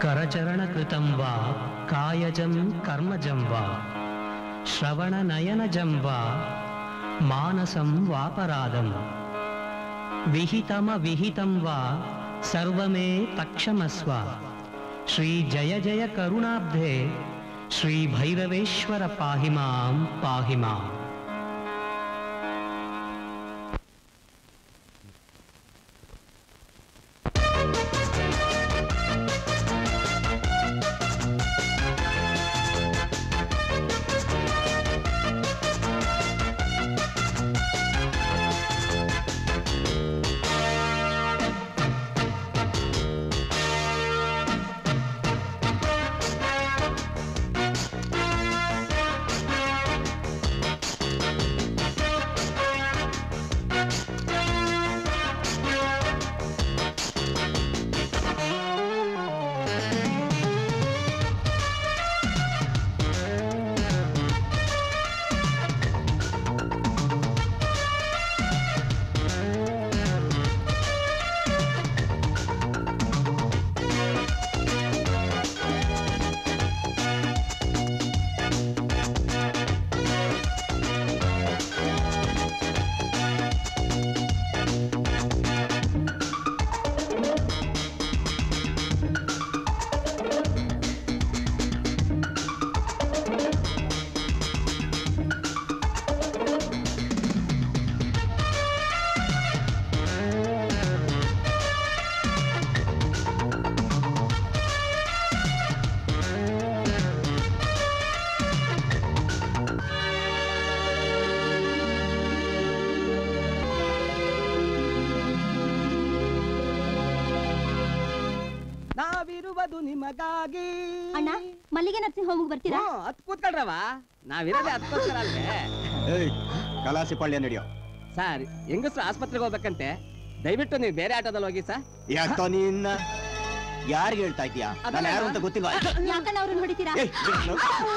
करचरणकृतं वा कायजं कर्मजं वा श्रवणनयनजं वा मानसं वापराधं विहितमविहितं वा सर्वमे तक्षमस्व श्रीजय जय करुणाब्धे श्रीभैरवेश्वर पाहि मां पाहि माम् ನಾವಿರುವುದು ನಿಮಗಾಗಿ ಅಣ್ಣ ಮಲ್ಲಿಗೆ ನರ್ಸಿಂಗ್ ಹೋಮ್ಗೆ ಬರ್ತೀರಾ ಹ್ಞೂ, ಹತ್ ಕೂತ್ಕೊಳ್ರವ ನಾವಿರೋದೇ ಹತ್ಕೋಸ್ಕರ ಅಲ್ವೇ ಏಯ್ ಕಲಾಸಿ ಪಳ್ಯ ನಡೆಯೋ ಸರ್ ಹೆಂಗಸ್ರು ಆಸ್ಪತ್ರೆಗೆ ಹೋಗ್ಬೇಕಂತೆ ದಯವಿಟ್ಟು ನೀವು ಬೇರೆ ಆಟೋದಲ್ಲಿ ಹೋಗಿ ಸರ್ ಯಾಕೋ ನೀನ್ನ ಯಾರಿಗೆ ಹೇಳ್ತಾ ಇದೀಯಾ ನಾನು ಯಾರು ಅಂತ ಗೊತ್ತಿಲ್ಲ ಯಾಕಣ್ಣ ಅವ್ರನ್ನ ಹೊಡಿತೀರಾ ಏಯ್, ಬಿಡ್ಲು.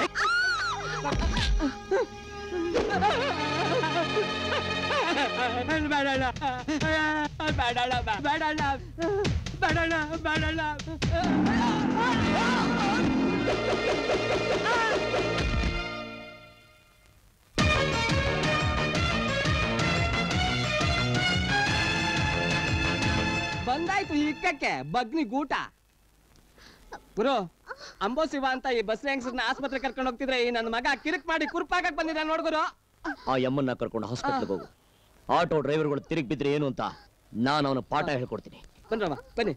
ಬೇಡಣ್ಣ ಬೇಡಣ್ಣ ಬೇಡಣ್ಣ ಬೇಡಣ್ಣ ಬೇಡಣ್ಣ ಬಂದಾಯ್ತು ಈ ಇಕ್ಕಕ್ಕೆ ಬಗ್ನಿ ಗೂಟ ಗುರು ಅಂಬೋಸಿವ ಅಂತ ಈ ಬಸ್ ಹೆಂಗಸರ್ನ ಆಸ್ಪತ್ರೆ ಕರ್ಕೊಂಡು ಹೋಗ್ತಿದ್ರೆ ಈ ನನ್ನ ಮಗ ಕಿರಿಕ್ ಮಾಡಿ ಕುರ್ಪಾಕಕ್ ಬಂದಿದ್ದಾನೆ ನೋಡ್ಗುರು ಆ ಯಮ್ಮನ್ನ ಕರ್ಕೊಂಡು ಹಾಸ್ಪಿಟ್ಲ್ಗೆ ಹೋಗು ಆಟೋ ಡ್ರೈವರ್ಗಳು ತಿರುಗಿ ಬಿದ್ರೆ ಏನು ಅಂತ ನಾನು ಅವನ ಪಾಠ ಹೇಳ್ಕೊಡ್ತೀನಿ ಬನ್ರಮ್ಮ ಬನ್ನಿ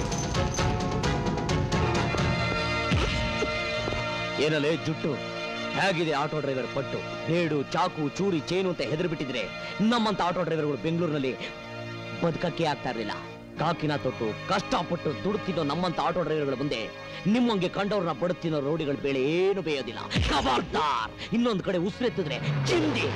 ಏನಲ್ಲೇ ಜುಟ್ಟು ಹೇಗಿದೆ ಆಟೋ ಡ್ರೈವರ್ ಪಟ್ಟು ಬೇಡು ಚಾಕು ಚೂರಿ ಚೇನು ಅಂತ ಹೆದರ್ ಬಿಟ್ಟಿದ್ರೆ ನಮ್ಮಂತ ಆಟೋ ಡ್ರೈವರ್ಗಳು ಬೆಂಗಳೂರಿನಲ್ಲಿ ಬದುಕಕ್ಕೆ ಆಗ್ತಾ ಇರಲಿಲ್ಲ ಕಾಕಿನ ತೊಟ್ಟು ಕಷ್ಟಪಟ್ಟು ದುಡುತ್ತಿದ್ದೋ ನಮ್ಮಂತ ಆಟೋ ಡ್ರೈವರ್ಗಳ ಮುಂದೆ ನಿಮ್ಮಂಗೆ ಕಂಡವ್ರನ್ನ ಬಡುತ್ತಿನೋ ರೋಡಿಗಳ ಬೇಳೆ ಏನು ಬೇಯೋದಿಲ್ಲ ಖಬರ್ದಾರ್ ಇನ್ನೊಂದು ಕಡೆ ಉಸಿರೆತ್ತಿದ್ರೆ ಚಿಂದಿ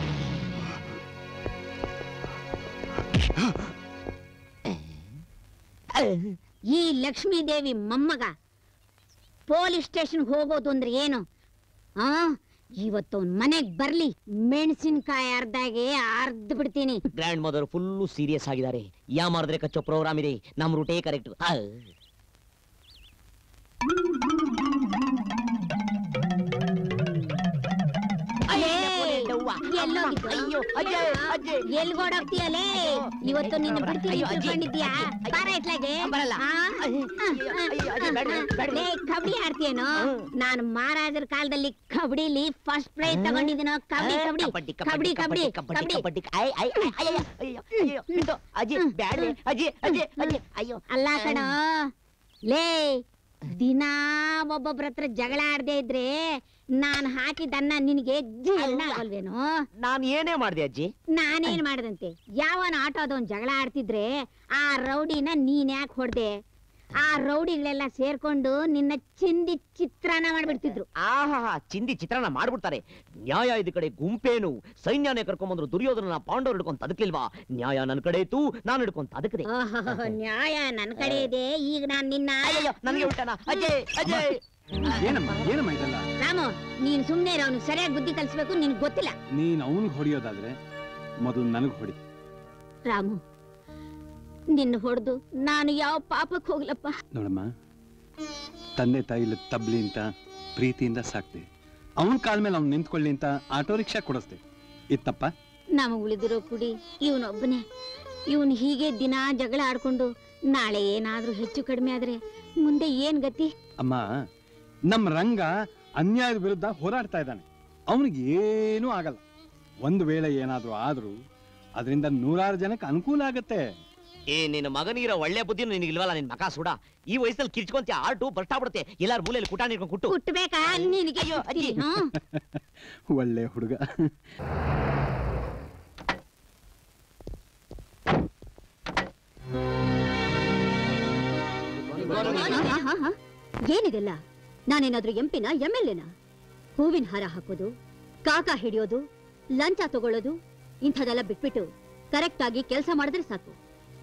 ಈ ಲಕ್ಷ್ಮೀ ದೇವಿ ಮೊಮ್ಮಗ ಪೊಲೀಸ್ ಸ್ಟೇಷನ್ ಹೋಗೋದು ಅಂದ್ರೆ ಏನು ಆ ಇವತ್ತು ಅವ್ನ್ ಮನೆಗ್ ಬರ್ಲಿ ಮೆಣಸಿನ್ಕಾಯಿ ಅರ್ಧಾಗೆ ಅರ್ಧ ಬಿಡ್ತೀನಿ ಗ್ರ್ಯಾಂಡ್ ಮದರ್ ಫುಲ್ಲು ಸೀರಿಯಸ್ ಆಗಿದ್ದಾರೆ ಯಾ ಮಾಡಿದ್ರೆ ಕಚ್ಚೋ ಪ್ರೋಗ್ರಾಮ್ ಇದೆ ನಮ್ ರೂಟೇ ಕರೆಕ್ಟ್ ಎಲ್ಗೋಡೋಗ್ತೀಯಲೇ ಇವತ್ತು ನಿನ್ನ ಬಿಡ್ತೀನಿ ಅಯ್ಯೋ, ಅಜ್ಜಿ, ತಿಳ್ಕೊಂಡಿದ್ಯಾ ಅಜ್ಜಿ, ಅಜ್ಜಿ. ಬಾರ ಇತ್ಲಾಗೆ ಬರಲ್ಲ. ಆ? ಅಯ್ಯೋ, ಅಯ್ಯೋ, ಅಜ್ಜಿ, ಬೇಡ, ಬೇಡ. ಲೇ, ಕಬಡ್ಡಿ ಆಡ್ತೀಯೇನೋ ಹ್ಮ್. ನಾನು ಮಹಾರಾಜರ ಕಾಲದಲ್ಲಿ ಕಬಡ್ಡಿಲಿ ಫಸ್ಟ್ ಪ್ರೈಸ್ ತಗೊಂಡಿದ್ದೀನೋ ಕಬಡ್ಡಿ ಕಬಡ್ಡಿ ಕಬಡ್ಡಿ ಕಬಡ್ಡಿ ಕಬಡ್ಡಿ ಕಬಡ್ಡಿ ಐ, ಐ, ಐ, ಅಯ್ಯಯ್ಯ, ಅಯ್ಯಯ್ಯೋ, ಅಯ್ಯಯ್ಯೋ, ಬಿಟ್ಟು, ಅಜ್ಜಿ ಬ್ಯಾಡ್ವೆ, ಅಜ್ಜಿ ಅಜ್ಜಿ ಅಜ್ಜಿ ಅಯ್ಯೋ ಅಲ್ಲ ಕಣ ಲೇ ದಿನಾ ಒಬ್ಬೊಬ್ರ ಹತ್ರ ಜಗಳ ಆಡದೆ ಇದ್ರೆ ನಾನ್ ಹಾಕಿದನ್ನ ನಿನಗೆ ಜೀರ್ಣ ಆಗಲ್ವೇನೋ ನಾನು ಏನೇ ಮಾಡಿದೆ ಅಜ್ಜಿ ನಾನೇನ್ ಮಾಡದಂತೆ ಯಾವನ ಆಟೋದವನ್ ಜಗಳ ಆಡ್ತಿದ್ರೆ ಆ ರೌಡಿನ ನೀನ್ ಯಾಕೆ ಹೊಡ್ದೆ ಆ ರೌಡಿಗಳೆಲ್ಲ ಸೇರ್ಕೊಂಡು ನಿನ್ನ ಚಿಂದಿ ಚಿತ್ರಾನ್ನ ಮಾಡ್ಬಿಡ್ತಿದ್ರು ಆಹಾ ಚಿಂದಿ ಚಿತ್ರಾನ್ನ ಮಾಡ್ಬಿಡ್ತಾರೆ ನ್ಯಾಯ ಇದ್ ಕಡೆ ಗುಂಪೇನು ಸೈನ್ಯನೇ ಕರ್ಕೊಂಬಂದ್ರು ದುರ್ಯೋಧನ ಪಾಂಡವರು ಹಿಡ್ಕೊಂಡ್ ತದಕ್ಲಿಲ್ವಾ ನ್ಯಾಯ ನನ್ ಕಡೆ ಇತ್ತು ನಾನು ಹಿಡ್ಕೊಂಡ್ ತದಕದೆ ಓಹೋ ನ್ಯಾಯ ನನ್ ಕಡೆ ಇದೆ ಈಗ ನಾನ್ ನಿನ್ನ ಅಯ್ಯಯ್ಯೋ ನನಗೆ ಉಲ್ಟನ ಅಜ್ಜಯ್ ಅಜ್ಜಯ್ ಏನಮ್ಮ ಏನಮ್ಮ ಇದೆಲ್ಲ ರಾಮು ನೀನ್ ಸುಮ್ನೆ ಅವ್ನಿಗೆ ಸರಿಯಾಗಿ ಬುದ್ಧಿ ಕಲಿಸ್ಬೇಕು ನಿನ್ಗೆ ಗೊತ್ತಿಲ್ಲ ನೀನ್ ಅವನಿಗೆ ಹೊಡಿಯೋದಾದ್ರೆ ಮೊದಲು ನನಗ್ ಹೊಡಿ ರಾಮು ನಿನ್ನ ಹೊಡೆದು ನಾನು ಯಾವ ಪಾಪಕ್ಕೆ ಹೋಗ್ಲಪ್ಪ ನೋಡಮ್ಮ ತಂದೆ ತಾಯಿ ಇಲ್ಲ ತಬ್ಲಿ ಅಂತ ಪ್ರೀತಿಯಿಂದ ಸಾಕ್ದೆ ಅವನ ಕಾಲ ಮೇಲೆ ಅವ್ನು ನಿಂತ್ಕೊಳ್ಳಿ ಅಂತ ಆಟೋ ರಿಕ್ಷಾ ಕೊಡಿಸ್ದೆ ಇತ್ತಪ್ಪ ನಮಗ್ ಉಳಿದಿರೋ ಕುಡಿ ಇವನೊಬ್ಬನೇ ಇವನ್ ಹೀಗೆ ದಿನ ಜಗಳ ಆಡ್ಕೊಂಡು ನಾಳೆ ಏನಾದ್ರೂ ಹೆಚ್ಚು ಕಡಿಮೆ ಆದ್ರೆ ಮುಂದೆ ಏನ್ ಗತಿ ಅಮ್ಮ ನಮ್ಮ ರಂಗ ಅನ್ಯಾಯದ ವಿರುದ್ಧ ಹೋರಾಡ್ತಾ ಇದ್ದಾನೆ ಅವನಿಗೆ ಏನೂ ಆಗಲ್ಲ ಒಂದು ವೇಳೆ ಏನಾದ್ರೂ ಆದ್ರೂ ಅದರಿಂದ ನೂರಾರು ಜನಕ್ಕೆ ಅನುಕೂಲ ಆಗತ್ತೆ ಏ ನಿನ್ನ ಮಗನಿಗಿರೋ ಒಳ್ಳೆ ಬುದ್ಧಿ ನಿನಗಿಲ್ವಲ್ಲ ನಿನ್ ಮಕ ಸುಡ ಈ ವಯಸ್ಸಲ್ಲಿ ಕಿರ್ಚ್ಕೊಂತ ಆಟು ಬರ್ತಾ ಬಿಡುತ್ತೆ ಎಲ್ಲಾರು ಮೂಲೆಯಲ್ಲಿ ಕುಟ ನಿಡ್ಕೊಂಡು ಕುಟ್ಟು ಹುಟ್ಟಬೇಕಾ ನಿನಗೆ ಅಯ್ಯೋ, ಅಜ್ಜಿ. ಹ್ಮ್. ಒಳ್ಳೆ ಹುಡುಗ ಹಾ, ಹಾ, ಹಾ. ಏನಿದೆಲ್ಲ ನಾನೇನಾದ್ರೂ ಎಂಪಿನ ಎಂ ಎಲ್ ಎನ ಹೂವಿನ ಹಾರ ಹಾಕೋದು ಕಾಕ ಹಿಡಿಯೋದು ಲಂಚ ತಗೊಳ್ಳೋದು ಇಂಥದೆಲ್ಲ ಬಿಟ್ಬಿಟ್ಟು ಕರೆಕ್ಟ್ ಆಗಿ ಕೆಲಸ ಮಾಡಿದ್ರೆ ಸಾಕು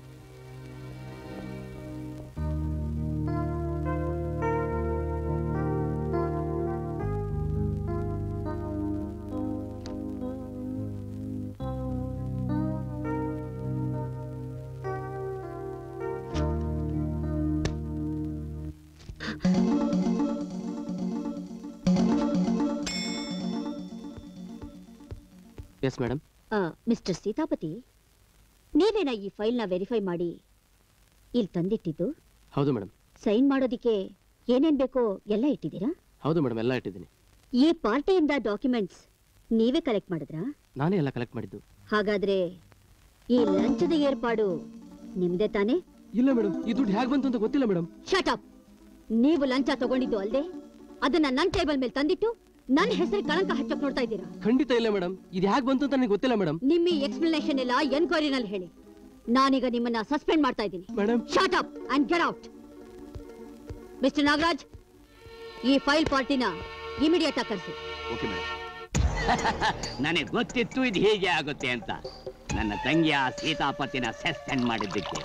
ಎಸ್ ಮೇಡಮ್ ಆ, ಮಿಸ್ಟರ್ ಸೀತಾಪತಿ ನೀವೇನ ಈ ಫೈಲ್ನ ವೆರಿಫೈ ಮಾಡಿ ಇಲ್ಲಿ ತಂದಿಟ್ಟಿದ್ದು ಹೌದು ಮೇಡಮ್ ಸೈನ್ ಮಾಡೋದಿಕ್ಕೆ ಏನೇನ್ ಬೇಕೋ ಎಲ್ಲ ಇಟ್ಟಿದ್ದೀರಾ ಹೌದು ಮೇಡಮ್ ಎಲ್ಲ ಇಟ್ಟಿದ್ದೀನಿ ಈ ಪಾರ್ಟಿಯಿಂದ ಡಾಕ್ಯುಮೆಂಟ್ಸ್ ನೀವೇ ಕಲೆಕ್ಟ್ ಮಾಡಿದ್ರಾ ನಾನೇ ಎಲ್ಲ ಕಲೆಕ್ಟ್ ಮಾಡಿದ್ದು ಹಾಗಾದ್ರೆ ಈ ಲಂಚದ ಏರ್ಪಾಡು ನಿಮ್ದೇ ತಾನೇ ಇಲ್ಲ ಮೇಡಮ್ ಈ ದುಡ್ಡು ಹೇಗೆ ಬಂತು ಅಂತ ಗೊತ್ತಿಲ್ಲ ಮೇಡಮ್ ಶಟ್ ಅಪ್ ನೀವು ಲಂಚ ತಗೊಂಡಿದ್ದು ಅಲ್ದೆ ಅದನ್ನ ನನ್ನ ಟೇಬಲ್ ಮೇಲೆ ತಂದಿಟ್ಟು ನನ್ನ ಹೆಸರು ಕಳಂಕ ಹಚ್ಚಕ್ ನೋಡ್ತಾ ಇದ್ದೀರಾ ಖಂಡಿತ ಇಲ್ಲ ಮೇಡಮ್ ಇದು ಹೇಗೆ ಬಂತು ಅಂತ ನನಗೆ ಗೊತ್ತಿಲ್ಲ ಮೇಡಮ್ ನಿಮ್ಮ ಈ ಎಕ್ಸ್ಪ್ಲನೇಷನ್ ಎಲ್ಲ ಎನ್ಕ್ವೈರಿನಲ್ಲಿ ಹೇಳಿ ನಾನೀಗ ನಿಮ್ಮನ್ನ ಸಸ್ಪೆಂಡ್ ಮಾಡ್ತಾ ಇದ್ದೀನಿ madam shut up and get out mister Nagaraj ಈ ಫೈಲ್ ಪಾರ್ಟಿನ ಇಮಿಡಿಯೇಟ್ ಆಗಿ ಕರೆಸಿ ಓಕೆ ಮೇಡಮ್ ನನಗೆ ಗೊತ್ತಿತ್ತು ಇದು ಹೀಗೆ ಆಗುತ್ತೆ ಅಂತ ನನ್ನ ತಂಗಿಯ ಸೀತಾಪತಿನ ಸಸ್ಪೆಂಡ್ ಮಾಡಿದ್ದಕ್ಕೆ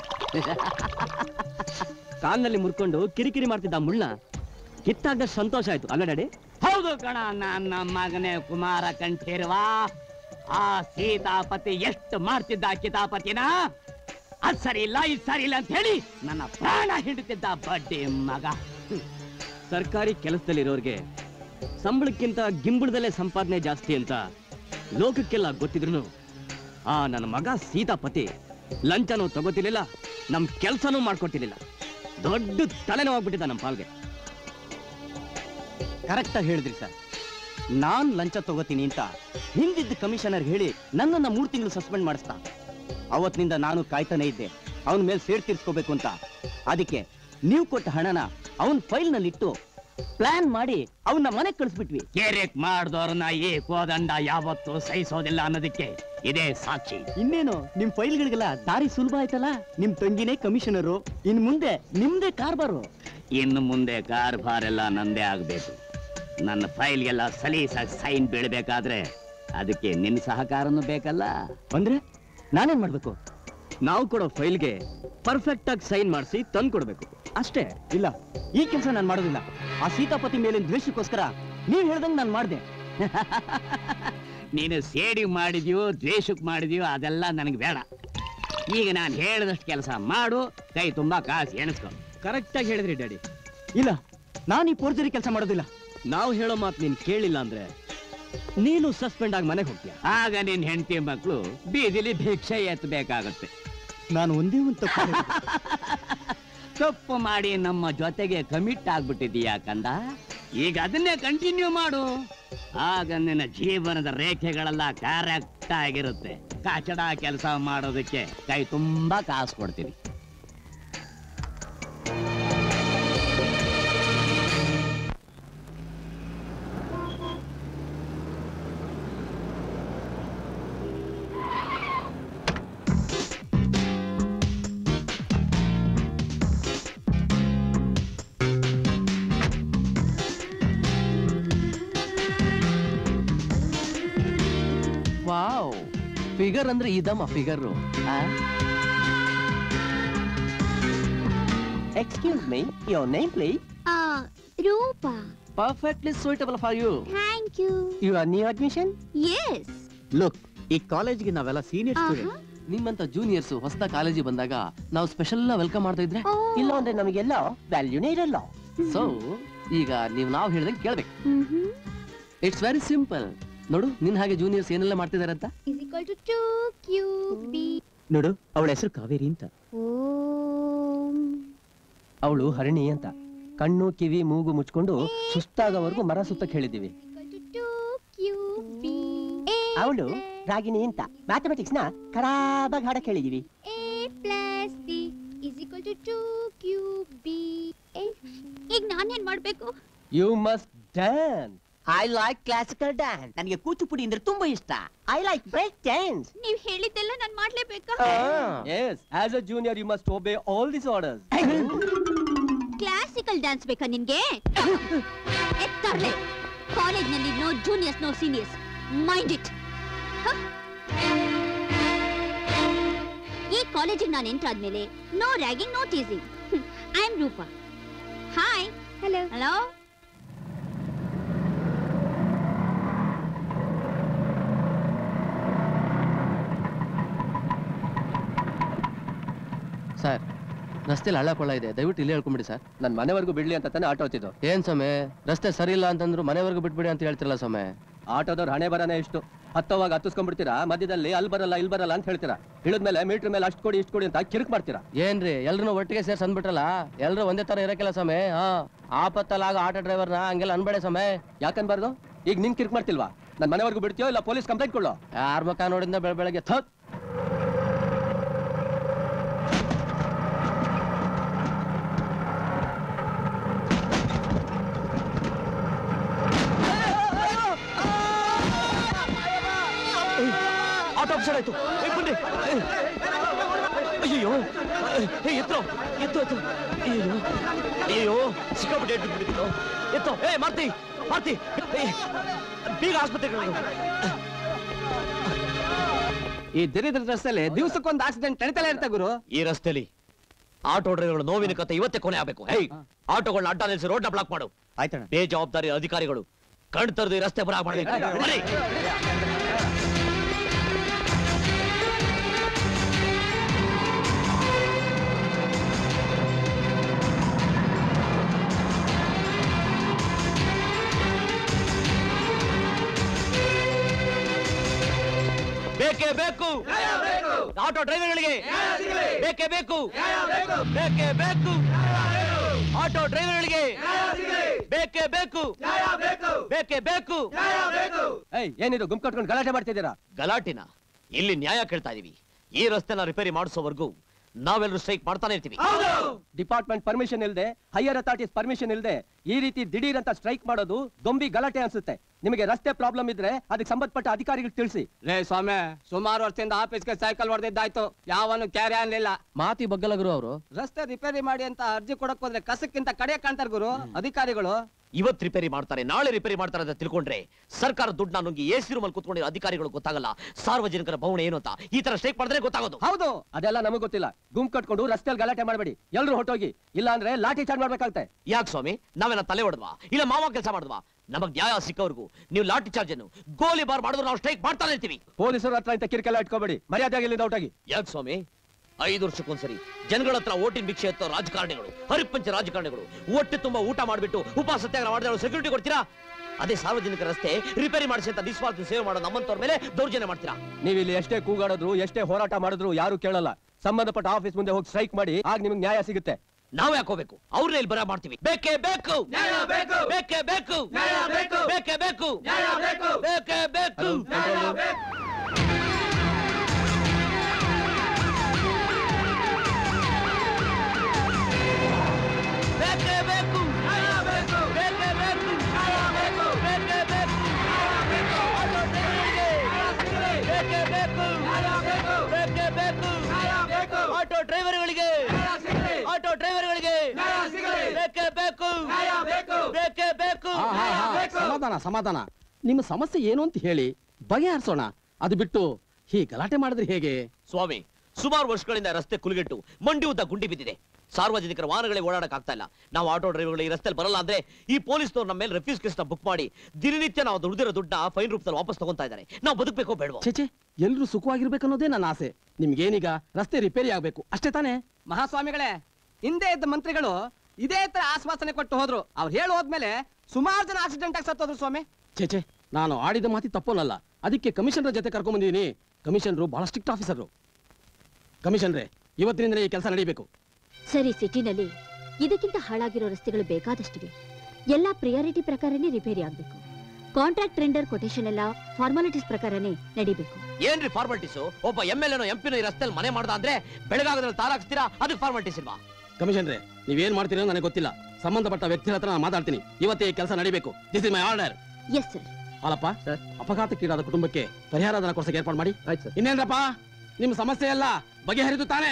ಕಾಲ್ನಲ್ಲಿ ಮುರ್ಕೊಂಡು ಕಿರಿಕಿರಿ ಮಾಡ್ತಿದ್ದ ಮುಳ್ಳ ಕಿತ್ತಾಗ ಸಂತೋಷ ಆಯ್ತು ಅಲ್ಲ ಡ್ಯಾಡಿ ಹೌದು ಕಣ ನನ್ನ ಮಗನೇ ಕುಮಾರ ಕಂಠೀರ್ವಾ ಆ ಸೀತಾಪತಿ ಎಷ್ಟು ಮಾಡ್ತಿದ್ದ ಕಿತಾಪತಿನ ಅದ್ ಸರಿ ಇಲ್ಲ ಇದ್ ಸರಿ ಇಲ್ಲ ಅಂತ ಹೇಳಿ ನನ್ನ ಪ್ರಾಣ ಹಿಡಿತಿದ್ದ ಬಡ್ಡಿ ಮಗ ಸರ್ಕಾರಿ ಕೆಲಸದಲ್ಲಿರೋರ್ಗೆ ಸಂಬಳಕ್ಕಿಂತ ಗಿಂಬಳದಲ್ಲೇ ಸಂಪಾದನೆ ಜಾಸ್ತಿ ಅಂತ ಲೋಕಕ್ಕೆಲ್ಲ ಗೊತ್ತಿದ್ರು ಆ ನನ್ನ ಮಗ ಸೀತಾಪತಿ ಲಂಚನೂ ತಗೋತಿರ್ಲಿಲ್ಲ ನಮ್ ಕೆಲ್ಸನೂ ಮಾಡ್ಕೊಟ್ಟಿರ್ಲಿಲ್ಲ ದೊಡ್ಡ ತಲೆನೋವಾಗ್ಬಿಟ್ಟಿದ್ದ ನಮ್ಮ ಪಾಲ್ಗೆ ಕರೆಕ್ಟಾಗಿ ಹೇಳಿದ್ರಿ ಸರ್ ನಾನ್ ಲಂಚ ತಗೋತೀನಿ ಅಂತ ಹಿಂದಿದ್ದ ಕಮಿಷನರ್ ಹೇಳಿ ನನ್ನನ್ನ ಮೂರು ತಿಂಗಳು ಸಸ್ಪೆಂಡ್ ಮಾಡಿಸ್ತಾ ಅವತ್ತಿನಿಂದ ನಾನು ಕಾಯ್ತಾನೆ ಇದ್ದೆ ಅವನ ಮೇಲೆ ಸೇಡ್ ತೀರ್ಸ್ಕೋಬೇಕು ಅಂತ ಅದಕ್ಕೆ ನೀವು ಕೊಟ್ಟ ಹಣನ ಅವನ ಫೈಲ್ನಲ್ಲಿಟ್ಟು ಪ್ಲಾನ್ ಮಾಡಿ ಅವನ್ನ ಮನೆಗ್ ಕಳಿಸ್ಬಿಟ್ವಿ ಕೇರೆಕ್ ಮಾಡ್ದವ್ರನ್ನ ಈ ಕೋದಂಡ ಯಾವತ್ತೂ ಸಹಿಸೋದಿಲ್ಲ ಅನ್ನೋದಕ್ಕೆ ಇದೇ ಸಾಕ್ಷಿ ಇನ್ನೇನು ನಿಮ್ ಫೈಲ್ಗಳಿಗೆಲ್ಲ ದಾರಿ ಸುಲಭ ಆಯ್ತಲ್ಲ ನಿಮ್ ತಂಗಿನೇ ಕಮಿಷನರು ಇನ್ ಮುಂದೆ ನಿಮ್ದೇ ಕಾರ್ಬಾರು ಇನ್ನು ಮುಂದೆ ಕಾರ್ಭಾರ್ ಎಲ್ಲ ನಂದೇ ಆಗ್ಬೇಕು ನನ್ನ ಫೈಲ್ಗೆಲ್ಲ ಸಲೀಸಾಗಿ ಸೈನ್ ಬೀಳ್ಬೇಕಾದ್ರೆ ಅದಕ್ಕೆ ನಿನ್ನ ಸಹಕಾರನೂ ಬೇಕಲ್ಲ ಅಂದ್ರೆ ನಾನೇನ್ ಮಾಡ್ಬೇಕು ನಾವು ಕೊಡೋ ಫೈಲ್ಗೆ ಪರ್ಫೆಕ್ಟ್ ಆಗಿ ಸೈನ್ ಮಾಡಿಸಿ ತಂದು ಕೊಡ್ಬೇಕು ಅಷ್ಟೇ ಇಲ್ಲ ಈ ಕೆಲಸ ನಾನು ಮಾಡೋದಿಲ್ಲ ಆ ಸೀತಾಪತಿ ಮೇಲಿನ ದ್ವೇಷಕ್ಕೋಸ್ಕರ ನೀವ್ ಹೇಳ್ದಂಗ್ ನಾನು ಮಾಡ್ದೆ ನೀನು ಸೇಡಿ ಮಾಡಿದ್ಯೋ ದ್ವೇಷಕ್ಕೆ ಮಾಡಿದ್ಯೋ ಅದೆಲ್ಲ ನನಗೆ ಬೇಡ ಈಗ ನಾನು ಹೇಳಿದಷ್ಟು ಕೆಲಸ ಮಾಡು ಕೈ ತುಂಬಾ ಕಾಸು ಎಣಿಸ್ಕೊ ಕರೆಕ್ಟ್ ಆಗಿ ಹೇಳಿದ್ರಿ ಡ್ಯಾಡಿ ಇಲ್ಲ ನಾನು ಈ ಫೋರ್ಜರಿ ಕೆಲಸ ಮಾಡೋದಿಲ್ಲ ನಾವು ಹೇಳೋ ಮಾತು ನೀನ್ ಕೇಳಿಲ್ಲ ಅಂದ್ರೆ ನೀನು ಸಸ್ಪೆಂಡ್ ಆಗಿ ಮನೆಗೆ ಹೋಗ್ತೀಯ ಆಗ ನಿನ್ನ ಹೆಂಡತಿ ಮಕ್ಕಳು ಬೀದಿಲಿ ಭಿಕ್ಷೆ ಎತ್ತಬೇಕಾಗುತ್ತೆ ನಾನು ಒಂದೇ ಒಂದು ತಪ್ಪು ಮಾಡಿದೆ. ತಪ್ಪು ಮಾಡಿ ನಮ್ಮ ಜೊತೆಗೆ ಕಮಿಟ್ ಆಗ್ಬಿಟ್ಟಿದೀಯ ಕಂದ ಈಗ ಅದನ್ನೇ ಕಂಟಿನ್ಯೂ ಮಾಡು ಆಗ ನಿನ್ನ ಜೀವನದ ರೇಖೆಗಳೆಲ್ಲ ಕರೆಕ್ಟ್ ಆಗಿರುತ್ತೆ ಕಚಡ ಕೆಲಸ ಮಾಡೋದಕ್ಕೆ ಕೈ ತುಂಬಾ ಕಾಸು ಕೊಡ್ತೀನಿ ವಾವ್ ಫಿಗರ್ ಅಂದ್ರೆ ಇದಮ್ಮ figure excuse me your name please ಆ Roopa perfectly suitable for you thank you you are new admission yes look ಈ ಕಾಲೇಜ್ಗೆ ನಾವೆಲ್ಲ ಸೀನಿಯರ್ ಸ್ಟೂಡೆಂಟ್ ನಿಮ್ಮಂತ ಜೂನಿಯರ್ಸ್ ಹೊಸದ ಕಾಲೇಜಿಗೆ ಬಂದಾಗ ನಾವು ಸ್ಪೆಷಲ್ ವೆಲ್ಕಮ್ ಮಾಡ್ತಾ ಇದ್ರೆ ಇಲ್ಲ ಅಂದ್ರೆ ನಮಗೆಲ್ಲ ವ್ಯಾಲ್ಯೂನೇ ಇರಲ್ಲ ಸೊ ಈಗ ನೀವು ನಾವು ಹೇಳ್ದಂಗೆ ಕೇಳ್ಬೇಕು ಇಟ್ಸ್ ವೆರಿ ಸಿಂಪಲ್ ನೋಡು ನಿನ್ ಹಾಗೆ ಜೂನಿಯರ್ಸ್ ಏನೆಲ್ಲ ಮಾಡ್ತಿದಾರೆ ಅಂತ is equal to 2 cube b ನೋಡು ಅವಳ ಹೆಸರು ಕಾವೇರಿ ಅಂತ ಓಂ ಅವಳು ಹರಿಣಿ ಅಂತ ಕಣ್ಣು ಕಿವಿ ಮೂಗು ಮುಚ್ಕೊಂಡು ಸುಸ್ತಾಗವರೆಗೂ ಮರ ಸುತ್ತಕ್ಕೆ ಹೇಳಿದ್ದೀವಿ equal to 2 cube b a ಅವಳು ರಾಗಿಣಿ ಅಂತ ಮ್ಯಾಥಮೆಟಿಕ್ಸ್ ನ ಖರಾಬಾಗಿ ಹಾಡಕ್ ಹೇಳಿದೀವಿ a plus b is equal to 2 cube b a ಈಗ ನಾನೇನ್ ಮಾಡ್ಬೇಕು you must dance I like classical dance ನನಗೆ ಕೂಚುಪುಡಿ ಅಂದ್ರೆ ತುಂಬಾ ಇಷ್ಟ ಐ ಲೈಕ್ ಬ್ರೇಕ್ ಡ್ಯಾನ್ಸ್ ನೀವ್ ಹೇಳಿದ್ದೆಲ್ಲ ನಾನ್ ಮಾಡ್ಲೇಬೇಕಾ yes as a junior you must obey all this orders classical dance ಬೇಕಾ ನಿನ್ಗೆ ಎತ್ತರ್ಲೆ ಕಾಲೇಜ್ನಲ್ಲಿ no juniors no seniors mind it ಈ ಕಾಲೇಜಿಗೆ ನಾನು ಎಂಟರ್ ಆದ್ಮೇಲೆ no ragging no teasing I am Roopa hi hello hello sir ರಸ್ತೆಲಿ ಹಳ್ಳ ಕೊಳ್ಳ ಇದೆ ದಯವಿಟ್ಟು ಇಲ್ಲೇ ಹೇಳ್ಕೊಂಬಿಡಿ ಸರ್ ನನ್ನ ಮನೆವರೆಗೂ ಬಿಡ್ಲಿ ಅಂತ ತಾನೇ ಆಟೋ ಹತ್ತಿದ್ದು ಏನ್ ಸಮಯ ರಸ್ತೆ ಸರಿ ಇಲ್ಲ ಅಂತಂದ್ರು ಮನೆವರೆಗೂ ಬಿಟ್ಬಿಡಿ ಅಂತ ಹೇಳ್ತಿರಲ್ಲ ಸಮಯ ಆಟೋದವ್ರು ಹಣೆ ಬರನೇ ಇಷ್ಟು ಹತ್ತವಾಗ ಹತ್ತಿಸ್ಕೊಂಡ್ಬಿಡ್ತೀರಾ ಮಧ್ಯದಲ್ಲಿ ಅಲ್ಲಿ ಬರಲ್ಲ ಇಲ್ಲಿ ಬರಲ್ಲ ಅಂತ ಹೇಳ್ತೀರಾ ಇಳಿದ್ಮೇಲೆ ಮೀಟರ್ ಮೇಲೆ ಅಷ್ಟು ಕೊಡಿ ಇಷ್ಟು ಕೊಡಿ ಅಂತ ಕಿರಿಕ್ ಮಾಡ್ತೀರಾ ಏನ್ರಿ ಎಲ್ರು ಒಟ್ಟಿಗೆ ಸೇರ್ಸ್ ಅಂದ್ಬಿಟ್ರಲ್ಲ ಎಲ್ರು ಒಂದೇ ತರ ಇರಕ್ಕಿಲ್ಲ ಸಮಯ ಹಾ ಆಪತ್ತಲ್ಲಾಗ ಆಟೋ ಡ್ರೈವರ್ನ ಹಂಗೆಲ್ಲ ಅನ್ಬೇಡ ಸಮಯ ಯಾಕನ್ಬಾರ್ದು ಈಗ ನಿನ್ ಕಿರಿಕ್ ಮಾಡ್ತಿಲ್ವಾ ನನ್ನ ಮನೆವರೆಗೂ ಬಿಡ್ತೀಯೋ ಇಲ್ಲ ಪೊಲೀಸ್ ಕಂಪ್ಲೇಂಟ್ ಕೊಡೋ ಯಾರ ಮಕ್ಕ ನೋಡಿಂದ ಬೆಳ ಬೆಳಗ್ಗೆ ಥತ್ ಆಟೋ ಆಫೀಸರ್ ಆಯ್ತು ಏ, ಬನ್ನಿ ಏ, ಅಯ್ಯಯ್ಯೋ ಏ, ಎತ್ತೋ ಎತ್ತೋ ಎತ್ತೋ ಅಯ್ಯೋ ಅಯ್ಯೋ ಸಿಕ್ಕಾಪಟ್ಟೆ ಎದ್ದು ಬಿಟ್ಟಿದ್ದು ಎತ್ತೋ ಏ ಮಾರ್ತಿ ಮಾರ್ತಿ ಏ, ಬೀಗ ಆಸ್ಪತ್ರೆಗಳು ಈ ದರಿದ್ರ ರಸ್ತೆಯಲ್ಲಿ ದಿವ್ಸಕ್ಕೊಂದು ಆಕ್ಸಿಡೆಂಟ್ ನಡೀತಲೇ ಇರ್ತಾ ಗುರು ಈ ರಸ್ತೆಲಿ ಆಟೋ ಡ್ರೈವರ್ಗಳ ನೋವಿನ ಕತೆ ಇವತ್ತೇ ಕೊನೆ ಆಗ್ಬೇಕು ಹೇ ಆಟೋಗಳನ್ನ ಅಡ್ಡ ನಿಲ್ಸಿ ರೋಡ್ನ ಬ್ಲಾಕ್ ಮಾಡು ಆಯ್ತಣ್ಣ ಬೇಜವಾಬ್ದಾರಿ ಅಧಿಕಾರಿಗಳು ಕಣ್ ತರದು ರಸ್ತೆ ಬರ ಮಾಡ್ಬೇಕು ಬನ್ನಿ. ಬೇಕೇ ಬೇಕು ಆಟೋ ಡ್ರೈವರ್ಗಳಿಗೆ ಬೇಕೇ ಬೇಕು ಬೇಕೇ ಬೇಕು ಆಟೋ ಡ್ರೈವರ್ಗಳಿಗೆ ಬೇಕೇ ಬೇಕು ಬೇಕೇ ಬೇಕು ಏಯ್ ಏನಿದು ಗುಂಪು ಕಟ್ಕೊಂಡು ಗಲಾಟೆ ಮಾಡ್ತಿದ್ದೀರಾ ಗಲಾಟಿನ ಇಲ್ಲಿ ನ್ಯಾಯ ಕೇಳ್ತಾ ಇದೀವಿ ಈ ರಸ್ತೆನ ರಿಪೇರಿ ಮಾಡಿಸೋವರೆಗೂ ನಾವೆಲ್ಲರೂ ಸ್ಟ್ರೈಕ್ ಮಾಡ್ತಾನೆ ಇರ್ತೀವಿ ಡಿಪಾರ್ಟ್ಮೆಂಟ್ ಪರ್ಮಿಷನ್ ಇಲ್ಲದೆ ಹೈಯರ್ ಅಥಾರಿಟೀಸ್ ಪರ್ಮಿಷನ್ ಇಲ್ಲದೆ ಈ ರೀತಿ ದಿಢೀರ್ ಅಂತ ಸ್ಟ್ರೈಕ್ ಮಾಡೋದು ದೊಂಬಿ ಗಲಾಟೆ ಅನ್ಸುತ್ತೆ ನಿಮಗೆ ರಸ್ತೆ ಪ್ರಾಬ್ಲಮ್ ಇದ್ರೆ ಅದಕ್ಕೆ ಸಂಬಂಧಪಟ್ಟ ಅಧಿಕಾರಿಗಳಿಗೆ ತಿಳಿಸಿ ಲೇ ಸ್ವಾಮಿ ಸುಮಾರು ವರ್ಷದಿಂದ ಆಫೀಸ್ಗೆ ಸೈಕಲ್ ಹೊಡೆದಿದ್ದಾಯ್ತು ಯಾವನು ಕ್ಯಾರಿ ಅನ್ಲಿಲ್ಲ ಮಾತಿ ಬಗ್ಗಲ ಗುರು ಅವರು ರಸ್ತೆ ರಿಪೇರಿ ಮಾಡಿ ಅಂತ ಅರ್ಜಿ ಕೊಡಕ್ ಹೋದ್ರೆ ಕಸಕ್ಕಿಂತ ಕಡೆ ಕಾಣ್ತಾರ ಗುರು ಅಧಿಕಾರಿಗಳು ಇವತ್ ರಿಪೇರಿ ಮಾಡ್ತಾರೆ ನಾಳೆ ರಿಪೇರಿ ಮಾಡ್ತಾರೆ ಅಂತ ತಿಳ್ಕೊಂಡ್ರೆ ಸರ್ಕಾರ ದುಡ್ಡು ನುಂಗಿ ಎಸಿ ರೂಮಲ್ಲಿ ಕುತ್ಕೊಂಡಿರೋ ಅಧಿಕಾರಿಗಳು ಗೊತ್ತಾಗಲ್ಲ ಸಾರ್ವಜನಿಕರ ಭವನ ಏನು ಅಂತ ಈ ತರ ಸ್ಟ್ರೈಕ್ ಮಾಡಿದ್ರೆ ಗೊತ್ತಾಗೋದು ಹೌದು ಅದೆಲ್ಲ ನಮಗೆ ಗೊತ್ತಿಲ್ಲ ಗುಂಪು ಕಟ್ಕೊಂಡು ರಸ್ತೆಯಲ್ಲಿ ಗಲಾಟೆ ಮಾಡಬೇಡಿ ಎಲ್ರು ಹೊಟ್ಟೋಗಿ ಇಲ್ಲ ಅಂದ್ರೆ ಲಾಠಿ ಚಾರ್ಜ್ ಮಾಡ್ಬೇಕಾಗುತ್ತೆ ಯಾಕೆ ಸ್ವಾಮಿ ನಾವೇನ ತಲೆ ಹೊಡೆದ್ವಾ ಇಲ್ಲ ಮಾವ ಕೆಲಸ ಮಾಡಿದ್ವಾ ನಮಗ್ ನ್ಯಾಯ ಸಿಕ್ಕವರೆಗೂ ನೀವು ಲಾಠಿ ಚಾರ್ಜ್ ಅನ್ನು ಗೋಲಿ ಬಾರ್ ಮಾಡಿದ್ರು ನಾವು ಸ್ಟ್ರೈಕ್ ಮಾಡ್ತಾನೆ ಇರ್ತೀವಿ ಪೊಲೀಸರು ಹತ್ರ ಇಂತ ಕಿರಿಕೆಲ್ಲ ಇಟ್ಕೋಬೇಡಿ ಮರ್ಯಾದೆಯಾಗಿ ಇಲ್ಲಿಂದ ಔಟಾಗಿ ಯಾಕೆ ಸ್ವಾಮಿ ಐದು ವರ್ಷಕ್ಕೊಂದ್ಸರಿ ಜನಗಳ ಹತ್ರ ಓಟಿನ ಭಿಕ್ಷೆ ಎತ್ತೋ ರಾಜಕಾರಣಿಗಳು ಹರಿಪಂಚ ರಾಜಕಾರಣಿಗಳು ಹೊಟ್ಟೆ ತುಂಬಾ ಊಟ ಮಾಡ್ಬಿಟ್ಟು ಉಪವಾಸ ಸತ್ಯಾಗ್ರಹ ಮಾಡಿದ್ರೆ ಸೆಕ್ಯೂರಿಟಿ ಕೊಡ್ತೀರಾ ಅದೇ ಸಾರ್ವಜನಿಕ ರಸ್ತೆ ರಿಪೇರಿ ಮಾಡಿಸಿ ಅಂತ ನಿಸ್ವಾರ್ಥ ಸೇವೆ ಮಾಡೋ ನಮ್ಮಂತವ್ರ ಮೇಲೆ ದೌರ್ಜನ್ಯ ಮಾಡ್ತೀರಾ ನೀವು ಇಲ್ಲಿ ಎಷ್ಟೇ ಕೂಗಾಡಿದ್ರು ಎಷ್ಟೇ ಹೋರಾಟ ಮಾಡಿದ್ರು ಯಾರು ಕೇಳಲ್ಲ ಸಂಬಂಧಪಟ್ಟ ಆಫೀಸ್ ಮುಂದೆ ಹೋಗಿ ಸ್ಟ್ರೈಕ್ ಮಾಡಿ ಆಗ ನಿಮ್ಗೆ ನ್ಯಾಯ ಸಿಗುತ್ತೆ ನಾವ್ ಯಾಕೆ ಹೋಗ್ಬೇಕು ಅವ್ರನ್ನ ಇಲ್ಲಿ ಬರ ಮಾಡ್ತೀವಿ ಬೇಕೇ ಬೇಕು ಬೇಕೇ ಬೇಕು ಬೇಕೇ ಬೇಕು ಬೇಕೇ ಬೇಕು ಬೇಕೇ ಬೇಕು ಬೇಕೇ ಬೇಕು ಬೇಕೇ ಬೇಕು ಆಟೋ ಡ್ರೈವರ್ಗೆ ಬೇಕೇ ಬೇಕು ಬೇಕೇ ಬೇಕು ಆಟೋ ಡ್ರೈವರ್ಗಳಿಗೆ ಆಟೋ ಡ್ರೈವರ್ಗಳಿಗೆ ಬೇಕೇ ಬೇಕು ಬೇಕೇ ಬೇಕು ಸಮಾಧಾನ ಸಮಾಧಾನ ನಿಮ್ಮ ಸಮಸ್ಯೆ ಏನು ಅಂತ ಹೇಳಿ ಬಗೆಹರಿಸೋಣ ಅದು ಬಿಟ್ಟು ಹೀ ಗಲಾಟೆ ಮಾಡಿದ್ರೆ ಹೇಗೆ ಸ್ವಾಮಿ ಸುಮಾರು ವರ್ಷಗಳಿಂದ ರಸ್ತೆ ಕುಲಗೆಟ್ಟು ಮಂಡಿ ಉದ್ದ ಗುಂಡಿ ಬಿದ್ದಿದೆ ಸಾರ್ವಜನಿಕರ ವಾಹನಗಳಿಗೆ ಓಡಾಡಕ್ ಆಗ್ತಾ ಇಲ್ಲ ನಾವು ಆಟೋ ಡ್ರೈವರ್ಗಳು ಈ ರಸ್ತೆಯಲ್ಲಿ ಬರಲ್ಲ ಅಂದ್ರೆ ಈ ಪೊಲೀಸ್ನವ್ರು ನಮ್ಮ ಮೇಲೆ ರೆಫ್ಯೂಸ್ ಕೇಸ್ ಬುಕ್ ಮಾಡಿ ದಿನನಿತ್ಯ ನಾವು ದುಡ್ದಿರೋ ದುಡ್ಡನ್ನ ಫೈನ್ ರೂಪದಲ್ಲಿ ವಾಪಸ್ ತಗೊಂತಾ ಇದ್ದಾರೆ ನಾವು ಬದುಕಬೇಕೋ ಬೇಡವೋ ಛೇಚೆ ಎಲ್ರು ಸುಖವಾಗಿರ್ಬೇಕು ಅನ್ನೋದೇ ನನ್ನ ಆಸೆ ನಿಮ್ಗೇನೀಗ ರಸ್ತೆ ರಿಪೇರಿ ಆಗ್ಬೇಕು ಅಷ್ಟೇ ತಾನೇ ಮಹಾಸ್ವಾಮಿಗಳೇ ಹಿಂದೆ ಇದ್ದ ಮಂತ್ರಿಗಳು ಇದೇ ತರ ಆಶ್ವಾಸನೆ ಕೊಟ್ಟು ಹೋದ್ರು ಅವ್ರು ಹೇಳಿ ಹೋದ್ಮೇಲೆ ಸುಮಾರು ಜನ ಆಕ್ಸಿಡೆಂಟ್ ಆಗಿ ಸತ್ತೋದ್ರು ಸ್ವಾಮಿ ಛೇಚೆ ನಾನು ಆಡಿದ ಮಾತಿ ತಪ್ಪೋನಲ್ಲ ಅದಕ್ಕೆ ಕಮಿಷನರ್ ಜೊತೆ ಕರ್ಕೊಂಡ್ ಬಂದಿದ್ದೀನಿ ಕಮಿಷನರು ಬಹಳ ಸ್ಟ್ರಿಕ್ಟ್ ಆಫೀಸರು ಕಮಿಷನ್ರೆ ಇವತ್ತಿನಿಂದ ಈ ಕೆಲಸ ನಡೀಬೇಕು ಸರಿ ಸಿಟಿನಲ್ಲಿ ಇದಕ್ಕಿಂತ ಹಾಳಾಗಿರೋ ರಸ್ತೆಗಳು ಬೇಕಾದಷ್ಟಿವೆ ಎಲ್ಲಾ ಪ್ರಿಯಾರಿಟಿ ಪ್ರಕಾರನೇ ರಿಪೇರಿ ಆಗ್ಬೇಕು ಕಾಂಟ್ರಾಕ್ಟ್ ಟೆಂಡರ್ ಕೊಟೇಶನ್ ಎಲ್ಲ ಫಾರ್ಮಾಲಿಟೀಸ್ ಪ್ರಕಾರನೇ ನಡಿಬೇಕು ಏನ್ರಿ ಫಾರ್ಮಾಲಿಟೀಸ್ ಒಬ್ಬ ಎಂ ಎಲ್ ಎನೋ ಎಂಪಿನೋ ಈ ರಸ್ತೆಯಲ್ಲಿ ಮನೆ ಮಾಡ್ದ ಅಂದ್ರೆ ಬೆಳಗಾಗದ್ರಲ್ಲಿ ತಾರಾಕ್ಸ್ತೀರಾ ಅದಕ್ಕೆ ಫಾರ್ಮಾಲಿಟೀಸ್ ಇಲ್ವಾ ಕಮಿಷನ್ರೆ ನೀವೇನ್ ಮಾಡ್ತೀರೋ ನನಗೆ ಗೊತ್ತಿಲ್ಲ ಸಂಬಂಧಪಟ್ಟ ವ್ಯಕ್ತಿಗಳ ಹತ್ರ ನಾನು ಮಾತಾಡ್ತೀನಿ ಇವತ್ತೇ ಈ ಕೆಲಸ ನಡೀಬೇಕು this is my order yes sir Halappa ಅಪಘಾತಕ್ಕೀಡಾದ ಕುಟುಂಬಕ್ಕೆ ಪರಿಹಾರಧನ ಕೊಡ್ಸಕ್ಕೆ ಏರ್ಪಾಡು ಮಾಡಿ ಆಯ್ತು ಸರ್ ಇನ್ನೇನ್ರಪ್ಪ ನಿಮ್ ಸಮಸ್ಯೆ ಎಲ್ಲ ಬಗೆಹರಿದು ತಾನೇ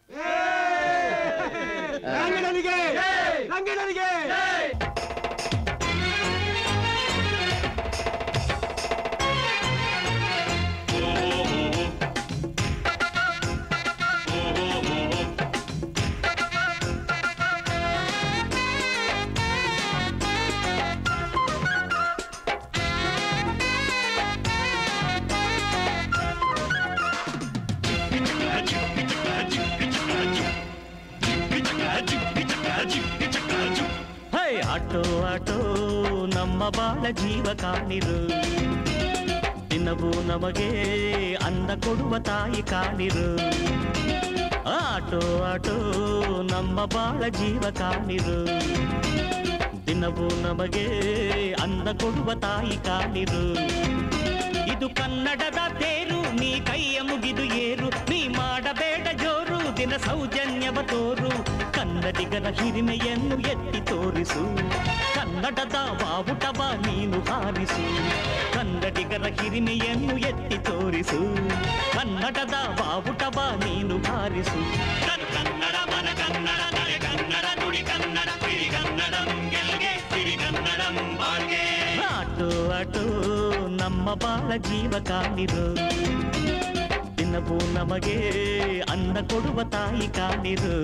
ಹೈ ಆಟೋ ಆಟೋ ನಮ್ಮ ಬಾಳ ಜೀವ ಕಾಣಿರು ದಿನವೂ ನಮಗೆ ಅನ್ನ ಕೊಡುವ ತಾಯಿ ಕಾಣಿರು ಆಟೋ ಆಟೋ ನಮ್ಮ ಬಾಳ ಜೀವ ಕಾಣಿರು ದಿನವೂ ನಮಗೆ ಅನ್ನ ಕೊಡುವ ತಾಯಿ ಕಾಣಿರು ಇದು ಕನ್ನಡದ ತೇರು ನೀ ಕೈಯ ಮುಗಿದು ಏರು ನೀ ಮಾಡಬೇಡ ಜೋರು ದಿನ ಸೌಜನ್ಯವ ತೋರು ಕನ್ನಡಿಗರ ಹಿರಿಮೆಯನ್ನು ಎತ್ತಿ ತೋರಿಸು ಕನ್ನಡದ ಬಾವುಟವ ನೀನು ಹಾರಿಸು ಕನ್ನಡಿಗರ ಹಿರಿಮೆಯನ್ನು ಎತ್ತಿ ತೋರಿಸು ಕನ್ನಡದ ಬಾವುಟವ ನೀನು ಹಾರಿಸು ಕನ್ನಡ ಮನ ಕನ್ನಡ ನಡೆ ಕನ್ನಡ ನುಡಿ ಕನ್ನಡ ಸಿರಿ ಕನ್ನಡಂ ಗೆಲ್ಗೆ ಸಿರಿ ಕನ್ನಡಂ ಬಾಳ್ಗೆ ಆಟೋ ಆಟೋ ನಮ್ಮ ಬಾಳ ಜೀವ ಕಾಣಿರು ದಿನವೂ ನಮಗೆ ಅನ್ನ ಕೊಡುವ ತಾಯಿ ಕಾಣಿರು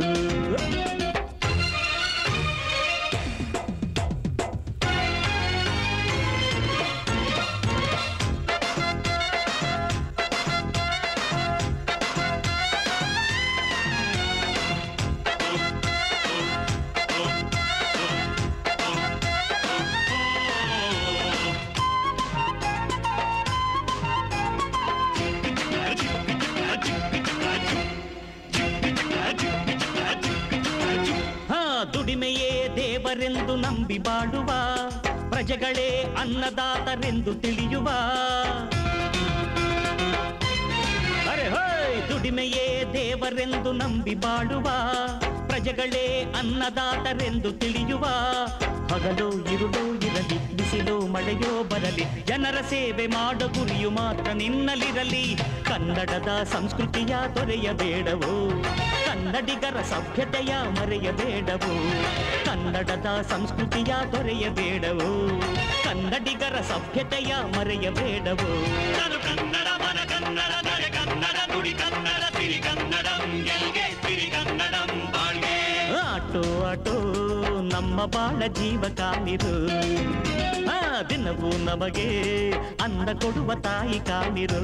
ಹಾ ದುಡಿಮೆಯೇ ದೇವರೆಂದು ನಂಬಿ ಬಾಳುವ ಪ್ರಜೆಗಳೇ ಅನ್ನದಾತರೆಂದು ತಿಳಿಯುವ ಅರೆ ಹೈ ದುಡಿಮೆಯೇ ದೇವರೆಂದು ನಂಬಿ ಬಾಳುವ ಪ್ರಜೆಗಳೇ ಅನ್ನದಾತರೆಂದು ತಿಳಿಯುವ ಹಗಲು ಇರುಳು ಇರಲಿ ಬಿಸಿಲು ಮಳೆಯೋ ಬರಲಿ ಜನರ ಸೇವೆ ಮಾಡೋ ಗುರಿಯು ಮಾತ್ರ ನಿನ್ನಲಿರಲಿ ಕನ್ನಡದ ಸಂಸ್ಕೃತಿಯ ತೊರೆಯಬೇಡವು ಕನ್ನಡಿಗರ ಸಭ್ಯತೆಯ ಮರೆಯಬೇಡವು ಕನ್ನಡದ ಸಂಸ್ಕೃತಿಯ ತೊರೆಯಬೇಡವು ಕನ್ನಡಿಗರ ಸಭ್ಯತೆಯ ಮರೆಯಬೇಡವು ನಾನು ಕನ್ನಡ ಮನ ಕನ್ನಡ ನಡೆ ಕನ್ನಡ ನುಡಿ ಕನ್ನಡ ಸಿರಿ ಕನ್ನಡಂ ಗೆಲ್ಗೆ ಸಿರಿ ಕನ್ನಡಂ ಬಾಳ್ಗೆ ಆಟೋ ಆಟೋ ನಮ್ಮ ಬಾಳ ಜೀವ ಕಾಲಿರು ಆ ದಿನವೂ ನಮಗೆ ಅಂದ ಕೊಡುವ ತಾಯಿ ಕಾಲಿರು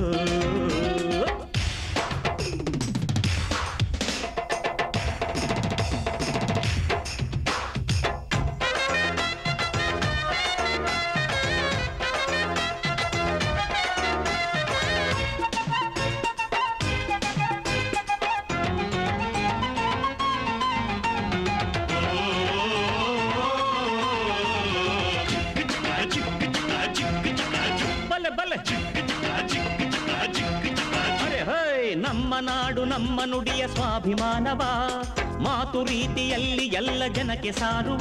ಬಲೆ ಬಲೆ ಅರೆ ಹೈ ನಮ್ಮ ನಾಡು ನಮ್ಮ ನುಡಿಯ ಸ್ವಾಭಿಮಾನವ ಮಾತು ರೀತಿಯಲ್ಲಿ ಎಲ್ಲ ಜನಕ್ಕೆ ಸಾರುವ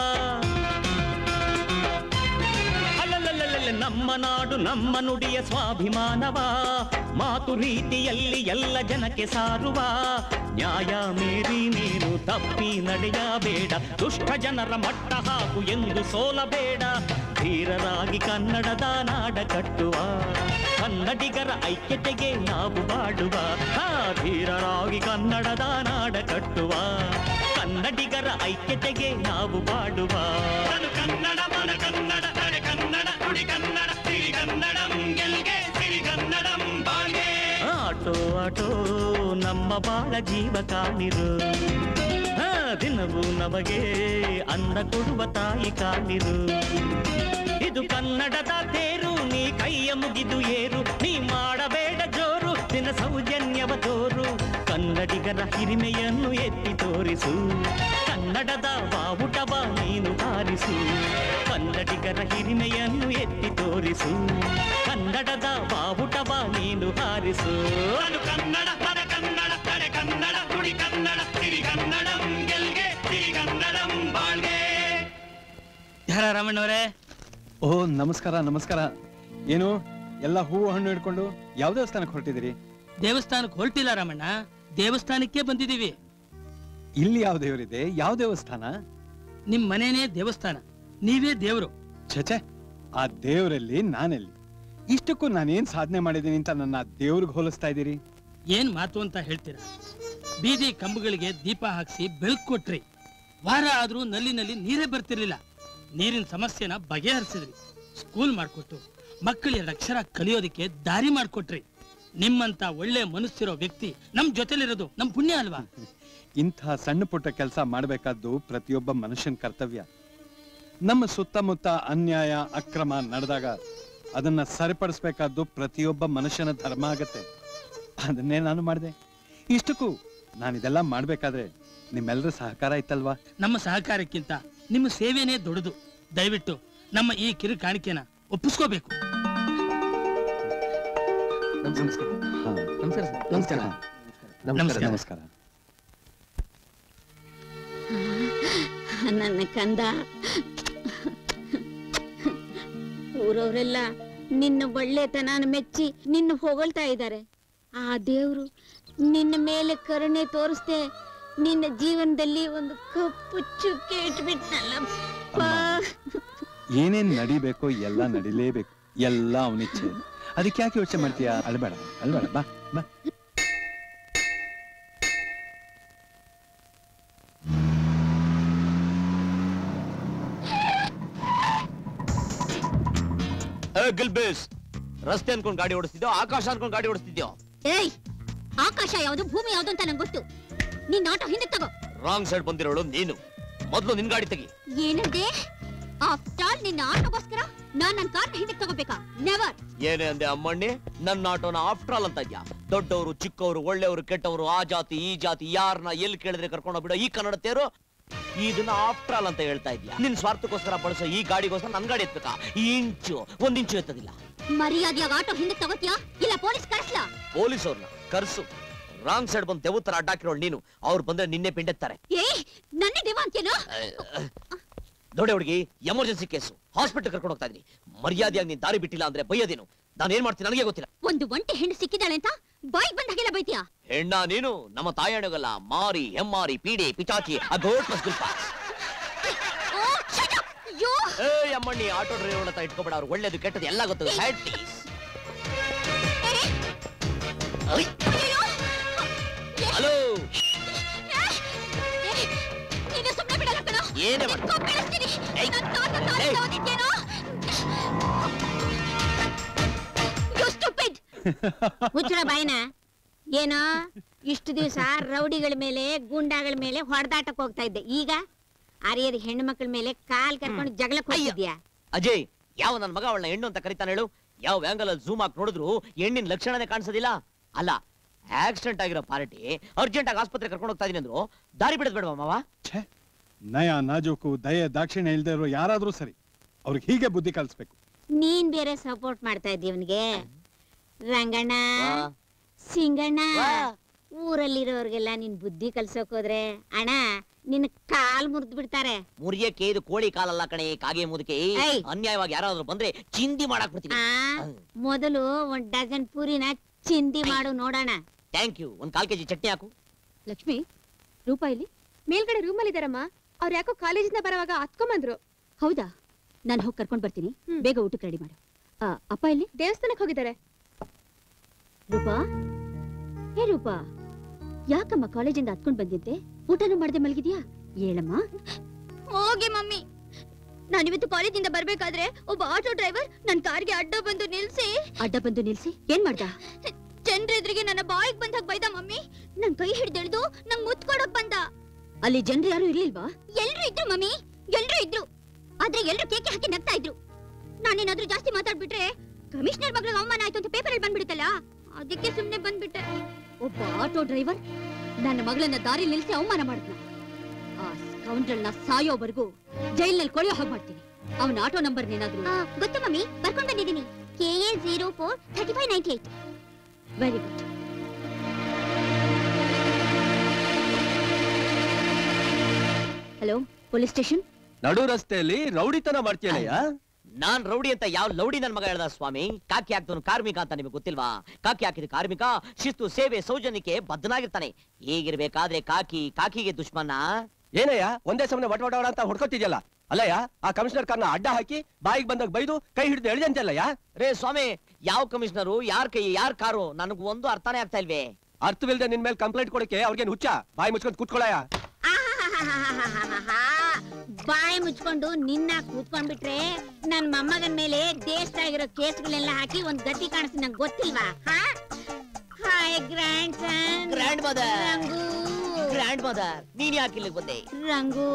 ಅಲ್ಲಲ್ಲಲ್ಲಲ್ಲ ನಮ್ಮ ನಾಡು ನಮ್ಮ ನುಡಿಯ ಸ್ವಾಭಿಮಾನವ ಮಾತು ರೀತಿಯಲ್ಲಿ ಎಲ್ಲ ಜನಕ್ಕೆ ಸಾರುವ ನ್ಯಾಯ ಮೀರಿ ನೀನು ತಪ್ಪಿ ನಡೆಯಬೇಡ ದುಷ್ಟ ಜನರ ಮಟ್ಟ ಹಾಕು ಎಂದು ಸೋಲಬೇಡ ಧೀರರಾಗಿ ಕನ್ನಡದ ನಾಡ ಕಟ್ಟುವ ಕನ್ನಡಿಗರ ಐಕ್ಯತೆಗೆ ನಾವು ಬಾಡುವ ಹಾ ಧೀರರಾಗಿ ಕನ್ನಡದ ನಾಡ ಕಟ್ಟುವ ಕನ್ನಡಿಗರ ಐಕ್ಯತೆಗೆ ನಾವು ಬಾಡುವ ನಾನು ಕನ್ನಡ ಮನ ಕನ್ನಡ ನಡೆ ಕನ್ನಡ ನುಡಿ ಕನ್ನಡ ಸಿರಿ ಕನ್ನಡಂ ಗೆಲ್ಗೆ ಸಿರಿ ಕನ್ನಡಂ ಬಾಳ್ಗೆ ಆಟೋ ಆಟೋ ನಮ್ಮ ಬಾಳ ಜೀವ ಕಾಲಿರು ಆ, ದಿನವೂ ನಮಗೆ ಅನ್ನ ಕೊಡುವ ತಾಯಿ ಕಾಲಿರು ಇದು ಕನ್ನಡದ ತೇರು ನೀ ಕೈಯ ಮುಗಿದು ಏರು ನೀ ಮಾಡಬೇಡ ಜೋರು ನಿನ್ನ ಸೌಜನ್ಯವ ತೋರು ಕನ್ನಡಿಗರ ಹಿರಿಮೆಯನ್ನು ಎತ್ತಿ ತೋರಿಸು ಕನ್ನಡದ ಬಾವುಟವ ನೀನು ಹಾರಿಸು ಕನ್ನಡಿಗರ ಹಿರಿಮೆಯನ್ನು ಎತ್ತಿ ತೋರಿಸು ಕನ್ನಡದ ಬಾವುಟವ ನೀನು ಹಾರಿಸು ಅದು ಕನ್ನಡ ಪರ ಕನ್ನಡ ತಡೆ ಕನ್ನಡ ನುಡಿ ಕನ್ನಡ ಸಿರಿ ಕನ್ನಡಂ ಗೆಲ್ಗೆ ಸಿರಿ ಕನ್ನಡಂ ಬಾಳ್ಗೆ ಯಾರ ರಾಮಣ್ಣವರೇ ಓ ನಮಸ್ಕಾರ ನಮಸ್ಕಾರ ಏನು ಎಲ್ಲ ಹೂವು ಹಣ್ಣು ಹಿಡ್ಕೊಂಡು ಯಾವ ದೇವಸ್ಥಾನಕ್ಕೆ ಹೊರಟಿದ್ದೀರಿ ದೇವಸ್ಥಾನಕ್ಕೆ ಹೊರಟಿಲ್ಲ ರಾಮಣ್ಣ ದೇವಸ್ಥಾನಕ್ಕೆ ಬಂದಿದೀವಿ ಇಲ್ಲಿ ಯಾವ ದೇವರಿದೆ ಯಾವ ದೇವಸ್ಥಾನ ನಿಮ್ ಮನೇನೇ ದೇವಸ್ಥಾನ ನೀವೇ ದೇವ್ರು ಛೆ ಆ ದೇವರಲ್ಲಿ ನಾನೆಲ್ಲಿ ಇಷ್ಟಕ್ಕೂ ನಾನೇನ್ ಸಾಧನೆ ಮಾಡಿದ್ದೀನಿ ಅಂತ ನನ್ನ ದೇವ್ರಿಗೆ ಹೋಲಿಸ್ತಾ ಇದ್ದೀರಿ ಏನ್ ಮಾತು ಅಂತ ಹೇಳ್ತೀರಾ ಬೀದಿ ಕಂಬಗಳಿಗೆ ದೀಪ ಹಾಕ್ಸಿ ಬೆಳಕು ಕೊಟ್ರಿ ವಾರ ಆದ್ರೂ ನಲ್ಲಿನಲ್ಲಿ ನೀರೇ ಬರ್ತಿರ್ಲಿಲ್ಲ ನೀರಿನ ಸಮಸ್ಯೆನ ಬಗೆಹರಿಸಿದ್ರಿ ಸ್ಕೂಲ್ ಮಾಡ್ಕೊಟ್ಟು ಮಕ್ಕಳು ಎರಡು ಅಕ್ಷರ ಕಲಿಯೋದಕ್ಕೆ ದಾರಿ ಮಾಡ್ಕೊಟ್ರಿ ನಿಮ್ಮಂತ ಒಳ್ಳೆ ಮನಸ್ಸಿರೋ ವ್ಯಕ್ತಿ ನಮ್ ಜೊತೆಲಿರೋದು ನಮ್ ಪುಣ್ಯ ಅಲ್ವಾ ಇಂಥ ಸಣ್ಣ ಪುಟ್ಟ ಕೆಲಸ ಮಾಡಬೇಕಾದ್ದು ಪ್ರತಿಯೊಬ್ಬ ಮನುಷ್ಯನ ಕರ್ತವ್ಯ ನಮ್ಮ ಸುತ್ತಮುತ್ತ ಅನ್ಯಾಯ ಅಕ್ರಮ ನಡೆದಾಗ ಅದನ್ನ ಸರಿಪಡಿಸ್ಬೇಕಾದ್ದು ಪ್ರತಿಯೊಬ್ಬ ಮನುಷ್ಯನ ಧರ್ಮ ಆಗತ್ತೆ ಅದನ್ನೇ ನಾನು ಮಾಡಿದೆ ಇಷ್ಟಕ್ಕೂ ನಾನಿದೆಲ್ಲ ಮಾಡ್ಬೇಕಾದ್ರೆ ನಿಮ್ಮೆಲ್ಲರ ಸಹಕಾರ ಇತ್ತಲ್ವಾ ನಮ್ಮ ಸಹಕಾರಕ್ಕಿಂತ ನಿಮ್ಮ ಸೇವೆನೇ ದೊಡ್ಡದು ದಯವಿಟ್ಟು ನಮ್ಮ ಈ ಕಿರು ಕಾಣಿಕೆನ ಒಪ್ಪಿಸ್ಕೋಬೇಕು ಹಾ. ನಮಸ್ಕಾರ ನಮಸ್ಕಾರ ನಮಸ್ಕಾರ ನನ್ನ ಕಂದ ಊರವರೆಲ್ಲ ನಿನ್ನ ಒಳ್ಳೆತನ ಮೆಚ್ಚಿ ನಿನ್ನ ಹೊಗಳ್ತಾ ಇದ್ದಾರೆ ಆ ದೇವ್ರು ನಿನ್ನ ಮೇಲೆ ಕರುಣೆ ತೋರಿಸ್ದೆ ನಿನ್ನ ಜೀವನದಲ್ಲಿ ಒಂದು ಕಪ್ಪು ಚುಕ್ಕೆ ಇಟ್ಬಿಟ್ನಲ್ಲಪ್ಪ ಏನೇನ್ ನಡಿಬೇಕೋ ಎಲ್ಲ ನಡಿಲೇಬೇಕು ಎಲ್ಲ ಅವನಿಚ್ಛೆ ಅದಕ್ಕೆ ಯಾಕೆ ಯೋಚನೆ ಮಾಡ್ತೀಯಾ ಅಳ್ಬೇಡ ಅಳ್ಬೇಡ ಬಾ ಬಾ ಗಿಲ್ಬೇಸ್ ರಸ್ತೆ ಅನ್ಕೊಂಡ್ ಗಾಡಿ ಓಡಿಸ್ತಿದ್ಯೋ ಆಕಾಶ ಅನ್ಕೊಂಡ್ ಗಾಡಿ ಓಡಿಸ್ತಿದ್ಯೋ ಏಯ್ ಆಕಾಶ ಯಾವುದು ಭೂಮಿ ಯಾವುದು ಅಂತ ನಂಗೆ ಗೊತ್ತು ನಿನ್ನ ಆಟೋ ಹಿಂದೆ ತಗೋ ರಾಂಗ್ ಸೈಡ್ ಬಂದಿರೋಳು ನೀನು ಮೊದ್ಲು ನಿನ್ ಗಾಡಿ ತೆಗಿ ಏನಂದೆ ಆಫ್ಟರ್ ಆಲ್ ನಿನ್ನ ಆಟೋಗೋಸ್ಕರ ನಾನ್ ನನ್ನ ಕಾರ್ನ ಹಿಂದೆ ತಗೋಬೇಕಾ ನೆವರ್ ಏನೇ ಅಂದೆ ಅಮ್ಮಣ್ಣಿ ನನ್ನ ಆಟೋನ ಆಫ್ಟರ್ ಆಲ್ ಅಂತ ಇದ್ಯಾ ದೊಡ್ಡವರು ಚಿಕ್ಕವರು ಒಳ್ಳೆಯವರು ಕೆಟ್ಟವರು ಆ ಜಾತಿ ಈ ಜಾತಿ ಯಾರನ್ನ ಎಲ್ಲಿ ಕೇಳಿದ್ರೆ ಕರ್ಕೊಂಡು ಬಿಡೋ ಈ ಕನ್ನಡ ತೇರು ಇದನ್ನ ಆಫ್ಟರ್ ಆಲ್ ಅಂತ ಹೇಳ್ತಾ ಇದ್ಯಾ ನಿನ್ ಸ್ವಾರ್ಥಕ್ಕೋಸ್ಕರ ಬಳಸೋ ಈ ಗಾಡಿಗೋಸ್ಕರ ನನ್ ಗಾಡಿ ಎತ್ಬೇಕಾ ಈ ಇಂಚು ಒಂದ್ ಇಂಚು ಎತ್ತದಿಲ್ಲ ಮರ್ಯಾದೆಯಾಗ ಆಟೋ ಹಿಂದೆ ತಗೋತೀಯಾ ಇಲ್ಲ ಪೊಲೀಸ್ ಕರೆಸ್ಲಾ ಪೊಲೀಸ್ ಅವ್ರನ್ನ ಕರ್ಸು ರಾಂಗ್ ಸೈಡ್ ಬಂದು ದೆವ್ವ ತರ ಅಡ್ಡಾಕಿರೋಳು ನೀನು ಅವ್ರು ಬಂದ್ರೆ ನಿನ್ನೆ ಪಿಂಡೆತ್ತಾರೆ ಏ ನನ್ನ ದೇವ ಅಂತೇನು ನೋಡಿ ಹುಡುಗಿ ಎಮರ್ಜೆನ್ಸಿ ಕೇಸು ಹಾಸ್ಪಿಟಲ್ ಕರ್ಕೊಂಡು ಹೋಗ್ತಾ ಇದೀನಿ ಮರ್ಯಾದೆಯಾಗಿ ನೀನ್ ದಾರಿ ಬಿಟ್ಟಿಲ್ಲ ಅಂದ್ರೆ ಬೈಯೋದೇನು ನಾನು ಏನ್ ಮಾಡ್ತೀನಿ ನನಗೆ ಗೊತ್ತಿಲ್ಲ ಒಂದು ಒಂಟೆ ಹೆಣ್ಣು ಸಿಕ್ಕಿದಾಳೆ ಅಂತ ಬಾಯಿಗೆ ಬಂದಾಗೆಲ್ಲ ಬೈತೀಯಾ ಹೆಣ್ಣ ನೀನು ನಮ್ಮ ತಾಯಣ್ಣಗಲ್ಲ ಮಾರಿ ಹೆಮ್ಮಾರಿ ಪೀಡೆ ಪಿಚಾಚಿ ಆ ಗೋಟ್ ಮಸ್ಗುಲ್ಪ ಓ, shut up! ಅಯ್ಯೋ ಏ ಅಮ್ಮಣ್ಣಿ ಆಟೋ ಡ್ರೈವರ್ ಹತ್ರ ಇಟ್ಕೊಬೇಡ ಅವ್ರು ಒಳ್ಳೇದು ಕೆಟ್ಟದ್ದು ಎಲ್ಲ ಗೊತ್ತು ಸೈಡ್ ಪ್ಲೀಸ್ ಅಯ್ಯೋ! ಹಲೋ ಏ, ನೀನು ಸುಮ್ನೆ ಬಿಡಲ್ಲ ಕಣೋ. ಏನೇ ಮಾಡು? ನಿನ್ನ ಬೀಳಿಸ್ತೀನಿ. ಏಯ್! ನನ್ ತಾತ ತಾಳಿ ಏಯ್! ಓದಿದ್ಯೇನೋ? You stupid! ಮುಚ್ಚಳ ಬಾಯಿನ ಏನೋ ಇಷ್ಟು ದಿವಸ ರೌಡಿಗಳ ಮೇಲೆ ಗುಂಡಾಗಳ ಮೇಲೆ ಹೊಡೆದಾಟಕ್ ಹೋಗ್ತಾ ಇದ್ದೆ ಈಗ ಅರಿಯದ ಹೆಣ್ಣು ಮಕ್ಕಳ ಮೇಲೆ ಕಾಲ್ ಕರ್ಕೊಂಡು ಜಗಳಕ್ಕೆ ಹೋಗಿದ್ಯಾ ಅಜಯ್ ಯಾವ ನನ್ನ ಮಗ ಅವಳನ್ನ ಹೆಣ್ಣು ಅಂತ ಕರಿತಾನೆ ಹೇಳು ಯಾವ ಆಂಗಲ್ ಅಲ್ಲಿ ಝೂಮ್ ಹಾಕಿ ನೋಡಿದ್ರು ಹೆಣ್ಣಿನ ಲಕ್ಷಣನೇ ಕಾಣಿಸೋದಿಲ್ಲ ಅಲ್ಲ ಆಕ್ಸಿಡೆಂಟ್ ಆಗಿರೋ ಪಾರ್ಟಿ ಅರ್ಜೆಂಟ್ ಆಗಿ ಆಸ್ಪತ್ರೆ ಕರ್ಕೊಂಡು ಹೋಗ್ತಾ ಇದೀನಿ ಅಂದ್ರು ದಾರಿ ಬಿಡದ್ ಬೇಡವಾ ಮಾವ ಛೇ ನಯ ನಾಜೂಕು ದಯೆ ದಾಕ್ಷಿಣ್ಯ ಇಲ್ದೇ ಇರೋ ಯಾರಾದ್ರೂ ಸರಿ ಅವ್ರಿಗೆ ಹೀಗೆ ಬುದ್ಧಿ ಕಲಿಸ್ಬೇಕು ನೀನ್ ಬೇರೆ ಸಪೋರ್ಟ್ ಮಾಡ್ತಾ ಇದ್ದೀವಿ ಅವನಿಗೆ ರಂಗಣ್ಣ ಸಿಂಗಣ್ಣ ಊರಲ್ಲಿರೋರ್ಗೆಲ್ಲ ನೀನ್ ಬುದ್ಧಿ ಕಲ್ಸೋಕ್ ಹೋದ್ರೆ ಅಣ್ಣ ನಿನ್ ಕಾಲ್ ಮುರಿದ್ ಬಿಡ್ತಾರೆ ಮುರಿಯಕ್ಕೆ ಇದು ಕೋಳಿ ಕಾಲಲ್ಲ ಕಣೆ ಕಾಗೆ ಮುದುಕೆ ಏಯ್! ಅನ್ಯಾಯವಾಗಿ ಯಾರಾದ್ರೂ ಬಂದ್ರೆ ಚಿಂದಿ ಮಾಡಾಕ್ ಬಿಡ್ತೀನಿ ಆ ಮೊದಲು ಒಂದ್ ಡಜನ್ ಪೂರಿನ ಚಿಂದಿ ಮಾಡು ನೋಡೋಣ ಥ್ಯಾಂಕ್ ಯು ಒಂದ್ ಕಾಲ್ ಕೆಜಿ ಚಟ್ನಿ ಹಾಕು ಲಕ್ಷ್ಮಿ ರೂಪಾ ಇಲ್ಲಿ ಮೇಲ್ಗಡೆ ರೂಮಲ್ಲಿ ಇದಾರಮ್ಮ ಅವ್ರು ಯಾಕೋ ಕಾಲೇಜಿಂದ ಬರುವಾಗ ಹತ್ಕೊಂಬಂದ್ರು ಹೌದಾ ನಾನು ಹೋಗಿ ಕರ್ಕೊಂಡ್ ಬರ್ತೀನಿ ಬೇಗ ಊಟಕ್ಕೆ ರೆಡಿ ಮಾಡು ಆ, ಅಪ್ಪ ಇಲ್ಲಿ ದೇವಸ್ಥಾನಕ್ಕೆ ಹೋಗಿದ್ದಾರೆ ರೂಪಾ ಹೇ ರೂಪಾ ಯಾಕಮ್ಮ ಕಾಲೇಜಿಂದ ಹತ್ಕೊಂಡ್ ಬಂದಿದ್ದೆ ಊಟನೂ ಮಾಡದೆ ಮಲಗಿದ್ಯಾ ಹೇಳಮ್ಮ ಹೋಗಿ ಮಮ್ಮಿ ನಾನಿವತ್ತು ಕಾಲೇಜಿಂದ ಬರ್ಬೇಕಾದ್ರೆ ಒಬ್ಬ ಆಟೋ ಡ್ರೈವರ್ ನನ್ ಕಾರ್ಗೆ ಅಡ್ಡ ಬಂದು ನಿಲ್ಸಿ ಅಡ್ಡ ಬಂದು ನಿಲ್ಸಿ ಏನ್ ಮಾಡ್ದ ಜನರ ಎದುರಿಗೆ ನನ್ನ ಬಾಯಿಗೆ ಬಂದಾಗ ಬೈದ ಮಮ್ಮಿ ನನ್ ಕೈ ಹಿಡ್ದೆಳ್ದು ನಂಗ್ ಮುತ್ ಕೊಡಕ್ ಬಂದ ಅಲ್ಲಿ ಜನರು ಯಾರು ಇರ್ಲಿಲ್ವಾ ಎಲ್ರು ಇದ್ರು ಮಮ್ಮಿ ಎಲ್ರು ಇದ್ರು ಆದ್ರೆ ಎಲ್ರು ಕೇಕೆ ಹಾಕಿ ನಗ್ತಾ ಇದ್ರು ನಾನೇನಾದ್ರೂ ಜಾಸ್ತಿ ಮಾತಾಡ್ಬಿಟ್ರೆ ಕಮಿಷನರ್ ಮಗಳಿಗೆ ಅವಮಾನ ಆಯ್ತು ಅಂತ ಪೇಪರ್ ಅಲ್ಲಿ ಬಂದ್ಬಿಡುತ್ತಲ್ಲ ಅದಕ್ಕೆ ಸುಮ್ನೆ ಬಂದ್ಬಿಟ್ಟೆ ಒಬ್ಬ ಆಟೋ ಡ್ರೈವರ್ ನನ್ನ ಮಗಳನ್ನ ದಾರಿ ನಿಲ್ಸಿ ಅವಮಾನ ಮಾಡಿದ್ನ ಆ ಸ್ಕೌಂಡ್ರಲ್ನ ಸಾಯೋವರೆಗೂ ಜೈಲ್ನಲ್ಲಿ ಕೊಳೆಯೋ ಹಾಗೆ ಮಾಡ್ತೀನಿ ಅವನ ಆಟೋ ನಂಬರ್ ಏನಾದ್ರು ಆ, ಗೊತ್ತು ಮಮ್ಮಿ ಬರ್ಕೊಂಡ್ ಬಂದಿದ್ದೀನಿ K A zero four thirty five ninety eight very good hello police station ನಡು ರಸ್ತೆಯಲ್ಲಿ ರೌಡಿತನ ಮಾಡ್ತೀಯನಯ್ಯ ನಾನ್ ರೌಡಿ ಅಂತ ಯಾವ ಲೌಡಿ ನನ್ ಮಗ ಹೇಳ್ದ ಸ್ವಾಮಿ ಕಾಕಿ ಹಾಕ್ದವನು ಕಾರ್ಮಿಕ ಅಂತ ನಿಮಗೆ ಗೊತ್ತಿಲ್ವಾ ಕಾಕಿ ಹಾಕಿದ ಕಾರ್ಮಿಕ ಶಿಸ್ತು ಸೇವೆ ಸೌಜನ್ಯಕ್ಕೆ ಬದ್ಧನಾಗಿರ್ತಾನೆ ಹೀಗಿರ್ಬೇಕಾದ್ರೆ ಕಾಕಿ ಕಾಕಿಗೆ ದುಶ್ಮನ ಏನಯ್ಯ ಒಂದೇ ಸಮನೆ ವಟ ವಟ ವಟ ಅಂತ ಹೊಡ್ಕೊತಿದ್ಯಲ್ಲ ಅಲ್ಲಯ್ಯ ಆ ಕಮಿಷನರ್ ಕಾರ್ನ ಅಡ್ಡ ಹಾಕಿ ಬಾಯಿಗೆ ಬಂದಾಗ ಬೈದು ಕೈ ಹಿಡಿದು ಎಳ್ದಂತಲ್ಲಯ್ಯ ರೇ ಸ್ವಾಮಿ ಯಾವ ಕಮಿಷನರು ಯಾರ್ ಕೈ ಯಾರ್ ಕಾರು ನನಗೆ ಒಂದು ಅರ್ಥನೇ ಆಗ್ತಾ ಇಲ್ವೇ ಅರ್ಥವಿಲ್ದೆ ನಿನ್ ಮೇಲೆ ಕಂಪ್ಲೇಂಟ್ ಕೊಡಕ್ಕೆ ಅವ್ರಿಗೇನು ಹುಚ್ಚ ಬಾಯಿ ಮುಚ್ಕೊಂಡು ಕೂತ್ಕೊಳ್ಳಯ್ಯ ಆಹಾಹಾಹಾಹಾಹಾಹಾ. ಬಾಯಿ ಮುಚ್ಕೊಂಡು ನಿನ್ನ ಕೂತ್ಕೊಂಡ್ಬಿಟ್ರೆ ನನ್ ಮೊಮ್ಮಗನ್ ಮೇಲೆ ದೇಶದಾಗಿರೋ ಕೇಸ್ಗಳೆಲ್ಲ ಹಾಕಿ ಒಂದ್ ಗತಿ ಕಾಣಿಸ್ತೀನಿ ನಂಗೆ ಗೊತ್ತಿಲ್ವಾ hi grandson grandmother Rangu grandmother ನೀನ್ ಯಾಕೆ ಇಲ್ಲಿಗೆ ಬಂದೆ ರಂಗು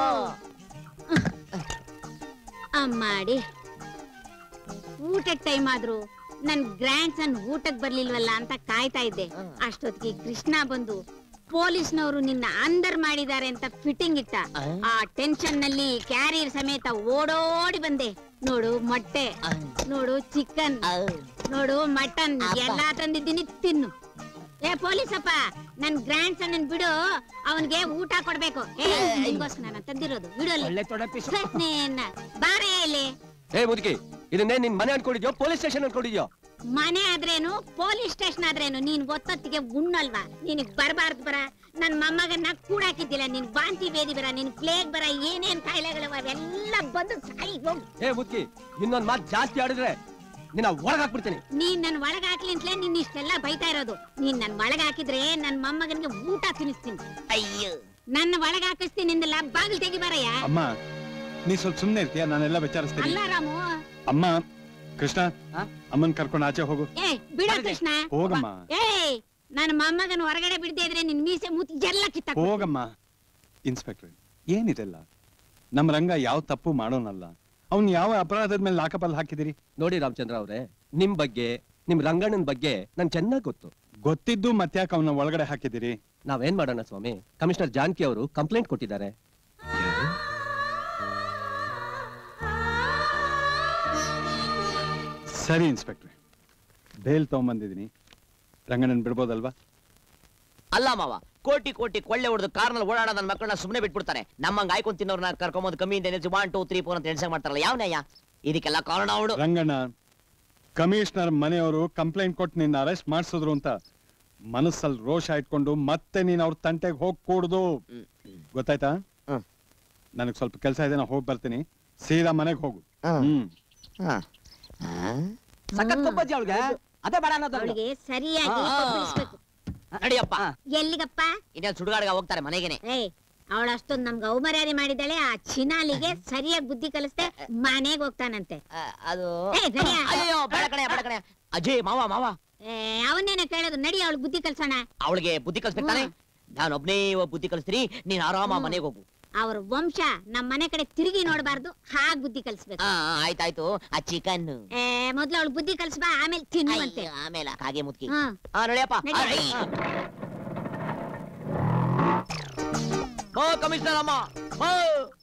ಅಮ್ಮಾಡಿ ಊಟದ ಟೈಮ್ ಆದ್ರು ನನ್ ಗ್ರ್ಯಾಂಡ್ ಸನ್ ಊಟಕ್ ಬರ್ಲಿಲ್ವಲ್ಲ ಅಂತ ಕಾಯ್ತಾ ಇದ್ದೆ ಅಷ್ಟೊತ್ತಿಗೆ ಕೃಷ್ಣ ಬಂದು ಪೊಲೀಸ್ನವರು ನಿನ್ನ ಅಂದರ್ ಮಾಡಿದ್ದಾರೆ ಅಂತ ಫಿಟ್ಟಿಂಗ್ ಇಟ್ಟ ಆ ಟೆನ್ಷನ್ ನಲ್ಲಿ ಕ್ಯಾರಿಯರ್ ಸಮೇತ ಓಡೋಡಿ ಬಂದೆ ನೋಡು ಮೊಟ್ಟೆ ನೋಡು ಚಿಕನ್ ನೋಡು ಮಟನ್ ಎಲ್ಲಾ ತಂದಿದ್ದೀನಿ ತಿನ್ನು ಏ ಪೊಲೀಸಪ್ಪ ನನ್ ಗ್ರ್ಯಾಂಡ್ ಸನ್ ಬಿಡು ಅವನ್ಗೆ ಊಟ ಕೊಡ್ಬೇಕು ಏ ನಿನ್ಗೋಸ್ಕರ ನಾನು ತಂದಿರೋದು ಬಿಡು ಅಲ್ಲಿ ಬಾರೇ ಇಲ್ಲಿ ಏ ಮುದುಕಿ ಇದನ್ನೇ ನಿನ್ ಮನೆ ಅನ್ಕೊಂಡಿದ್ಯೋ ಪೊಲೀಸ್ ಸ್ಟೇಷನ್ ಅನ್ಕೊಂಡಿದ್ಯೋ ಮನೆ ಆದ್ರೇನು ಪೊಲೀಸ್ ಸ್ಟೇಷನ್ ಆದ್ರೇನು ನೀನ್ ಗೊತ್ತೊತ್ತಿಗೆ ಉಣ್ಣಲ್ವಾ ನಿನಗ್ ಬರಬಾರ್ದು ಬರ ನನ್ ಮೊಮ್ಮಗನ್ನ ಕೂಡಾಕಿದ್ದಿಲ್ಲ ನಿನ್ ವಾಂತಿ ಬೇದಿ ಬರ ನಿನ್ ಪ್ಲೇಗ್ ಬರ ಏನೇನ್ ಕಾಯಿಲೆಗಳವ ಅವೆಲ್ಲ ಬಂದು ಸಾಯಿ ಹೋಗು ಏ ಮುದುಕಿ ಇನ್ನೊಂದ್ ಮಾತು ಜಾಸ್ತಿ ಆಡಿದ್ರೆ ನಿನ್ನ ಒಳಗ್ ಹಾಕ್ಬಿಡ್ತೀನಿ ನೀನ್ ನನ್ ಒಳಗ್ ಹಾಕ್ಲಿ ಅಂತಲೇ ನಿನ್ ಇಷ್ಟೆಲ್ಲ ಬೈತಾ ಇರೋದು ನೀನ್ ನನ್ ಒಳಗ್ ಹಾಕಿದ್ರೆ ನನ್ ಮೊಮ್ಮಗನ್ಗೆ ಊಟ ತಿನ್ನಿಸ್ತೀನಿ ಅಯ್ಯೋ ನನ್ನ ಒಳಗ್ ಹಾಕಿಸ್ತೀನಿ ಅಂದಲ್ಲ ಬಾಗಿಲು ತೆಗಿ ಬರಯ್ಯ ಅಮ್ಮ ನೀ ಸ್ವಲ್ಪ ಸುಮ್ನೆ ಇರ್ತೀಯ ನಾನೆಲ್ಲ ವಿಚಾರಿಸ್ತೀನಿ ಅಲ್ಲ ರಾಮು ಅಮ್ಮ ಕೃಷ್ಣ ಅಮ್ಮನ್ ಕರ್ಕೊಂಡು ಆಚೆ ಹೋಗು ಏ ಬಿಡ ಕೃಷ್ಣ ಹೋಗಮ್ಮ ಏಯ್ ನನ್ನ ಮೊಮ್ಮಗನ್ ಹೊರಗಡೆ ಬಿಡದೆ ಇದ್ರೆ ನಿನ್ ಮೀಸೆ ಮೂತಿ ಎಲ್ಲ ಕಿತ್ತ ಹೋಗಮ್ಮ ಇನ್ಸ್ಪೆಕ್ಟರ್ ಏನಿದೆಲ್ಲ ನಮ್ ರಂಗ ಯಾವ ತಪ್ಪು ಮಾಡೋನಲ್ಲ ಅವ್ನ್ ಯಾವ ಅಪರಾಧದ ಮೇಲೆ ಲಾಕಪಲ್ಲಿ ಹಾಕಿದಿರಿ ನೋಡಿ ರಾಮಚಂದ್ರ ಅವ್ರೆ ನಿಮ್ ಬಗ್ಗೆ ನಿಮ್ ರಂಗಣ್ಣನ್ ಬಗ್ಗೆ ನನ್ ಚೆನ್ನಾಗ್ ಗೊತ್ತು ಗೊತ್ತಿದ್ದು ಮತ್ತ್ಯಾಕೆ ಅವನ ಒಳಗಡೆ ಹಾಕಿದಿರಿ ನಾವೇನ್ ಮಾಡೋಣ ಸ್ವಾಮಿ ಕಮಿಷನರ್ ಜಾನಕಿ ಅವರು ಕಂಪ್ಲೇಂಟ್ ಕೊಟ್ಟಿದ್ದಾರೆ ಸರಿ ಇನ್ಸ್ಪೆಕ್ಟ್ರೆ ಬೇಲ್ ತಗೊಂಬಂದಿದ್ದೀನಿ ರಂಗಣ್ಣನ್ ಬಿಡ್ಬೋದಲ್ವಾ ಅಲ್ಲ ಮಾವ ಕೋಟಿ ಕೋಟಿ ಕೊಳ್ಳೆ ಹೊಡೆದು ಕಾರ್ನಲ್ಲಿ ಓಡಾಡೋ ನನ್ನ ಮಕ್ಕಳನ್ನ ಸುಮ್ಮನೆ ಬಿಟ್ಬಿಡ್ತಾರೆ ನಮ್ಮಂಗ್ ಆಯ್ಕೊಂಡ್ ತಿನ್ನೋರ್ನ ಕರ್ಕೊಂಬಂದು ಕಮ್ಮಿಯಿಂದ ಎನಿಸಿ ಒನ್ ಟೂ ತ್ರೀ ಫೋರ್ ಅಂತ ಎಣಿಸಂಗ್ ಮಾಡ್ತಾರಲ್ಲ ಯಾವ ನ್ಯಾಯ ಇದಕ್ಕೆಲ್ಲ ಕಾರಣ ಅವಳು ರಂಗಣ್ಣ ಕಮಿಷನರ್ ಮನೆಯವರು ಕಂಪ್ಲೇಂಟ್ ಕೊಟ್ಟು ನಿನ್ನ ಅರೆಸ್ಟ್ ಮಾಡಿಸಿದ್ರು ಅಂತ ಮನಸ್ಸಲ್ಲಿ ರೋಷ ಇಟ್ಕೊಂಡು ಮತ್ತೆ ನೀನ್ ಅವ್ರ ತಂಟೆಗೆ ಹೋಗ್ ಕೂಡುದು ಗೊತ್ತಾಯ್ತಾ ನನಗ್ ಸ್ವಲ್ಪ ಕೆಲಸ ಇದೆ ನಾ ಹೋಗಿ ಬರ್ತೀನಿ ಸೀದಾ ಮನೆಗೆ ಹೋಗು ಹ್ಮ್ ಸಖತ್ ಕೊಬ್ಬಜ್ಜಿ ಅವಳಿಗೆ ಅದೇ ಬೇಡ ಅನ್ನೋದು ಅವಳಿಗೆ ಸರಿಯಾಗಿ ಆ, ಆ. ಕೊಬ್ಬಿಸ್ಬೇಕು. ನಡಿಯಪ್ಪ ಎಲ್ಲಿಗಪ್ಪ ಇನ್ನೇನು ಸುಡುಗಾಡ್ಗ ಹೋಗ್ತಾರೆ ಮನೆಗೇನೆ ಏಯ್ ಅವಳು ಅಷ್ಟೊಂದು ನಮ್ಗೆ ಅವಮರ್ಯಾದೆ ಮಾಡಿದಾಳೆ ಆ ಚಿನಾಲಿಗೆ ಸರಿಯಾಗಿ ಬುದ್ಧಿ ಕಲಿಸ್ದೆ ಮನೆಗೆ ಹೋಗ್ತಾನಂತೆ ಅದು ಏ, ನಡಿಯ. ಅಯ್ಯೋ ಬೇಡ ಕಣೆ ಬೇಡ ಕಣೆ ಅಜಯ್ ಮಾವ ಮಾವ ಏ, ಅವನ್ನೇನ ಕೇಳೋದು ನಡಿ ಅವಳು ಬುದ್ಧಿ ಕಲ್ಸೋಣ ಅವಳಿಗೆ ಬುದ್ಧಿ ಕಲಿಸ್ಬೇಕು ತಾನೆ ನಾನು ಒಬ್ನೇ ಇವಾಗ ಬುದ್ಧಿ ಕಲಿಸ್ತೀನಿ ನೀನ್ ಆರಾಮ ಮನೆಗೆ ಹೋಗು ಅವ್ರ ವಂಶ ನಮ್ ಮನೆ ಕಡೆ ತಿರುಗಿ ನೋಡಬಾರ್ದು ಹಾಗ್ ಬುದ್ಧಿ ಕಲಿಸ್ಬೇಕು ಆ, ಆ, ಆಯ್ತಾಯ್ತು ಆ ಚಿಕನ್ ಏ ಮೊದ್ಲು ಅವಳು ಬುದ್ಧಿ ಕಲಿಸ್ಬಾ ಆಮೇಲೆ ತಿನ್ನುವಂತೆ ಆಮೇಲೆ ಕಾಗೆ ಮುತ್ಕಿ ಹಾ. ಆ ನಡಿಯಪ್ಪ ನಡಿ. ಆ, ಐ. ಓ ಕಮಿಷನರ್ ಅಮ್ಮ ಓ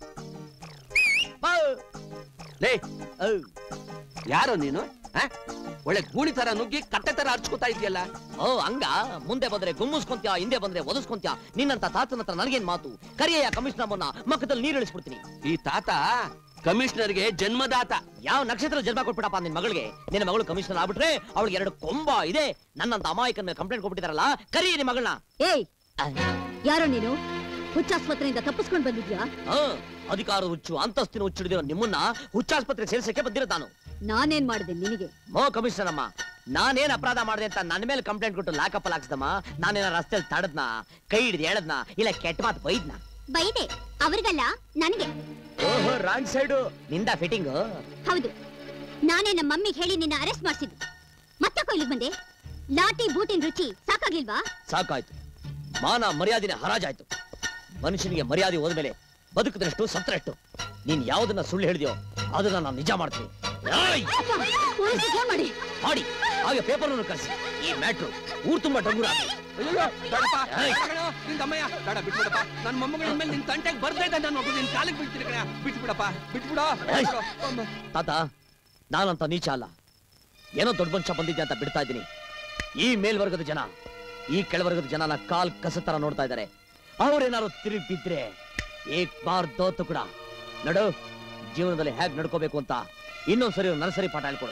ಓ ಲೇ ಯಾರೋ ನೀನು ಆ? ಒಳ್ಳೆ ಗೂಣಿ ತರ ನುಗ್ಗಿ ಕಟ್ಟೆ ತರ ಹರ್ಚ್ಕೋತಾ ಇದೆಯಲ್ಲ ಓ ಹಂಗ ಮುಂದೆ ಬಂದ್ರೆ ಗುಮ್ಮಿಸ್ಕೊಂತ್ಯಾ ಹಿಂದೆ ಬಂದ್ರೆ ಒದಸ್ಕೊಂತ್ಯಾ ನಿನ್ನಂತ ತಾತನ ಹತ್ರ ನನಗೇನ್ ಮಾತು ಕರಿಯ ಕಮಿಷನರ್ನ ಮಕ್ಕದಲ್ಲಿ ನೀರು ಇಳಿಸ್ಬಿಡ್ತೀನಿ ಈ ತಾತ ಕಮಿಷನರ್ಗೆ ಜನ್ಮದಾತ ಯಾವ ನಕ್ಷತ್ರ ಜನ್ಮ ಕೊಟ್ಬಿಟ್ಟಪ್ಪ ನಿನ್ ಮಗಳಿಗೆ ನಿನ್ನ ಮಗಳು ಕಮಿಷನರ್ ಆಗ್ಬಿಟ್ರೆ ಅವಳಿಗೆ ಎರಡು ಕೊಂಬ ಇದೆ ನನ್ನಂತ ಅಮಾಯಕನ ಕಂಪ್ಲೇಂಟ್ ಕೊಟ್ಬಿಟ್ಟಿದಾರಲ್ಲ ಕರಿ ನಿನ್ ಮಗಳನ್ನ ಏಯ್ ಯಾರೋ ನೀನು ಹುಚ್ಚಾಸ್ಪತ್ರೆಯಿಂದ ತಪ್ಪಿಸ್ಕೊಂಡ್ ಬಂದಿದ್ಯಾ ಆ, ಅಧಿಕಾರ ಹುಚ್ಚು ಅಂತಸ್ತಿನ ಹುಚ್ಚಿಡಿದಿರೋ ನಿಮ್ಮನ್ನ ಹುಚ್ಚಾಸ್ಪತ್ರೆ ಸೇರ್ಸಕ್ಕೆ ಬಂದಿರೋ ನಾನು ನಾನೇನ್ ಮಾಡಿದೆ ನಿನಗೆ ಮೋ ಕಮಿಷನರ್ ಅಮ್ಮ ನಾನೇನ್ ಅಪರಾಧ ಮಾಡಿದೆ ಅಂತ ನನ್ನ ಮೇಲೆ ಕಂಪ್ಲೇಂಟ್ ಕೊಟ್ಟು ಲಾಕಪ್ ಹಾಕ್ಸ್ದಮ್ಮ ನಾನೇನ ರಸ್ತೆಯಲ್ಲಿ ತಡದ್ನ ಕೈ ಹಿಡಿದು ಹೇಳದ್ನ ಇಲ್ಲ ಕೆಟ್ಟ ಮಾತು ಬೈದ್ನ ಬೈದೆ ಅವ್ರಿಗಲ್ಲ ನನಗೆ ಓಹೋ ರಾಂಗ್ ಸೈಡು ನಿಂದ ಫಿಟ್ಟಿಂಗ್ ಹೌದು ನಾನೇ ನಮ್ಮ ಮಮ್ಮಿಗೆ ಹೇಳಿ ನಿನ್ನ ಅರೆಸ್ಟ್ ಮಾಡಿಸಿದ್ದು ಮತ್ತೆ ಇಲ್ಲಿಗೆ ಬಂದೆ ಲಾಟಿ ಬೂಟಿನ ರುಚಿ ಸಾಕಾಗ್ಲಿಲ್ವಾ ಸಾಕಾಯ್ತು ಮಾನ ಮರ್ಯಾದಿನ ಹರಾಜಾಯ್ತು ಮನುಷ್ಯನಿಗೆ ಮರ್ಯಾದೆ ಹೋದ್ಮೇಲೆ ಬದುಕಿದಷ್ಟು ಸತ್ತರೆಷ್ಟು ನೀನ್ ಯಾವ್ದನ್ನ ಸುಳ್ಳು ಹೇಳಿದ್ಯೋ ಅದನ್ನ ನಾನು ನಿಜ ಮಾಡ್ತೀನಿ ಏಯ್! ಪೊಲೀಸ್ಗೆ ಫೋನ್ ಮಾಡಿ ಮಾಡಿ ಹಾಗೆ ಪೇಪರ್ ಕಳಿಸಿ ಈ ಮ್ಯಾಟ್ರು ಊರ್ ತುಂಬಾ ಡಂಗುರ ಅಯ್ಯೋ ಬೇಡಪ್ಪ ನಿನ್ ತಮ್ಮಯ್ಯ ಬೇಡ ಬಿಟ್ಬಿಡಪ್ಪ ನನ್ನ ಮೊಮ್ಮಗಳ ಮೇಲೆ ನಿನ್ ತಂಟೆಗೆ ಬರ್ತಾ ಇದ್ದ ನಾನು ಒಬ್ಬ ನಿನ್ ಕಾಲಿಗೆ ಬೀಳ್ತೀನಿ ಕಣ ಬಿಟ್ಬಿಡಪ್ಪ ಬಿಟ್ಬಿಡ ಏಯ್! ತಾತ ನಾನಂತ ನೀಚ ಅಲ್ಲ ಏನೋ ದೊಡ್ಡ ಮನುಷ್ಯ ಬಂದಿದ್ದೆ ಅಂತ ಬಿಡ್ತಾ ಇದ್ದೀನಿ ಈ ಮೇಲ್ವರ್ಗದ ಜನ ಈ ಕೆಳವರ್ಗದ ಜನನ ಕಾಲ್ ಕಸ ತರ ನೋಡ್ತಾ ಇದ್ದಾರೆ ಅವ್ರೇನಾದ್ರು ತಿರುಗಿ ಬಿದ್ರೆ ಏಕ್ ಬಾರ್ ದೋತು ಕೂಡ ನಡು ಜೀವನದಲ್ಲಿ ಹೇಗ್ ನಡ್ಕೋಬೇಕು ಅಂತ ಇನ್ನೊಂದ್ಸರಿ ಒಂದ್ ನರ್ಸರಿ ಪಾಠ ಹೇಳ್ಕೊಡು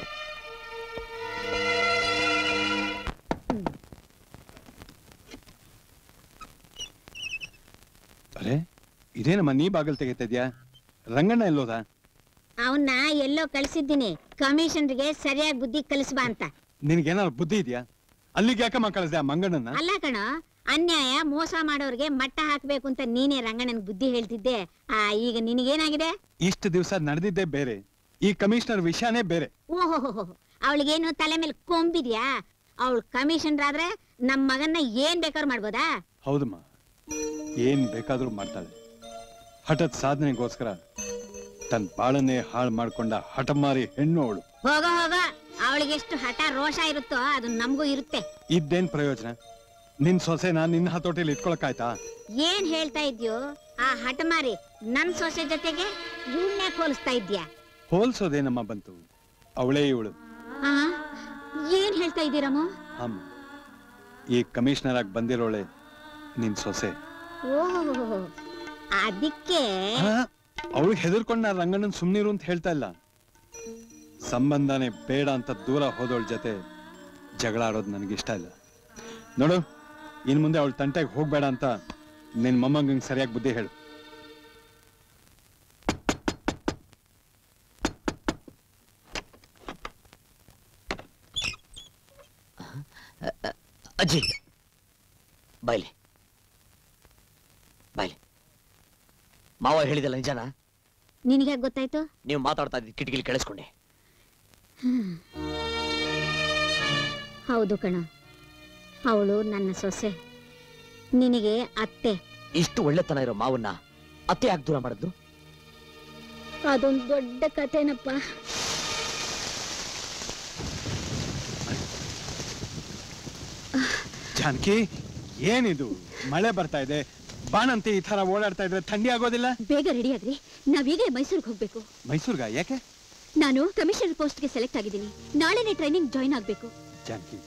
ಅರೆ ಇದೇನಮ್ಮ ನೀ ಬಾಗಲ್ ತೆಗಿತಾ ಇದ್ಯಾ ರಂಗಣ್ಣ ಎಲ್ಲೋದ ಅವನ್ನ ಎಲ್ಲೋ ಕಳ್ಸಿದ್ದೀನಿ ಕಮಿಷನ್ರಿಗೆ ಸರಿಯಾಗಿ ಬುದ್ಧಿ ಕಲಿಸ್ಬಾ ಅಂತ ನಿನ್ಗೇನಾದ್ರು ಬುದ್ಧಿ ಇದೆಯಾ ಅಲ್ಲಿಗೆ ಯಾಕಮ್ಮ ಕಳಿಸ್ದೆ ಆ ಮಂಗಣ್ಣನ ಅಲ್ಲ ಕಣ ಅನ್ಯಾಯ ಮೋಸ ಮಾಡೋರ್ಗೆ ಮಟ್ಟ ಹಾಕ್ಬೇಕು ಅಂತ ನೀನೇ ರಂಗಣ್ಣನ್ ಬುದ್ಧಿ ಹೇಳ್ತಿದ್ದೆ ಆ ಈಗ ನಿನಗೇನಾಗಿದೆ ಇಷ್ಟು ದಿವಸ ನಡೆದಿದ್ದೇ ಬೇರೆ ಈ ಕಮಿಷನರ್ ವಿಷಯನೇ ಬೇರೆ ಓಹೋ ಅವಳಿಗೇನು ತಲೆ ಮೇಲೆ ಕೊಂಬಿದ್ಯಾ ಅವಳು ಕಮಿಷನರ್ ಆದ್ರೆ ನಮ್ ಮಗನ್ನ ಏನ್ ಬೇಕಾದ್ರೂ ಮಾಡ್ಬೋದಾ ಹೌದಮ್ಮ ಏನ್ ಬೇಕಾದ್ರೂ ಮಾಡ್ತಾಳೆ ಹಠದ ಸಾಧನೆಗೋಸ್ಕರ ತನ್ನ ಬಾಳನ್ನೇ ಹಾಳು ಮಾಡ್ಕೊಂಡ ಹಠಮಾರಿ ಹೆಣ್ಣು ಅವಳು ಹೋಗ ಹೋಗ ಅವಳಿಗೆ ಎಷ್ಟು ಹಠ ರೋಷ ಇರುತ್ತೋ ಅದು ನಮಗೂ ಇರುತ್ತೆ ಇದ್ದೇನ್ ಪ್ರಯೋಜನ ನಿನ್ ಸೊಸೆನ ನಿನ್ನ ಹತೋಟಿಲಿ ಇಟ್ಕೊಳಕಾಯ್ತಾ ಏನ್ ಹೇಳ್ತಾ ಇದ್ಯೋ ಆ ಹಠಮಾರಿ ನನ್ ಸೊಸೆ ಜೊತೆಗೆ ಇವನ್ನೇ ಹೋಲಿಸ್ತಾ ಇದ್ಯಾ ಹೋಲ್ಸೋದೇನಮ್ಮ ಬಂತು ಅವಳೇ ಇವಳು ಆ ಏನ್ ಹೇಳ್ತಾ ಇದ್ದೀರಮ್ಮ ಅಮ್ಮ ಈ ಕಮಿಷನರ್ ಆಗಿ ಬಂದಿರೋಳೆ ನಿನ್ ಸೊಸೆ ಓಹೋ ಅದಕ್ಕೆ ಅವಳು ಹೆದರ್ಕೊಂಡ್ ನಾ ರಂಗಣ್ಣನ್ ಸುಮ್ನಿರು ಅಂತ ಹೇಳ್ತಾ ಇಲ್ಲ ಸಂಬಂಧನೇ ಬೇಡ ಅಂತ ದೂರ ಹೋದವಳ ಜೊತೆ ಜಗಳ ಆಡೋದು ನನಗಿಷ್ಟ ಇಲ್ಲ ನೋಡು ಇನ್ ಮುಂದೆ ಅವಳ ತಂಟೆಗೆ ಹೋಗ್ಬೇಡ ಅಂತ ನಿನ್ ಮೊಮ್ಮಂಗಂಗ್ ಸರಿಯಾಗಿ ಬುದ್ಧಿ ಹೇಳು ಅಜ್ಜಿ ಬಾಯ್ಲಿ ಬಾಯ್ಲಿ ಮಾವ ಹೇಳಿದಲ್ಲ ನಿಜಾನ ನಿನಗೆ ಗೊತ್ತಾಯ್ತು ನೀವು ಮಾತಾಡ್ತಾ ಇದ್ದ ಕಿಟಕಿಲಿ ಕೇಳಿಸ್ಕೊಂಡೆ ಹ್ಮ್. ಹೌದು ಕಣ ಅವಳು ನನ್ನ ಸೊಸೆ ನಿನಗೆ ಅತ್ತೆ ಇಷ್ಟು ಒಳ್ಳೆತನ ಇರೋ ಮಾವನ್ನ ಅತ್ತೆ ಯಾಕೆ ದೂರ ಮಾಡಿದ್ರು ಅದೊಂದು ದೊಡ್ಡ ಕಥೆನಪ್ಪ ಜಾನಕಿ ಏನಿದು ಮಳೆ ಬರ್ತಾ ಇದೆ ಬಾಣಂತಿ ಈ ತರ ಓಡಾಡ್ತಾ ಇದ್ರೆ ಥಂಡಿ ಆಗೋದಿಲ್ಲ ಬೇಗ ರೆಡಿ ಆಗ್ರಿ ನಾವೀಗಲೇ ಮೈಸೂರಿಗೆ ಹೋಗ್ಬೇಕು ಮೈಸೂರ್ಗ ಯಾಕೆ ನಾನು ಕಮಿಷನರ್ ಪೋಸ್ಟ್ಗೆ ಸೆಲೆಕ್ಟ್ ಆಗಿದ್ದೀನಿ ನಾಳೆನೇ ಟ್ರೈನಿಂಗ್ ಜಾಯಿನ್ ಆಗ್ಬೇಕು ಜಾನಕಿ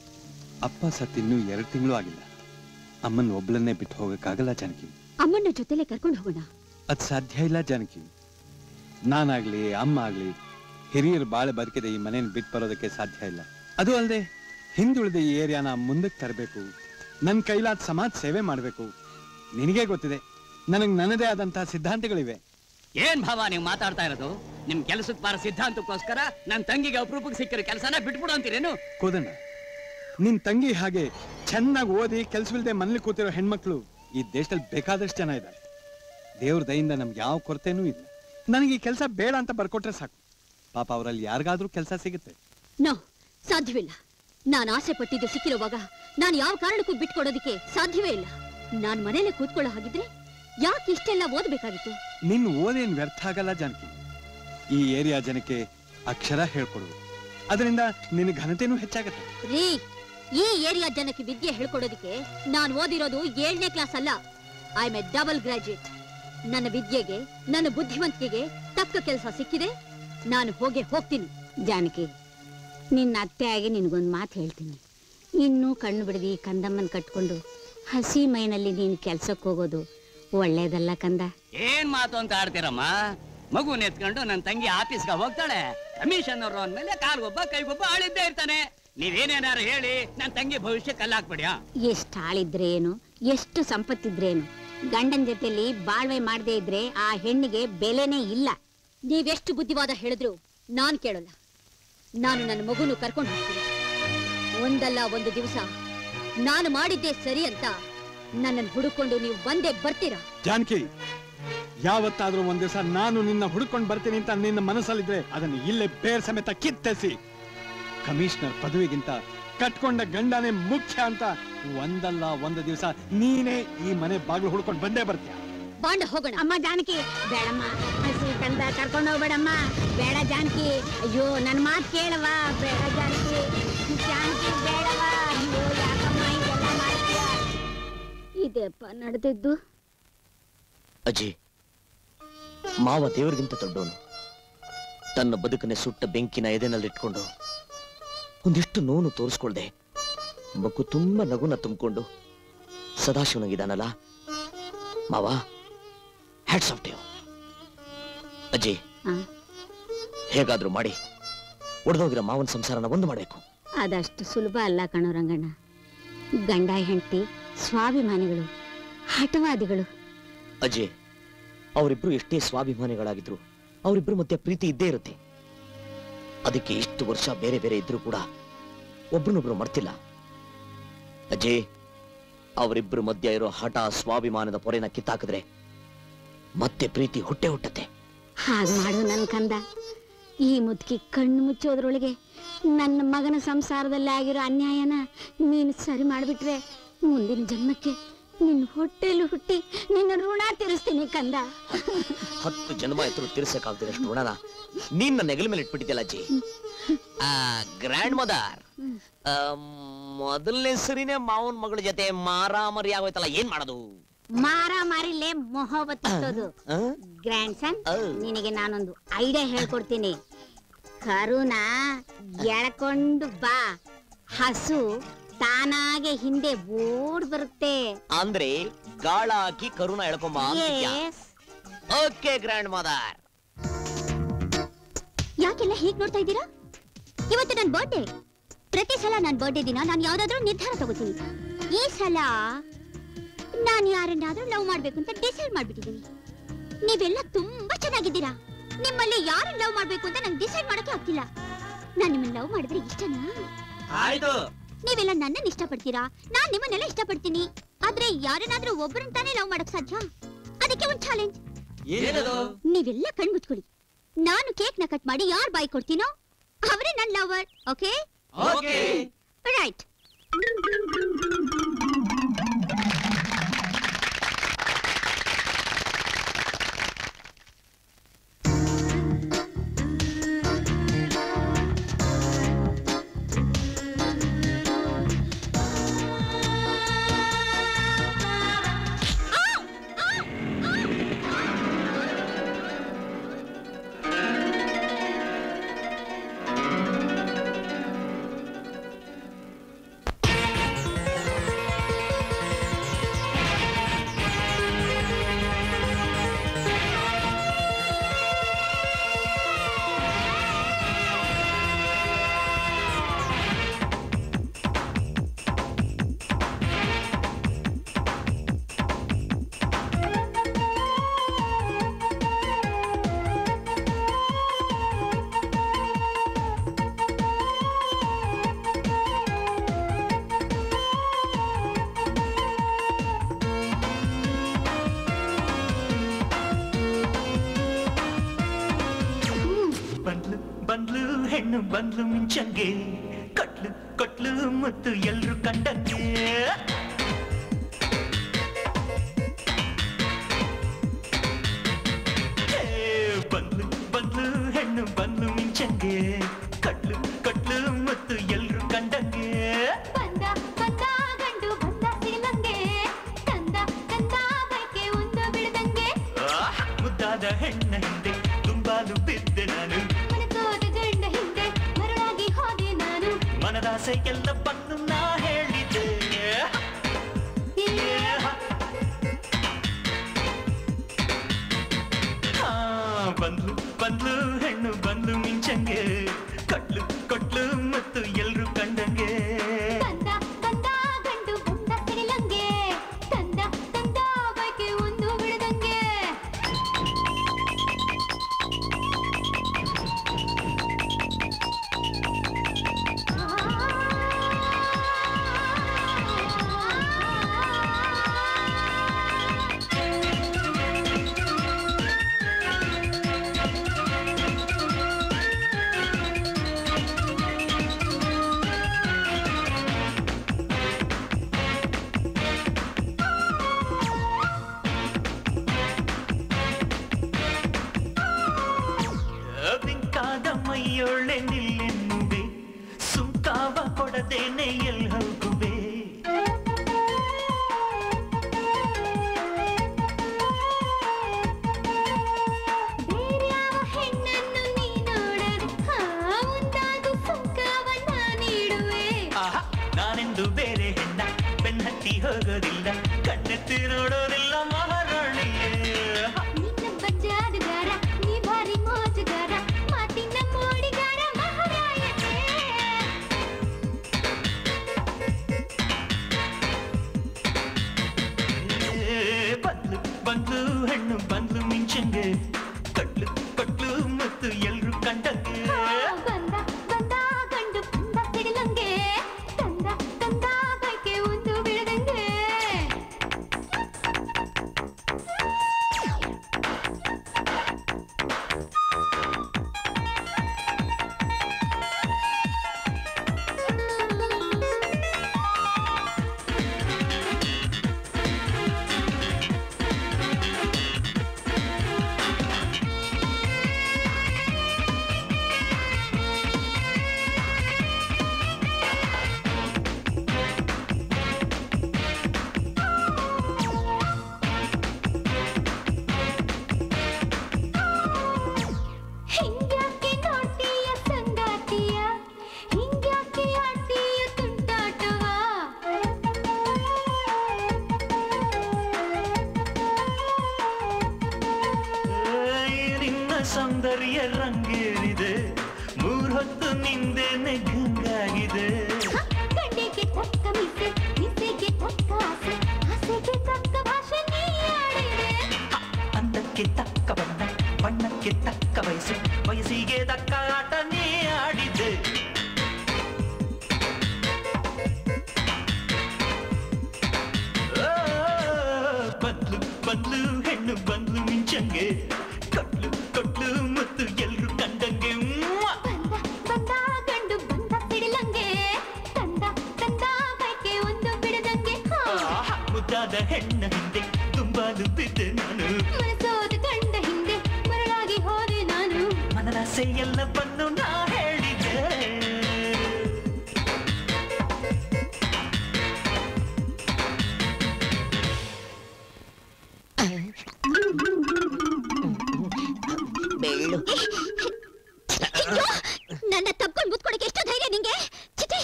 ಅಪ್ಪ ಸತ್ ಇನ್ನೂ ಎರಡು ತಿಂಗಳು ಆಗಿಲ್ಲ ಅಮ್ಮನ್ ಒಬ್ಳನ್ನೇ ಬಿಟ್ಟು ಹೋಗಕ್ಕಾಗಲ್ಲ ಜಾನಕಿ ಅಮ್ಮನ ಜೊತೆಲೆ ಕರ್ಕೊಂಡು ಹೋಗೋಣ ಅದ್ ಸಾಧ್ಯ ಇಲ್ಲ ಜಾನಕಿ ನಾನಾಗ್ಲಿ ಅಮ್ಮ ಆಗ್ಲಿ ಹಿರಿಯರು ಬಾಳೆ ಬದುಕಿದೆ ಈ ಮನೇನ ಬಿಟ್ಟು ಬರೋದಕ್ಕೆ ಸಾಧ್ಯ ಇಲ್ಲ ಅದು ಅಲ್ಲದೆ ಹಿಂದುಳಿದ ಈ ಏರಿಯಾನ ಮುಂದಕ್ಕೆ ತರಬೇಕು ನನ್ನ ಕೈಲಾದ ಸಮಾಜ ಸೇವೆ ಮಾಡಬೇಕು ನಿನಗೆ ಗೊತ್ತಿದೆ ನನಗೆ ನನ್ನದೇ ಆದಂತಹ ಸಿದ್ಧಾಂತಗಳಿವೆ ಏನ್ ಭಾವ ನೀವು ಮಾತಾಡ್ತಾ ಇರೋದು ನಿಮ್ ಕೆಲಸದ ಬಾರ ಸಿದ್ಧಾಂತಕ್ಕೋಸ್ಕರ ನನ್ ತಂಗಿಗೆ ಅಪರೂಪಕ್ಕೆ ಸಿಕ್ಕಿರೋ ಕೆಲಸನ ಬಿಟ್ಬಿಡು ಅಂತೀರೇನು ಕೋದಣ್ಣ ನಿನ್ ತಂಗಿ ಹಾಗೆ ಚೆನ್ನಾಗಿ ಓದಿ ಕೆಲ್ಸವಿಲ್ದೆ ಮನೇಲಿ ಕೂತಿರೋ ಹೆಣ್ಮಕ್ಳು ಈ ದೇಶದಲ್ಲಿ ಬೇಕಾದಷ್ಟು ಜನ ಇದ್ದಾರೆ ದೇವ್ರ ದಯಿಂದ ನಮ್ಗೆ ಯಾವ ಕೊರತೆನೂ ಇಲ್ಲ ನನಗೆ ಈ ಕೆಲಸ ಬೇಡ ಅಂತ ಬರ್ಕೊಟ್ರೆ ಸಾಕು ಪಾಪ ಅವರಲ್ಲಿ ಯಾರಿಗಾದ್ರೂ ಕೆಲಸ ಸಿಗುತ್ತೆ ನೋ ಸಾಧ್ಯವಿಲ್ಲ ನಾನು ಆಸೆ ಪಟ್ಟಿದ್ದು ಸಿಕ್ಕಿರುವಾಗ ನಾನು ಯಾವ ಕಾರಣಕ್ಕೂ ಬಿಟ್ಕೊಡೋದಕ್ಕೆ ಸಾಧ್ಯವೇ ಇಲ್ಲ ನಾನ್ ಮನೇಲೆ ಕೂತ್ಕೊಳ್ಳೋ ಹಾಗಿದ್ರೆ ಯಾಕೆ ಇಷ್ಟೆಲ್ಲ ಓದ್ಬೇಕಾಗಿತ್ತು ನಿನ್ ಓದೇನ್ ವ್ಯರ್ಥ ಆಗಲ್ಲ ಜಾನಕಿ ಈ ಏರಿಯಾ ಜನಕ್ಕೆ ಅಕ್ಷರ ಹೇಳ್ಕೊಡು ಅದರಿಂದ ನಿನ್ನ ಘನತೆನೂ ಹೆಚ್ಚಾಗತ್ತೆ ರೀ ಈ ಏರಿಯಾ ಜನಕ್ಕೆ ವಿದ್ಯೆ ಹೇಳ್ಕೊಡೋದಕ್ಕೆ ನಾನು ಓದಿರೋದು ಏಳನೇ ಕ್ಲಾಸ್ ಅಲ್ಲ ಐ ಎ ಡಬಲ್ ಗ್ರಾಜುಯೇಟ್ ನನ್ನ ವಿದ್ಯೆಗೆ ನನ್ನ ಬುದ್ಧಿವಂತಿಕೆಗೆ ತಕ್ಕ ಕೆಲಸ ಸಿಕ್ಕಿದೆ ನಾನು ಹೋಗಿ ಹೋಗ್ತೀನಿ ಜಾನಕಿ ನಿನ್ನ ಅತ್ತೆಯಾಗಿ ನಿನಗೊಂದು ಮಾತು ಹೇಳ್ತೀನಿ ಇನ್ನೂ ಕಣ್ಣು ಬಿಡದಿ ಕಂದಮ್ಮನ ಕಟ್ಕೊಂಡು ಹಸಿ ಮೈನಲ್ಲಿ ನೀನು ಕೆಲ್ಸಕ್ಕೆ ಹೋಗೋದು ಒಳ್ಳೇದಲ್ಲ ಕಂದ ಏನ್ ಮಾತು ಅಂತ ಆಡ್ತೀರಮ್ಮ ಮಗು ನೆತ್ಕೊಂಡು ನನ್ನ ತಂಗಿ ಆಫೀಸ್ಗೆ ಹೋಗ್ತಾಳೆ ಕಮಿಷನ್ ಅವರು ಅಂದ್ಮೇಲೆ ಕಾಲ್ಗೊಬ್ಬ ಕೈಗೊಬ್ಬ ಆಳಿದ್ದೇ ಇರ್ತಾನೆ ನೀವೇನೇನಾರು ಹೇಳಿ ನನ್ನ ತಂಗಿ ಭವಿಷ್ಯ ಕಲ್ಲಾಕ್ಬಿಡ್ಯಾ ಎಷ್ಟು ಆಳಿದ್ರೇನು ಎಷ್ಟು ಸಂಪತ್ತಿದ್ರೇನು ಗಂಡನ ಜೊತೆಲಿ ಬಾಳ್ವೆ ಮಾಡದೇ ಇದ್ರೆ ಆ ಹೆಣ್ಣಿಗೆ ಬೆಲೆನೇ ಇಲ್ಲ ನೀವೆಷ್ಟು ಬುದ್ಧಿವಾದ ಹೇಳಿದ್ರು ನಾನ್ ಕೇಳಲ್ಲ ನಾನು ನನ್ನ ಮಗುನು ಕರ್ಕೊಂಡು ಹೋಗ್ತೀನಿ ಒಂದಲ್ಲ ಒಂದು ದಿವಸ ನಾನು ಮಾಡಿದ್ದೆ ಸರಿ ಅಂತ ನನ್ನನ್ನು ಹುಡುಕೊಂಡು ನೀವು ಬಂದೇ ಬರ್ತೀರಾ ಜಾನಕಿ ಯಾವತ್ತಾದ್ರೂ ಒಂದ್ ದಿವಸ ನಾನು ನಿನ್ನ ಹುಡ್ಕೊಂಡು ಬರ್ತೀನಿ ಅಂತ ನಿನ್ನ ಮನಸ್ಸಲ್ಲಿದ್ರೆ ಅದನ್ನು ಇಲ್ಲೇ ಬೇರ್ ಸಮೇತ ಕಿತ್ತೆಸಿ ಕಮಿಷನರ್ ಪದವಿಗಿಂತ ಕಟ್ಕೊಂಡ ಗಂಡನೇ ಮುಖ್ಯ ಅಂತ ಒಂದಲ್ಲ ಒಂದು ದಿವಸ ನೀನೇ ಈ ಮನೆ ಬಾಗಿಲು ಹುಡ್ಕೊಂಡು ಬಂದೇ ಬರ್ತೀಯ ಬಾಂಡ ಹೋಗೋಣ ಅಮ್ಮ ಜಾನಕಿ ಬೇಡಮ್ಮ ಹಸಿ ಕಂದ ಕರ್ಕೊಂಡು ಹೋಗ್ಬೇಡಮ್ಮ ಬೇಡ ಜಾನಕಿ ಅಯ್ಯೋ ನನ್ನ ಮಾತು ಕೇಳವ ಬೇಡ ಜಾನಕಿ ಜಾನಕಿ ಬೇಡವ ಅಯ್ಯೋ ಯಾಕಮ್ಮ ಇದೆಲ್ಲ ಮಾಡ್ತೀಯ ಇದೆಪ್ಪ ನಡೆದಿದ್ದು ಅಜ್ಜಿ ಮಾವ ದೇವರಿಗಿಂತ ದೊಡ್ಡವನು ತನ್ನ ಬದುಕನ್ನೇ ಸುಟ್ಟ ಬೆಂಕಿನ ಎದೆನಲ್ಲಿಟ್ಕೊಂಡು ಒಂದಿಷ್ಟು ನೋವು ತೋರಿಸ್ಕೊಳ್ದೆ ಮಗು ತುಂಬಾ ನಗುನ ತುಂಬಿಕೊಂಡು ಸದಾಶಿವನಾಗಿದ್ದಾನಲ್ಲ ಮಾವ ಹ್ಯಾಟ್ಸ್ ಆಫ್ ಯು ಅಜ್ಜಿ ಹಾ. ಹೇಗಾದ್ರೂ ಮಾಡಿ ಒಡೆದೋಗಿರೋ ಮಾವನ ಸಂಸಾರನ ಒಂದು ಮಾಡಬೇಕು ಅದಷ್ಟು ಸುಲಭ ಅಲ್ಲ ಕಣೋ ರಂಗಣ್ಣ ಗಂಡ ಹೆಂಡತಿ ಸ್ವಾಭಿಮಾನಿಗಳು ಹಠವಾದಿಗಳು ಅಜ್ಜಿ ಅವರಿಬ್ರು ಎಷ್ಟೇ ಸ್ವಾಭಿಮಾನಿಗಳಾಗಿದ್ರು ಅವರಿಬ್ರು ಮಧ್ಯೆ ಪ್ರೀತಿ ಇದ್ದೇ ಇರುತ್ತೆ ಅದಕ್ಕೆ ಇಷ್ಟು ವರ್ಷ ಬೇರೆ ಬೇರೆ ಇದ್ರೂ ಕೂಡ ಒಬ್ರನ್ನೊಬ್ರು ಮರ್ತಿಲ್ಲ ಅಜ್ಜಿ ಅವರಿಬ್ರು ಮಧ್ಯ ಇರೋ ಹಠ ಸ್ವಾಭಿಮಾನದ ಪೊರೆನ ಕಿತ್ತಾಕಿದ್ರೆ ಮತ್ತೆ ಪ್ರೀತಿ ಹುಟ್ಟೆ ಹುಟ್ಟತ್ತೆ ಹಾಗೆ ಮಾಡು ನನ್ನ ಕಂದ ಈ ಮುದುಕಿ ಕಣ್ಣು ಮುಚ್ಚೋದ್ರೊಳಗೆ ನನ್ನ ಮಗನ ಸಂಸಾರದಲ್ಲಿ ಆಗಿರೋ ಅನ್ಯಾಯನ ನೀನು ಸರಿ ಮಾಡಿಬಿಟ್ರೆ ಮುಂದಿನ ಜನ್ಮಕ್ಕೆ ನಿನ್ನ ಹೊಟ್ಟೆಲು ಹುಟ್ಟಿ ನಿನ್ನ ಋಣ ತೀರಿಸ್ತೀನಿ ಕಂದ ಹತ್ತು ಜನ್ಮ ಎತ್ತರು ತೀರ್ಸಕ್ಕಾಗ್ತಿರಷ್ಟು ಋಣನ ನೀನ್ ನನ್ನ ನೆಗಲ ಮೇಲೆ ಇಟ್ಬಿಟ್ಟಿದ್ಯಲ್ಲ ಅಜ್ಜಿ ಗ್ರ್ಯಾಂಡ್ ಮದರ್ ಮೊದಲನೇ ಸರಿನೇ ಮಾವನ್ ಮಗಳ ಜೊತೆ ಮಾರಾಮರಿ ಆಗೋಯ್ತಲ್ಲ ಏನ್ ಮಾಡೋದು ಮಾರ ಮಾರಿಲೆ ಮೊಹಬತ್ ಇಟ್ಟೋದು ಆ? ಗ್ರ್ಯಾಂಡ್ ಸನ್ ಔ. ನಿನಗೆ ನಾನೊಂದು ಐಡಿಯಾ ಹೇಳ್ಕೊಡ್ತೀನಿ ಕರುನ ಎಳ್ಕೊಂಡು ಬಾ ಹಸು ತಾನಾಗೆ ಹಿಂದೆ ಓಡ್ ಬರುತ್ತೆ ಅಂದ್ರೆ ಗಾಳ ಹಾಕಿ ಕರುಣ ಎಳ್ಕೊಂಬ Yes. ಓಕೆ ಗ್ರ್ಯಾಂಡ್ ಮದರ್ ಯಾಕೆಲ್ಲ ಹೀಗ್ ನೋಡ್ತಾ ಇದ್ದೀರಾ ಇವತ್ತು ನನ್ನ ಬರ್ಡೇ ಪ್ರತಿ ಸಲ ನನ್ನ ಬರ್ಡೇ ದಿನ ನಾನು ಯಾವ್ದಾದ್ರೂ ನಿರ್ಧಾರ ತಗೋತೀನಿ ಈ ಸಲ ನಾನು ಯಾರನ್ನಾದ್ರೂ ಲವ್ ಮಾಡ್ಬೇಕು ಅಂತ ಡಿಸೈಡ್ ಮಾಡ್ಬಿಟ್ಟಿದ್ದೀನಿ ನೀವೆಲ್ಲ ತುಂಬಾ ಚೆನ್ನಾಗಿದ್ದೀರಾ ನಿಮ್ಮಲ್ಲಿ ಯಾರನ್ನ ಲವ್ ಮಾಡ್ಬೇಕು ಅಂತ ನಂಗೆ ಡಿಸೈಡ್ ಮಾಡಕ್ಕೆ ಆಗ್ತಿಲ್ಲ ನಾನು ನಿಮ್ಮನ್ನ ಲವ್ ಮಾಡಿದ್ರೆ ಇಷ್ಟನಾ ಆಯ್ತು ನೀವೆಲ್ಲ ನನ್ನನ್ನ ಇಷ್ಟಪಡ್ತೀರಾ ನಾನ್ ನಿಮ್ಮನ್ನೆಲ್ಲ ಇಷ್ಟಪಡ್ತೀನಿ ಆದ್ರೆ ಯಾರನ್ನಾದ್ರೂ ಒಬ್ಬರನ್ನ ತಾನೇ ಲವ್ ಮಾಡಕ್ ಸಾಧ್ಯ ಅದಕ್ಕೆ ಒಂದು ಚಾಲೆಂಜ್ ಏನದು ನೀವೆಲ್ಲ ಕಣ್ಮುಚ್ಕೊಳ್ಳಿ ನಾನು ಕೇಕ್ ನ ಕಟ್ ಮಾಡಿ ಯಾರ್ ಬಾಯ್ ಕೊಡ್ತೀನೋ ಅವರೇ ನನ್ನ ಲವರ್ ಓಕೆ ಓಕೆ ರೈಟ್ ಹೆಣ್ಣು ಬಂದ್ಲು ಮಿಂಚಂಗೆ ಕಟ್ಲು ಕೊಟ್ಲು ಮತ್ತು ಎಲ್ರು ಕಂಡಂಗೆ ಹೇ, ಬಂದ್ಲು ಬಂದ್ಲು ಹೆಣ್ಣು ಬಂದ್ಲು ಮಿಂಚಂಗೆ ಕಟ್ಲು ಕೊಟ್ಲು ಮತ್ತು ಎಲ್ರು ಕಂಡಂಗೆ ಬಂದ ಬಂದ ಗಂಡು ಬಂದ ಸಿರಿಲಂಗೆ ತಂದ ತಂದ ಬೈಕೆ ಒಂದು ಬಿಡದಂಗೆ ಆಹ್, ಮುದ್ದಾದ ಹೆಣ್ಣ ಹಿಂದೆ ತುಂಬಾಲು ಬಿದ್ದೆ ನಾನು ಮನಸೋದ ಗಂಡ ಹಿಂದೆ ಮರಳಾಗಿ ಹೋದೆ ನಾನು ಮನದಾಸೆ ಎಲ್ಲ ಬಂದು ನಾ ಹೇಳಿದೆ ಹಾ, ಬಂದ್ಲು ಬಂದ್ಲು ಹೆಣ್ಣು ಬಂದ್ಲು ಮಿಂಚಂಗೆ ಕಟ್ಲು ಕೊಟ್ಲು ಮತ್ತು ಎಲ್ರು ಕಂಡಂಗೆ ಬಂದ ಬಂದ ಗಂಡು ಬಂದ ಸಿರಿಲಂಗೆ ತಂದ ತಂದ ಬೈಕೆ ಒಂದು ಬಿಡದಂಗೆ ಬಿಂಕಾದ ಮೈಯೊಳ್ಳೆ ನಿಲ್ಲೆನ್ನುವೆ ಸುಂಕಾವ ಕೊಡದೇನೆ ಎಲ್ ಹೋಗುವೆ ಬೇರ್ಯಾವ ಹೆಣ್ಣನ್ನು ನೀ ನೋಡದು ಹಾ ಮುಂದಾಗು ಸುಂಕವನ್ನ ನೀಡುವೆ ಆಹಾ, ನಾನೆಂದು ಬೇರೆ ಹೆಣ್ಣ ಬೆನ್ನತ್ತಿ ಹೋಗೋದಿಲ್ಲ ಕಣ್ಣೆತ್ತಿ ನೋಡೋದಿಲ್ಲ ಮಹಾರಾಣಿಯೇ ನಿನ್ನೊಬ್ಬ ಜಾದುಗಾರ ನೀ ಭಾರಿ ಮೋಜುಗಾರ ಮಾತಿನ ಮೋಡಿಗಾರ ಮಹಾರಾಯನೇ ಏ, ಬಂದ್ಲು ಬಂದ್ಲು ಹೆಣ್ಣು ಬಂದ್ಲು ಮಿಂಚಂಗೆ ಕಟ್ಲು ಕೊಟ್ಲು ಮತ್ತು ಎಲ್ರು ಕಂಡಂಗೆ ಬಂದ ಬಂದ ಗಂಡು ಬಂದ ಸಿಡಿಲಂಗೆ ತಂದ ತಂದ ಬೈಕೆ ಒಂದು ಬಿಡದಂಗೆ ಹಿಂಗ್ಯಾಕೆ ನೋಡ್ತೀಯ ಸಂಗಾತಿಯ ಹಿಂಗ್ಯಾಕೆ ಆಡ್ತೀಯ ತುಂಟಾಟವ ಏ, ನಿನ್ನ ಸೌಂದರ್ಯ ರಂಗೇರಿದೆ ಮೂರ್ ಹೊತ್ತು ನಿಂದೇನೆ ಗಂಗಾಗಿದೆ ಗಂಡಿಗೆ ತಕ್ಕ ಮಿಸೆ ಮಿಸೆಗೆ ತಕ್ಕ ಆಸೆ ಆಸೆಗೆ ತಕ್ಕ ಭಾಷೆ ನೀ ಆಡಿದೆ ಅಂತಕ್ಕೆ ತಕ್ಕ ಬಣ್ಣ ಬಣ್ಣಕ್ಕೆ ತಕ್ಕ ವಯಸ್ಸು ವಯಸ್ಸಿಗೆ ತಕ್ಕ ಆಟ ನೀ ಆಡಿದೆ ಆ, ಬದ್ಲು ಬದ್ಲು ಹೆಣ್ಣು ಬಂದ್ಲು ಮಿಂಚಂಗೆ ಕಟ್ಲು ಕೊಟ್ಲು ಮತ್ತು ಎಲ್ರು ಕಂಡಂಗೆ ಮ್ವಾ! ಬಂದ ಗಂಡು ಬಂದ ಸಿಡಿಲಂಗೆ ತಂದ ತಂದ ಬೈಕೆ ಒಂದು ಬಿಡದಂಗೆ ಹಾ ಆಹಾ, ಮುದ್ದಾದ ಹೆಣ್ಣ ಹಿಂದೆ ತುಂಬಾಲು ಬಿದ್ದೆ ನಾನು ಮನಸೋದ ಗಂಡ ಹಿಂದೆ ಮರಳಾಗಿ ಹೋದೆ ನಾನು ಮನದಾಸೆ ಎಲ್ಲ ಬಂದು ನಾ ಹೇಳಿದೆ ಬೆಳ್ಳು ನನ್ನ ತಪ್ಕೊಂಡು ಮುತ್ಕೊಡಕ್ಕೆ ಎಷ್ಟು ಧೈರ್ಯ ನಿಂಗೆ ಚಿಟಿ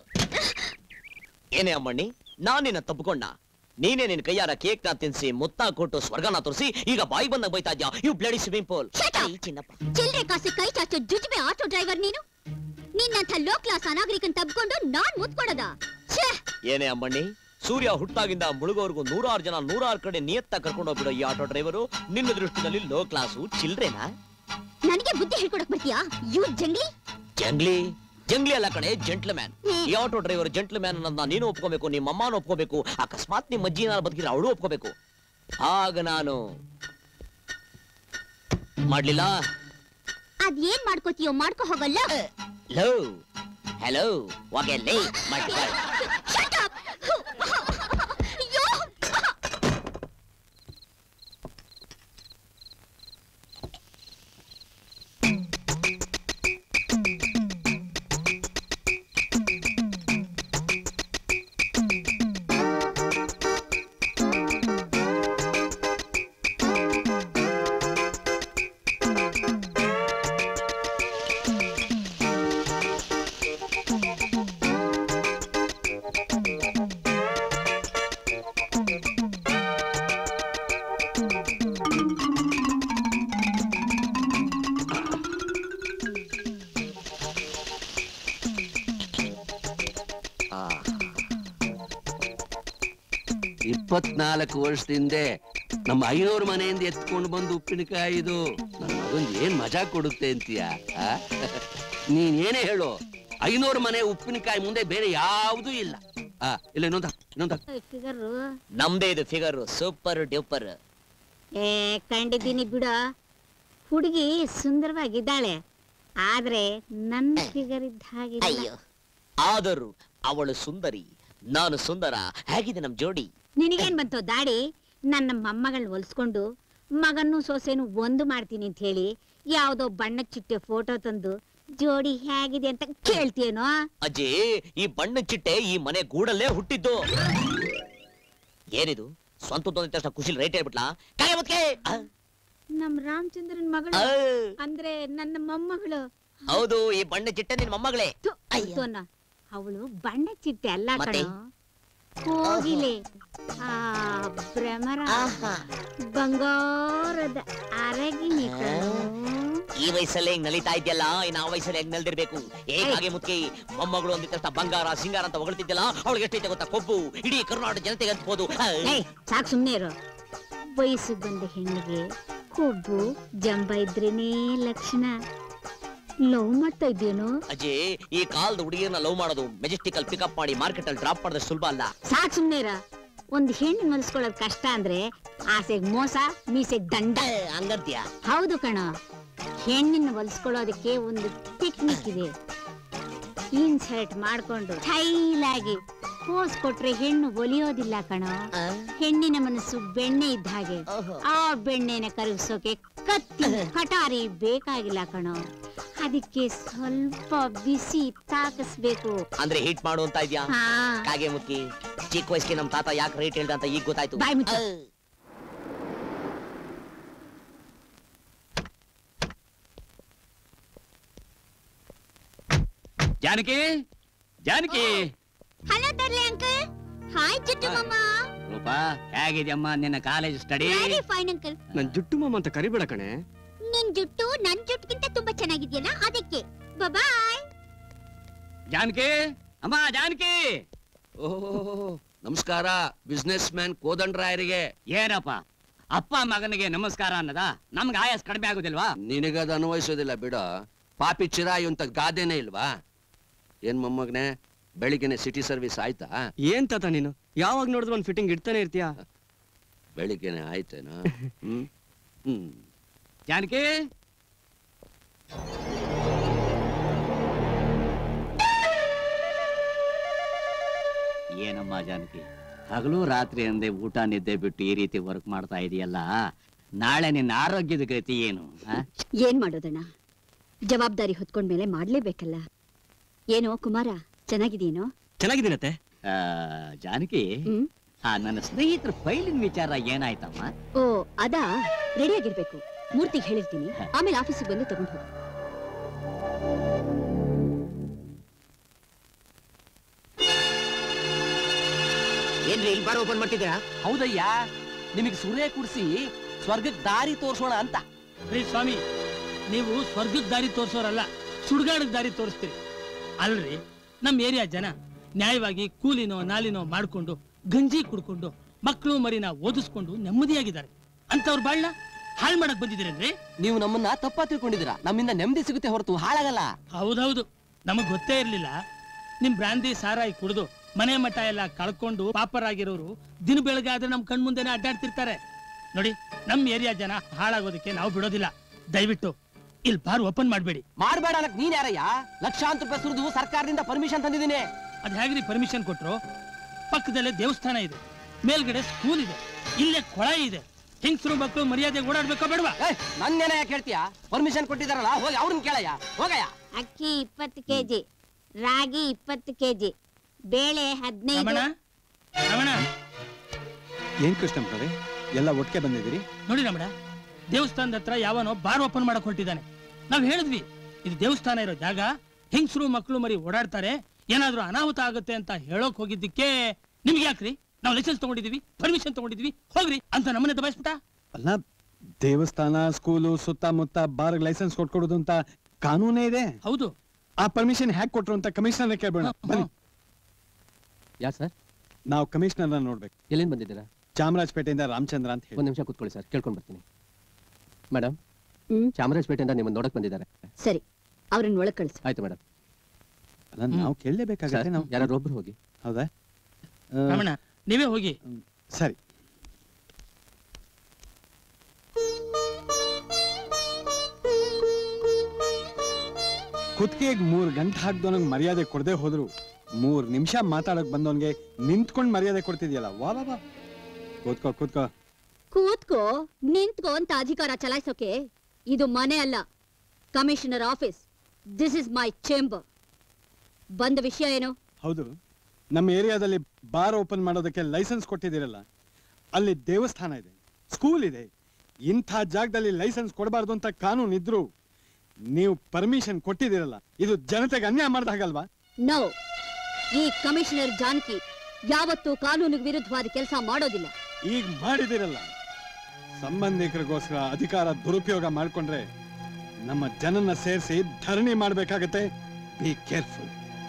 ಏನೇ ಅಮ್ಮಣ್ಣಿ ನಾನಿನ್ನ ತಪ್ಪಿಕೊಂಡ ನೀನೇ ನಿನ್ ಕೈಯಾರ ಕೇಕ್ ನ ತಿನ್ಸಿ ಮುತ್ತ ಕೊಟ್ಟು ಸ್ವರ್ಗನ ತೋರಿಸಿ ಈಗ ಬಾಯಿ ಬಂದಾಗ ಬೈತಾ ಇದ್ಯಾ you bloody swimming pool Chinnappa ಚಿಲ್ರೆ ಕಾಸಿ ಕೈ ಚಾಚೋ ಜುಜುಬೆ ಆಟೋ ಡ್ರೈವರ್ ನೀನು ನಿನ್ನಂಥ ಲೋ ಕ್ಲಾಸ್ ಅನಾಗರಿಕನ್ ತಬ್ಕೊಂಡು ನಾನ್ ಮುತ್ಕೊಡದ ಛೇ ಏನೇ ಅಮ್ಮಣ್ಣಿ ಸೂರ್ಯ ಹುಟ್ಟಾಗಿಂದ ಮುಳುಗೋರ್ಗು ನೂರಾರು ಜನ ನೂರಾರು ಕಡೆ ನಿಯತ್ತ ಕರ್ಕೊಂಡು ಹೋಗ್ಬಿಡೋ ಈ ಆಟೋ ಡ್ರೈವರು ನಿನ್ನ ದೃಷ್ಟಿನಲ್ಲಿ ಲೋ ಕ್ಲಾಸು ಚಿಲ್ಡ್ರೇನಾ ನನಗೆ ಬುದ್ಧಿ ಹೇಳ್ಕೊಡಕ್ ಬರ್ತೀಯಾ ಯು ಜಂಗ್ಲಿ ಜಂಗ್ಲಿ ಜಂಗ್ಲಿ ಅಲ್ಲ ಕಣೆ ಜೆಂಟ್ಲ್ಮ್ಯಾನ್ ಈ ಆಟೋ ಡ್ರೈವರ್ ಜೆಂಟ್ಲ್ಮ್ಯಾನ್ ಅನ್ನೋದನ್ನ ನೀನು ಒಪ್ಕೋಬೇಕು ನಿಮ್ಮ ಅಮ್ಮನ ಒಪ್ಕೋಬೇಕು ಅಕಸ್ಮಾತ್ ನಿಮ್ಮ ಅಜ್ಜಿ ನಾನು ಬದುಕಿದ್ರೆ ಅವಳು ಒಪ್ಕೋಬೇಕು ಆಗ ನಾನು ಮಾಡ್ಲಿಲ್ಲ ಅದೇನ್ ಮಾಡ್ಕೋತೀಯೋ ಮಾಡ್ಕೋ ಹೋಗಲ್ಲ ಲೋ ಹಲೋ ಒಗೆಲ್ಲಿ ಮಡ್ಡಿ Shut up! ಅಯ್ಯೋ! ಇಪ್ಪತ್ನಾಲ್ಕು ವರ್ಷದಿಂದ ನಮ್ಮ ಐನೂರು ಮನೆಯಿಂದ ಎತ್ಕೊಂಡು ಬಂದು ಉಪ್ಪಿನಕಾಯಿ ಇದು ನನ್ನ ಮಗನ್ ಏನ್ ಮಜಾ ಕೊಡುತ್ತೆ ಅಂತೀಯ ಆ? ನೀನ್ ಏನೇ ಹೇಳು ಐನೂರು ಮನೆ ಉಪ್ಪಿನಕಾಯಿ ಮುಂದೆ ಬೇರೆ ಯಾವುದೂ ಇಲ್ಲ ಆ ಇಲ್ಲ ಇನ್ನೊಂದ ಇನ್ನೊಂದ ಫಿಗರು ನಮ್ದೇ ಇದು ಫಿಗರ್ ಸೂಪರ್ ಡ್ಯೂಪರ್ ಏ ಕಂಡಿದ್ದೀನಿ ಬಿಡ ಹುಡುಗಿ ಸುಂದರವಾಗಿದ್ದಾಳೆ ಆದ್ರೆ ನನ್ನ ಫಿಗರ್ ಇದ್ದ ಹಾಗಿಲ್ಲ ಅಯ್ಯೋ ಆದರೂ ಅವಳು ಸುಂದರಿ ನಾನು ಸುಂದರ ಹೇಗಿದೆ ನಮ್ ಜೋಡಿ ನಿನಗೇನ್ ಬಂತು ದಾಡಿ ನನ್ನ ಮೊಮ್ಮಗಳನ್ನ ಹೊಲ್ಸ್ಕೊಂಡು ಮಗನ್ನು ಸೊಸೆನು ಒಂದು ಮಾಡ್ತೀನಿ ಅಂತ ಹೇಳಿ ಯಾವ್ದೋ ಬಣ್ಣದ ಚಿಟ್ಟೆ ಫೋಟೋ ತಂದು ಜೋಡಿ ಹೇಗಿದೆ ಅಂತ ಕೇಳ್ತೀಯೇನೋ ಅಜ್ಜಿ ಈ ಬಣ್ಣ ಚಿಟ್ಟೆ ಈ ಮನೆ ಗೂಡಲ್ಲೇ ಹುಟ್ಟಿದ್ದು ಏನಿದು ಸ್ವಂತದ್ದು ಅಂದ ತಕ್ಷಣ ಖುಷಿಲ್ ರೇಟ್ ಹೇಳ್ಬಿಟ್ಲಾ ಕಾಯ ಮುತ್ಕೆ ನಮ್ ರಾಮಚಂದ್ರನ್ ಮಗಳು ಆ. ಅಂದ್ರೆ ನನ್ನ ಮೊಮ್ಮಗಳು ಹೌದು ಈ ಬಣ್ಣ ಚಿಟ್ಟೆ ನಿನ್ ಮೊಮ್ಮಗಳೇ ಅವಳು ಬಣ್ಣ ಚಿಟ್ಟೆ ಅಲ್ಲ ಮತ್ತೆ? ಕಣೋ ಕೋಗಿಲೆ ಆ ಭ್ರಮರ ಬಂಗಾರದ ಅರಗಿನಿ ಕಣೋ ಈ ವಯಸ್ಸಲ್ಲೇ ಹಿಂಗ್ ನಲಿತಾ ಇದ್ಯಲ್ಲ ಇನ್ನು ಆ ವಯಸ್ಸಲ್ಲಿ ಹೆಂಗ್ ನಲ್ದಿರ್ಬೇಕು ಏ ಹಾಗೆ ಮುತ್ಕಿ ಮೊಮ್ಮಗಳು ಅಂದಿದ ತಕ್ಷಣ ಬಂಗಾರ ಸಿಂಗಾರ ಅಂತ ಹೊಗಳ್ತಿದ್ಯಲ್ಲ ಅವಳಿಗೆ ಎಷ್ಟೈತೆ ಗೊತ್ತಾ ಕೊಬ್ಬು ಇಡೀ ಕರ್ನಾಟಕ ಜನತೆಗೆ ಅನ್ಬೋದು ಏಯ್ ಸಾಕ್ ಸುಮ್ನೆ ಇರು ವಯಸ್ಸಿಗೆ ಬಂದ ಹೆಣ್ಣಿಗೆ ಕೊಬ್ಬು ಜಂಬ ಇದ್ರೇನೇ ಲಕ್ಷಣ ಲವ್ ಮಾಡ್ತಾ ಇದ್ದೇನೋ ಅಜ್ಜಿ ಈ ಕಾಲದ ಹುಡುಗಿಯರ್ನ ಲವ್ ಮಾಡೋದು ಮೆಜೆಸ್ಟಿಕಲ್ ಪಿಕಪ್ ಮಾಡಿ ಮಾರ್ಕೆಟ್ ಅಲ್ಲಿ ಡ್ರಾಪ್ ಮಾಡೋದು ಸುಲಭ ಅಲ್ಲ ಸಾಕ್ ಸುಮ್ನೆ ಇರ ಒಂದ್ ಹೆಣ್ಣು ಮಲ್ಸ್ಕೊಳ್ಳೋದ್ ಕಷ್ಟ ಅಂದ್ರೆ ಆಸೆಗ್ ಮೋಸ ಮೀಸೆಗ್ ದಂಡ ಹಂಗಂತ್ಯ ಹೌದು ಕಣ ಹೆಣ್ಣಿನ ಹೊಲ್ಸ್ಕೊಳ್ಳೋದಕ್ಕೆ ಒಂದು ಟೆಕ್ನಿಕ್ ಇದೆ ಇನ್ಸರ್ಟ್ ಮಾಡ್ಕೊಂಡು ಸ್ಟೈಲ್ ಆಗಿ ಪೋಸ್ ಕೊಟ್ರೆ ಹೆಣ್ಣು ಒಲಿಯೋದಿಲ್ಲ ಕಣೋ ಹೆಣ್ಣಿನ ಮನಸ್ಸು ಬೆಣ್ಣೆ ಇದ್ದ ಹಾಗೆ ಆ ಬೆಣ್ಣೆನ ಕರಗಿಸೋಕೆ ಕತ್ತಿ ಕಟಾರಿ ಬೇಕಾಗಿಲ್ಲ ಕಣೋ ಅದಕ್ಕೆ ಸ್ವಲ್ಪ ಬಿಸಿ ತಾಕಿಸ್ಬೇಕು ಅಂದ್ರೆ ಹೀಟ್ ಮಾಡು ಅಂತ ಇದ್ಯಾ ಹಾ. ಕಾಗೆ ಮುಕ್ಕಿ ಚಿಕ್ಕ ವಯಸ್ಸಿಗೆ ನಮ್ ತಾತ ಯಾಕೆ ರೇಟ್ ಹೇಳ್ದ ಅಂತ ಈಗ ಗೊತ್ತಾಯ್ತು ಬಾಯ್ ಮುಚ್ಚು. ಜಾನಕಿ ಜಾನಕಿ ಹಲೋ ದರ್ಲಿ ಅಂಕಲ್ ಹಾಯ್ ಚಿಟ್ಟು ಮಮ್ಮ ರೂಪಾ ಹೇಗಿದ್ಯಮ್ಮ ನಿನ್ನ college study very fine uncle ನನ್ ಜುಟ್ಟು ಮಾಮ ಅಂತ ಕರಿಬೇಡ ಕಣೆ ನಿನ್ ಜುಟ್ಟು ನನ್ ಜುಟ್ಟಿಗಿಂತ ತುಂಬಾ ಚೆನ್ನಾಗಿದ್ಯಲ್ಲ ಅದಕ್ಕೆ ಬಾಯ್ ಜಾನಕಿ ಅಮ್ಮ ಜಾನಕಿ ಓಹೋ ನಮಸ್ಕಾರ ಬಿಸ್ನೆಸ್ ಮ್ಯಾನ್ ಕೋದಂಡ್ರಾಯರಿಗೆ ಏನಪ್ಪ ಅಪ್ಪ ಮಗನಿಗೆ ನಮಸ್ಕಾರ ಅನ್ನದ ನಮ್ಗೆ ಆಯಾಸ್ ಕಡಿಮೆ ಆಗುದಿಲ್ವಾ ನಿನಗದ ಅನ್ವಯಿಸೋದಿಲ್ಲ ಬಿಡ ಪಾಪಿ ಚಿರಾಯು ಅಂತ ಗಾದೆನೇ ಇಲ್ವಾ ಏನ್ ಮೊಮ್ಮಗನೆ ಬೆಳಿಗ್ಗೆನೆ ಸಿಟಿ ಸರ್ವಿಸ್ ಆಯ್ತಾ ಏನ್ ತಾತ ನೀನು ಯಾವಾಗ ನೋಡಿದ್ರು ಒಂದ್ ಫಿಟ್ಟಿಂಗ್ ಇಡ್ತಾನೆ ಇರ್ತೀಯ ಬೆಳಿಗ್ಗೆನೆ ಆಯ್ತೇನಾ ಹ್ಮ್ ಹ್ಮ್ ಜಾನಕಿ ಏನಮ್ಮ ಜಾನಕಿ ಹಗಲು ರಾತ್ರಿ ಅಂದೆ ಊಟ ನಿದ್ದೆ ಬಿಟ್ಟು ಈ ರೀತಿ ವರ್ಕ್ ಮಾಡ್ತಾ ಇದೆಯಲ್ಲ ನಾಳೆ ನಿನ್ನ ಆರೋಗ್ಯದ ಗತಿ ಏನು ಆ? ಏನ್ ಮಾಡೋದಣ್ಣ ಜವಾಬ್ದಾರಿ ಹೊತ್ಕೊಂಡ್ಮೇಲೆ ಮಾಡ್ಲೇಬೇಕಲ್ಲ ಏನೋ ಕುಮಾರ ಚೆನ್ನಾಗಿದೆಯೇನೋ ಚೆನ್ನಾಗಿದ್ದೀನತ್ತೆ ಆ, ಜಾನಕಿ ಆ ನನ್ನ ಸ್ನೇಹಿತರ ಫೈಲಿನ ವಿಚಾರ ಏನಾಯ್ತಮ್ಮ ಓ ಅದಾ ರೆಡಿ ಆಗಿರ್ಬೇಕು ಮೂರ್ತಿಗೆ ಹೇಳಿರ್ತೀನಿ ಆಮೇಲೆ ಆಫೀಸಿಗೆ ಬಂದು ತಗೊಂಡು ಹೋಗು ಏನ್ರಿ ಇಲ್ಲಿ ಬಾರ್ ಓಪನ್ ಮಾಡ್ತಿದ್ದೀರಾ ಹೌದಯ್ಯ ನಿಮಗೆ ಸುರೇ ಕುಡಿಸಿ ಸ್ವರ್ಗಕ್ಕೆ ದಾರಿ ತೋರ್ಸೋಣ ಅಂತ ರೀ ಸ್ವಾಮಿ ನೀವು ಸ್ವರ್ಗದ ದಾರಿ ತೋರ್ಸೋರಲ್ಲ ಸುಡ್ಗಾಡದ ದಾರಿ ತೋರಿಸ್ತೀರಿ ಅಲ್ರಿ ನಮ್ಮ ಏರಿಯಾ ಜನ ನ್ಯಾಯವಾಗಿ ಕೂಲಿನೋ ನಾಲಿನೋ ಮಾಡ್ಕೊಂಡು ಗಂಜಿ ಕುಡ್ಕೊಂಡು ಮಕ್ಕಳು ಮರಿನ ಓದಿಸ್ಕೊಂಡು ನೆಮ್ಮದಿಯಾಗಿದ್ದಾರೆ ಅಂತವ್ರ ಬಾಳ್ನ ಹಾಳು ಮಾಡಕ್ ಬಂದಿದ್ದೀರೇನ್ರಿ ನೀವು ನಮ್ಮನ್ನ ತಪ್ಪ ತಿಳ್ಕೊಂಡಿದ್ದೀರಾ ನಮ್ಮಿಂದ ನೆಮ್ಮದಿ ಸಿಗುತ್ತೆ ಹೊರತು ಹಾಳಾಗಲ್ಲ ಹೌದೌದು ನಮಗ್ ಗೊತ್ತೇ ಇರ್ಲಿಲ್ಲ ನಿಮ್ ಬ್ರಾಂದಿ ಸಾರಾಯಿ ಕುಡಿದು ಮನೆ ಮಠ ಎಲ್ಲ ಕಳ್ಕೊಂಡು ಪಾಪರಾಗಿರೋರು ದಿನ ಬೆಳಗಾದ್ರೆ ನಮ್ ಕಣ್ ಮುಂದೆನೆ ಅಡ್ಡಾಡ್ತಿರ್ತಾರೆ ನೋಡಿ ನಮ್ ಏರಿಯಾ ಜನ ಹಾಳಾಗೋದಕ್ಕೆ ನಾವು ಬಿಡೋದಿಲ್ಲ ದಯವಿಟ್ಟು ಇಲ್ಲಿ ಬಾರ್ ಓಪನ್ ಮಾಡ್ಬೇಡಿ ಮಾಡ್ಬೇಡ ಅನ್ನಕ್ ನೀನ್ ಯಾರಯ್ಯ ಲಕ್ಷಾಂತರ ರೂಪಾಯಿ ಸುರಿದು ಸರ್ಕಾರದಿಂದ ಪರ್ಮಿಷನ್ ತಂದಿದ್ದೀನಿ ಅದ್ ಹೇಗ್ರಿ ಪರ್ಮಿಷನ್ ಕೊಟ್ರು ಪಕ್ಕದಲ್ಲೇ ದೇವಸ್ಥಾನ ಇದೆ ಮೇಲ್ಗಡೆ ಸ್ಕೂಲ್ ಇದೆ ಇಲ್ಲೇ ಕೊಳ ಇದೆ ಹೆಂಗಸರು ಮಕ್ಕಳು ಮರ್ಯಾದೆ ಓಡಾಡ್ಬೇಕೋ ಬೇಡವಾ ನನ್ನೇನ ಯಾಕೆ ಹೇಳ್ತೀಯಾ ಪರ್ಮಿಷನ್ ಕೊಟ್ಟಿದಾರಲ್ಲ ಹೋಗಿ ಅವ್ರನ್ನ ಕೇಳಯ್ಯ ಹೋಗಯ್ಯ ಅಕ್ಕಿ ಇಪ್ಪತ್ತು ಕೆಜಿ ರಾಗಿ ಇಪ್ಪತ್ತು ಕೆಜಿ ಬೇಳೆ ಹದಿನೈದು ರಮಣ ರಮಣ ಏನ್ ಕೃಷ್ಣಪ್ಪರೇ ಎಲ್ಲ ಒಟ್ಟಿಗೆ ಬಂದಿದ್ದೀರಿ ನೋಡಿ ರಮಣ ದೇವಸ್ಥಾನದ ಹತ್ರ ಯಾವನೋ ಬಾರ್ ಓಪನ್ ಮಾಡಕ್ ಹೊರಟಿದ್ದಾನೆ ನಾವ್ ಹೇಳಿದ್ವಿ ಇದು ದೇವಸ್ಥಾನ ಇರೋ ಜಾಗ ಹೆಂಗಸರು ಮಕ್ಕಳು ಮರಿ ಓಡಾಡ್ತಾರೆ ಏನಾದ್ರೂ ಅನಾಹುತ ಆಗುತ್ತೆ ಅಂತ ಹೇಳೋಕ್ ಹೋಗಿದ್ದಕ್ಕೆ ನಿಮ್ಗೆ ಯಾಕ್ರಿ ನಾವು ಲೈಸೆನ್ಸ್ ತಗೊಂಡಿದೀವಿ ಪರ್ಮಿಷನ್ ತಗೊಂಡಿದೀವಿ ಹೋಗ್ರಿ ಅಂತ ನಮ್ಮನೆ ದಬಾಯಿಸ್ಬಿಟ್ಟ ಅಲ್ಲ ದೇವಸ್ಥಾನ ಸ್ಕೂಲು ಸುತ್ತಮುತ್ತ ಬಾರ್ ಲೈಸೆನ್ಸ್ ಕೊಟ್ಕೊಡೋದು ಅಂತ ಕಾನೂನೇ ಇದೆ ಹೌದು ಆ ಪರ್ಮಿಷನ್ ಹ್ಯಾಕ್ ಕೊಟ್ರು ಅಂತ ಕಮಿಷನರ್ ಕೇಳ್ಬೇಡ ಬನ್ನಿ ಯಾರು ಸರ್ ನಾವು ಕಮಿಷನರ್ನ ನೋಡ್ಬೇಕು ಎಲ್ಲಿಂದ ಬಂದಿದ್ದೀರಾ ಚಾಮರಾಜಪೇಟೆಯಿಂದ ರಾಮಚಂದ್ರ ಅಂತ ಹೇಳಿ ಒಂದ್ ನಿಮಿಷ ಕೂತ್ಕೊಳ್ಳಿ ಸರ್ ಕೇಳ್ಕೊಂಡ್ ಬರ್ತೀನಿ ಮೇಡಮ್ ಚಾಮರಾಜಪೇಟೆಯಿಂದ ನಿಮ್ಮನ್ನ ನೋಡಕ್ ಬಂದಿದ್ದಾರೆ ಸರಿ ಅವ್ರನ್ನ ಒಳಗ್ ಕಳಿಸು ಆಯ್ತು ಮೇಡಮ್ ಅಲ್ಲ ನಾವು ಕೇಳಲೇಬೇಕಾಗತ್ತೆ ನಾವು ಯಾರಾದ್ರೂ ಒಬ್ರು ಹೋಗಿ ಹೌದಾ ಆ, ರಮಣ ನೀವೇ ಹೋಗಿ ಸರಿ ಕುತ್ತಿಗೆಗೆ ಮೂರ್ ಗಂಟೆ ಹಾಕ್ದವನಿಗೆ ಮರ್ಯಾದೆ ಕೊಡದೆ ಹೋದ್ರು ಮೂರ್ ನಿಮಿಷ ಮಾತಾಡಕ್ ಬಂದವನ್ಗೆ ನಿಂತ್ಕೊಂಡ್ ಮರ್ಯಾದೆ ಕೊಡ್ತಿದ್ಯಲ್ಲ ವಾ ವಾ ವಾ ಕೂತ್ಕೋ ಕೂತ್ಕೋ ಕೂತ್ಕೋ ನಿಂತ್ಕೋ ಅಂತ ಅಧಿಕಾರ ಚಲಾಯಿಸೋಕೆ ಇದು ಮನೆ ಅಲ್ಲ commissioner office this is my chamber ಬಂದ ವಿಷಯ ಏನು ಹೌದು ನಮ್ಮ ಏರಿಯಾದಲ್ಲಿ ಬಾರ್ ಓಪನ್ ಮಾಡೋದಕ್ಕೆ ಲೈಸೆನ್ಸ್ ಕೊಟ್ಟಿದ್ದೀರಲ್ಲ ಅಲ್ಲಿ ದೇವಸ್ಥಾನ ಇದೆ ಸ್ಕೂಲ್ ಇದೆ ಇಂಥ ಜಾಗದಲ್ಲಿ ಲೈಸೆನ್ಸ್ ಕೊಡಬಾರ್ದು ಅಂತ ಕಾನೂನು ಇದ್ರು ನೀವು ಪರ್ಮಿಷನ್ ಕೊಟ್ಟಿದ್ದೀರಲ್ಲ ಇದು ಜನತೆಗೆ ಅನ್ಯಾಯ ಮಾಡ್ದಾಗಲ್ವಾ ನೋ ಈ ಕಮಿಷನರ್ ಜಾನಕಿ ಯಾವತ್ತೂ ಕಾನೂನಿಗೆ ವಿರುದ್ಧವಾದ ಕೆಲಸ ಮಾಡೋದಿಲ್ಲ ಈಗ ಮಾಡಿದಿರಲ್ಲ ಸಂಬಂಧಿಕರಿಗೋಸ್ಕರ ಅಧಿಕಾರ ದುರುಪಯೋಗ ಮಾಡ್ಕೊಂಡ್ರೆ ನಮ್ಮ ಜನನ್ನ ಸೇರಿಸಿ ಧರಣಿ ಮಾಡ್ಬೇಕಾಗತ್ತೆ ಬಿ ಕೇರ್ಫುಲ್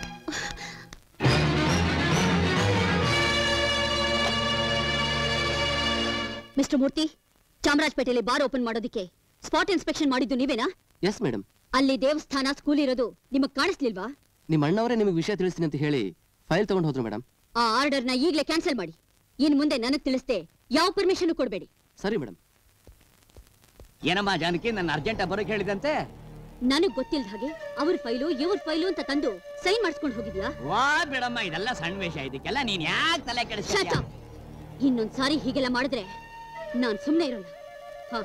ಮಿಸ್ಟರ್ ಮೂರ್ತಿ ಚಾಮರಾಜಪೇಟೆಯಲ್ಲಿ ಬಾರ್ ಓಪನ್ ಮಾಡೋದಿಕ್ಕೆ ಸ್ಪಾಟ್ ಇನ್ಸ್ಪೆಕ್ಷನ್ ಮಾಡಿದ್ದು ನೀವೇನಾ ಎಸ್ ಮೇಡಮ್ ಅಲ್ಲಿ ದೇವಸ್ಥಾನ ಸ್ಕೂಲ್ ಇರೋದು ನಿಮಗ್ ಕಾಣಿಸ್ಲಿಲ್ವಾ ನಿಮ್ಮ ಅಣ್ಣವರೇ ನಿಮಗೆ ವಿಷಯ ತಿಳಿಸ್ತೀನಿ ಅಂತ ಹೇಳಿ ಫೈಲ್ ತಗೊಂಡು ಹೋದ್ರು ಮೇಡಮ್ ಆ ಆರ್ಡರ್ನ ಈಗಲೇ ಕ್ಯಾನ್ಸಲ್ ಮಾಡಿ ಇನ್ ಮುಂದೆ ನನಗ್ ತಿಳಿಸ್ದೆ ಯಾವ ಪರ್ಮಿಷನ್ ಕೊಡಬೇಡಿ ಸರಿ ಮೇಡಮ್ ಏನಮ್ಮ ಜಾನಕಿ ನನ್ನ ಅರ್ಜೆಂಟ್ ಬರೋಕ್ ಹೇಳಿದಂತೆ ನನಗ್ ಗೊತ್ತಿಲ್ದ ಹಾಗೆ ಅವ್ರ ಫೈಲು ಇವ್ರ ಫೈಲು ಅಂತ ತಂದು ಸೈನ್ ಮಾಡಿಸ್ಕೊಂಡು ಹೋಗಿದ್ಯಾ ವಾ ಬಿಡಮ್ಮ ಇದೆಲ್ಲ ಸಣ್ಣ ವಿಷಯ ಇದಕ್ಕೆಲ್ಲ ನೀನ್ ಯಾಕೆ ತಲೆ Shut ಕೆಡಿಸ್ತೀಯ up. ಇನ್ನೊಂದ್ ಸಾರಿ ಹೀಗೆಲ್ಲ ಮಾಡಿದ್ರೆ ನಾನ್ ಸುಮ್ನೆ ಇರೋಲ್ಲ ಹಾ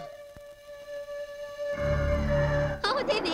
ಹೌದೇನೆ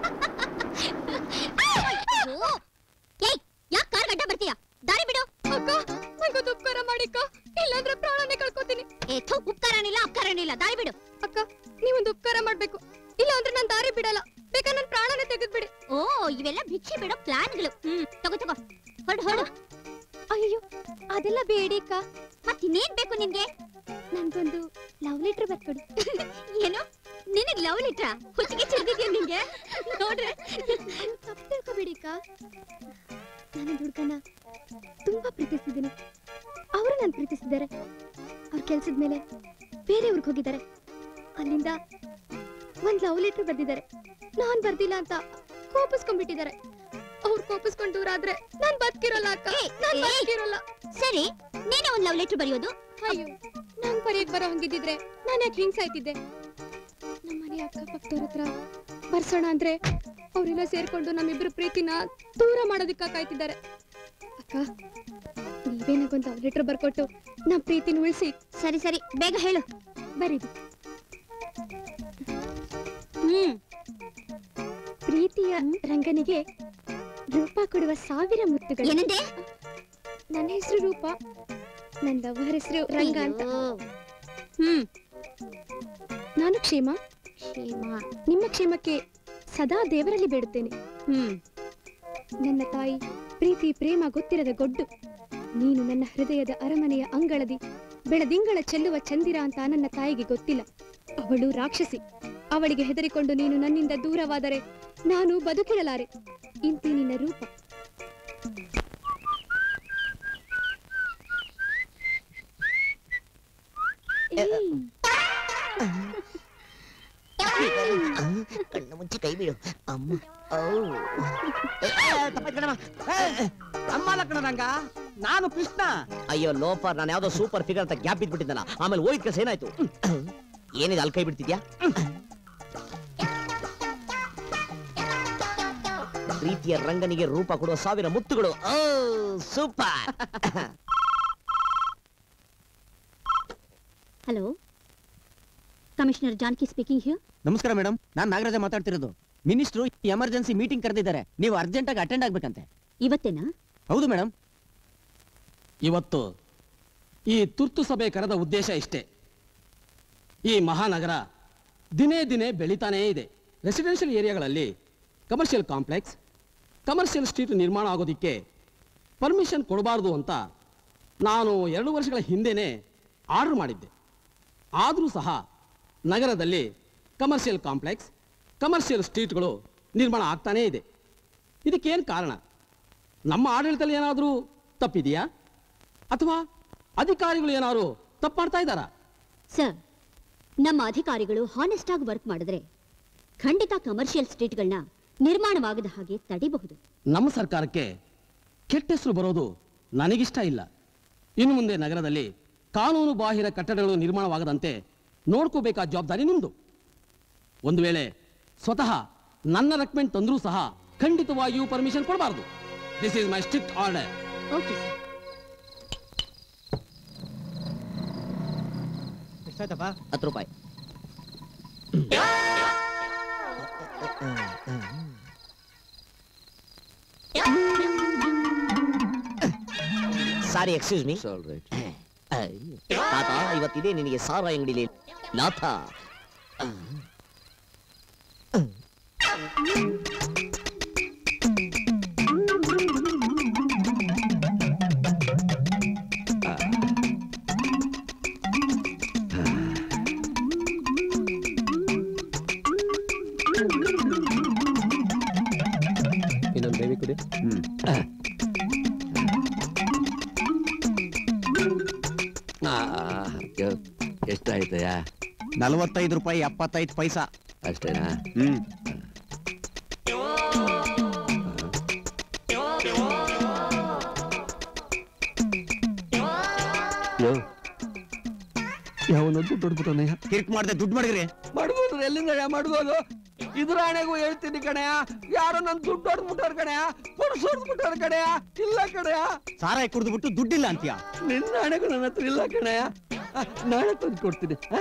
ಯಾಕೆ ಕಾರ್ ಗಡ್ಡ ಬರ್ತೀಯ ದಾರಿ ಬಿಡು ಅಕ್ಕ ನಂಗೊಂದು ಉಪಕಾರ ಮಾಡಿಕ್ಕ ಇಲ್ಲಾಂದ್ರೆ ಪ್ರಾಣನೇ ಕಳ್ಕೊತೀನಿ ಏ ಥು ಉಪಕಾರನಿಲ್ಲ ಅಪಕಾರನಿಲ್ಲ ದಾರಿ ಬಿಡು ಅಕ್ಕ ನೀವೊಂದು ಉಪಕಾರ ಮಾಡ್ಬೇಕು ಇಲ್ಲ ಅಂದ್ರೆ ನಾನ್ ದಾರಿ ಬಿಡಲ್ಲ ಬೇಕಾ ನನ್ ಪ್ರಾಣನೇ ತೆಗೆದ್ಬಿಡಿ ಓ ಇವೆಲ್ಲ ಭಿಕ್ಷೆ ಬಿಡೋ ಪ್ಲಾನ್ಗಳು ಹ್ಮ್ ತಗೋ ತಗೋ ಹೊರಡು ಹೊರಡು ಅಯ್ಯೋ ಅದೆಲ್ಲ ಬೇಡಿ ಅಕ್ಕ ಮತ್ತಿನ್ನೇನ್ ಬೇಕು ನಿನ್ಗೆ ನನ್ಗೊಂದು ಲವ್ ಲೆಟರ್ ಬರ್ಕೊಡಿ ಏನು ನಿನಗ್ ಲವ್ ಲೆಟ್ರಾ ಹುಚ್ಚಿಗೆ ಚಿರ್ದಿದ್ಯಾ ನಿಂಗೆ ನೋಡ್ರೆ ತಪ್ಪು ತಿಳ್ಕೊಬೇಡಿ ಅಕ್ಕ ನಾನು ಹುಡ್ಗನ ತುಂಬಾ ಪ್ರೀತಿಸಿದ್ದೀನಿ ಅವರು ನಾನು ಪ್ರೀತಿಸಿದ್ದಾರೆ ಅವ್ರ ಕೆಲ್ಸದ ಮೇಲೆ ಬೇರೆ ಊರಿಗೆ ಹೋಗಿದ್ದಾರೆ ಅಲ್ಲಿಂದ ಒಂದ್ ಲವ್ ಲೆಟರ್ ಬರ್ದಿದ್ದಾರೆ ನಾನ್ ಬರ್ದಿಲ್ಲ ಅಂತ ಕೋಪಿಸ್ಕೊಂಡ್ಬಿಟ್ಟಿದ್ದಾರೆ ಅವ್ರು ಕೋಪಿಸ್ಕೊಂಡು ದೂರ ಆದ್ರೆ ನಾನ್ ಬದುಕಿರೋಲ್ಲ ಅಕ್ಕ ನಾನ್ ಬದುಕಿರೋಲ್ಲ ಸರಿ ನೀನೇ ಒಂದ್ ಲವ್ ಲೆಟರ್ ಬರೆಯೋದು ಅಯ್ಯೋ ನಂಗ್ ಬರೆಯಕ್ ಬರೋ ಹಂಗಿದ್ದಿದ್ರೆ ನಾನು ಯಾಕೆ ಹಿಂಗ್ ಸಾಯ್ತಿದ್ದೆ ನಮ್ಮ ಮನೆ ಅಕ್ಕಪಕ್ಕದವ್ರ ಹತ್ರ ಬರ್ಸೋಣ ಅಂದ್ರೆ ಅವರೆಲ್ಲ ಸೇರ್ಕೊಂಡು ನಮ್ಮಿಬ್ರು ಪ್ರೀತಿನ ದೂರ ಮಾಡೋದಕ್ಕ ಕಾಯ್ತಿದ್ದಾರೆ ಅಕ್ಕ ನೀವೇ ನಂಗೊಂದು ಲವ್ ಲೆಟರ್ ಬರ್ಕೊಟ್ಟು ನಮ್ ಪ್ರೀತಿನ ಉಳಿಸಿ ಸರಿ ಸರಿ ಬೇಗ ಹೇಳು ಬರೀದು ಹ್ಮ್ ಪ್ರೀತಿಯ ರಂಗನಿಗೆ ರೂಪ ಕೊಡುವ ಸಾವಿರ ಮುತ್ತುಗಳು ಏನಂದೆ ನನ್ನ ಹೆಸರು ರೂಪ ನನ್ನ ಲವರ್ ಹೆಸರು ರಂಗ ಅಂತ ಹ್ಮ್ ನಾನು ಕ್ಷೇಮ ಕ್ಷೇಮ ನಿಮ್ಮ ಕ್ಷೇಮಕ್ಕೆ ಸದಾ ದೇವರಲ್ಲಿ ಬೇಡುತ್ತೇನೆ ಹ್ಮ್ ನನ್ನ ತಾಯಿ ಪ್ರೀತಿ ಪ್ರೇಮ ಗೊತ್ತಿರದ ಗೊಡ್ಡು ನೀನು ನನ್ನ ಹೃದಯದ ಅರಮನೆಯ ಅಂಗಳದಿ ಬೆಳದಿಂಗಳ ಚೆಲ್ಲುವ ಚಂದಿರ ಅಂತ ನನ್ನ ತಾಯಿಗೆ ಗೊತ್ತಿಲ್ಲ ಅವಳು ರಾಕ್ಷಸಿ ಅವಳಿಗೆ ಹೆದರಿಕೊಂಡು ನೀನು ನನ್ನಿಂದ ದೂರವಾದರೆ ನಾನು ಬದುಕಿರಲಾರೆ ಇಂತಿ ನಿನ್ನ ರೂಪ ಏಯ್, ಕಣ್ಣ ಮುಚ್ಚಿ ಕೈ ಬೀಳು ಅಮ್ಮ ಅಮ್ಮ ಲಕ್ಕಣ ರಂಗ ನಾನು ಕೃಷ್ಣ ಅಯ್ಯೋ ಲೋಫರ್ ನಾನು ಯಾವ್ದೋ ಸೂಪರ್ ಫಿಗರ್ ಅಂತ ಗ್ಯಾಪ್ ಬಿದ್ಬಿಟ್ಟಿದ್ದಲ್ಲ ಆಮೇಲೆ ಹೋಗಿದ್ ಕೆಲಸ ಏನಾಯ್ತು ಏನಿದೆ ಅಲ್ಲಿ ಕೈ ಬಿಡ್ತಿದ್ಯಾ ಪ್ರೀತಿಯ ರಂಗನಿಗೆ ರೂಪ ಕೊಡುವ ಸಾವಿರ ಮುತ್ತುಗಳು oh super hello commissioner Janaki speaking here ನಮಸ್ಕಾರ ಮೇಡಮ್ ನಾನ್ ನಾಗರಾಜ ಮಾತಾಡ್ತಿರೋದು ಮಿನಿಸ್ಟ್ರು ಎಮರ್ಜೆನ್ಸಿ ಮೀಟಿಂಗ್ ಕರೆದಿದ್ದಾರೆ ನೀವು ಅರ್ಜೆಂಟ್ ಆಗಿ ಅಟೆಂಡ್ ಆಗ್ಬೇಕಂತೆ ಇವತ್ತೇನಾ ಹೌದು ಮೇಡಮ್ ಇವತ್ತು ಈ ತುರ್ತು ಸಭೆ ಕರೆದ ಉದ್ದೇಶ ಇಷ್ಟೇ ಈ ಮಹಾನಗರ ದಿನೇ ದಿನೇ ಬೆಳೀತಾನೇ ಇದೆ ರೆಸಿಡೆನ್ಷಿಯಲ್ ಏರಿಯಾಗಳಲ್ಲಿ ಕಮರ್ಷಿಯಲ್ ಕಾಂಪ್ಲೆಕ್ಸ್ ಕಮರ್ಷಿಯಲ್ ಸ್ಟ್ರೀಟ್ ನಿರ್ಮಾಣ ಆಗೋದಕ್ಕೆ ಪರ್ಮಿಷನ್ ಕೊಡಬಾರ್ದು ಅಂತ ನಾನು ಎರಡು ವರ್ಷಗಳ ಹಿಂದೆನೇ ಆರ್ಡರ್ ಮಾಡಿದ್ದೆ ಆದರೂ ಸಹ ನಗರದಲ್ಲಿ ಕಮರ್ಷಿಯಲ್ ಕಾಂಪ್ಲೆಕ್ಸ್ ಕಮರ್ಷಿಯಲ್ ಸ್ಟ್ರೀಟ್ಗಳು ನಿರ್ಮಾಣ ಆಗ್ತಾನೇ ಇದೆ ಇದಕ್ಕೇನು ಕಾರಣ ನಮ್ಮ ಆಡಳಿತದಲ್ಲಿ ಏನಾದರೂ ತಪ್ಪಿದೆಯಾ ಅಥವಾ ಅಧಿಕಾರಿಗಳು ಏನಾದ್ರು ತಪ್ಪು ಮಾಡ್ತಾ ಇದ್ದಾರಾ ಸರ್ ನಮ್ಮ ಅಧಿಕಾರಿಗಳು ಹಾನೆಸ್ಟ್ ಆಗಿ ವರ್ಕ್ ಮಾಡಿದ್ರೆ ಖಂಡಿತ ಕಮರ್ಷಿಯಲ್ ಸ್ಟ್ರೀಟ್ಗಳನ್ನ ನಿರ್ಮಾಣವಾಗದ ಹಾಗೆ ತಡಿಬಹುದು ನಮ್ಮ ಸರ್ಕಾರಕ್ಕೆ ಕೆಟ್ಟ ಹೆಸರು ಬರೋದು ನನಗಿಷ್ಟ ಇಲ್ಲ ಇನ್ನು ಮುಂದೆ ನಗರದಲ್ಲಿ ಕಾನೂನು ಬಾಹಿರ ಕಟ್ಟಡಗಳು ನಿರ್ಮಾಣವಾಗದಂತೆ ನೋಡ್ಕೋಬೇಕಾದ ಜವಾಬ್ದಾರಿ ನಿಮ್ಮದು ಒಂದು ವೇಳೆ ಸ್ವತಃ ನನ್ನ ರೆಕಮೆಂಡ್ ತಂದರೂ ಸಹ ಖಂಡಿತವಾಗಿಯೂ ಪರ್ಮಿಷನ್ ಕೊಡಬಾರದು this is my strict order okay sir ಎಷ್ಟಾಯ್ತಪ್ಪ ಹತ್ತು ರೂಪಾಯಿ ಸಾರಿ ಎಕ್ಸ್ಕ್ಯೂಸ್ ಮೀ ತಾತ ಇವತ್ತಿದೆ ನಿನಗೆ ಸಾರ ಅಂಗಡಿಲಿ ನಾಥ ಇನ್ನೊಂದು ಬೇಬಿ ಕುಡಿ ಎಷ್ಟಾಯ್ತಯ್ಯ ನಲವತ್ತೈದು ರೂಪಾಯಿ ಎಪ್ಪತ್ತೈದು ಪೈಸಾ ಅಷ್ಟೇನಾ ಹ್ಮ್ ಯಾವನೋ ದುಡ್ಡು ಹೊಡ್ಬಿಟ್ಟವನಯ್ಯ ಕಿರ್ಕ್ ಮಾಡ್ದೆ ದುಡ್ಡು ಮಾಡಿದ್ರಿ ಮಾಡ್ಬೋದು ಎಲ್ಲಿಂದ ಮಾಡ್ಬೋದು ಇದ್ರ ಹಣೆಗೂ ಹೇಳ್ತೀನಿ ಕಣಯ್ಯ ಯಾರೋ ನನ್ ದುಡ್ಡು ಹೊಡ್ಬಿಟ್ಟಾರ ಕಣಯ್ಯ ಪುರುಷ ಹೊಡ್ಬಿಟ್ಟಾರ ಕಣಯ್ಯ ಇಲ್ಲ ಕಣಯ್ಯ ಸಾರಾಯಿ ಕುಡಿದ್ಬಿಟ್ಟು ದುಡ್ಡಿಲ್ಲ ಅಂತೀಯ ನಿನ್ನ ಹಣೆಗೂ ನನ್ನ ಹತ್ರ ಇಲ್ಲ ಕಣಯ್ಯ ಆ, ನಾಳೆ ತಂದು ಕೊಡ್ತೀನಿ ಆ?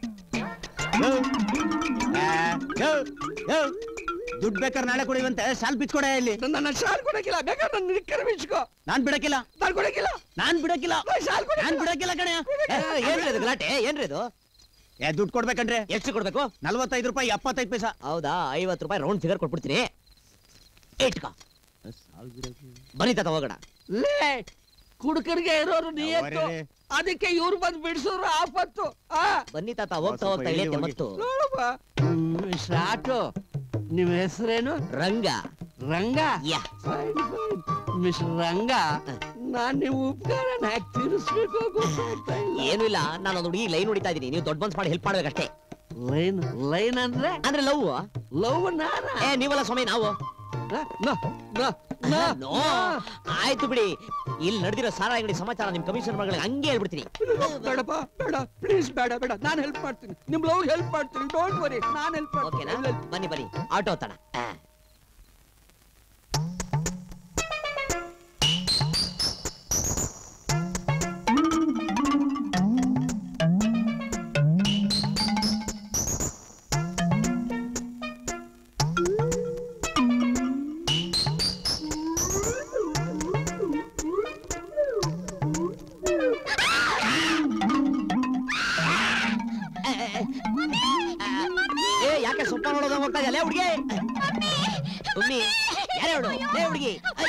ದುಡ್ಡು ಬೇಕಾದ್ರೆ ನಾಳೆ ಕೊಡಿವಂತೆ ಶಾಲ್ ಬಿಚ್ಕೊಡ ಇಲ್ಲಿ ನನ್ನ ಶಾಲ್ ಕೊಡಕ್ಕಿಲ್ಲ ಬೇಕಾದ್ರೆ ನನ್ನ ನಿಕ್ಕರ್ ಬಿಚ್ಕೋ ನಾನ್ ಬಿಡಕ್ಕಿಲ್ಲ ನಾನ್ ಕೊಡಕ್ಕಿಲ್ಲ ನಾನ್ ಬಿಡಕ್ಕಿಲ್ಲ ಶಾಲ್ ಕೊಡಕ್ಕಿಲ್ಲ. ನಾನ್ ಬಿಡಕ್ಕಿಲ್ಲ ಕಣೆ ಏನ್ರಿ ಇದು ಗಲಾಟೆ ಏನ್ರಿ ಇದು ಏ ದುಡ್ಡು ಕೊಡ್ಬೇಕಂದ್ರೆ ಎಷ್ಟು ಕೊಡ್ಬೇಕು ನಲ್ವತ್ತೈದು ರೂಪಾಯಿ ಎಪ್ಪತ್ತೈದು ಪೈಸಾ ಹೌದಾ ಐವತ್ತು ರೂಪಾಯಿ ರೌಂಡ್ ಫಿಗರ್ ಕೊಟ್ಬಿಡ್ತೀನಿ ಇಟ್ಕೋ ಬನ್ನಿ ತಾತ ಹೋಗೋಣ ಲೇ ಕುಡುಕರಿಗೆ ಇರೋರು ನಿಯತ್ತು ಅವರೇ. ಅದಕ್ಕೆ ಇವ್ರು ಬಂದು ಬಿಡಿಸೋರು ಆಪತ್ತು ಆ ಬನ್ನಿ ತಾತ ಹೋಗ್ತಾ ಹೋಗ್ತಾ ಇಳಿಯತ್ತೆ ಮತ್ತು ನೋಡಪ್ಪ ಶಾಟು ನಿಮ್ಮ ಹೆಸರೇನು ರಂಗ ರಂಗ ಯಾ ಮಿಸ್ ರಂಗ ನಾನ್ ನೀವು ಉಪಕಾರ ಯಾಕೆ ತೀರಿಸ್ಬೇಕು ಗೊತ್ತಾಗ್ತಾ ಇಲ್ಲ ಏನು ಇಲ್ಲ ನಾನು ಒಂದು ಹುಡುಗಿ ಲೈನ್ ಹೊಡಿತಾ ಇದೀನಿ ನೀವು ದೊಡ್ಡ ಮನ್ಸ್ ಮಾಡಿ ಹೆಲ್ಪ್ ಮಾಡ್ಬೇಕಷ್ಟೇ ಲೈನ್ ಲೈನ್ ಅಂದ್ರೆ ಅಂದ್ರೆ ಲವ್ ಲವ್ ನಾನ ಏ ನೀವಲ್ಲ ಸ್ವಾಮಿ ನಾವು ನ, ನ, ನ, ನ, ನೋ ನ. ಆಯ್ತು ಬಿಡಿ ಇಲ್ಲಿ ನಡೆದಿರೋ ಸಾರ ಅಂಗಡಿ ಸಮಾಚಾರ ನಿಮ್ ಕಮಿಷನ್ ಮಗಳಿಗೆ ಹಂಗೆ ಹೇಳ್ಬಿಡ್ತೀನಿ ಬೇಡಪ್ಪ ಬೇಡ ಪ್ಲೀಸ್ ಬೇಡ ಬೇಡ ನಾನು ಹೆಲ್ಪ್ ಮಾಡ್ತೀನಿ ನಿಮ್ ಲವ್ ಹೆಲ್ಪ್ ಮಾಡ್ತೀನಿ ಡೋಂಟ್ ವರಿ ನಾನು ಹೆಲ್ಪ್ ಓಕೆನಾ ಮಾಡ್ತೀನಿ ಬನ್ನಿ ಬನ್ನಿ ಆಟೋ ತಡ ಏ ಯಾಕೆ ಸೊಪ್ಪ ನೋಡೋದಂಗ ಹೋಗ್ತಾ ಇದೆಯಲ್ಲ ಹುಡುಗಿ ಉಮ್ಮಿ ಯಾರೇ ಹುಡು ಲೇ ಹುಡುಗಿ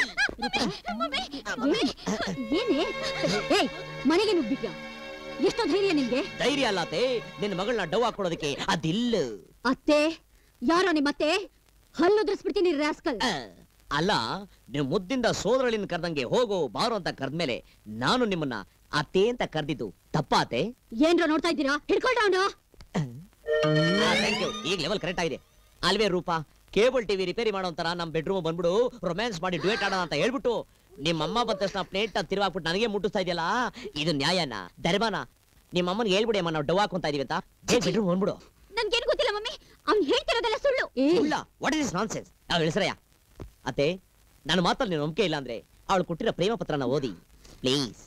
ಏನೇ ಏಯ್ ಮನೆಗೆ ನುಗ್ಬಿಟ್ಯಾ ಎಷ್ಟೋ ಧೈರ್ಯ ನಿನ್ಗೆ ಧೈರ್ಯ ಅಲ್ಲತೆ ನಿನ್ನ ಮಗಳನ್ನ ಡವ್ ಹಾಕೊಳ್ಳೋದಕ್ಕೆ ಅದಿಲ್ಲ ಅತ್ತೆ ಯಾರೋ ನಿಮ್ಮತ್ತೆ ಹಲ್ಲುದ್ರಿಸ್ಬಿಡ್ತೀನಿ ರಾಸ್ಕಲ್ ಆ, ಅಲ್ಲ ನೀವು ಮುದ್ದಿಂದ ಸೋದರಳಿನ ಕರ್ದಂಗೆ ಹೋಗೋ ಬಾರೋ ಅಂತ ಕರ್ದ್ಮೇಲೆ ನಾನು ನಿಮ್ಮನ್ನ ಅತ್ತೆ ಅಂತ ಕರ್ದಿದ್ದು ತಪ್ಪಾತೆ ಏನ್ರ ನೋಡ್ತಾ ಇದ್ದೀರಾ ಹಿಡ್ಕೊಳ್ರ ಅವನು ಥ್ಯಾಂಕ್ ಯು ಈಗ ಲೆವೆಲ್ ಕರೆಕ್ಟ್ ಆಗಿದೆ ಅಲ್ವೇ ರೂಪ ಕೇಬಲ್ ಟಿವಿ ರಿಪೇರಿ ಮಾಡೋ ಒಂಥರ ನಮ್ ಬೆಡ್ರೂಮ್ ಬಂದ್ಬಿಡು ರೊಮ್ಯಾನ್ಸ್ ಮಾಡಿ ಡ್ಯೂಯೇಟ್ ಆಡೋಣ ಅಂತ ಹೇಳ್ಬಿಟ್ಟು ನಿಮ್ಮ ಅಮ್ಮ ಬಂದ ತಕ್ಷಣ ಪ್ಲೇಟ್ ತಿರುವಾಕ್ಬಿಟ್ಟು ನನಗೆ ಮುಟ್ಟಿಸ್ತಾ ಇದೆಯಲ್ಲ ಇದು ನ್ಯಾಯನ ದರ್ಬಾನ ನಿಮ್ಮ ಅಮ್ಮನಿಗೆ ಹೇಳ್ಬಿಡಿ ಅಮ್ಮ ನಾವು ಡವ್ ಹಾಕೊಂತ ಇದೀವಿ ಅಂತ ಬೇಗ ಬೆಡ್ರೂಮ್ ಬಂದ್ಬಿಡು ನನ್ಗೇನು ಗೊತ್ತಿಲ್ಲ ಮಮ್ಮಿ ಅವ್ನ್ ಹೇಳ್ತಿರೋದೆಲ್ಲ ಸುಳ್ಳು ಏ ಇಲ್ಲ ವಾಟ್ ಇಸ್ ನಾನ್ ಸೆನ್ಸ್ ನಾವು ಇಳಿಸ್ರಯ್ಯ ಅತ್ತೆ ನನ್ನ ಮಾತಲ್ಲಿ ನೀನು ನಂಬಿಕೆ ಇಲ್ಲ ಅಂದ್ರೆ ಅವಳು ಕೊಟ್ಟಿರೋ ಪ್ರೇಮ ಪತ್ರನ ಓದಿ ಪ್ಲೀಸ್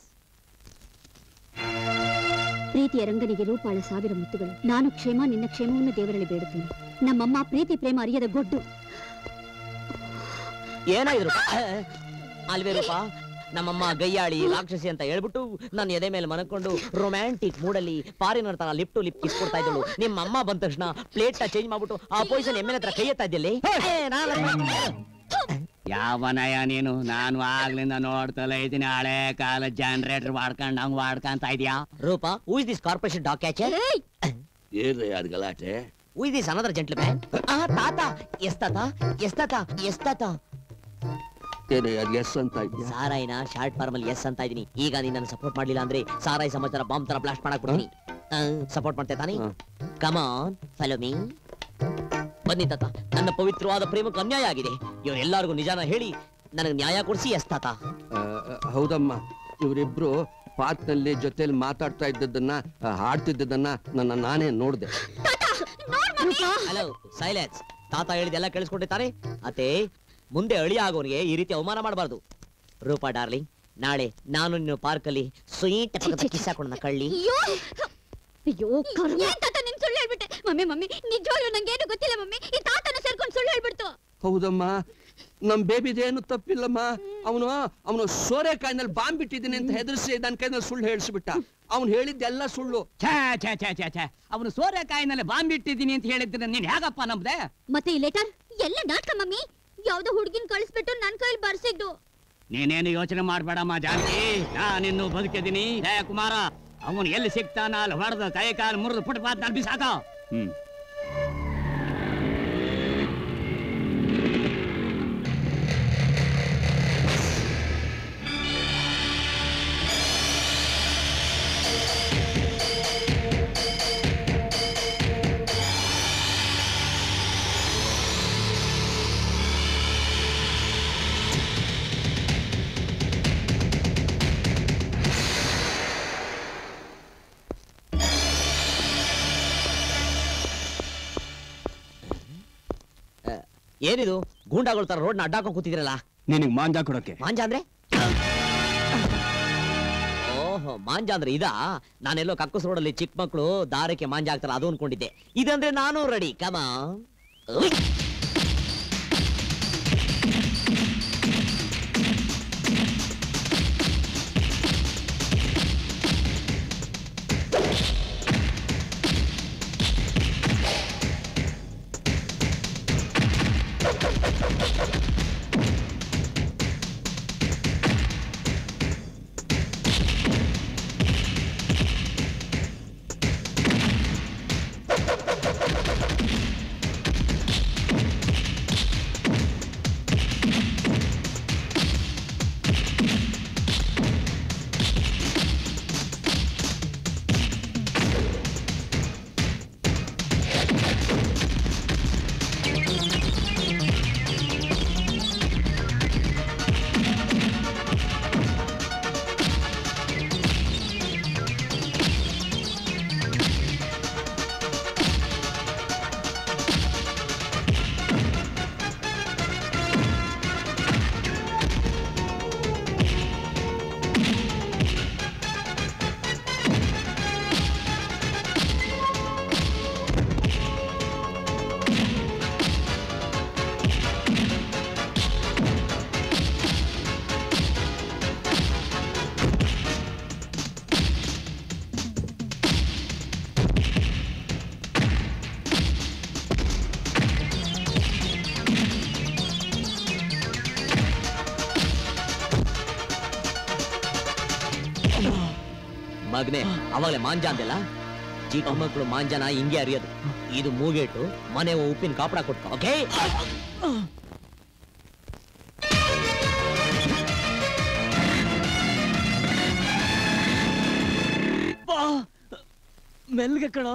ಪ್ರೀತಿಯ ರಂಗನಿಗೆ ರೂಪಾಳ ಸಾವಿರ ಮುತ್ತುಗಳು ನಾನು ಕ್ಷೇಮ ನಿನ್ನ ಕ್ಷೇಮವನ್ನು ದೇವರಲ್ಲಿ ಬೇಡುತ್ತೇನೆ ನಮ್ಮಮ್ಮ ಪ್ರೀತಿ ಪ್ರೇಮ ಅರಿಯದ ಗೊಡ್ಡು ಏನಾಯ್ತು ರೂಪ ಅಲ್ವೇ ರೂಪ ನಮ್ಮಮ್ಮ ಗಯ್ಯಾಳಿ ರಾಕ್ಷಸಿ ಅಂತ ಹೇಳ್ಬಿಟ್ಟು ನನ್ನ ಎದೆ ಮೇಲೆ ಮನಕೊಂಡು ರೊಮ್ಯಾಂಟಿಕ್ ಮೂಡಲ್ಲಿ ಪಾರಿನ ತರ ಲಿಪ್ ಟು ಲಿಪ್ ಕಿಸ್ ಕೊಡ್ತಾ ಇದ್ದಳು ನಿಮ್ಮ ಅಮ್ಮ ಬಂದ ತಕ್ಷಣ ಪ್ಲೇಟ್ ನ ಚೇಂಜ್ ಮಾಡ್ಬಿಟ್ಟು ಆ ಪೊಸಿಷನ್ ಎಮ್ಮೆ ಹತ್ರ ಕೈ ಎತ್ತಾ ಇದ್ದಲ್ಲಿ ಯಾವನಯ್ಯ ನೀನು ನಾನು ಆಗ್ಲಿಂದ ನೋಡ್ತಲೇ ಇದ್ದೀನಿ ಹಳೆ ಕಾಲ ಜನರೇಟರ್ ವಾಡ್ಕೊಂಡ್ ಹಂಗ್ ವಾಡ್ಕಂತ ಇದ್ಯಾ Roopa who is this corporation dog catcher ಏನ್ರಿ ಅದ್ ಗಲಾಟೆ who is this another gentleman ಆ ತಾತ ಎಸ್ ತಾತ ಎಸ್ ತಾತ ಎಸ್ ತಾತ ಏನೇ ಅದ್ ಎಸ್ ಅಂತ ಇದ್ಯಾ ಸಾರಾಯಿನ ಶಾರ್ಟ್ ಫಾರ್ಮ್ ಅಲ್ಲಿ ಎಸ್ ಅಂತ ಇದೀನಿ ಈಗ ನೀನ್ ನನ್ನ ಸಪೋರ್ಟ್ ಮಾಡ್ಲಿಲ್ಲ ಅಂದ್ರೆ ಸಾರಾಯಿ ಸಮಾಚಾರ ಬಾಂಬ್ ತರ ಬ್ಲಾಸ್ಟ್ ಮಾಡಕ್ ಬಿಡ್ತೀನಿ ಸಪೋರ್ಟ್ ಮಾಡ್ತೇ ತಾನೇ ಕಮಾನ್ ಫಾಲೋ ಮೀ ಬನ್ನಿ ತಾತ ನನ್ನ ಪವಿತ್ರವಾದ ಪ್ರೇಮಕ್ಕೆ ಅನ್ಯಾಯ ಆಗಿದೆ ಇವರೆಲ್ಲರಿಗೂ ನಿಜಾನ ಹೇಳಿ ನನಗೆ ನ್ಯಾಯ ಕೊಡಿಸಿ ಎಸ್ ತಾತ ಆ, ಹೌದಮ್ಮ ಇವರಿಬ್ರು ಪಾತ್ನಲ್ಲಿ ಜೊತೆಲಿ ಮಾತಾಡ್ತಾ ಇದ್ದದನ್ನ ಆ, ಹಾಡ್ತಿದ್ದದನ್ನ ನನ್ನ ನಾನೇ ನೋಡ್ದೆ ಹಲೋ ಸೈಲೆನ್ಸ್ ತಾತ ಹೇಳಿದೆಲ್ಲ ಕೇಳಿಸ್ಕೊಂಡೆ ತಾನೆ ಅತ್ತೆ ಮುಂದೆ ಅಳಿ ಆಗೋನಿಗೆ ಈ ರೀತಿ ಅವಮಾನ ಮಾಡಬಾರ್ದು ರೂಪಾ ಡಾರ್ಲಿಂಗ್ ನಾಳೆ ನಾನು ನಿನ್ನ ಪಾರ್ಕಲ್ಲಿ ಸ್ವೀಟ್ ಕಿಸ್ ಹಾಕೊಂಡು ಕಳ್ಳಿ ಅಯ್ಯೋ ಕರ್ಮ ತಾತ ನಿನ್ ಸುಳ್ಳು ಹೇಳ್ಬಿಟ್ಟೆ ಮಮ್ಮಿ ಮಮ್ಮಿ ನಿಜವಾಗ್ಲೂ ನಂಗೇನು ಗೊತ್ತಿಲ್ಲ ಮಮ್ಮಿ ಈ ತಾತನ ಸೇರ್ಕೊಂಡು ಸುಳ್ಳು ಹೇಳ್ಬಿಡ್ತು ಹೌದಮ್ಮ ನಮ್ ಬೇಬಿದೇನು ತಪ್ಪಿಲ್ಲಮ್ಮ ಅವನು ಅವನು ಸೋರೆಕಾಯಿನಲ್ಲಿ ಬಾಂಬ್ ಬಿಟ್ಟಿದ್ದೀನಿ ಅಂತ ಹೆದರ್ಸಿ ನನ್ನ ಕೈನಲ್ಲಿ ಸುಳ್ಳು ಹೇಳಿಸ್ಬಿಟ್ಟ ಅವ್ನು ಹೇಳಿದ್ದೆಲ್ಲ ಸುಳ್ಳು ಛೇ ಛೇ ಛೇ ಛೇ ಛೇ ಅವನು ಸೋರೆಕಾಯಿನಲ್ಲಿ ಬಾಂಬ್ ಇಟ್ಟಿದ್ದೀನಿ ಅಂತ ಹೇಳಿದ್ರೆ ನೀನ್ ಹೇಗಪ್ಪ ನಂಬ್ದೆ ಮತ್ತೆ ಈ ಲೆಟರ್ ಎಲ್ಲ ನಾಟಕ ಮಮ್ಮಿ ಯಾವ್ದೋ ಹುಡುಗಿನ ಕಳಿಸ್ಬಿಟ್ಟು ನನ್ ಕೈಲಿ ಬರ್ಸಿದ್ದು ನೀನೇನು ಯೋಚನೆ ಮಾಡ್ಬೇಡಮ್ಮ ಜಾನಕಿ ನಾನಿನ್ನು ಬದುಕಿದ್ದೀನಿ ಹೇ ಕುಮಾರ ಅವನು ಎಲ್ಲಿ ಸಿಗ್ತಾನ ಅಲ್ಲಿ ಹೊಡೆದು ಕೈ ಕಾಲು ಮುರಿದು ಫುಟ್ಪಾತ್ ನಲ್ಲಿ ಬಿಸಾಕ ಹ್ಮ್ ಏನಿದು ಗೂಂಡಾಗಳ ತರ ರೋಡ್ನ ಅಡ್ಡಾಕೊಂಡ್ ಕೂತಿದ್ರಲ್ಲ ನಿನಗೆ ಮಾಂಜಾ ಕೊಡೋಕೆ ಮಾಂಜ ಅಂದ್ರೆ ಓಹೋ ಮಾಂಜ ಅಂದ್ರೆ ಇದಾ ನಾನೆಲ್ಲೋ ಕಕ್ಕಸ್ ರೋಡಲ್ಲಿ ಚಿಕ್ಕ ಮಕ್ಕಳು ದಾರಕ್ಕೆ ಮಾಂಜ ಆಗ್ತಾರ ಅದು ಅನ್ಕೊಂಡಿದ್ದೆ ಇದಂದ್ರೆ ನಾನು ರೆಡಿ ಕಮ ಮಗನೆ ಅವಾಗಲೇ ಮಾಂಜ ಅಂದೆಲ್ಲ ಚಿಕ್ಕ ಮಕ್ಕಳು ಮಾಂಜನ ಹಿಂಗೆ ಅರಿಯೋದು ಇದು ಮೂಗೇಟು ಮನೆ ಉಪ್ಪಿನ ಕಾಪಡ ಕೊಟ್ಟು ಓಕೆ ಮೆಲ್ಗೆ ಕಣ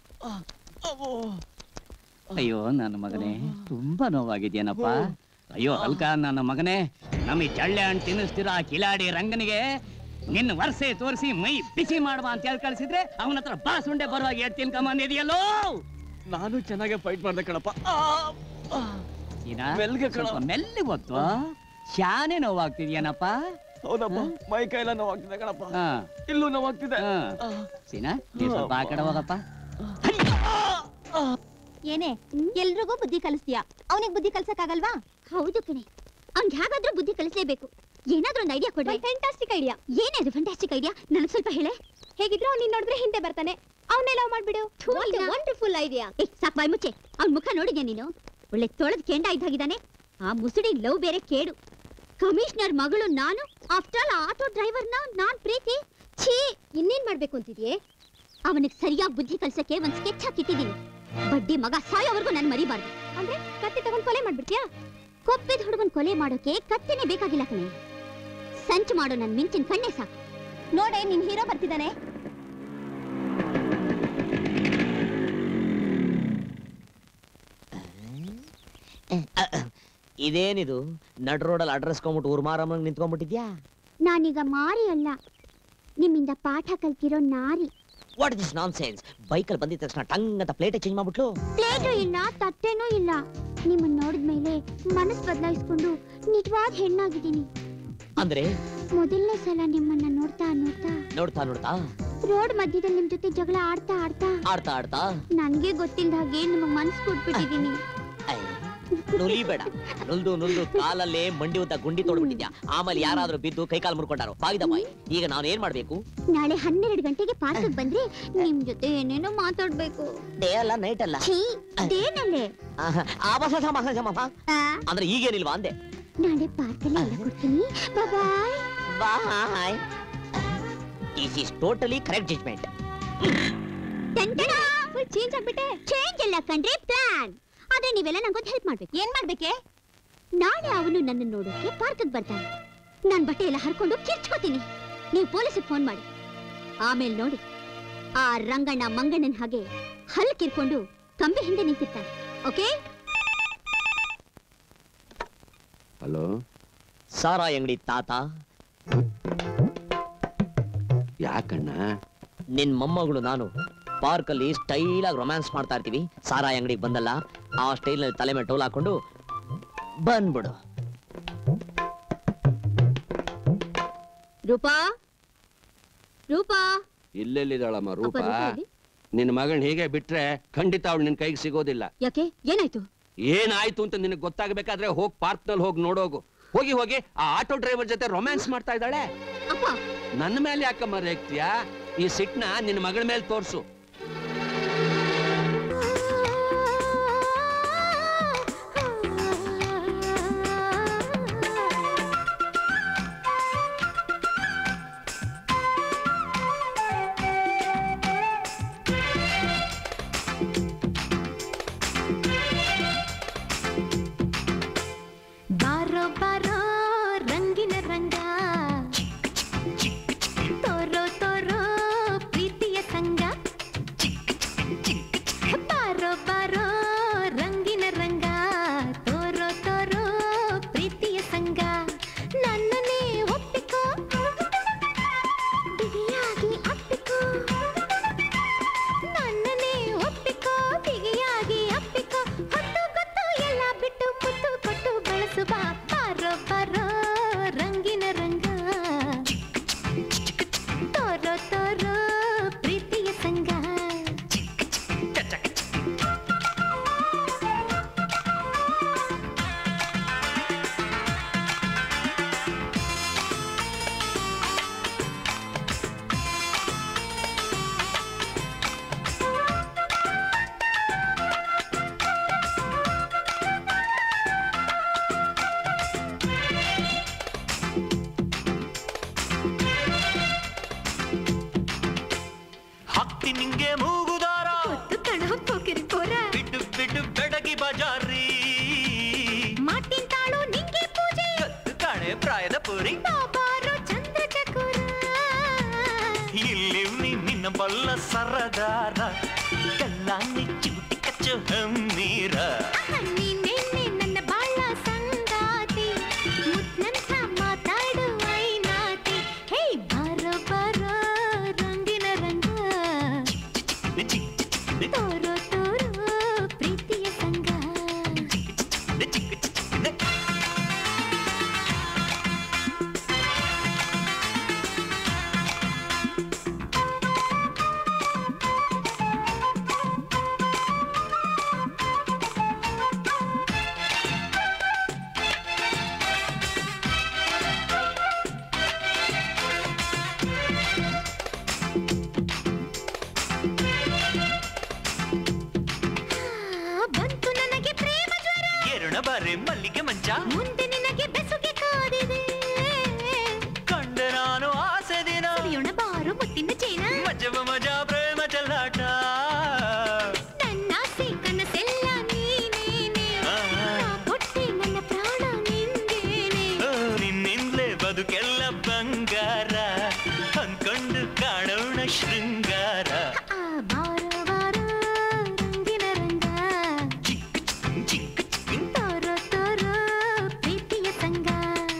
ಅಯ್ಯೋ ನನ್ನ ಮಗನೇ ತುಂಬಾ ನೋವಾಗಿದ್ಯೇನಪ್ಪ ಅಯ್ಯೋ ಅಲ್ಕ ನನ್ನ ಮಗನೇ ನಮಗೆ ಚಳ್ಳೆ ಹಣ್ಣು ತಿನ್ನಿಸ್ತಿರೋ ಆ ಕಿಲಾಡಿ ರಂಗನಿಗೆ ನಿನ್ನ ವರ್ಷೆ ತೋರಿಸಿ ಮೈ ಬಿಸಿ ಮಾಡುವ ಅಂತ ಹೇಳಿ ಕಳ್ಸಿದ್ರೆ ಅವನ ಹತ್ರ ಬಾಸುಂಡೆ ಬರುವಾಗ ಎಡ್ ತಿನ್ಕೊಂಬಂದಿದೆಯಲ್ಲೋ ನಾನು ಚೆನ್ನಾಗಿ ಫೈಟ್ ಮಾಡ್ದೆ ಕಣಪ್ಪ ಸೀನಾ ಮೆಲ್ಗೆ ಕಣೋ. ಸ್ವಲ್ಪ ಮೆಲ್ಲಿಗೆ ಗೊತ್ತು ಶಾನೆ ನೋವಾಗ್ತಿದ್ಯಾನಪ್ಪ ಹೌದಪ್ಪ ಮೈ ಕೈಲ ನೋವಾಗ್ತಿದೆ ಕಣಪ್ಪ ಹಾ ಇಲ್ಲೂ ನೋವಾಗ್ತಿದೆ ಹಾ. ಸೀನಾ ನೀವ್ ಸ್ವಲ್ಪ ಆ ಕಡೆ ಹೋಗಪ್ಪ ಏನೇ ಎಲ್ರಿಗೂ ಬುದ್ಧಿ ಕಲಿಸ್ತೀಯಾ ಅವನಿಗೆ ಬುದ್ಧಿ ಕಲ್ಸಕ್ಕಾಗಲ್ವಾ ಹೌದು ಕಣೆ ಅವ್ನ್ಗೆ ಹೇಗಾದ್ರೂ ಬುದ್ಧಿ ಕಲಿಸ್ಲೇಬೇಕು ಏನಾದ್ರೂ ಒಂದು ಐಡಿಯಾ ಕೊಡ್ರಿ ಫ್ಯಾಂಟಾಸ್ಟಿಕ್ ಐಡಿಯಾ ಏನೇ ಫ್ಯಾಂಟಾಸ್ಟಿಕ್ ಐಡಿಯಾ ನನಗೆ ಸ್ವಲ್ಪ ಹೇಳೆ ಹೇಗಿದ್ರು ಅವ್ನು ನೋಡಿದ್ರೆ ಹಿಂದೆ ಬರ್ತಾನೆ ಅವನ್ನೇ ಲವ್ ಮಾಡ್ಬಿಡು ವಂಡರ್ಫುಲ್ ಐಡಿಯಾ ಏ ಸಾಕ್ ಬಾಯ್ ಮುಚ್ಚೆ ಅವ್ನ ಮುಖ ನೋಡಿದ್ಯಾ ನೀನು ಒಳ್ಳೆ ತೊಳೆದ್ ಕೆಂಡ ಇದ್ದಾಗಿದ್ದಾನೆ ಆ ಮುಸುಡಿ ಲವ್ ಬೇರೆ ಕೇಡು ಕಮಿಷನರ್ ಮಗಳು ನಾನು ಆಫ್ಟರ್ ಆಲ್ ಆಟೋ ಡ್ರೈವರ್ನ ನಾನ್ ಪ್ರೀತಿ ಛೀ ಇನ್ನೇನ್ ಮಾಡ್ಬೇಕು ಅಂತಿದ್ಯೆ ಅವನಿಗೆ ಸರಿಯಾಗಿ ಬುದ್ಧಿ ಕಲ್ಸಕ್ಕೆ ಒಂದ್ ಸ್ಕೆಚ್ ಹಾಕಿಟ್ಟಿದ್ದೀನಿ ಬಡ್ಡಿ ಮಗ ಸಾಯೋವರೆಗೂ ನನ್ ಮರಿಬಾರ್ದು ಅಂದ್ರೆ ಕತ್ತಿ ತಗೊಂಡ್ ಕೊಲೆ ಮಾಡ್ಬಿಡ್ತೀಯಾ ಕೊಪ್ಪಿದ ಹುಡುಗನ್ ಕೊಲೆ ಮಾಡೋಕೆ ಕತ್ತಿನೇ ಬೇಕಾಗಿಲ್ಲ ಕಣೆ ಸಂಚು ಮಾಡೋ ನನ್ ಮಿಂಚಿನ ಕಣ್ಣೆ ಸಾಕು ನೋಡೆ ನಿನ್ ಹೀರೋ ಬರ್ತಿದ್ದಾನೆ ಇದೇನಿದು ನಡ್ ರೋಡಲ್ಲಿ ಅಡ್ರೆಸ್ಕೊಂಬಿಟ್ಟು ಊರ್ಮಾರಮ್ಮಂಗ್ ನಿಂತ್ಕೊಂಡ್ಬಿಟ್ಟಿದ್ಯಾ ನಾನೀಗ ಮಾರಿ ಅಲ್ಲ ನಿಮ್ಮಿಂದ ಪಾಠ ಕಲ್ತಿರೋ ನಾರಿ ವಾಟ್ ದಿಸ್ ನಾನ್ ಸೆನ್ಸ್ ಬೈಕಲ್ಲಿ ಬಂದಿದ ತಕ್ಷಣ ಟಂಗ್ ಅಂತ ಪ್ಲೇಟೇ ಚೇಂಜ್ ಮಾಡ್ಬಿಟ್ಲು ಪ್ಲೇಟು ಇಲ್ಲ ತಟ್ಟೆನೂ ಇಲ್ಲ ನಿಮ್ಮನ್ನ ನೋಡಿದ್ಮೇಲೆ ಮನಸ್ ಬದಲಾಯಿಸ್ಕೊಂಡು ನಿಜವಾದ ಹೆಣ್ಣಾಗಿದ್ದೀನಿ ಅಂದ್ರೆ ಮೊದಲನೇ ಸಲ ನಿಮ್ಮನ್ನ ನೋಡ್ತಾ ನೋಡ್ತಾ ನೋಡ್ತಾ ನೋಡ್ತಾ ರೋಡ್ ಮಧ್ಯದಲ್ಲಿ ನಿಮ್ ಜೊತೆ ಜಗಳ ಆಡ್ತಾ ಆಡ್ತಾ ಆಡ್ತಾ ಆಡ್ತಾ ನನ್ಗೆ ಗೊತ್ತಿಲ್ದ ಹಾಗೆ ನಿಮಗ್ ಮನ್ಸ್ ಕೊಟ್ಬಿಟ್ಟಿದೀನಿ ನುಲಿಬೇಡ ನುಲ್ದು ನುಲ್ದು ಕಾಲಲ್ಲೇ ಮಂಡಿ ಉದ್ದ ಗುಂಡಿ ತೋಡ್ಬಿಟ್ಟಿದ್ಯಾ ಆಮೇಲೆ ಯಾರಾದ್ರೂ ಬಿದ್ದು ಕೈಕಾಲು ಮುರ್ಕೊಂಡಾರೋ ಬಾಗಿದ ಬಾಯ್ ಈಗ ನಾನು ಏನ್ ಮಾಡ್ಬೇಕು ನಾಳೆ ಹನ್ನೆರಡು ಗಂಟೆಗೆ ಪಾರ್ಕ್ ಬಂದ್ರೆ ನಿಮ್ ಜೊತೆ ಏನೇನೋ ಮಾತಾಡ್ಬೇಕು ಡೇ ಅಲ್ಲ ನೈಟ್ ಅಲ್ಲ ಛೀ ದೇನಲ್ಲೇ ಆಹಾ, ಆ ಬಸ ಸಮ ಬಸ ಸಮ ಬಾ. ಅಂದ್ರೆ ಈಗೇನಿಲ್ವಾ ಅಂದೆ ನಾಳೆ ಪಾರ್ಕಲ್ಲಿ ಎಲ್ಲ ಕೊಡ್ತೀನಿ bye bye this is totally correct judgement full change ಆಗ್ಬಿಟ್ಟೆ ಚೇಂಜ್ ಇಲ್ಲ ಕಣ್ರಿ ಪ್ಲಾನ್ ಆದ್ರೆ ನೀವೆಲ್ಲ ನಂಗೊಂದು ಹೆಲ್ಪ್ ಮಾಡ್ಬೇಕು ಏನ್ ಮಾಡ್ಬೇಕೆ ನಾಳೆ ಅವನು ನನ್ನ ನೋಡೋಕೆ ಪಾರ್ಕ್ಗೆ ಬರ್ತಾನೆ ನಾನ್ ಬಟ್ಟೆ ಎಲ್ಲ ಹರ್ಕೊಂಡು ಕಿರ್ಚ್ಕೋತೀನಿ ನೀವು ಪೊಲೀಸಿಗೆ ಫೋನ್ ಮಾಡಿ ಆಮೇಲೆ ನೋಡಿ ಆ ರಂಗಣ್ಣ ಮಂಗಣ್ಣನ ಹಾಗೆ ಹಲ್ ಕಿರ್ಕೊಂಡು ಕಂಬಿ ಹಿಂದೆ ನಿಂತಿರ್ತಾನೆ ಓಕೆ ಹಲೋ ಸಾರಾಯಿ ಅಂಗಡಿ ತಾತ ಯಾಕಣ್ಣ ನಿನ್ ಮೊಮ್ಮಗಳು ನಾನು ಪಾರ್ಕ್ ಅಲ್ಲಿ ಸ್ಟೈಲ್ ಆಗಿ ರೊಮ್ಯಾನ್ಸ್ ಮಾಡ್ತಾ ಇರ್ತೀವಿ ಸಾರಾಯಿ ಅಂಗಡಿಗೆ ಬಂದಲ್ಲ ಆ ಸ್ಟೈಲ್ ನಲ್ಲಿ ತಲೆ ಮೇಲೆ ಟೋಲ್ ಹಾಕೊಂಡು ಬಂದ್ಬಿಡು ರೂಪಾ ರೂಪಾ ಇಲ್ಲೆಲ್ಲಿದ್ದಾಳಮ್ಮ ರೂಪ ಅಪ್ಪ, ರೂಪ ಎಲ್ಲಿ? ನಿನ್ನ ಮಗಳನ್ನ ಹೀಗೆ ಬಿಟ್ರೆ ಖಂಡಿತ ಅವಳು ನಿನ್ ಕೈಗೆ ಸಿಗೋದಿಲ್ಲ ಯಾಕೆ ಏನಾಯ್ತು ಏನಾಯ್ತು ಅಂತ ನಿನಗೆ ಗೊತ್ತಾಗಬೇಕಾದ್ರೆ ಹೋಗ್ ಪಾರ್ಕ್ ನಲ್ಲಿ ಹೋಗಿ ನೋಡೋಗು ಹೋಗಿ ಹೋಗಿ ಆ ಆಟೋ ಡ್ರೈವರ್ ಜೊತೆ ರೊಮ್ಯಾನ್ಸ್ ಮಾಡ್ತಾ ಇದ್ದಾಳೆ ಅಪ್ಪ ನನ್ನ ಮೇಲೆ ಯಾಕಮ್ಮ ರೇಗ್ತೀಯಾ ಈ ಸಿಟ್ನ ನಿನ್ನ ಮಗಳ ಮೇಲೆ ತೋರ್ಸು ಬಾರೋ ಬಾರೋ ರಂಗಿನ ರಂಗ ತೋರೋ ತೋರೋ ಪ್ರೀತಿಯ ಸಂಗ ಬಾರೋ ಬಾರೋ ರಂಗಿನ ರಂಗ ತೋರೋ ತೋರೋ ಪ್ರೀತಿಯ ಸಂಗ ನನ್ನನ್ನೇ ಒಪ್ಪಿಕೋ ಬಿಗಿಯಾಗಿ ಅಪ್ಪಿಕೋ ನನ್ನನ್ನೇ ಒಪ್ಪಿಕೋ ಬಿಗಿಯಾಗಿ ಅಪ್ಪಿಕೋ ಹೊತ್ತು ಗೊತ್ತು ಎಲ್ಲ ಬಿಟ್ಟು ಮುತ್ತು ಕೊಟ್ಟು ಬಳಸು ಬಾ ಬಾರೋ ಬಾರೋ ರಂಗಿನ ರಂಗ ತೋರೋ ತೋರೋ ಪ್ರೀತಿಯ ಸಂಗ ಹಾಕ್ತಿ ನಿಂಗೆ ಮೂಗುದಾರ ಕಣೋ ಪೋಕಿರಿ ಪೋರ ಬಿಟ್ಟು ಬಿಟ್ಟು ಬೆಡಗಿ ಬಜಾರಿ ಮಾಟಿನ್ ತಾಳು ನಿಂಗೆ ಪೂಜೆ ಕತ್ತು ಕಾಣೆ ಪ್ರಾಯದ ಪುರಿ ಬಾಬಾರೋ ಚಂದ್ರ ಚಕೋರ ಇಲ್ಲಿ ನೀ ನಿನ್ನ ಬಲ್ಲ ಸರದಾರ ಎಲ್ಲ ಚಿವುಟಿ ಕಚ್ಚು ಹಮ್ಮೀರ ನೀನೆ ನನ್ನ ಬಾಳ ಸಂಗಾತಿ ಮುತ್ನಂತ ಮಾತಾಡು ಐನಾತಿ ಹೇ ಬಾರೋ ಬಾರೋ ರಂಗಿನ ರಂಗ ತೋರೋ ತೋರೋ ಪ್ರೀತಿಯ ಸಂಗ ಬಾರೆ ಮಲ್ಲಿಗೆ ಮಂಚ ಮುಂದೆ ನಿನಗೆ ಬೆಸುಗೆ ಕಾದಿದೆ ಕಂಡೆ ನಾನು ಆಸೆ ದಿನ ಸವಿಯೋಣ ಬಾರು ಮುತ್ತಿನ ಚೇನ ಮಜವ ಮಜಾ ಪ್ರೇಮ ಚೆಲ್ಲಾಟ ನನ್ನ ಆಸೆ ಕನಸೆಲ್ಲ ನೀನೇನೆ ಆ, ನಾ ಕೊಟ್ಟೆ ನನ್ನ ಪ್ರಾಣ ನಿಂಗೇನೆ ಆ, ನಿನ್ನಿಂದಲೇ ಬದುಕೆಲ್ಲ ಬಂಗಾರ ಅಂದ್ಕೊಂಡು ಕಾಣೋಣ ಶೃಂಗಾರ ಆ ಬಾರ ಬಾರ ರಂಗಿನ ರಂಗ ತೋರೋ ತೋರೋ ಪ್ರೀತಿಯ ಸಂಗ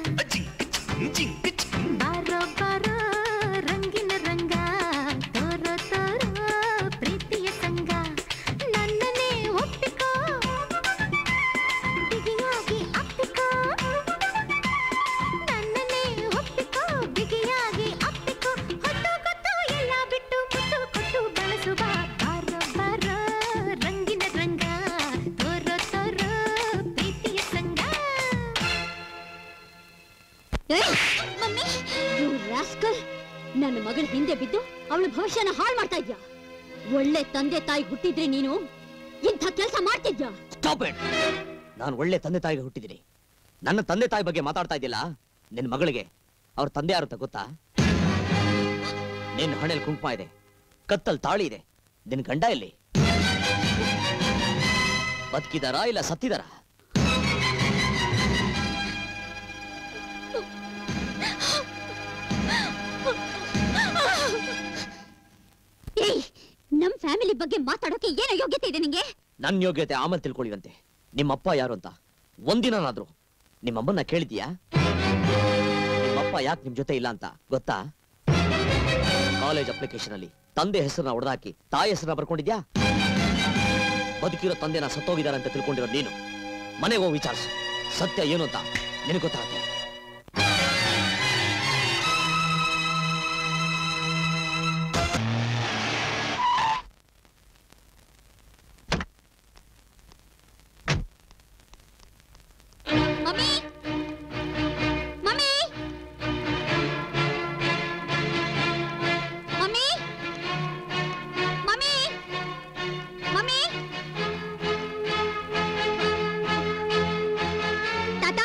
ಬಾರೋ ಬಾರೋ ರಂಗಿನ ರಂಗ ತೋರೋ ತೋರೋ ಪ್ರೀತಿಯ ಸಂಗ ನನ್ನನ್ನೇ ಒಪ್ಪಿಕೋ ಬಿಗಿಯಾಗಿ ಅಪ್ಪಿಕೋ ನನ್ನನ್ನೇ ಒಪ್ಪಿಕೋ ಬಿಗಿಯಾಗಿ ಅಪ್ಪಿಕೋ ಹೊತ್ತು ಗೊತ್ತು ಎಲ್ಲ ಬಿಟ್ಟು ಮುತ್ತು ಕೊಟ್ಟು ಬಳಸುವ ಬಾರೋ ಬಾರೋ ರಂಗಿನ ರಂಗ ತೋರೋ ತೋರೋ ಪ್ರೀತಿಯ ಸಂಗ ಮಮ್ಮಿ ರಾಸ್ಕಲ್ ನನ್ನ ಮಗಳ ಹಿಂದೆ ಬಿದ್ದು ಅವಳ ಭವಿಷ್ಯನ ಹಾಳು ಮಾಡ್ತಾ ಇದ್ಯಾ ಒಳ್ಳೆ ತಂದೆ ತಾಯಿ ಹುಟ್ಟಿದ್ರೆ ನೀನು ಇಂಥ ಕೆಲಸ ಮಾಡ್ತಿದ್ಯಾ ಸ್ಟಾಪ್ ಇಟ್ ನಾನು ಒಳ್ಳೆ ತಂದೆ ತಾಯಿಗೆ ಹುಟ್ಟಿದ್ದೀನಿ ನನ್ನ ತಂದೆ ತಾಯಿ ಬಗ್ಗೆ ಮಾತಾಡ್ತಾ ಇದ್ದಿಲ್ಲ ನಿನ್ನ ಮಗಳಿಗೆ ಅವ್ರ ತಂದೆ ಯಾರು ಅಂತ ಗೊತ್ತಾ ನಿನ್ನ ಹಣೆಲ್ ಕುಂಕುಮ ಇದೆ ಕತ್ತಲ್ ತಾಳಿ ಇದೆ ನಿನ್ನ ಗಂಡ ಎಲ್ಲಿ ಬದುಕಿದಾರಾ ಇಲ್ಲ ಸತ್ತಿದಾರಾ ಏಯ್ ನಮ್ ಫ್ಯಾಮಿಲಿ ಬಗ್ಗೆ ಮಾತಾಡೋಕೆ ಏನೋ ಯೋಗ್ಯತೆ ಇದೆ ನಿಂಗೆ ನನ್ನ ಯೋಗ್ಯತೆ ಆಮೇಲೆ ತಿಳ್ಕೊಳ್ಳಿವಂತೆ ನಿಮ್ಮಪ್ಪ ಯಾರು ಅಂತ ಒಂದಿನಾದ್ರೂ ನಿಮ್ಮಮ್ಮನ್ನ ಕೇಳಿದ್ಯಾ ನಿಮ್ಮಪ್ಪ ಯಾಕೆ ನಿಮ್ ಜೊತೆ ಇಲ್ಲ ಅಂತ ಗೊತ್ತಾ ಕಾಲೇಜ್ ಅಪ್ಲಿಕೇಶನ್ ಅಲ್ಲಿ ತಂದೆ ಹೆಸರನ್ನ ಹೊಡೆದಾಕಿ ತಾಯಿ ಹೆಸರನ್ನ ಬರ್ಕೊಂಡಿದ್ಯಾ ಬದುಕಿರೋ ತಂದೆನ ಸತ್ತೋಗಿದ್ದಾರೆ ಅಂತ ತಿಳ್ಕೊಂಡಿರೋ ನೀನು ಮನೆಗೆ ಹೋಗಿ ವಿಚಾರಿಸು ಸತ್ಯ ಏನು ಅಂತ ನಿನಗೆ ಗೊತ್ತಾಗುತ್ತೆ mummy mummy mummy mummy mummy ತಾತ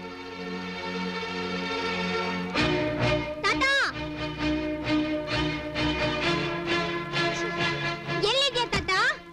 ತಾತ ಎಲ್ಲಿದ್ಯಾ ತಾತ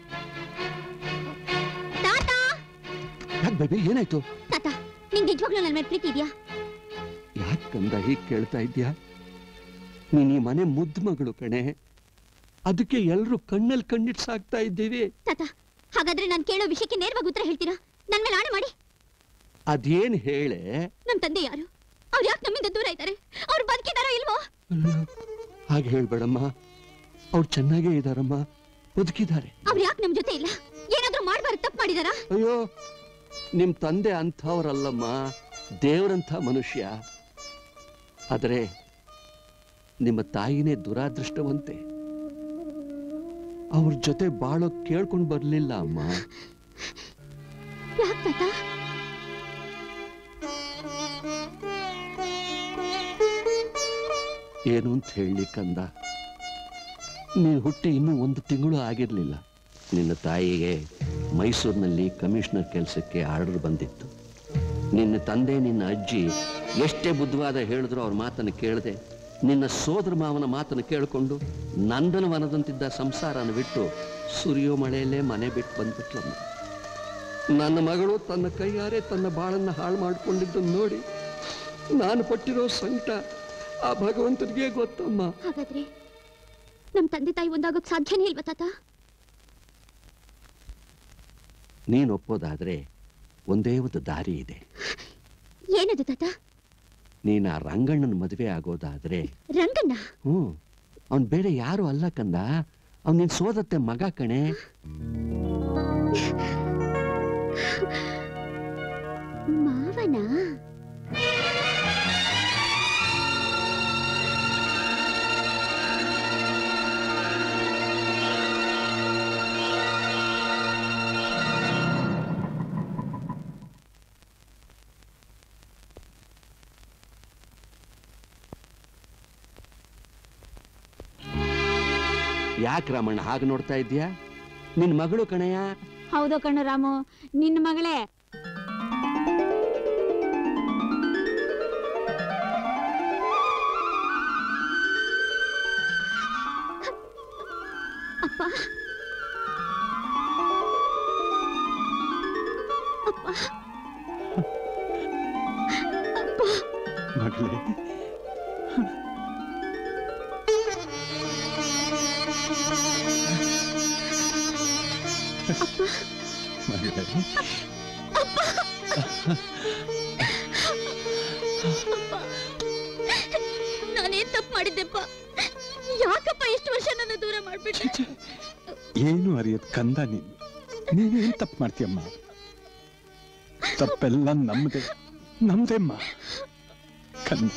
ತಾತ ಯಾಕೆ ಬೇಬಿ ಏನಾಯ್ತು ತಾತ ನಿಂಗೆ ನಿಜವಾಗ್ಲೂ ನನ್ನ ಮೇಲೆ ಪ್ರೀತಿ ಇದೆಯಾ ಯಾಕೆ ಕಂದ ಹೀಗೆ ಕೇಳ್ತಾ ಇದ್ಯಾ ನೀನ್ ಈ ಮನೆ ಮುದ್ದು ಮಗಳು ಕಣೆ ಅದಕ್ಕೆ ಎಲ್ರು ಕಣ್ಣಲ್ಲಿ ಕಣ್ಣಿಟ್ಟು ಸಾಕ್ತಾ ಇದ್ದೀವಿ ತಾತ ಹಾಗಾದ್ರೆ ನಾನು ಕೇಳೋ ವಿಷಯಕ್ಕೆ ನೇರವಾಗಿ ಉತ್ತರ ಹೇಳ್ತೀರಾ ನನ್ ಮೇಲೆ ಆಣೆ ಮಾಡಿ ಅದೇನ್ ಹೇಳೆ ನಮ್ ತಂದೆ ಯಾರು ಅವ್ರು ಯಾಕೆ ನಮ್ಮಿಂದ ದೂರ ಇದ್ದಾರೆ ಅವ್ರು ಬದುಕಿದಾರೋ ಇಲ್ವೋ ಹಾಗೆ ಹೇಳ್ಬೇಡಮ್ಮ ಅವ್ರು ಚೆನ್ನಾಗೇ ಇದಾರಮ್ಮ ಬದುಕಿದ್ದಾರೆ ಅವ್ರು ಯಾಕೆ ನಮ್ ಜೊತೆ ಇಲ್ಲ ಏನಾದ್ರೂ ಮಾಡ್ಬಾರ್ದು ತಪ್ಪು ಮಾಡಿದಾರಾ ಅಯ್ಯೋ ನಿಮ್ ತಂದೆ ಅಂಥವ್ರಲ್ಲಮ್ಮ ದೇವರಂಥ ಮನುಷ್ಯ ಆದರೆ ನಿಮ್ಮ ತಾಯಿನೇ ದುರಾದೃಷ್ಟವಂತೆ ಅವ್ರ ಜೊತೆ ಬಾಳೋ ಕೇಳ್ಕೊಂಡ್ ಬರ್ಲಿಲ್ಲ ಅಮ್ಮ ಯಾಕೆ ತಾತ ಏನು ಅಂತ ಹೇಳಿ ಕಂದ ನೀನು ಹುಟ್ಟಿ ಇನ್ನೂ ಒಂದು ತಿಂಗಳು ಆಗಿರ್ಲಿಲ್ಲ ನಿನ್ನ ತಾಯಿಗೆ ಮೈಸೂರಿನಲ್ಲಿ ಕಮಿಷನರ್ ಕೆಲಸಕ್ಕೆ ಆರ್ಡರ್ ಬಂದಿತ್ತು ನಿನ್ನ ತಂದೆ ನಿನ್ನ ಅಜ್ಜಿ ಎಷ್ಟೇ ಬುದ್ಧವಾದ ಹೇಳಿದ್ರು ಅವ್ರ ಮಾತನ್ನು ಕೇಳದೆ ನಿನ್ನ ಸೋದರ ಮಾವನ ಮಾತನ್ನು ಕೇಳಿಕೊಂಡು ನಂದನ ವನದಂತಿದ್ದ ಸಂಸಾರನ ಬಿಟ್ಟು ಸುರಿಯೋ ಮಳೆಯಲ್ಲೇ ಮನೆ ಬಿಟ್ಟು ಬಂದ್ಬಿಟ್ಲಮ್ಮ ನನ್ನ ಮಗಳು ತನ್ನ ಕೈಯಾರೆ ತನ್ನ ಬಾಳನ್ನ ಹಾಳು ಮಾಡ್ಕೊಂಡಿದ್ದನ್ನು ನೋಡಿ ನಾನು ಪಟ್ಟಿರೋ ಸಂಕಟ ಆ ಭಗವಂತನಿಗೆ ಗೊತ್ತಮ್ಮ ಹಾಗಾದ್ರೆ ನಮ್ ತಂದೆ ತಾಯಿ ಒಂದಾಗೋಕ್ ಸಾಧ್ಯನೇ ಇಲ್ವಾ ತಾತ ನೀನು ಒಪ್ಪೋದಾದ್ರೆ ಒಂದೇ ಒಂದು ದಾರಿ ಇದೆ ಏನದು ತಾತ ನೀನು ಆ ರಂಗಣ್ಣನ ಮದುವೆ ಆಗೋದಾದ್ರೆ ರಂಗಣ್ಣ ಹ್ಞೂ ಅವನ್ ಬೇರೆ ಯಾರು ಅಲ್ಲ ಕಂದ ಅವ್ನ್ ನಿನ್ ಸೋದತ್ತೆ ಮಗ ಕಣೆ ಮಾವನ ಯಾಕೆ ರಾಮಣ್ಣ ಹಾಗೆ ನೋಡ್ತಾ ಇದ್ಯಾ ನಿನ್ ಮಗಳು ಕಣಯ್ಯ ಹೌದು ಕಣ್ಣು ರಾಮು ನಿನ್ನ ಮಗಳೇ ಮಗಳೇ ನಾನೇನ್ ತಪ್ಪು ಮಾಡಿದ್ದೆಪ್ಪ ಯಾಕಪ್ಪ ಇಷ್ಟು ವರ್ಷ ನನ್ನ ದೂರ ಮಾಡ್ಬಿಟ್ಟೆ ಏನು ಅರಿಯದ್ ಕಂದ ನೀನು ನೀನೇನ್ ತಪ್ಪು ಮಾಡ್ತೀಯಮ್ಮ ತಪ್ಪೆಲ್ಲ ನಮ್ದೇ ನಮ್ದೇಮ್ಮ ಕಂದ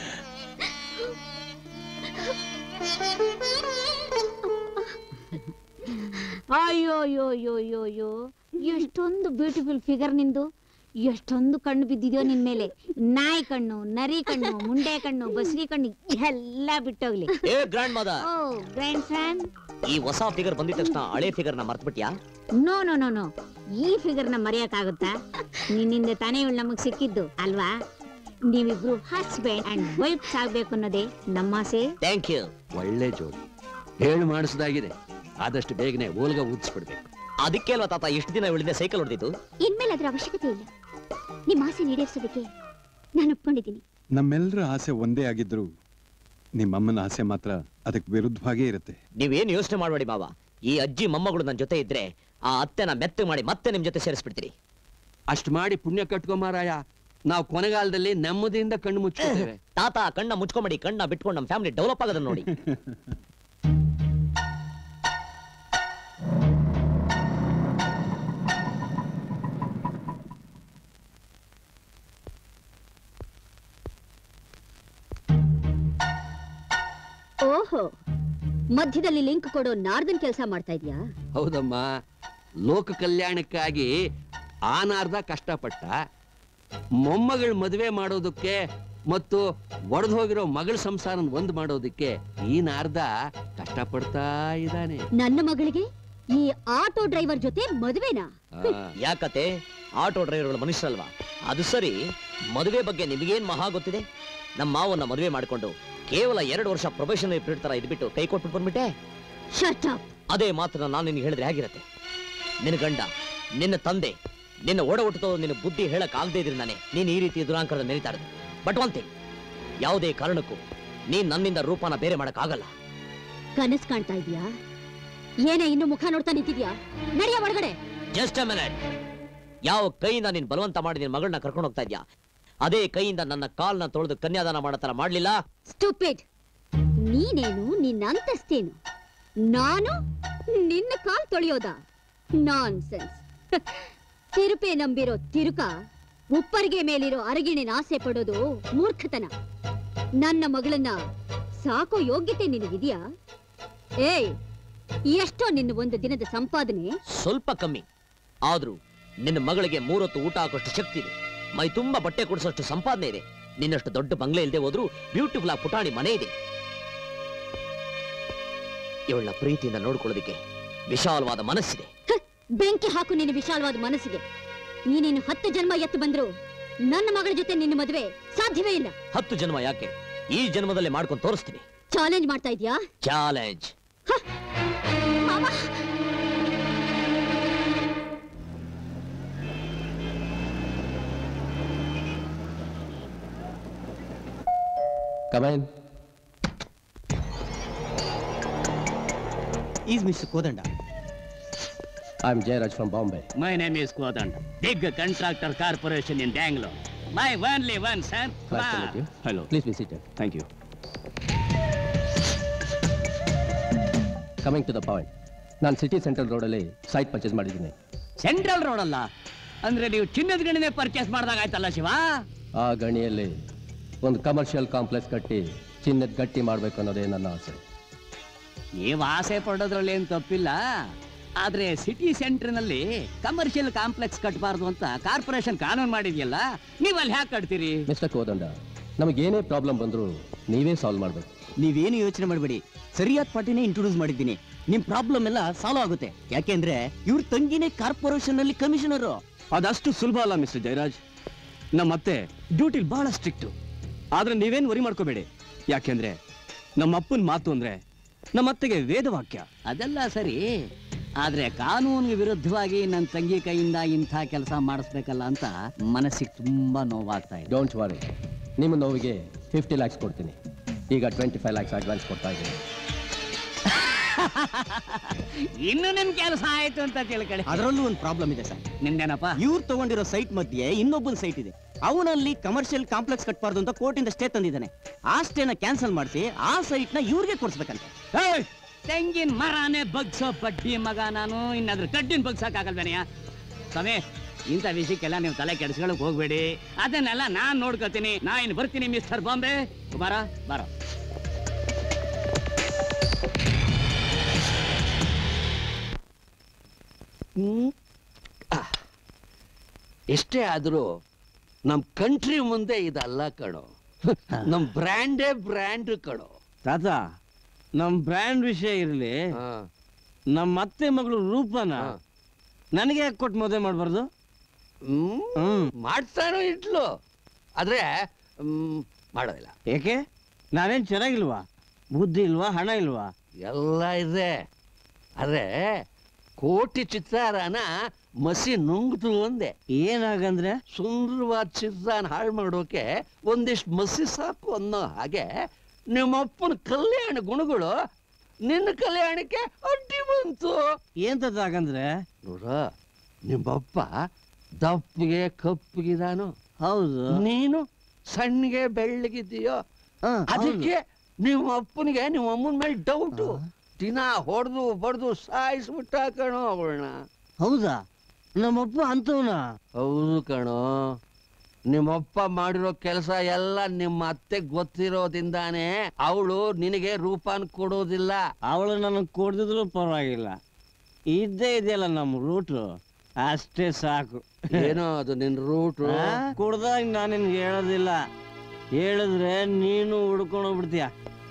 ಅಯ್ಯೋ ಅಯ್ಯೋ ಅಯ್ಯೋ ಅಯ್ಯೋ ಅಯ್ಯೋ ಎಷ್ಟೊಂದು ಬ್ಯೂಟಿಫುಲ್ ಫಿಗರ್ ನಿಂದು ಎಷ್ಟೊಂದು ಕಣ್ಣು ಬಿದ್ದಿದ್ಯೋ ನಿನ್ ಮೇಲೆ ನಾಯಿ ಕಣ್ಣು ನರಿ ಕಣ್ಣು ಮುಂಡೆ ಕಣ್ಣು ಬಸ್ರಿ ಕಣ್ಣು ಎಲ್ಲ ಬಿಟ್ಟೋಗ್ಲಿ ಏ grandmother oh grandpa ಈ ಹೊಸ ಫಿಗರ್ ಬಂದಿದ ತಕ್ಷಣ ಹಳೆ ಫಿಗರ್ ನ ಮರ್ತ್ಬಿಟ್ಯಾ ನೋ ನೋ ನೋ ನೋ ಈ ಫಿಗರ್ ನ ಮರೆಯಕ್ಕಾಗುತ್ತಾ ನಿನ್ನಿಂದ ತಾನೇ ಇವಳು ನಮಗ್ ಸಿಕ್ಕಿದ್ದು ಅಲ್ವಾ ನೀವಿಬ್ರು ಹಸ್ಬೆಂಡ್ ಅಂಡ್ ವೈಫ್ ಆಗ್ಬೇಕು ಅನ್ನೋದೇ ನಮ್ಮ ಆಸೆ ಥ್ಯಾಂಕ್ ಯು ಒಳ್ಳೆ ಜೋಡಿ ಹೇಳು ಮಾಡಿಸ್ದಾಗಿದೆ ಆದಷ್ಟು ಬೇಗನೆ ಓಲ್ಗ ಊದಿಸ್ಬಿಡ್ಬೇಕು ಅದಕ್ಕೆ ಅಲ್ವಾ ತಾತ ಎಷ್ಟು ದಿನ ಇವಳಿಂದ ಸೈಕಲ್ ಹೊಡೆದಿದ್ದು ಇನ್ಮೇಲೆ ಅದ್ರ ಅವಶ್ಯಕತೆ ಇಲ್ಲ ನಿಮ್ಮ ಆಸೆ ಈಡೇರಿಸೋದಕ್ಕೆ ನಾನು ಒಪ್ಕೊಂಡಿದ್ದೀನಿ ನಮ್ಮೆಲ್ಲರ ಆಸೆ ಒಂದೇ ಆಗಿದ್ರು ನಿಮ್ಮಮ್ಮನ ಆಸೆ ಮಾತ್ರ ಅದಕ್ಕೆ ವಿರುದ್ಧವಾಗೇ ಇರುತ್ತೆ ನೀವೇನು ಯೋಚನೆ ಮಾಡಬೇಡಿ ಮಾವ ಈ ಅಜ್ಜಿ ಮೊಮ್ಮಗಳು ನನ್ನ ಜೊತೆ ಇದ್ರೆ ಆ ಅತ್ತೆನ ಮೆತ್ತ ಮಾಡಿ ಮತ್ತೆ ನಿಮ್ ಜೊತೆ ಸೇರಿಸ್ಬಿಡ್ತೀರಿ ಅಷ್ಟು ಮಾಡಿ ಪುಣ್ಯ ಕಟ್ಕೊಂಬಾರಾಯ ನಾವು ಕೊನೆಗಾಲದಲ್ಲಿ ನೆಮ್ಮದಿಯಿಂದ ಕಣ್ಣು ಮುಚ್ಚಿರ್ತೇವೆ ತಾತ ಕಣ್ಣ ಮುಚ್ಕೊಂಬೇಡಿ ಕಣ್ಣ ಬಿಟ್ಕೊಂಡು ನಮ್ಮ ಫ್ಯಾಮಿಲಿ ಡೆವಲಪ್ ಆಗೋದನ್ನ ನೋಡಿ ಓಹೋ ಮಧ್ಯದಲ್ಲಿ ಲಿಂಕ್ ಕೊಡೋ ನಾರ್ದನ್ ಕೆಲಸ ಮಾಡ್ತಾ ಇದ್ಯಾ ಹೌದಮ್ಮ ಲೋಕ ಕಲ್ಯಾಣಕ್ಕಾಗಿ ಆನಾರ್ದ ಕಷ್ಟಪಟ್ಟ ಮೊಮ್ಮಗಳ ಮದುವೆ ಮಾಡೋದಕ್ಕೆ ಮತ್ತು ಒಡೆದು ಹೋಗಿರೋ ಮಗಳ ಸಂಸಾರ ಒಂದ್ ಮಾಡೋದಕ್ಕೆ ಈ ನಾರ್ದ ಕಷ್ಟಪಡ್ತಾ ಇದ್ದಾನೆ ನನ್ನ ಮಗಳಿಗೆ ಈ ಆಟೋ ಡ್ರೈವರ್ ಜೊತೆ ಮದುವೆನಾ ಯಾಕತೆ ಆಟೋ ಡ್ರೈವರ್ಗಳು ಮನುಷ್ಯರಲ್ವಾ ಅದು ಸರಿ ಮದುವೆ ಬಗ್ಗೆ ನಿಮಗೇನ್ ಮಹಾ ಗೊತ್ತಿದೆ ನಮ್ಮ ಮಾವನ್ನ ಮದುವೆ ಮಾಡ್ಕೊಂಡು ಕೇವಲ ಎರಡು ವರ್ಷ ಪ್ರೊಫೆಷನಲ್ ಪೀರಿಯಡ್ ತರ ಇದ್ಬಿಟ್ಟು ಕೈ ಕೊಟ್ಬಿಟ್ಟು ಬಂದ್ಬಿಟ್ಟೆ ಶಟ್ ಅಪ್ ಅದೇ ಮಾತನ್ನ ನಾನು ನಿನ್ಗೆ ಹೇಳಿದ್ರೆ ಹೇಗಿರತ್ತೆ ನಿನ್ನ ಗಂಡ ನಿನ್ನ ತಂದೆ ನಿನ್ನ ಒಡ ಹುಟ್ಟುತ್ತೋ ನಿನ್ನ ಬುದ್ಧಿ ಹೇಳಕ್ ಆಗದೆ ಇದ್ರೆ ನಾನೇ ನೀನ್ ಈ ರೀತಿ ದುರಾಂಕರದ ಮೆರಿತಾ ಇರೋದು ಬಟ್ ಒನ್ ಥಿಂಗ್ ಯಾವುದೇ ಕಾರಣಕ್ಕೂ ನೀನ್ ನನ್ನಿಂದ ರೂಪನ ಬೇರೆ ಮಾಡಕ್ ಆಗಲ್ಲ ಕನಸ್ ಕಾಣ್ತಾ ಇದೀಯಾ ಏನೇ ಇನ್ನು ಮುಖ ನೋಡ್ತಾ ನಿಂತಿದ್ಯಾ ನಡೆಯ ಒಳಗಡೆ ಜಸ್ಟ್ ಮಿನಿಟ್ ಯಾವ ಕೈಯಿಂದ ನೀನ್ ಬಲವಂತ ಮಾಡಿ ನಿನ್ ಮಗಳನ್ನ ಕರ್ಕೊಂಡು ಹೋಗ್ತಾ ಇದ್ಯಾ ಅದೇ ಕೈಯಿಂದ ನನ್ನ ಕಾಲ್ನ ತೊಳೆದು ಕನ್ಯಾದಾನ ಮಾಡೋ ತರ ಮಾಡ್ಲಿಲ್ಲ ಸ್ಟೂಪಿಡ್ ನೀನೇನು ನಿನ್ನ ಅಂತಸ್ತೇನು ನಾನು ನಿನ್ನ ಕಾಲ್ ತೊಳೆಯೋದ ನಾನ್ಸೆನ್ಸ್ ತಿರುಪೆ ನಂಬಿರೋ ತಿರುಕ ಉಪ್ಪರಿಗೆ ಮೇಲಿರೋ ಅರಗಿಣಿನ ಆಸೆ ಪಡೋದು ಮೂರ್ಖತನ ನನ್ನ ಮಗಳನ್ನ ಸಾಕೋ ಯೋಗ್ಯತೆ ನಿನಗಿದ್ಯಾ ಏಯ್ ಎಷ್ಟೋ ನಿನ್ನ ಒಂದು ದಿನದ ಸಂಪಾದನೆ ಸ್ವಲ್ಪ ಕಮ್ಮಿ ಆದ್ರೂ ನಿನ್ನ ಮಗಳಿಗೆ ಮೂರೊತ್ತು ಊಟ ಹಾಕೋಷ್ಟು ಶಕ್ತಿ ಇದೆ ಮೈ ತುಂಬಾ ಬಟ್ಟೆ ಕೊಡಿಸೋಷ್ಟು ಸಂಪಾದನೆ ಇದೆ ನಿನ್ನಷ್ಟು ದೊಡ್ಡ ಬಂಗ್ಲೆ ಇಲ್ಲದೆ ಹೋದ್ರೂ ಬ್ಯೂಟಿಫುಲ್ ಆಗಿ ಪುಟಾಣಿ ಮನೆ ಇದೆ ಇವಳನ್ನ ಪ್ರೀತಿಯಿಂದ ನೋಡ್ಕೊಳ್ಳೋದಿಕ್ಕೆ ವಿಶಾಲವಾದ ಮನಸ್ಸಿದೆ ಬೆಂಕಿ ಹಾಕು ನಿನ್ನ ವಿಶಾಲವಾದ ಮನಸ್ಸಿಗೆ ನೀನೇನು ಹತ್ತು ಜನ್ಮ ಎತ್ತು ಬಂದ್ರು ನನ್ನ ಮಗಳ ಜೊತೆ ನಿನ್ನ ಮದುವೆ ಸಾಧ್ಯವೇ ಇಲ್ಲ ಹತ್ತು ಜನ್ಮ ಯಾಕೆ ಈ ಜನ್ಮದಲ್ಲೇ ಮಾಡ್ಕೊಂಡು ತೋರಿಸ್ತೀನಿ ಚಾಲೆಂಜ್ ಮಾಡ್ತಾ ಇದ್ಯಾ ಚಾಲೆಂಜ್ ಮಾವ come in is mister Kodanda I am Jayaraj from Bombay My name is Kodand, big contractor corporation in Bangalore. My only one son. Nice to meet you. Hello. Please be seated. Thank you. Coming to the point ನಾನು city central ರೋಡಲ್ಲಿ site purchase ಮಾಡಿದ್ದೀನಿ central road ಅಲ್ಲ ಅಂದ್ರೆ ನೀವು ಚಿನ್ನದ ಗಣಿನೇ purchase ಮಾಡಿದಾಗ ಆಯ್ತಲ್ಲ ಶಿವ ಆ ಗಣಿಯಲ್ಲಿ ಒಂದು ಕಮರ್ಷಿಯಲ್ ಕಾಂಪ್ಲೆಕ್ಸ್ ಕಟ್ಟಿ ಚಿನ್ನದ ಗಟ್ಟಿ ಮಾಡಬೇಕು ಅನ್ನೋದೇ ನನ್ನ ಆಸೆ ನೀವು ಆಸೆ ಪಡೋದ್ರಲ್ಲಿ ಏನು ತಪ್ಪಿಲ್ಲ ಆದ್ರೆ ಸಿಟಿ ಸೆಂಟರ್ನಲ್ಲಿ ಕಮರ್ಷಿಯಲ್ ಕಾಂಪ್ಲೆಕ್ಸ್ ಕಟ್ಟಬಾರ್ದು ಅಂತ ಕಾರ್ಪೊರೇಷನ್ ಕಾನೂನು ಮಾಡಿದ್ಯಲ್ಲ ನೀವು ಅಲ್ಲಿ ಹ್ಯಾಕ್ ಕಟ್ತೀರಿ ಮಿಸ್ಟರ್ ಕೋದಂಡ ನಮಗೇನೇ ಪ್ರಾಬ್ಲಮ್ ಬಂದರೂ ನೀವೇ ಸಾಲ್ವ್ ಮಾಡಬೇಕು ನೀವೇನು ಯೋಚನೆ ಮಾಡಬೇಡಿ ಸರಿಯಾದ ಪಾರ್ಟಿನೇ ಇಂಟ್ರೊಡ್ಯೂಸ್ ಮಾಡಿದ್ದೀನಿ ನಿಮ್ ಪ್ರಾಬ್ಲಮ್ ಎಲ್ಲ ಸಾಲ್ವ್ ಆಗುತ್ತೆ ಯಾಕೆಂದ್ರೆ ಇವ್ರ ತಂಗಿನೇ ಕಾರ್ಪೊರೇಷನ್ ಅಲ್ಲಿ ಕಮಿಷನರ್ ಅದಷ್ಟು ಸುಲಭ ಅಲ್ಲ ಮಿಸ್ಟರ್ ಜಯರಾಜ್ ನಮ್ಮ ಅತ್ತೆ ಡ್ಯೂಟಿಲ್ ಬಹಳ ಸ್ಟ್ರಿಕ್ಟ್ ಆದ್ರೆ ನೀವೇನ್ ವರಿ ಮಾಡ್ಕೋಬೇಡಿ ಯಾಕೆಂದ್ರೆ ನಮ್ಮ ಅಪ್ಪನ ಮಾತು ಅಂದ್ರೆ ನಮ್ಮ ಅತ್ತೆಗೆ ವೇದವಾಕ್ಯ ಅದೆಲ್ಲ ಸರಿ ಆದ್ರೆ ಕಾನೂನಿಗೆ ವಿರುದ್ಧವಾಗಿ ನನ್ನ ತಂಗಿ ಕೈಯಿಂದ ಇಂಥ ಕೆಲಸ ಮಾಡಿಸ್ಬೇಕಲ್ಲ ಅಂತ ಮನಸ್ಸಿಗೆ ತುಂಬಾ ನೋವಾಗ್ತಾ ಇದೆ ಡೋಂಟ್ ವಾರಿ ನಿಮ್ಮ ನೋವಿಗೆ ಫಿಫ್ಟಿ ಲ್ಯಾಕ್ಸ್ ಕೊಡ್ತೀನಿ ಈಗ ಟ್ವೆಂಟಿ ಫೈವ್ ಲ್ಯಾಕ್ಸ್ ಅಡ್ವಾನ್ಸ್ ಕೊಡ್ತಾ ಇದ್ದೀನಿ ಇನ್ನು ನಿಮ್ ಕೆಲಸ ಆಯ್ತು ಅಂತ ತಿಳ್ಕೊಳ್ಳಿ ಅದರಲ್ಲೂ ಒಂದು ಪ್ರಾಬ್ಲಮ್ ಇದೆ ಸರ್ ನಿಮ್ದೇನಪ್ಪ ಇವ್ರು ತಗೊಂಡಿರೋ ಸೈಟ್ ಮಧ್ಯೆ ಇನ್ನೊಬ್ಬನ ಸೈಟ್ ಇದೆ ಅವನಲ್ಲಿ ಕಮರ್ಷಿಯಲ್ ಕಾಂಪ್ಲೆಕ್ಸ್ ಕಟ್ಬಾರ್ದು ಅಂತ ಕೋರ್ಟಿಂದ ಸ್ಟೇ ತಂದಿದ್ದಾನೆ ಆ ಸ್ಟೇನ ಕ್ಯಾನ್ಸಲ್ ಮಾಡಿಸಿ ಆ ಸೈಟ್ ನ ಇವ್ರಿಗೆ ಕೊಡ್ಸ್ಬೇಕಂತೆ ತೆಂಗಿನ ಮರನೇ ಬಗ್ಸೋ ಬಡ್ಡಿ ಮಗ ನಾನು ಇನ್ನಾದ್ರೂ ಕಡ್ಡಿನ ಬಗ್ಸಕ್ಕಾಗಲ್ವೇನೆಯ ಸಮೇ ಇಂಥ ವಿಷಯಕ್ಕೆಲ್ಲ ನೀವು ತಲೆ ಕೆಡಿಸ್ಕೊಳಕ್ ಹೋಗ್ಬೇಡಿ ಅದನ್ನೆಲ್ಲ ನಾನ್ ನೋಡ್ಕೋತೀನಿ ನಾ ಇನ್ನು ಬರ್ತೀನಿ ಮಿಸ್ಟರ್ ಬಾಂಬೆ ಕುಮಾರ ಬಾರೋ ಹ್ಮ್. ಆ. ಎಷ್ಟೇ ಆದ್ರೂ ನಮ್ ಕಂಟ್ರಿ ಮುಂದೆ ಇದಲ್ಲ ಕಣೋ ನಮ್ ಬ್ರ್ಯಾಂಡೇ ಬ್ರ್ಯಾಂಡ್ ಕಣೋ ತಾತ ನಮ್ ಬ್ರ್ಯಾಂಡ್ ವಿಷಯ ಇರ್ಲಿ ನಮ್ಮ ಅತ್ತೆ ಮಗಳು ರೂಪನ ನನಗೆ ಯಾಕೆ ಕೊಟ್ಟು ಮದುವೆ ಮಾಡ್ಬಾರ್ದು ಹ್ಮ್ ಮಾಡ್ತಾನೋ ಇಟ್ಲು ಆದ್ರೆ ಹ್ಮ್, ಮಾಡೋದಿಲ್ಲ ಏಕೆ ನಾವೇನ್ ಚೆನ್ನಾಗಿಲ್ವಾ ಬುದ್ಧಿ ಇಲ್ವಾ ಹಣ ಇಲ್ವಾ ಎಲ್ಲ ಇದೆ ಆದ್ರೆ ಕೋಟಿ ಚಿತ್ತಾರನ ಮಸಿ ನುಂಗ್ತು ಒಂದೇ ಏನಾಗಂದ್ರೆ ಸುಂದರವಾದ ಚಿತ್ತಾನ ಹಾಳು ಮಾಡೋಕೆ ಒಂದಿಷ್ಟು ಮಸಿ ಸಾಕು ಅನ್ನೋ ಹಾಗೆ ನಿಮ್ಮಪ್ಪನ ಕಲ್ಯಾಣ ಗುಣಗಳು ನಿನ್ನ ಕಲ್ಯಾಣಕ್ಕೆ ಅಡ್ಡಿ ಬಂತು ಏನ್ ತಾತ ಹಾಗಂದ್ರೆ ನೋಡ ನಿಮ್ಮಪ್ಪ ದಪ್ಪಗೆ ಕಪ್ಪಗಿದಾನು ಹೌದು ನೀನು ಸಣ್ಣಗೆ ಬೆಳ್ಳಗಿದ್ದೀಯೋ ಅದಕ್ಕೆ ನಿಮ್ಮ ಅಪ್ಪನಿಗೆ ನಿಮ್ಮ ಅಮ್ಮನ ಮೇಲೆ ಡೌಟು ದಿನ ಹೊಡೆದು ಬಡ್ದು ಸಾಯಿಸ್ಬಿಟ್ಟ ಕಣೋ ಅವಳನ್ನ ಹೌದಾ ನಮ್ಮಪ್ಪ ಅಂತವನ ಹೌದು ಕಣೋ ನಿಮ್ಮಪ್ಪ ಮಾಡಿರೋ ಕೆಲಸ ಎಲ್ಲ ನಿಮ್ಮ ಅತ್ತೆ ಗೊತ್ತಿರೋದ್ರಿಂದಾನೇ ಅವಳು ನಿನಗೆ ರೂಪಾನ್ ಕೊಡೋದಿಲ್ಲ ಅವಳು ನನಗೆ ಕೊಡ್ದಿದ್ರು ಪರವಾಗಿಲ್ಲ ಇದ್ದೇ ಇದೆಯಲ್ಲ ನಮ್ಮ ರೂಟು ಅಷ್ಟೇ ಸಾಕು ಏನೋ ಅದು ನಿನ್ ರೂಟು ಕುಡ್ದಾಗ ನಾನು ನಿನ್ಗೆ ಹೇಳೋದಿಲ್ಲ ಹೇಳಿದ್ರೆ ನೀನು ಹುಡ್ಕೊಂಡು ಹೋಗ್ಬಿಡ್ತೀಯ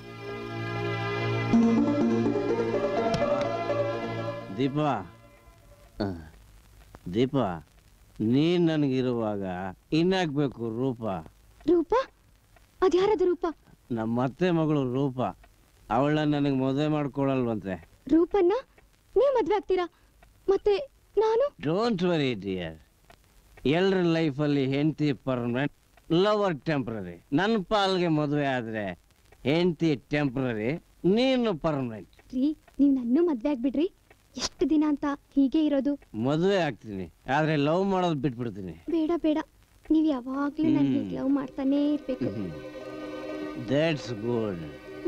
ದೀಪ ಆ, ದೀಪ ನೀನ್ ನನಗಿರುವಾಗ ಇನ್ನಾಗ್ಬೇಕು ರೂಪ ರೂಪ ಅದ್ಯಾರದು ರೂಪ ನಮ್ಮ ಅತ್ತೆ ಮಗಳು ರೂಪ ಅವಳನ್ನ ನನಗೆ ಮದುವೆ ಮಾಡ್ಕೊಳಲ್ವಂತೆ ರೂಪನ್ನ ನೀವು ಮದ್ವೆ ಆಗ್ತೀರಾ ಮತ್ತೆ ನಾನು ಡೋಂಟ್ ವರಿ ಡಿಯರ್ ಎಲ್ಲರ ಲೈಫಲ್ಲಿ ಹೆಂಡತಿ ಪರ್ಮನೆಂಟ್ ಲವರ್ ಟೆಂಪ್ರರಿ ನನ್ನ ಪಾಲ್ಗೆ ಮದುವೆ ಆದ್ರೆ ಹೆಂಡತಿ ಟೆಂಪ್ರರಿ ನೀನು ಪರ್ಮನೆಂಟ್ ರೀ ನೀವು ನನ್ನೂ ಮದ್ವೆ ಆಗ್ಬಿಡ್ರಿ ಎಷ್ಟು ದಿನ ಅಂತ ಹೀಗೆ ಇರೋದು ಮದುವೆ ಆಗ್ತೀನಿ ಆದ್ರೆ ಲವ್ ಮಾಡೋದು ಬಿಟ್ಬಿಡ್ತೀನಿ ಬೇಡ ಬೇಡ ನೀವು ಯಾವಾಗ್ಲೂ ನನ್ನ ಹ್ಮ್. ಲವ್ ಮಾಡ್ತಾನೇ ಇರ್ಬೇಕು ದಟ್ಸ್ ಗುಡ್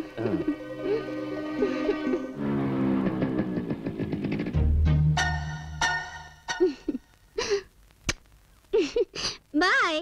ಬಾಯ್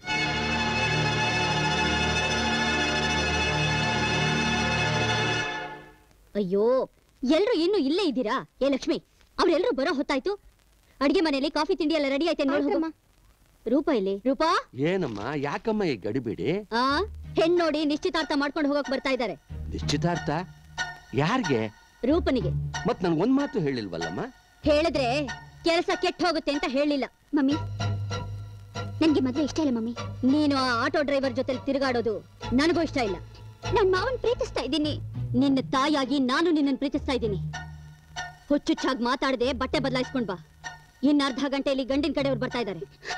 ಅಯ್ಯೋ ಎಲ್ರು ಇನ್ನೂ ಇಲ್ಲೇ ಇದ್ದೀರಾ ಏ ಲಕ್ಷ್ಮಿ ಅವ್ರೆಲ್ರು ಬರೋ ಹೊತ್ತಾಯ್ತು ಅಡಿಗೆ ಮನೆಯಲ್ಲಿ ಕಾಫಿ ತಿಂಡಿ ಎಲ್ಲ ರೆಡಿ ಆಯ್ತು ನೋಡಿ ಹೋಗಮ್ಮ ರೂಪಾ ಇಲ್ಲಿ ರೂಪಾ ಏನಮ್ಮ ಯಾಕಮ್ಮ ಈ ಗಡಿಬಿಡಿ ಆ ಹೆಣ್ ನೋಡಿ ನಿಶ್ಚಿತಾರ್ಥ ಮಾಡ್ಕೊಂಡು ಹೋಗಕ್ ಬರ್ತಾ ಇದ್ದಾರೆ ನಿಶ್ಚಿತಾರ್ಥ ಯಾರಿಗೆ ರೂಪನಿಗೆ ಮತ್ ನನ್ಗೆ ಒಂದ್ ಮಾತು ಹೇಳಿಲ್ವಲ್ಲಮ್ಮ ಹೇಳಿದ್ರೆ ಕೆಲಸ ಕೆಟ್ಟ ಹೋಗುತ್ತೆ ಅಂತ ಹೇಳಿಲ್ಲ ಮಮ್ಮಿ ನನ್ಗೆ ಮದ್ವೆ ಇಷ್ಟ ಇಲ್ಲ ಮಮ್ಮಿ ನೀನು ಆ ಆಟೋ ಡ್ರೈವರ್ ಜೊತೆ ತಿರುಗಾಡೋದು ನನಗೂ ಇಷ್ಟ ಇಲ್ಲ ನನ್ ಮಾವನ್ ಪ್ರೀತಿಸ್ತಾ ಇದ್ದೀನಿ ನಿನ್ನ ತಾಯಾಗಿ ನಾನು ನಿನ್ನನ್ನು ಪ್ರೀತಿಸ್ತಾ ಇದ್ದೀನಿ ಹುಚ್ಚುಚ್ಚಾಗಿ ಮಾತಾಡದೆ ಬಟ್ಟೆ ಬದಲಾಯಿಸ್ಕೊಂಡ್ ಬಾ ಇನ್ನ ಅರ್ಧ ಗಂಟೆಯಲ್ಲಿ ಗಂಡಿನ ಕಡೆಯವ್ರು ಬರ್ತಾ ಇದ್ದಾರೆ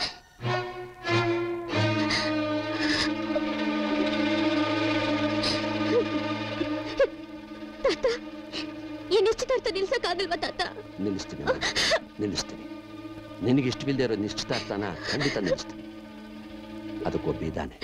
ತಾತ ಈ ನಿಶ್ಚಿತಾರ್ಥ ನಿಲ್ಸಕ್ಕಾಗಲ್ವಾ ತಾತ ನಿಲ್ಲಿಸ್ತೀನಿ ಅಮ್ಮ. ನಿಲ್ಲಿಸ್ತೀನಿ ನಿನಗೆ ಇಷ್ಟವಿಲ್ಲದೆ ಇರೋ ನಿಶ್ಚಿತಾರ್ಥನ ಖಂಡಿತ ನಿಲ್ಲಿಸ್ತೀನಿ ಅದಕ್ಕೊಬ್ಬ ಇದ್ದಾನೆ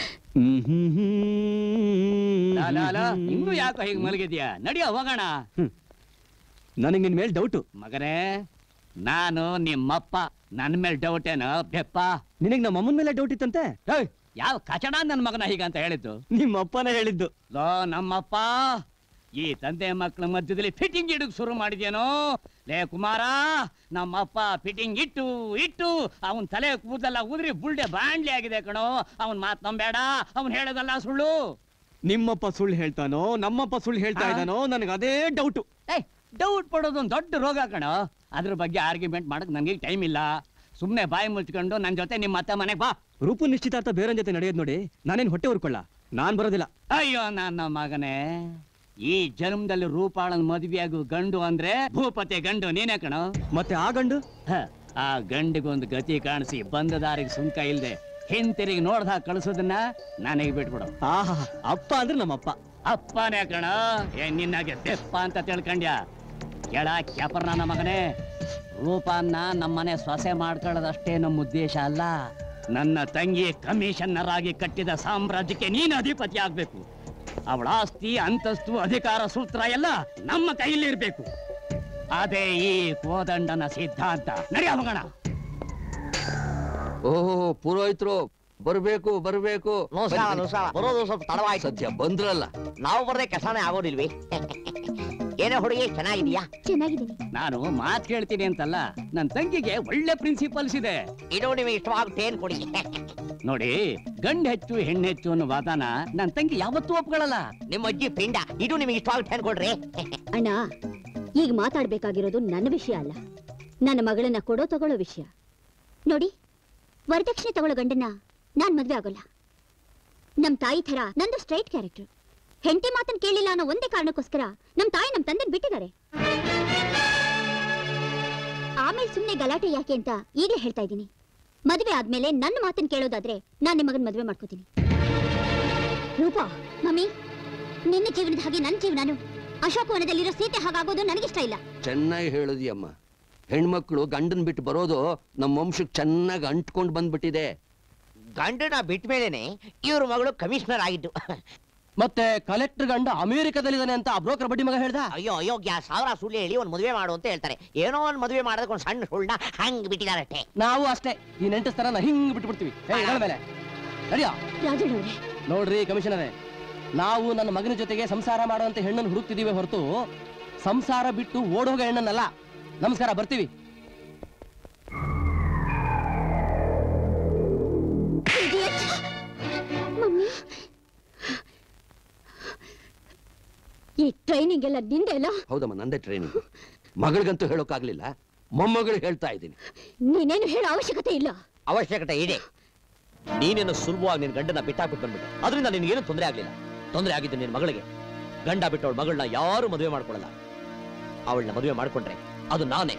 ಲಾ, ಲಾ, ಲಾ, ಇನ್ನೂ ಯಾಕೋ ಹೀಗೆ ಮಲಗಿದ್ಯಾ ನಡಿಯೋ ಹೋಗೋಣ ನನಗೆ ನಿನ್ ಮೇಲೆ ಡೌಟು ಮಗನೇ ನಾನು ನಿಮ್ಮಪ್ಪ ನನ್ನ ಮೇಲೆ ಡೌಟ್ ಏನೋ ಬೆಪ್ಪ ನಿನಗೆ ನಮ್ಮ ಅಮ್ಮನ ಮೇಲೆ ಡೌಟ್ ಇತ್ತಂತೆ ಏಯ್, ಯಾವ ಕಚಡ ನನ್ನ ಮಗನ ಹೀಗಂತ ಹೇಳಿದ್ದು ನಿಮ್ಮ ಅಪ್ಪನೇ ಹೇಳಿದ್ದು ಲೋ ನಮ್ಮಪ್ಪ ಈ ತಂದೆ ಮಕ್ಕಳ ಮಧ್ಯದಲ್ಲಿ ಫಿಟ್ಟಿಂಗ್ ಇಡಕ್ ಶುರು ಮಾಡಿದ್ಯೇನೋ ಲೇ ಕುಮಾರ ನಮ್ಮಪ್ಪ ಫಿಟ್ಟಿಂಗ್ ಇಟ್ಟು ಇಟ್ಟು ಅವನ್ ತಲೆ ಕೂದಲೆಲ್ಲ ಉದ್ರಿ ಬುಲ್ಡೆ ಬಾಂಡ್ಲಿ ಆಗಿದೆ ಕಣೋ ಅವನ್ ಮಾತ್ ನಂಬೇಡ ಅವನ್ ಹೇಳೋದಲ್ಲ ಸುಳ್ಳು ನಿಮ್ಮಪ್ಪ ಸುಳ್ಳು ಹೇಳ್ತಾನೋ ನಮ್ಮಪ್ಪ ಸುಳ್ಳು ಹೇಳ್ತಾ ಆ? ಇದ್ದಾನೋ ನನಗೆ ಅದೇ ಡೌಟು ಏಯ್ ಡೌಟ್ ಪಡೋದು ಒಂದು ದೊಡ್ಡ ರೋಗ ಕಣೋ ಅದ್ರ ಬಗ್ಗೆ ಆರ್ಗ್ಯುಮೆಂಟ್ ಮಾಡಕ್ ನನಗೆ ಟೈಮ್ ಇಲ್ಲ ಸುಮ್ನೆ ಬಾಯಿ ಮುಚ್ಕೊಂಡು ನನ್ನ ಜೊತೆ ನಿಮ್ಮ ಅತ್ತೆ ಮನೆಗೆ ಬಾ ರೂಪು ನಿಶ್ಚಿತಾರ್ಥ ಬೇರೆ ಜೊತೆ ನಡೆಯೋದು ನೋಡಿ ನಾನೇನು ಹೊಟ್ಟೆ ಉರ್ಕೊಳ್ಳ ನಾನ್ ಬರೋದಿಲ್ಲ ಅಯ್ಯೋ ನನ್ನ ಮಗನೇ ಈ ಜನ್ಮದಲ್ಲಿ ರೂಪಾಳನ್ ಮದುವೆಯಾಗು ಗಂಡು ಅಂದ್ರೆ ಭೂಪತಿ ಗಂಡು ನೀನೇ ಕಣೋ ಮತ್ತೆ ಆ ಗಂಡು ಹ, ಆ ಗಂಡಿಗೊಂದು ಗತಿ ಕಾಣಿಸಿ ಬಂದ ದಾರಿಗೆ ಸುಂಕ ಇಲ್ದೆ ಹಿಂತಿರುಗಿ ನೋಡ್ದ ಕಳಿಸೋದನ್ನ ನನಗೆ ಬಿಟ್ಬಿಡು ಆಹಾ ಅಪ್ಪ ಅಂದ್ರೆ ನಮ್ಮಪ್ಪ ಅಪ್ಪನೇ ಕಣ ಏ ನಿನ್ನಾಗೆ ದೆಪ್ಪ ಅಂತ ತಿಳ್ಕೊಂಡ್ಯಾ ಕೆಳ ಕ್ಯಾಪರ್ ನನ್ನ ಮಗನೇ ರೂಪನ್ನ ನಮ್ಮನೆ ಸೊಸೆ ಮಾಡ್ಕೊಳ್ಳೋದಷ್ಟೇ ನಮ್ಮ ಉದ್ದೇಶ ಅಲ್ಲ ನನ್ನ ತಂಗಿ ಕಮಿಷನ್ನರ್ ಆಗಿ ಕಟ್ಟಿದ ಸಾಮ್ರಾಜ್ಯಕ್ಕೆ ನೀನು ಅಧಿಪತಿ ಆಗ್ಬೇಕು ಅವಳ ಆಸ್ತಿ ಅಂತಸ್ತು ಅಧಿಕಾರ ಸೂತ್ರ ಎಲ್ಲ ನಮ್ಮ ಕೈಲಿರ್ಬೇಕು ಅದೇ ಈ ಕೋದಂಡನ ಸಿದ್ಧಾಂತ ನಡೆಯ ಮಗಣ ಓಹೋ ಪುರೋಹಿತರು ಬರ್ಬೇಕು ಬರ್ಬೇಕು ನಮಸ್ಕಾರ, ಬನ್ನಿ. ನಮಸ್ಕಾರ. ಬರೋದು ಸ್ವಲ್ಪ ತಡವಾಯ್ತು. ಸದ್ಯ ಬಂದ್ರಲ್ಲ ನಾವು ಬರ್ದೆ ಕಸಾನೆ ಆಗೋದಿಲ್ವಿ ಏನೇ ಹುಡುಗಿ ಚೆನ್ನಾಗಿದ್ಯಾ ಚೆನ್ನಾಗಿದ್ದೀನಿ ನಾನು ಮಾತ್ ಕೇಳ್ತೀನಿ ಅಂತಲ್ಲ ನನ್ನ ತಂಗಿಗೆ ಒಳ್ಳೆ ಪ್ರಿನ್ಸಿಪಲ್ಸ್ ಇದೆ ಇದು ನಿಮಗೆ ಇಷ್ಟವಾಗುತ್ತೆ ಏನ್ ಕೊಡಿ ನೋಡಿ ಗಂಡ್ ಹೆಚ್ಚು ಹೆಣ್ಣು ಹೆಚ್ಚು ಅನ್ನೋ ವಾದನ ನನ್ನ ತಂಗಿ ಯಾವತ್ತೂ ಒಪ್ಕೊಳ್ಳಲ್ಲ ನಿಮ್ಮ ಅಜ್ಜಿ ಪಿಂಡ ಇದು ನಿಮಗೆ ಇಷ್ಟವಾಗುತ್ತೆ ಅನ್ಕೊಡ್ರಿ ಅಣ್ಣ ಈಗ ಮಾತಾಡ್ಬೇಕಾಗಿರೋದು ನನ್ನ ವಿಷಯ ಅಲ್ಲ ನನ್ನ ಮಗಳನ್ನ ಕೊಡೋ ತಗೊಳ್ಳೋ ವಿಷಯ ನೋಡಿ ವರದಕ್ಷಿಣೆ ತಗೊಳ್ಳೋ ಗಂಡನ್ನ ನಾನ್ ಮದ್ವೆ ಆಗೋಲ್ಲ ನಮ್ ತಾಯಿ ಥರ ನಂದು ಸ್ಟ್ರೈಟ್ ಕ್ಯಾರೆಕ್ಟರ್ ಹೆಂಡತಿ ಮಾತನ್ ಕೇಳಿಲ್ಲ ಅನ್ನೋ ಒಂದೇ ಕಾರಣಕ್ಕೋಸ್ಕರ ನಮ್ ತಾಯಿ ನಮ್ ತಂದೆ ಬಿಟ್ಟಿದ್ದಾರೆ ಆಮೇಲೆ ಸುಮ್ನೆ ಗಲಾಟೆ ಯಾಕೆ ಅಂತ ಈಗಲೇ ಹೇಳ್ತಾ ಇದ್ದೀನಿ ಮದ್ವೆ ಆದ್ಮೇಲೆ ನನ್ನ ಮಾತನ್ ಕೇಳೋದಾದ್ರೆ ನಾನ್ ನಿಮ್ ಮಗನ್ ಮದ್ವೆ ಮಾಡ್ಕೋತೀನಿ ರೂಪಾ ಮಮ್ಮಿ ನಿನ್ನ ಜೀವನದ ಹಾಗೆ ನನ್ನ ಜೀವನಾನು ಅಶೋಕವನದಲ್ಲಿರೋ ಸೀತೆ ಹಾಗಾಗೋದು ನನಗಿಷ್ಟ ಇಲ್ಲ ಚೆನ್ನಾಗಿ ಹೇಳುದಿಯಮ್ಮ ಹೆಣ್ಮಕ್ಳು ಗಂಡನ್ ಬಿಟ್ಟು ಬರೋದು ನಮ್ಮ ವಂಶಕ್ಕೆ ಚೆನ್ನಾಗಿ ಅಂಟ್ಕೊಂಡು ಬಂದ್ಬಿಟ್ಟಿದೆ ಗಂಡನ ಬಿಟ್ಟ ಮೇಲೇನೆ ಇವ್ರ ಮಗಳು ಕಮಿಷನರ್ ಆಗಿದ್ದು ಮತ್ತೆ ಕಲೆಕ್ಟರ್ ಗಂಡ ಅಮೆರಿಕದಲ್ಲಿದ್ದಾನೆ ಅಂತ ಆ ಬ್ರೋಕರ್ ಬಡ್ಡಿ ಮಗ ಹೇಳ್ದ ಅಯ್ಯೋ ಅಯ್ಯೋ ಗ್ಯಾ ಸಾವಿರ ಸುಳ್ಳು ಹೇಳಿ ಒಂದ್ ಮದುವೆ ಮಾಡು ಅಂತ ಹೇಳ್ತಾರೆ ಏನೋ ಒಂದ್ ಮದುವೆ ಮಾಡೋದಕ್ಕೆ ಒಂದ್ ಸಣ್ಣ ಸುಳ್ಳ ಹಂಗ್ ಬಿಟ್ಟಿದಾರಷ್ಟೇ ನಾವು ಅಷ್ಟೇ ಈ ನೆಂಟಸ್ತರ ಹಿಂಗ್ ಬಿಟ್ಬಿಡ್ತೀವಿ ಏ ಹೇಳ ಮೇಲೆ ನಡಿಯೋ ರಾಜಣ್ಣವ್ರೆ ನೋಡ್ರಿ ಕಮಿಷನರೇ ನಾವು ನನ್ನ ಮಗನ ಜೊತೆಗೆ ಸಂಸಾರ ಮಾಡುವಂತ ಹೆಣ್ಣನ್ನು ಹುಡುಕ್ತಿದೀವಿ ಹೊರತು ಸಂಸಾರ ಬಿಟ್ಟು ಓಡೋಗ ಹೆಣ್ಣನ್ನಲ್ಲ ನಮಸ್ಕಾರ ಬರ್ತೀವಿ ಮಮ್ಮಿ ಈ ಟ್ರೈನಿಂಗ್ ಎಲ್ಲ ನಿಂದೆ ಅಲ್ಲ ಹೌದಮ್ಮ ನಂದೇ ಟ್ರೈನಿಂಗ್ ಮಗಳಿಗಂತೂ ಹೇಳೋಕ್ಕಾಗ್ಲಿಲ್ಲ ಮೊಮ್ಮಗಳು ಹೇಳ್ತಾ ಇದ್ದೀನಿ ನೀನೇನು ಹೇಳೋ ಅವಶ್ಯಕತೆ ಇಲ್ಲ ಅವಶ್ಯಕತೆ ಇದೆ ನೀನೇನು ಸುಲಭವಾಗಿ ನಿನ್ ಗಂಡನ ಬಿಟ್ಟಾಕ್ಬಿಟ್ಟು ಬಂದ್ಬಿಟ್ಟೆ ಅದರಿಂದ ನಿನ್ಗೇನು ತೊಂದರೆ ಆಗ್ಲಿಲ್ಲ ತೊಂದರೆ ಆಗಿದ್ದು ನಿನ್ ಮಗಳಿಗೆ ಗಂಡ ಬಿಟ್ಟವಳ ಮಗಳನ್ನ ಯಾರು ಮದುವೆ ಮಾಡ್ಕೊಳ್ಳಲ್ಲ ಅವಳನ್ನ ಮದುವೆ ಮಾಡ್ಕೊಂಡ್ರೆ ಅದು ನಾನೇ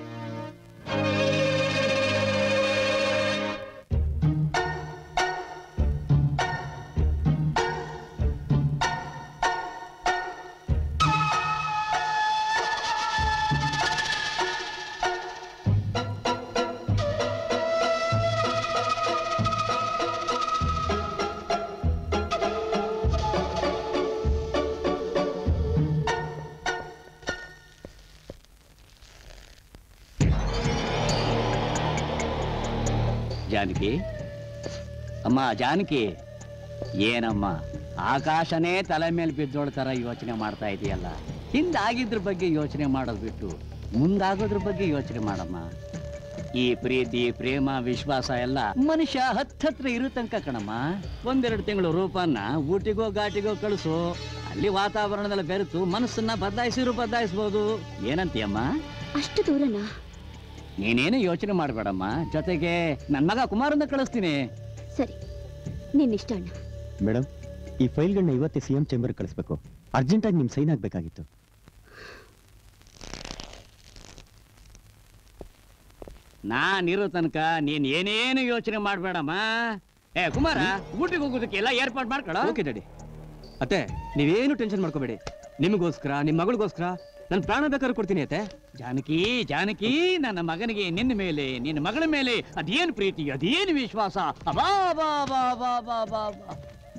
ಜಾನಕಿ ಅಮ್ಮ ಜಾನಕಿ ಏನಮ್ಮ ಆಕಾಶನೇ ತಲೆ ಮೇಲೆ ಬಿದ್ದೋಳ ತರ ಯೋಚನೆ ಮಾಡ್ತಾ ಇದೆಯಲ್ಲ ಹಿಂದಾಗಿದ್ರ ಬಗ್ಗೆ ಯೋಚನೆ ಮಾಡೋದು ಬಿಟ್ಟು ಮುಂದಾಗೋದ್ರ ಬಗ್ಗೆ ಯೋಚನೆ ಮಾಡಮ್ಮ ಈ ಪ್ರೀತಿ ಪ್ರೇಮ ವಿಶ್ವಾಸ ಎಲ್ಲ ಮನುಷ್ಯ ಹತ್ತತ್ರ ಇರೋ ತನಕ ಕಣಮ್ಮ ಒಂದೆರಡು ತಿಂಗಳು ರೂಪನ್ನ ಊಟಿಗೋ ಘಾಟಿಗೋ ಕಳಿಸು ಅಲ್ಲಿ ವಾತಾವರಣದಲ್ಲಿ ಬೆರೆತು ಮನಸ್ಸನ್ನ ಬದಲಾಯಿಸಿರು ಬದಲಾಯಿಸ್ಬೋದು ಏನಂತೀಯಮ್ಮ ಅಷ್ಟು ದೂರನ ನೀನೇನು ಯೋಚನೆ ಮಾಡಬೇಡಮ್ಮ ಜೊತೆಗೆ ನನ್ನ ಮಗ ಕುಮಾರನ್ನ ಕಳಿಸ್ತೀನಿ ಸರಿ ನಿನ್ನಿಷ್ಟ ಅಣ್ಣ ಮೇಡಮ್ ಈ ಫೈಲ್ಗಳನ್ನ ಇವತ್ತೇ ಸಿ ಎಂ ಚೇಂಬರ್ ಕಳಿಸ್ಬೇಕು ಅರ್ಜೆಂಟಾಗಿ ನಿಮ್ ಸೈನ್ ಆಗ್ಬೇಕಾಗಿತ್ತು ನಾನಿರೋ ತನಕ ನೀನ್ ಏನೇನು ಯೋಚನೆ ಮಾಡ್ಬೇಡಮ್ಮ ಏ ಕುಮಾರ ಊಟಿಗೆ ಹೋಗೋದಕ್ಕೆ ಎಲ್ಲ ಏರ್ಪಾಡು ಮಾಡ್ಕೊಳ ಓಕೆ ಡ್ಯಾಡಿ ಅತ್ತೆ ನೀವೇನು ಟೆನ್ಷನ್ ಮಾಡ್ಕೋಬೇಡಿ ನಿಮಗೋಸ್ಕರ ನಿಮ್ಮ ಮಗಳಿಗೋಸ್ಕರ ನಾನು ಪ್ರಾಣ ಬೇಕಾದ್ರೂ ಕೊಡ್ತೀನಿ ಅತ್ತೆ ಜಾನಕಿ ಜಾನಕಿ ನನ್ನ ಮಗನಿಗೆ ನಿನ್ನ ಮೇಲೆ ನಿನ್ನ ಮಗಳ ಮೇಲೆ ಅದೇನು ಪ್ರೀತಿ ಅದೇನು ವಿಶ್ವಾಸ ಅಬಾ ಬಾ ಬಾ ಬಾ ಬಾ ಬಾ ಬಾ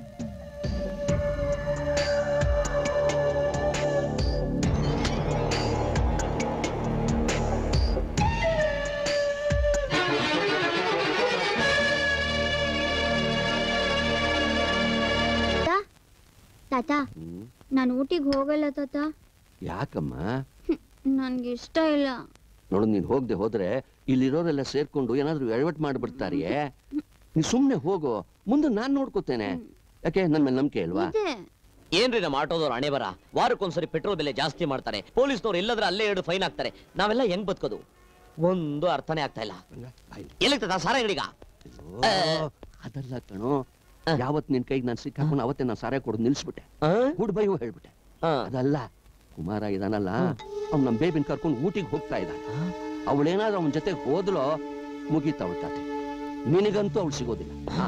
ತಾತ ನಾನು ಊಟಿಗೆ ಹೋಗಲ್ಲ ತಾತ ಯಾಕಮ್ಮ ನನ್ಗೆ ಇಷ್ಟ ಇಲ್ಲ ನೋಡು ನೀನ್ ಹೋಗದೆ ಹೋದ್ರೆ ಇಲ್ಲಿರೋರೆಲ್ಲ ಸೇರ್ಕೊಂಡು ಏನಾದ್ರೂ ಎಡವಟ್ ಮಾಡ್ಬಿಡ್ತಾರಿಯೇ ನೀ ಸುಮ್ನೆ ಹೋಗು ಮುಂದೆ ನಾನ್ ನೋಡ್ಕೋತೇನೆ ಯಾಕೆ ನನ್ ಮೇಲೆ ನಂಬಿಕೆ ಇಲ್ವಾ ಏನ್ರಿ ನಮ್ಮ ಆಟೋದವ್ರು ಹಣೆ ಬರ ವಾರಕ್ಕೊಂದ್ಸರಿ ಪೆಟ್ರೋಲ್ ಬೆಲೆ ಜಾಸ್ತಿ ಮಾಡ್ತಾರೆ ಪೊಲೀಸ್ನವ್ರು ಎಲ್ಲದ್ರ ಅಲ್ಲೇ ಎರಡು ಫೈನ್ ಹಾಕ್ತಾರೆ ನಾವೆಲ್ಲ ಹೆಂಗ್ ಬದುಕೋದು ಒಂದು ಅರ್ಥನೇ ಆಗ್ತಾ ಇಲ್ಲ ಎಲ್ಲಿರ್ತದ ಸಾರ ಅಂಗಡಿಗ ಅದಲ್ಲ ಕಣೋ ಯಾವತ್ ನಿನ್ ಕೈಗೆ ನಾನು ಸಿಕ್ಕಾಕೊಂಡು ಅವತ್ತೇ ನಾನು ಸಾರೆ ಕೊಡೋದು ನಿಲ್ಸ್ಬಿಟ್ಟೆ ಗುಡ್ ಬೈ ಹೇಳ್ಬಿಟ್ಟೆ ಅದಲ್ಲ ಕುಮಾರ ಇದಾನಲ್ಲ ಅವ್ನು ನಮ್ ಬೇಬಿನ ಕರ್ಕೊಂಡು ಊಟಿಗೆ ಹೋಗ್ತಾ ಇದ್ದಾನೆ ಅವಳೇನಾದ್ರೂ ಅವನ ಜೊತೆ ಹೋದ್ಲೋ ಮುಗೀತ ಅವಳ ಕತೆ ನಿನಗಂತೂ ಅವಳು ಸಿಗೋದಿಲ್ಲ ಹಾ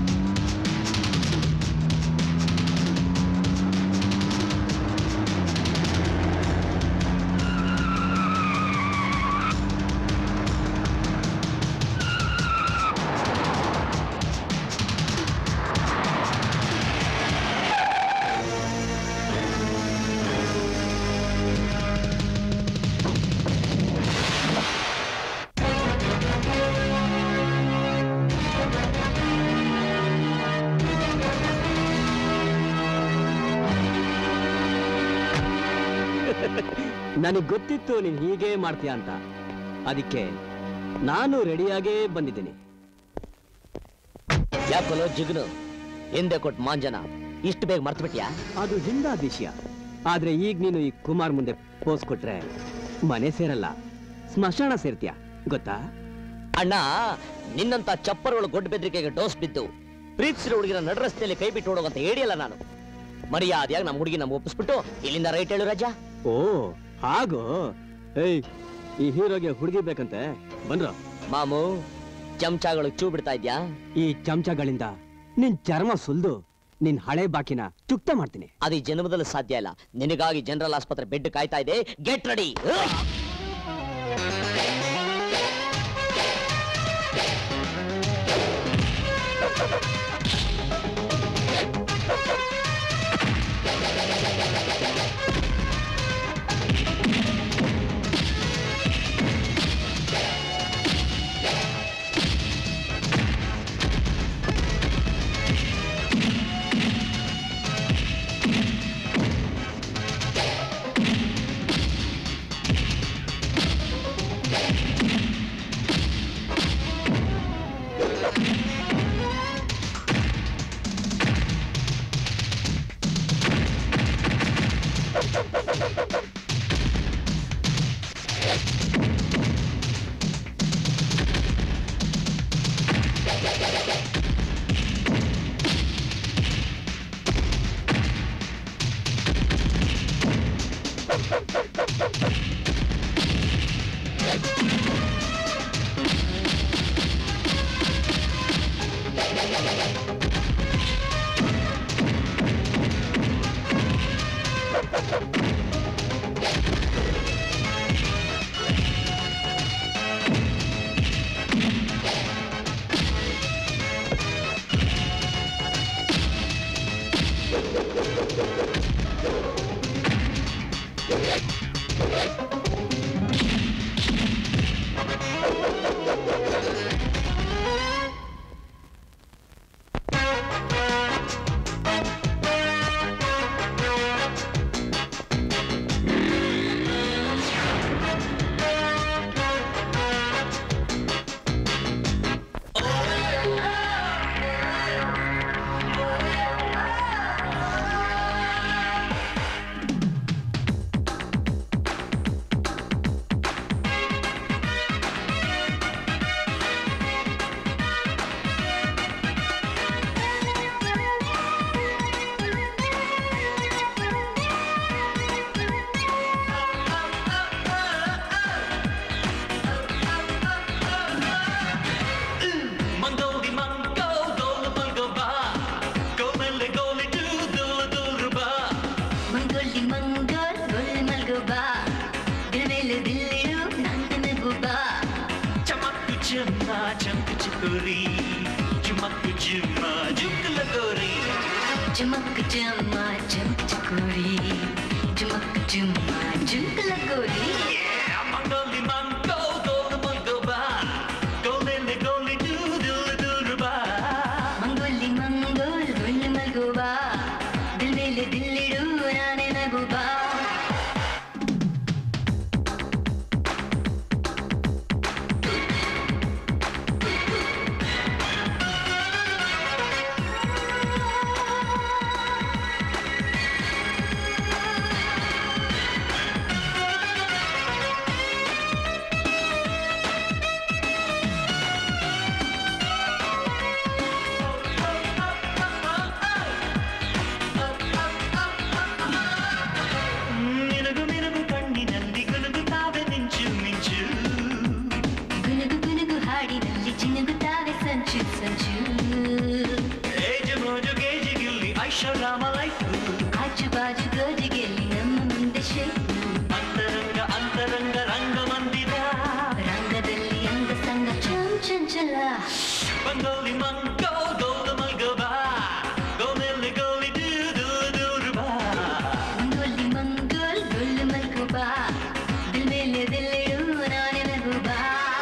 ನನಗೆ ಗೊತ್ತಿತ್ತು ನೀನ್ ಹೀಗೆ ಮಾಡ್ತೀಯ ಅಂತ ಅದಕ್ಕೆ ನಾನು ರೆಡಿಯಾಗೇ ಬಂದಿದ್ದೀನಿ ಯಾಕಲೋ ಜಿಗ್ನು ಹಿಂದೆ ಕೊಟ್ಟು ಮಾಂಜನ ಇಷ್ಟು ಬೇಗ ಮರ್ತು ಬಿಟ್ಯಾ ಅದು ಹಿಂದಾದ ವಿಷಯ ಆದ್ರೆ ಈಗ ನೀನು ಈ ಕುಮಾರ್ ಮುಂದೆ ಪೋಸ್ ಕೊಟ್ರೆ ಮನೆ ಸೇರಲ್ಲ ಸ್ಮಶಾನ ಸೇರ್ತೀಯ ಗೊತ್ತಾ ಅಣ್ಣ ನಿನ್ನಂತ ಚಪ್ಪರಗಳು ಗೊಡ್ಡ ಬೆದರಿಕೆಗೆ ಡೋಸ್ ಬಿದ್ದು ಪ್ರೀತಿಸಿರೋ ಹುಡುಗಿನ ನಡರಸ್ತೆಯಲ್ಲಿ ಕೈ ಬಿಟ್ಟು ಓಡೋಗಂತ ಹೇಳಿಯಲ್ಲ ನಾನು ಮರ್ಯಾದೆಯಾಗಿ ನಮ್ಮ ಹುಡುಗಿ ನಮ್ಗೆ ಒಪ್ಪಿಸ್ಬಿಟ್ಟು ಇಲ್ಲಿಂದ ರೈಟ್ ಹೇಳು ರಾಜ ಓ ಹಾಗೋ ಏಯ್ ಈ ಹೀರೋಗೆ ಹುಡುಗಿ ಬೇಕಂತೆ ಬಂದ್ರ ಮಾಮು ಚಮಚಗಳು ಚೂ ಬಿಡ್ತಾ ಇದ್ಯಾ ಈ ಚಮಚಗಳಿಂದ ನಿನ್ ಚರ್ಮ ಸುಲ್ದು ನಿನ್ ಹಳೆ ಬಾಕಿನ ಚುಕ್ತ ಮಾಡ್ತೀನಿ ಅದು ಈ ಜನ್ಮದಲ್ಲಿ ಸಾಧ್ಯ ಇಲ್ಲ ನಿನಗಾಗಿ ಜನರಲ್ ಆಸ್ಪತ್ರೆ ಬೆಡ್ ಕಾಯ್ತಾ ಇದೆ get ready Mangoli mango, dole malgo ba. Gomelle gole do dole dole ba. ಮಂಗೋಲಿ ಮಂಗೋಲ್ ಗೊಲ್ ಮಲ್ಗೋ ಬಾ ದಿಲ್ಮೇಲೆ ದಿಲ್ಲಿಡು ನಂದನಗು ಬಾ Chamakku chimma chamku chikuri. Chumakku chimma jukla gori. ಚಮಕ್ ಚಮ್ಮ ಚಮಕ್ ಚಕೋರಿ ಚಮಕ್ ಚುಮ್ಮ ಜುಂಕಲ ಗೋರಿ Yeah, Mangoli mango, dole malgo ba. Gomelle gole do dole dole ba. ಮಂಗೋಲಿ ಮಂಗೋಲ್ ಗೊಲ್ ಮಲ್ಗೋ ಬಾ ದಿಲ್ಮೇಲೆ ದಿಲ್ಲಿಡು ನಾನೇ ನಗು ಬಾ ಬಾಜು ಗೋಜಿಗೆಯಲ್ಲಿ ನಮ್ಮ ಮುಂದೆ ಶೇಕು ಅಂತರಂಗ ಅಂತರಂಗ ರಂಗ ಮಂದಿರ ರಂಗದಲ್ಲಿ ಅಂಗ ಸಂಗ ಚಂ ಚಂಚಲ ಬಂಗೋಲಿ ಮಂಗೋ ಗೋಲ ಮಲ್ಗಬಾ ಗೋಮೆಲ್ಲಿ ಗೋಲಿ ದೂ ದೂ ದೂರು ಬಾ ಮಂಗೋಲಿ ಮಂಗೋಲ್ ಗೊಲ್ಲು ಮಲ್ಕುಬಾ ದಿಲ್ ಮೇಲೆ ದಿಲ್ಲಿಡು ನಾನೇ ಮೆಹಬೂಬಾ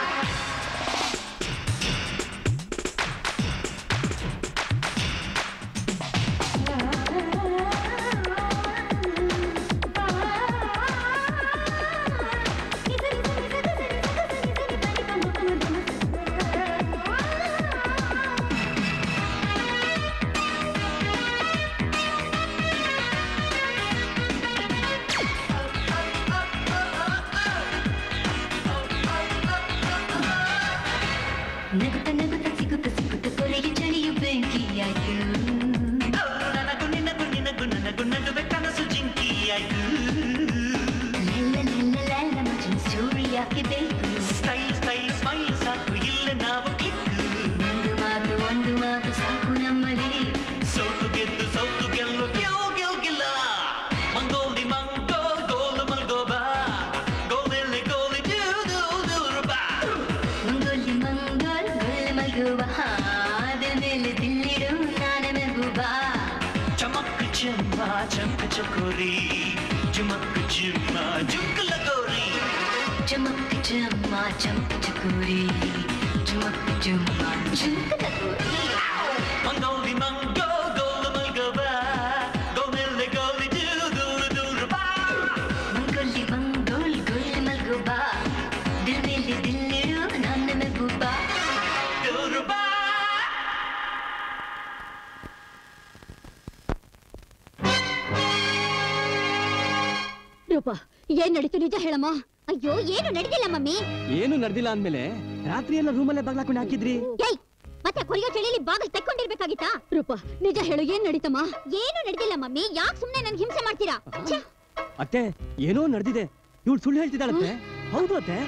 ನಗುತ್ತ ನಗುತ್ತ ಸಿಗುತ್ತ ಸಿಗುತ್ತ ಕೊನೆಗೆ ಚಳಿಯು ಬೆಂಕಿಯಾಯ್ತು ನನಗು ನಿನಗು ನಿನಗು ನನಗು ನಡುವೆ ಕನಸು ಜಿಂಕಿಯಾಯ್ತು ಲೆಲ್ಲ ಲೆಲ್ಲ ಲೆಲ್ಲ ಮಜನ್ ಸ್ಟೋರಿ ಯಾಕೆ ಬೇಕು ಸ್ಟೈಲ್ ಸ್ಟೈಲ್ ಸ್ಮೈಲ್ ಸಾಕು ಇಲ್ಲ ನಾವು ಕಿಕ್ಕು ಒಂದು ಮಾತು ಒಂದು ಮಾತು ಸಾಕು ನಮ್ಮಲ್ಲಿ ಸೋತು ಗೆದ್ದು ಸೋತು ಗೆಲ್ಲು ಗೆಲ್ ಗೆಲ್ಗಿಲ್ಲ ಮಂಗೋಲಿ ಮಂಗೋ ಗೋಲು ಮಲ್ಗೋಬಾ ಗೋಲೆಲ್ಲಿ ಗೋಲಿ ದೂ ದೂ ದೂರು ಬಾ ಮಂಗೋಲಿ ಮಂಗೋಲ್ ಗೊಲ್ಲ ಮಗುವ ದಿಲ್ ಮೇಲೆ ದಿಲ್ಲಿಡು ನಾನೇ ಮೆಹಬೂಬಾ ಚಮಕ್ ಚಮ್ಮ ಚಮಕ ಚಕೋರಿ ಚಮಕ್ ಚಿಮ್ಮ ಜುಕ್ ಲಗೋರಿ ಚಮಕ್ ಚಮ್ಮ ಚಮಕ್ ಚಕೋರಿ ಚಮಕ್ ಚಮ್ಮ ಚುಂಕ ತಗೋರಿ ಮಂಗೋಲಿ ಮಂಗೋ ಗೋಲು ಮಲ್ಗೋಬಾ ಗೋಲೆಲ್ಲಿ ಗೋಲಿ ದೂ ದೂರು ದೂರು ಬಾ ಮಂಗೋಲಿ ಮಂಗೋಲ್ ಗೊಲ್ಲ ಮಗುವ ದಿಲ್ ಮೇಲೆ ದಿಲ್ಲಿಡು ನಾನೇ ಮೆಹಬೂಬಾ ದೂರು ಬಾ ರೂಪ ಏನ್ ನಡೀತು ನಿಜ ಹೇಳಮ್ಮ ಅಯ್ಯೋ ಏನು ನಡೆದಿಲ್ಲ ಮಮ್ಮಿ ಏನು ನಡೆದಿಲ್ಲ ಅಂದ್ಮೇಲೆ ರಾತ್ರಿ ಎಲ್ಲ ರೂಮಲ್ಲೇ ಬಾಗ್ಲಾಕೊಂಡು ಹಾಕಿದ್ರಿ ಏಯ್ ಮತ್ತೆ ಕೊರಿಯೋ ಚಳಿಲಿ ಬಾಗಿಲು ತೆಕ್ಕೊಂಡಿರ್ಬೇಕಾಗಿತ್ತಾ ರೂಪ ನಿಜ ಹೇಳು ಏನ್ ನಡೀತಮ್ಮ ಏನು ನಡೆದಿಲ್ಲ ಮಮ್ಮಿ ಯಾಕೆ ಸುಮ್ನೆ ನನ್ಗೆ ಹಿಂಸೆ ಮಾಡ್ತೀರಾ ಛೆ, ಅತ್ತೆ ಏನೋ ನಡೆದಿದೆ ಇವಳು ಸುಳ್ಳು ಹೇಳ್ತಿದ್ದಾಳತ್ತೆ ಹೌದು ಅತ್ತೆ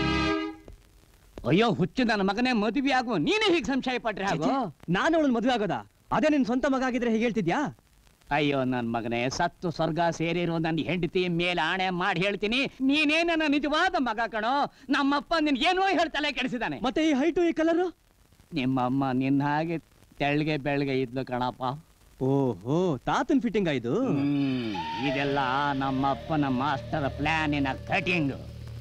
ಅಯ್ಯೋ ಹುಚ್ಚು ನನ್ನ ಮಗನೇ ಮದುವೆ ಆಗು ನೀನೇ ಹೀಗೆ ಸಂಶಯ ಪಟ್ರೆ ಹಾಗು ನಾನು ಅವಳನ್ನ ಮದುವೆ ಆಗೋದಾ ಅದೇ ನಿನ್ ಸ್ವಂತ ಮಗ ಆಗಿದ್ರೆ ಹೇಗೆ ಹೇಳ್ತಿದ್ಯಾ ಅಯ್ಯೋ ನನ್ ಮಗನೇ ಸತ್ತು ಸ್ವರ್ಗ ಸೇರಿರೋ ನನ್ನ ಹೆಂಡತಿ ಮೇಲೆ ಆಣೆ ಮಾಡಿ ಹೇಳ್ತೀನಿ ನೀನೇ ನನ್ನ ನಿಜವಾದ ಮಗ ಕಣೋ ನಮ್ಮಪ್ಪ ನಿನ್ಗೇನೋ ಹೇಳ್ತಲೇ ಕೆಡಿಸಿದಾನೆ ಮತ್ತೆ ಈ ಹೈಟು ಈ ಕಲರು ನಿಮ್ಮಮ್ಮ ನಿನ್ನ ಹಾಗೆ ತೆಳ್ಳಗೆ ಬೆಳಗ್ಗೆ ಇದ್ಲು ಕಣಪ್ಪ ಓಹೋ ತಾತನ್ ಫಿಟ್ಟಿಂಗ್ ಆಯ್ತು ಹ್ಮ್, ಇದೆಲ್ಲ ನಮ್ಮಪ್ಪನ ಮಾಸ್ಟರ್ ಪ್ಲಾನಿನ ಕಟಿಂಗ್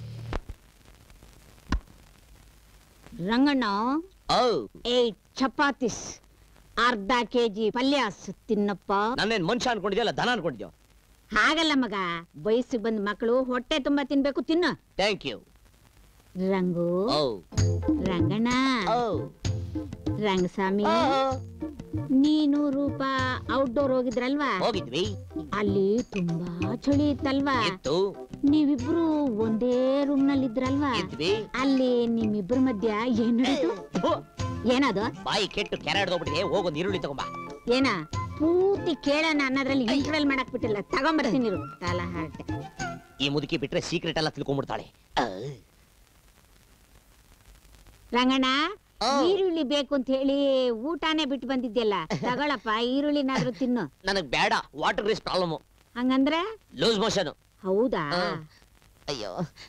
ರಂಗಣ್ಣ ಏಟ್ ಚಪಾತಿಸ್ ಅರ್ಧ ಕೆಜಿ ಪಲ್ಯಾಸ್ ತಿನ್ನಪ್ಪ ನಾನೇನ್ ಮನುಷ್ಯ ಅನ್ಕೊಂಡಿದ್ಯಲ್ಲ ದನ ಅನ್ಕೊಂಡಿದ್ಯೋ ಹಾಗಲ್ಲ ಮಗ ವಯಸ್ಸಿಗೆ ಬಂದ ಮಕ್ಕಳು ಹೊಟ್ಟೆ ತುಂಬಾ ತಿನ್ಬೇಕು ತಿನ್ನು thank you Rangu oh Ranganna Rangaswamy ನೀನು ರೂಪ ಔಟ್ಡೋರ್ ಹೋಗಿದ್ರಲ್ವಾ ಹೋಗಿದ್ವಿ ಅಲ್ಲಿ ತುಂಬಾ ಚಳಿ ಇತ್ತಲ್ವಾ ಇತ್ತು ನೀವಿಬ್ರು ಒಂದೇ ರೂಮ್ ನಲ್ಲಿ ಇದ್ರಲ್ವಾ ಇದ್ವಿ ಅಲ್ಲಿ ನಿಮ್ಮಿಬ್ರ ಮಧ್ಯ ಏನ್ ನಡೀತು ಏನದು ಬಾಯಿ ಕೆಟ್ಟು ಕೆರಾಡ್ದೋಗ್ಬಿಟ್ಟಿದೆ ಹೋಗೊಂದು ಈರುಳ್ಳಿ ತಗೊಂಬಾ ಏನ ಪೂರ್ತಿ ಕೇಳೋಣ ಅನ್ನೋದ್ರಲ್ಲಿ ಇಂಟರ್ವೆಲ್ ಮಾಡಕ್ ಬಿಟ್ಟಿಲ್ಲ ತಗೊಂಬರ್ತೀನಿ ಇರು ಕಾಲ ಹಾರ್ಟೆ ಈ ಮುದುಕಿ ಬಿಟ್ರೆ ಸೀಕ್ರೆಟ್ ಎಲ್ಲ ತಿಳ್ಕೊಂಡ್ಬಿಡ್ತಾಳೆ ರಂಗಣ್ಣ ಈರುಳ್ಳಿ ಬೇಕು ಅಂತ ಹೇಳಿ ಊಟಾನೇ ಬಿಟ್ಟು ಬಂದಿದ್ಯಲ್ಲ ತಗೊಳಪ್ಪ ಈರುಳ್ಳಿನಾದ್ರೂ ತಿನ್ನು ನನಗ್ ಬೇಡ ವಾಟರ್ ರೇಸ್ ಪ್ರಾಬ್ಲಮ್ ಹಂಗಂದ್ರೆ ಲೂಸ್ ಮೋಷನ್ ಹೌದಾ ಅಯ್ಯೋ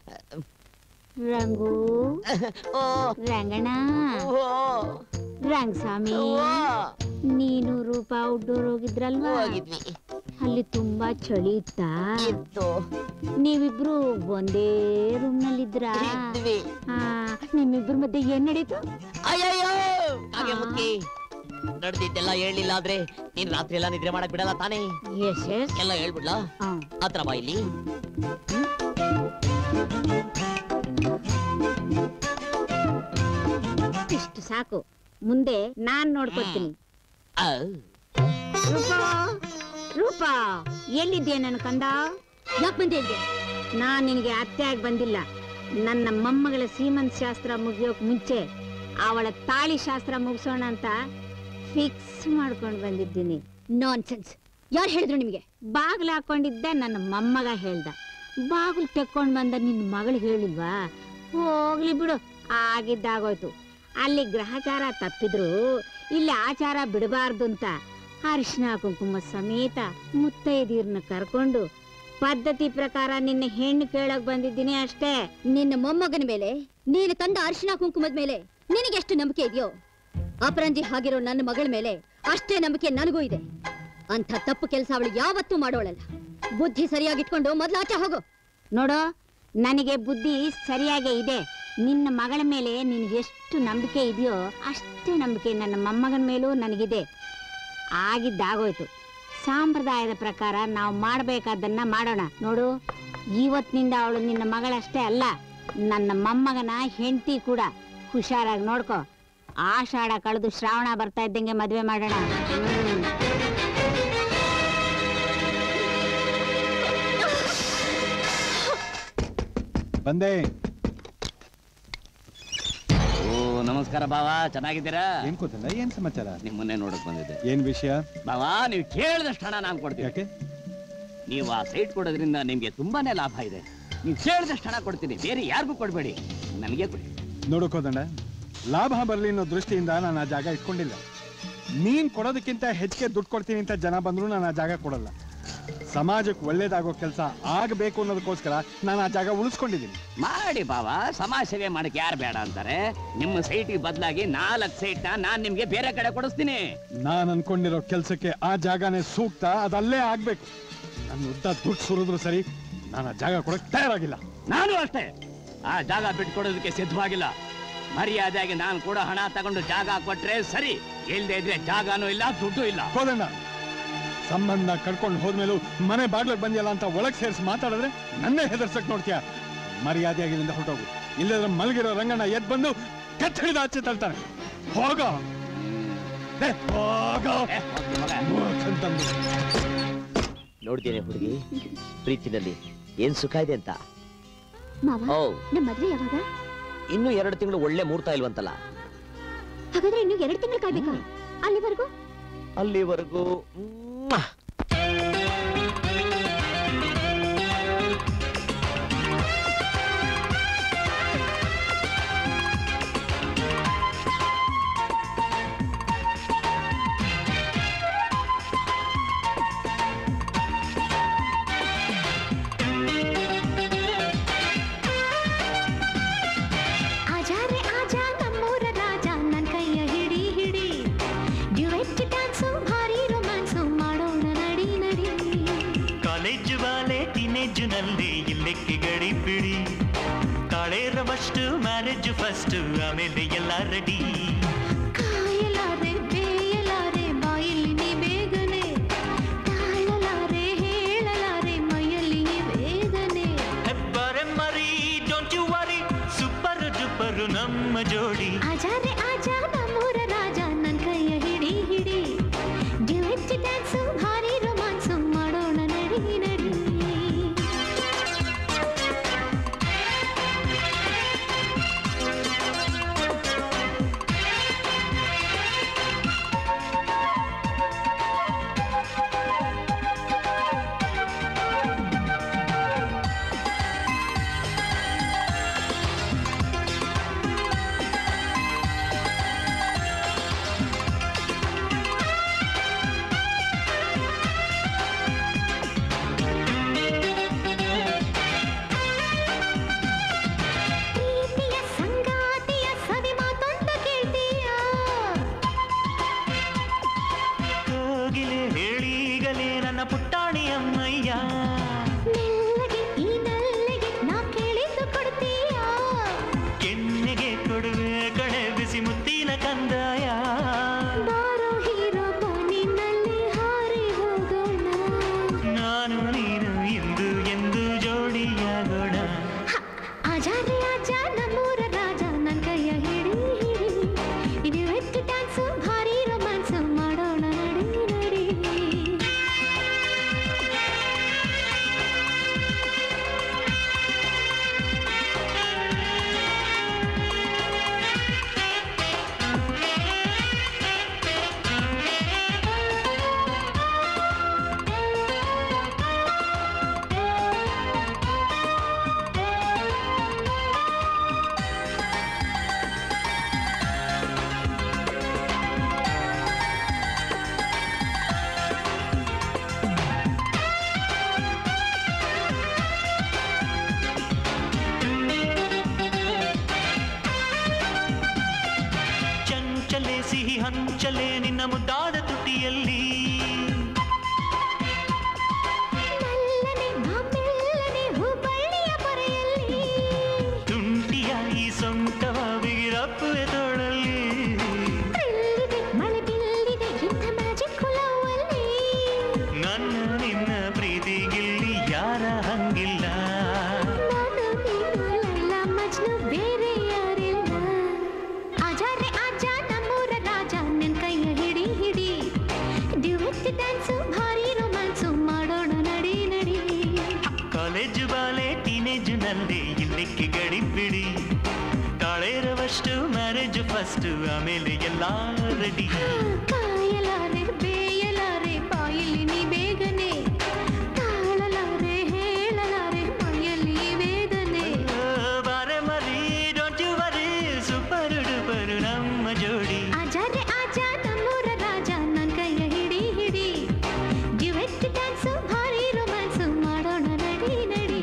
ರಂಗು ರಂಗಣ್ಣ ರಂಗಸ್ವಾಮಿ ನೀನು ರೂಪ ಔಟ್ಡೋರ್ ಹೋಗಿದ್ರಲ್ವಾ ಅಲ್ಲಿ ತುಂಬಾ ಚಳಿ ಇತ್ತಾ ನೀವಿಬ್ರು ಒಂದೇ ರೂಮ್ ನಲ್ಲಿ ಇದ್ರಾ ಹಾ ನಿಮ್ಮಿಬ್ರ ಮಧ್ಯೆ ಏನ್ ನಡೀತು ಅಯ್ಯಯ್ಯೋ ಹಾಗೆ ಮುಕ್ಕಿ ನಡೆದಿದ್ದೆಲ್ಲ ಹೇಳಿಲ್ಲ ಆದ್ರೆ ನೀನ್ ರಾತ್ರಿ ಎಲ್ಲ ನಿದ್ರೆ ಮಾಡಕ್ ಬಿಡಲ್ಲ ತಾನೇ ಎಸ್ ಎಸ್ ಎಲ್ಲ ಹೇಳ್ಬಿಡ್ಲಾ ಹತ್ರ ಬಾ ಇಲ್ಲಿ ಇಷ್ಟು ಸಾಕು ಮುಂದೆ ನಾನ್ ನೋಡ್ಕೊತೀನಿ ರೂಪಾ ರೂಪಾ ಎಲ್ಲಿದ್ಯಾ ನನ್ ಕಂದ ಯಾಕೆ ಬಂದಿದ್ದೆ ನಾನ್ ನಿನಗೆ ಅತ್ತೆಯಾಗಿ ಬಂದಿಲ್ಲ ನನ್ನ ಮೊಮ್ಮಗಳ ಸೀಮಂತ್ ಶಾಸ್ತ್ರ ಮುಗಿಯೋಕ್ ಮುಂಚೆ ಅವಳ ತಾಳಿ ಶಾಸ್ತ್ರ ಮುಗಿಸೋಣ ಅಂತ ಫಿಕ್ಸ್ ಮಾಡ್ಕೊಂಡು ಬಂದಿದ್ದೀನಿ ನಾನ್ ಸೆನ್ಸ್ ಯಾರು ಹೇಳಿದ್ರು ನಿಮಗೆ ಬಾಗಿಲು ಹಾಕೊಂಡಿದ್ದೆ ನನ್ನ ಮೊಮ್ಮಗ ಹೇಳ್ದ ಬಾಗಿಲು ತೆಕ್ಕೊಂಡ್ ಬಂದ ನಿನ್ನ ಮಗಳು ಹೇಳಿಲ್ವಾ ಹೋಗ್ಲಿ ಬಿಡು ಆಗಿದ್ದಾಗೋಯ್ತು ಅಲ್ಲಿ ಗ್ರಹಚಾರ ತಪ್ಪಿದ್ರು ಇಲ್ಲಿ ಆಚಾರ ಬಿಡಬಾರ್ದು ಅಂತ ಅರಿಶಿನ ಕುಂಕುಮ ಸಮೇತ ಮುತ್ತೈದೀರ್ನ ಕರ್ಕೊಂಡು ಪದ್ಧತಿ ಪ್ರಕಾರ ನಿನ್ನ ಹೆಣ್ಣು ಕೇಳಕ್ ಬಂದಿದ್ದೀನಿ ಅಷ್ಟೇ ನಿನ್ನ ಮೊಮ್ಮಗನ ಮೇಲೆ ನೀನು ತಂದ ಅರಿಶಿನ ಕುಂಕುಮದ ಮೇಲೆ ನಿನಗೆ ಎಷ್ಟು ನಂಬಿಕೆ ಇದೆಯೋ ಅಪರಂಜಿ ಆಗಿರೋ ನನ್ನ ಮಗಳ ಮೇಲೆ ಅಷ್ಟೇ ನಂಬಿಕೆ ನನಗೂ ಇದೆ ಅಂಥ ತಪ್ಪು ಕೆಲಸ ಅವಳು ಯಾವತ್ತೂ ಮಾಡೋಳಲ್ಲ ಬುದ್ಧಿ ಸರಿಯಾಗಿಟ್ಕೊಂಡು ಮೊದ್ಲು ಆಚೆ ಹೋಗು ನೋಡು ನನಗೆ ಬುದ್ಧಿ ಸರಿಯಾಗೇ ಇದೆ ನಿನ್ನ ಮಗಳ ಮೇಲೆ ನಿನಗೆ ಎಷ್ಟು ನಂಬಿಕೆ ಇದೆಯೋ ಅಷ್ಟೇ ನಂಬಿಕೆ ನನ್ನ ಮೊಮ್ಮಗನ ಮೇಲೂ ನನಗಿದೆ ಆಗಿದ್ದಾಗೋಯ್ತು ಸಂಪ್ರದಾಯದ ಪ್ರಕಾರ ನಾವು ಮಾಡಬೇಕಾದನ್ನ ಮಾಡೋಣ ನೋಡು ಇವತ್ತಿನಿಂದ ಅವಳು ನಿನ್ನ ಮಗಳಷ್ಟೇ ಅಲ್ಲ ನನ್ನ ಮೊಮ್ಮಗನ ಹೆಂಡತಿ ಕೂಡ ಹುಷಾರಾಗಿ ನೋಡ್ಕೊ ಆಷಾಢ ಕಳೆದು ಶ್ರಾವಣ ಬರ್ತಾ ಇದ್ದಂಗೆ ಮದುವೆ ಮಾಡೋಣ ಹ್ಮ್. ಬಂದೆ ಓ ನಮಸ್ಕಾರ ಬಾವ ಚೆನ್ನಾಗಿದ್ದೀರಾ ಏನ್ ಕೂತಲ್ಲ ಏನ್ ಸಮಾಚಾರ ನಿಮ್ಮನ್ನೇ ನೋಡಕ್ ಬಂದಿದ್ದೆ ಏನ್ ವಿಷಯ ಬಾವ ನೀವು ಕೇಳಿದಷ್ಟು ಹಣ ನಾನು ಕೊಡ್ತೀನಿ ಯಾಕೆ ನೀವು ಆ ಸೈಟ್ ಕೊಡೋದ್ರಿಂದ ನಿಮ್ಗೆ ತುಂಬಾನೇ ಲಾಭ ಇದೆ ನೀವು ಕೇಳಿದಷ್ಟು ಹಣ ಕೊಡ್ತೀನಿ ಬೇರೆ ಯಾರಿಗೂ ಕೊಡಬೇಡಿ ನನಗೆ ಕೊಡಿ ನೋಡಕ್ ಹೋದಂಡ ಲಾಭ ಬರ್ಲಿ ಅನ್ನೋ ದೃಷ್ಟಿಯಿಂದ ನಾನು ಆ ಜಾಗ ಇಟ್ಕೊಂಡಿಲ್ಲ ನೀನ್ ಕೊಡೋದಕ್ಕಿಂತ ಹೆಚ್ಚಿಗೆ ದುಡ್ಡು ಕೊಡ್ತೀನಿ ಅಂತ ಜನ ಬಂದ್ರು ನಾನು ಆ ಜಾಗ ಕೊಡಲ್ಲ ಸಮಾಜಕ್ಕೆ ಒಳ್ಳೇದಾಗೋ ಕೆಲಸ ಆಗಬೇಕು ಅನ್ನೋದಕ್ಕೋಸ್ಕರ ನಾನು ಆ ಜಾಗ ಉಳಿಸ್ಕೊಂಡಿದ್ದೀನಿ ಮಾಡಿ ಬಾವ ಸಮಾಜ ಸೇವೆ ಮಾಡಕ್ ಯಾರು ಬೇಡ ಅಂತಾರೆ ನಿಮ್ಮ ಸೈಟಿಗೆ ಬದಲಾಗಿ ನಾಲ್ಕು ಸೈಟ್ನ ನಾನ್ ನಿಮ್ಗೆ ಬೇರೆ ಕಡೆ ಕೊಡಿಸ್ತೀನಿ ನಾನು ಅನ್ಕೊಂಡಿರೋ ಕೆಲಸಕ್ಕೆ ಆ ಜಾಗನೇ ಸೂಕ್ತ ಅದಲ್ಲೇ ಆಗ್ಬೇಕು ನನ್ನ ಉದ್ದ ದುಡ್ಡು ಸುರಿದ್ರು ಸರಿ ನಾನು ಆ ಜಾಗ ಕೊಡಕ್ ತಯಾರಾಗಿಲ್ಲ ನಾನು ಅಷ್ಟೇ ಆ ಜಾಗ ಬಿಟ್ಕೊಡೋದಕ್ಕೆ ಸಿದ್ಧವಾಗಿಲ್ಲ ಮರ್ಯಾದೆಯಾಗಿ ನಾನು ಕೂಡ ಹಣ ತಗೊಂಡು ಜಾಗ ಕೊಟ್ರೆ ಸರಿ ಇಲ್ದೇ ಇದ್ರೆ ಜಾಗನೂ ಇಲ್ಲ ದುಡ್ಡು ಇಲ್ಲ ಕೋದಣ್ಣ ಸಂಬಂಧ ಕಳ್ಕೊಂಡು ಹೋದ್ಮೇಲೂ ಮನೆ ಬಾಗ್ಲಿಗೆ ಬಂದಿಲ್ಲ ಅಂತ ಒಳಗ್ ಸೇರಿಸಿ ಮಾತಾಡಿದ್ರೆ ನನ್ನೇ ಹೆದರ್ಸಕ್ ನೋಡ್ತೀಯ ಮರ್ಯಾದೆಯಾಗಿ ಇಲ್ಲಿಂದ ಹೊರಟೋಗು ಇಲ್ಲದ್ರೆ ಮಲಗಿರೋ ರಂಗಣ್ಣ ಎದ್ ಬಂದು ಕತ್ ಹಿಡಿದು ಆಚೆ ತಳ್ತಾನೆ ಹೋಗ ಹೋಗ ಮೂರ್ಖಂತಂದು. ನೋಡ್ತೀನಿ ಹುಡುಗಿ ಪ್ರೀತಿನಲ್ಲಿ ಏನ್ ಸುಖ ಇದೆ ಅಂತ ಮಾವ ಓ ನಮ್ಮ ಮದ್ವೆ ಯಾವಾಗ ಇನ್ನು ಎರಡು ತಿಂಗಳು ಒಳ್ಳೆ ಮುಹೂರ್ತ ಇಲ್ವಂತಲ್ಲ ಹಾಗಾದ್ರೆ ಇನ್ನು ಎರಡು ತಿಂಗಳು ಕಾಯ್ಬೇಕಾ ಅಲ್ಲಿವರೆಗೂ ಅಲ್ಲಿವರೆಗೂ ಮ್ವಾ! ಆಜಾ ರೇ ಆಜಾ ನಮ್ಮೂರ ರಾಜ ನನ್ ಕೈಯ ಹಿಡಿ ಹಿಡಿ ಡ್ಯುವೆಟ್ ಡ್ಯಾನ್ಸು ಭಾರಿ ರೊಮ್ಯಾನ್ಸು ಮಾಡೋಣ ನಡಿ ನಡಿ ಕಾಲೇಜು ಬಾಲೆ ಟೀನೇಜುನಲ್ಲಿ ಇಲ್ಲಕ್ಕೆ ಗಡಿ ಬಿಡಿ ಕಾಳೇರವಷ್ಟು ಮ್ಯಾರೇಜ್ ಫಸ್ಟ್ ಆಮೇಲೆ ಎಲ್ಲ ರೆಡಿ ಕಾಯಲಾರೆ ಬೇಯಲಾರೆ ಬಾಯಲ್ಲಿ ನೀ ಬೇಗನೆ ತಾಳಲಾರೆ ಹೇಳಲಾರೆ ಮೈಯಲ್ಲಿ ಈ ವೇದನೆ ಹೆಬ್ಬಾರೆ ಮರಿ don't you worry super duper ನಮ್ಮ ಜೋಡಿ ಆಜಾ ರೇ ಆಜಾ ನಮ್ಮೂರ ರಾಜ ನನ್ ಕೈಯ ಹಿಡಿ ಹಿಡಿ ಡ್ಯುವೆಟ್ ಡ್ಯಾನ್ಸು ಭಾರಿ ರೊಮ್ಯಾನ್ಸು ಮಾಡೋಣ ನಡಿ ನಡಿ ಪ್ರೀತಿಯ ಸಂಗಾತಿಯ ಸವಿ ಮಾತೊಂದು ಕೇಳ್ತೀಯಾ ಕೋಗಿಲೆ ಹೇಳೀಗಲೇ ನನ್ನ ಪುಟ್ಟಾಣಿ ಅಮ್ಮಯ್ಯ ಮೆಲ್ಲಗೆ ಈ ನಲ್ಲಿಗೆ ನಾ ಕೇಳಿದ್ದು ಕೊಡ್ತೀಯಾ ಕೆನ್ನೆಗೆ ಕೊಡುವೆ ಕಣೆ ಬಿಸಿ ಮುತ್ತಿನ ಕಂದಾಯ ಬಾರೋ ಹೀರೋ ಬಾನಿನಲ್ಲಿ ಹಾರಿ ಹೋಗೋಣ ನಾನು ನೀನು ಇಂದು ಎಂದು ಜೋಡಿಯಾಗೋಣ ಆಜಾ ರೇ ಆಜಾ ನಮ್ಮೂರ ರಾಜ ನನ್ ಕೈಯ ಹಿಡಿ ಹಿಡಿ ಇದು ವೆಟ್ ಡ್ಯಾನ್ಸು ಭಾರಿ ರೊಮ್ಯಾನ್ಸು ಮಾಡೋಣ ನಡಿ ನಡಿ ಮಿಂಚಲೆ ನಿನ್ನ ಮುದ್ದಾದ ತುಟಿಯಲ್ಲಿ ಮೆಲ್ಲನೆ ಬಾ ಮೆಲ್ಲನೆ ಹುಬ್ಬಳ್ಳಿಯ ಪೊರೆಯಲ್ಲಿ ತುಂಟಿಯ ಈ ಸೊಂಟವ ಬಿಗಿರಪ್ಪು ಎದೊಳಲ್ಲಿ ಥ್ರಿಲ್ಲಿದೆ ಮಳೆ ಬಿಲ್ಲಿದೆ ಇಂಥ ಮ್ಯಾಜಿಕ್ ಲವ್ವಲ್ಲಿ ನನ್ನ ನಿನ್ನ ಪ್ರೀತಿಗಿಲ್ಲಿ ಯಾರ ಹಂಗಿಲ್ಲ ನಾನು ನೀನು ಲೈಲ ಮಜ್ನು ಬೇರೆ ಯಾರಿಲ್ಲ ಆಜಾ ರೇ ಆಜಾ ನಮ್ಮೂರ ರಾಜ ನಿನ್ ಕೈಯ ಹಿಡಿ ಹಿಡಿ ಡ್ಯುವೆಟ್ ಡ್ಯಾನ್ಸು ಭಾರಿ ರೊಮ್ಯಾನ್ಸು ಮಾಡೋಣ ನಡಿ ನಡಿ ಕಾಲೇಜು ಬಾಲೆ ಟೀನೇಜು ನಲ್ಲಿ ಇಲ್ಲಿಕ್ಕೆ ಗಡಿ ಬಿಡಿ ತಾಳೇರವಷ್ಟು ಮ್ಯಾರೇಜ್ ಫಸ್ಟ್ ಆಮೇಲೆ ಎಲ್ಲ ರೆಡಿ ಕಾಯಲಾರೆ ಬೇಯಲಾರೆ ಬಾಯಲ್ಲಿ ನೀ ಬೇಗನೆ ತಾಳಲಾರೆ ಹೇಳಲಾರೆ ಮೈಯಲ್ಲಿ ವೇದನೆ ಬಾರೆ ಮರಿ don't you worry super duper ನಮ್ಮ ಜೋಡಿ ಆಜಾ ರೇ ಆಜಾ ನಮ್ಮೂರ ರಾಜ ನನ್ ಕೈಯ ಹಿಡಿ ಹಿಡಿ ಡ್ಯುವೆಟ್ ಡ್ಯಾನ್ಸು ಭಾರಿ ರೊಮ್ಯಾನ್ಸು ಮಾಡೋಣ ನಡಿ ನಡಿ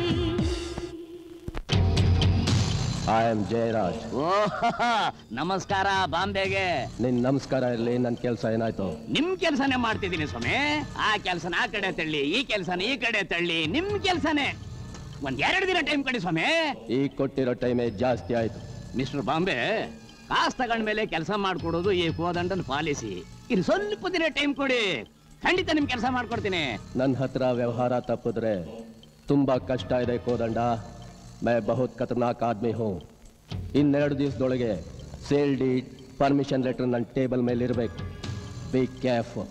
ಐ ಆಮ್ ಜಯರಾಜ್ ಓ ನಮಸ್ಕಾರ ಬಾಂಬೆಗೆ ನಿನ್ ನಮಸ್ಕಾರ ಇರಲಿ ನನ್ನ ಕೆಲಸ ಏನಾಯ್ತು ನಿಮ್ ಕೆಲ್ಸನೇ ಮಾಡ್ತಿದ್ದೀನಿ ಸ್ವಾಮಿ ಆ ಕೆಲ್ಸನ ಆ ಕಡೆ ತಳ್ಳಿ ಈ ಕೆಲ್ಸನ ಈ ಕಡೆ ತಳ್ಳಿ ನಿಮ್ ಕೆಲ್ಸನೇ ಒಂದ್ ಎರಡು ದಿನ ಟೈಮ್ ಕೊಡಿ ಸ್ವಾಮಿ ಈಗ ಕೊಟ್ಟಿರೋ ಟೈಮೇ ಜಾಸ್ತಿ ಆಯ್ತು ಮಿಸ್ಟರ್ ಬಾಂಬೆ ಕಾಸ್ ತಗೊಂಡ್ಮೇಲೆ ಕೆಲಸ ಮಾಡ್ಕೊಡೋದು ಈ ಕೋದಂಡನ ಪಾಲಿಸಿ ಇನ್ನು ಸ್ವಲ್ಪ ದಿನ ಟೈಮ್ ಕೊಡಿ ಖಂಡಿತ ನಿಮ್ ಕೆಲಸ ಮಾಡ್ಕೊಡ್ತೀನಿ ನನ್ನ ಹತ್ರ ವ್ಯವಹಾರ ತಪ್ಪಿದ್ರೆ ತುಂಬಾ ಕಷ್ಟ ಇದೆ ಕೋದಂಡ ಮೈ ಬಹುತ್ ಖತರ್ನಾಕ್ ಆದ್ಮಿ ಹೂ ಇನ್ನೆರಡು ದಿವಸದೊಳಗೆ ಸೇಲ್ ಡೀಡ್ ಪರ್ಮಿಷನ್ ಲೆಟರ್ ನನ್ನ ಟೇಬಲ್ ಮೇಲೆ ಇರಬೇಕು ಬಿ ಕೇರ್ಫುಲ್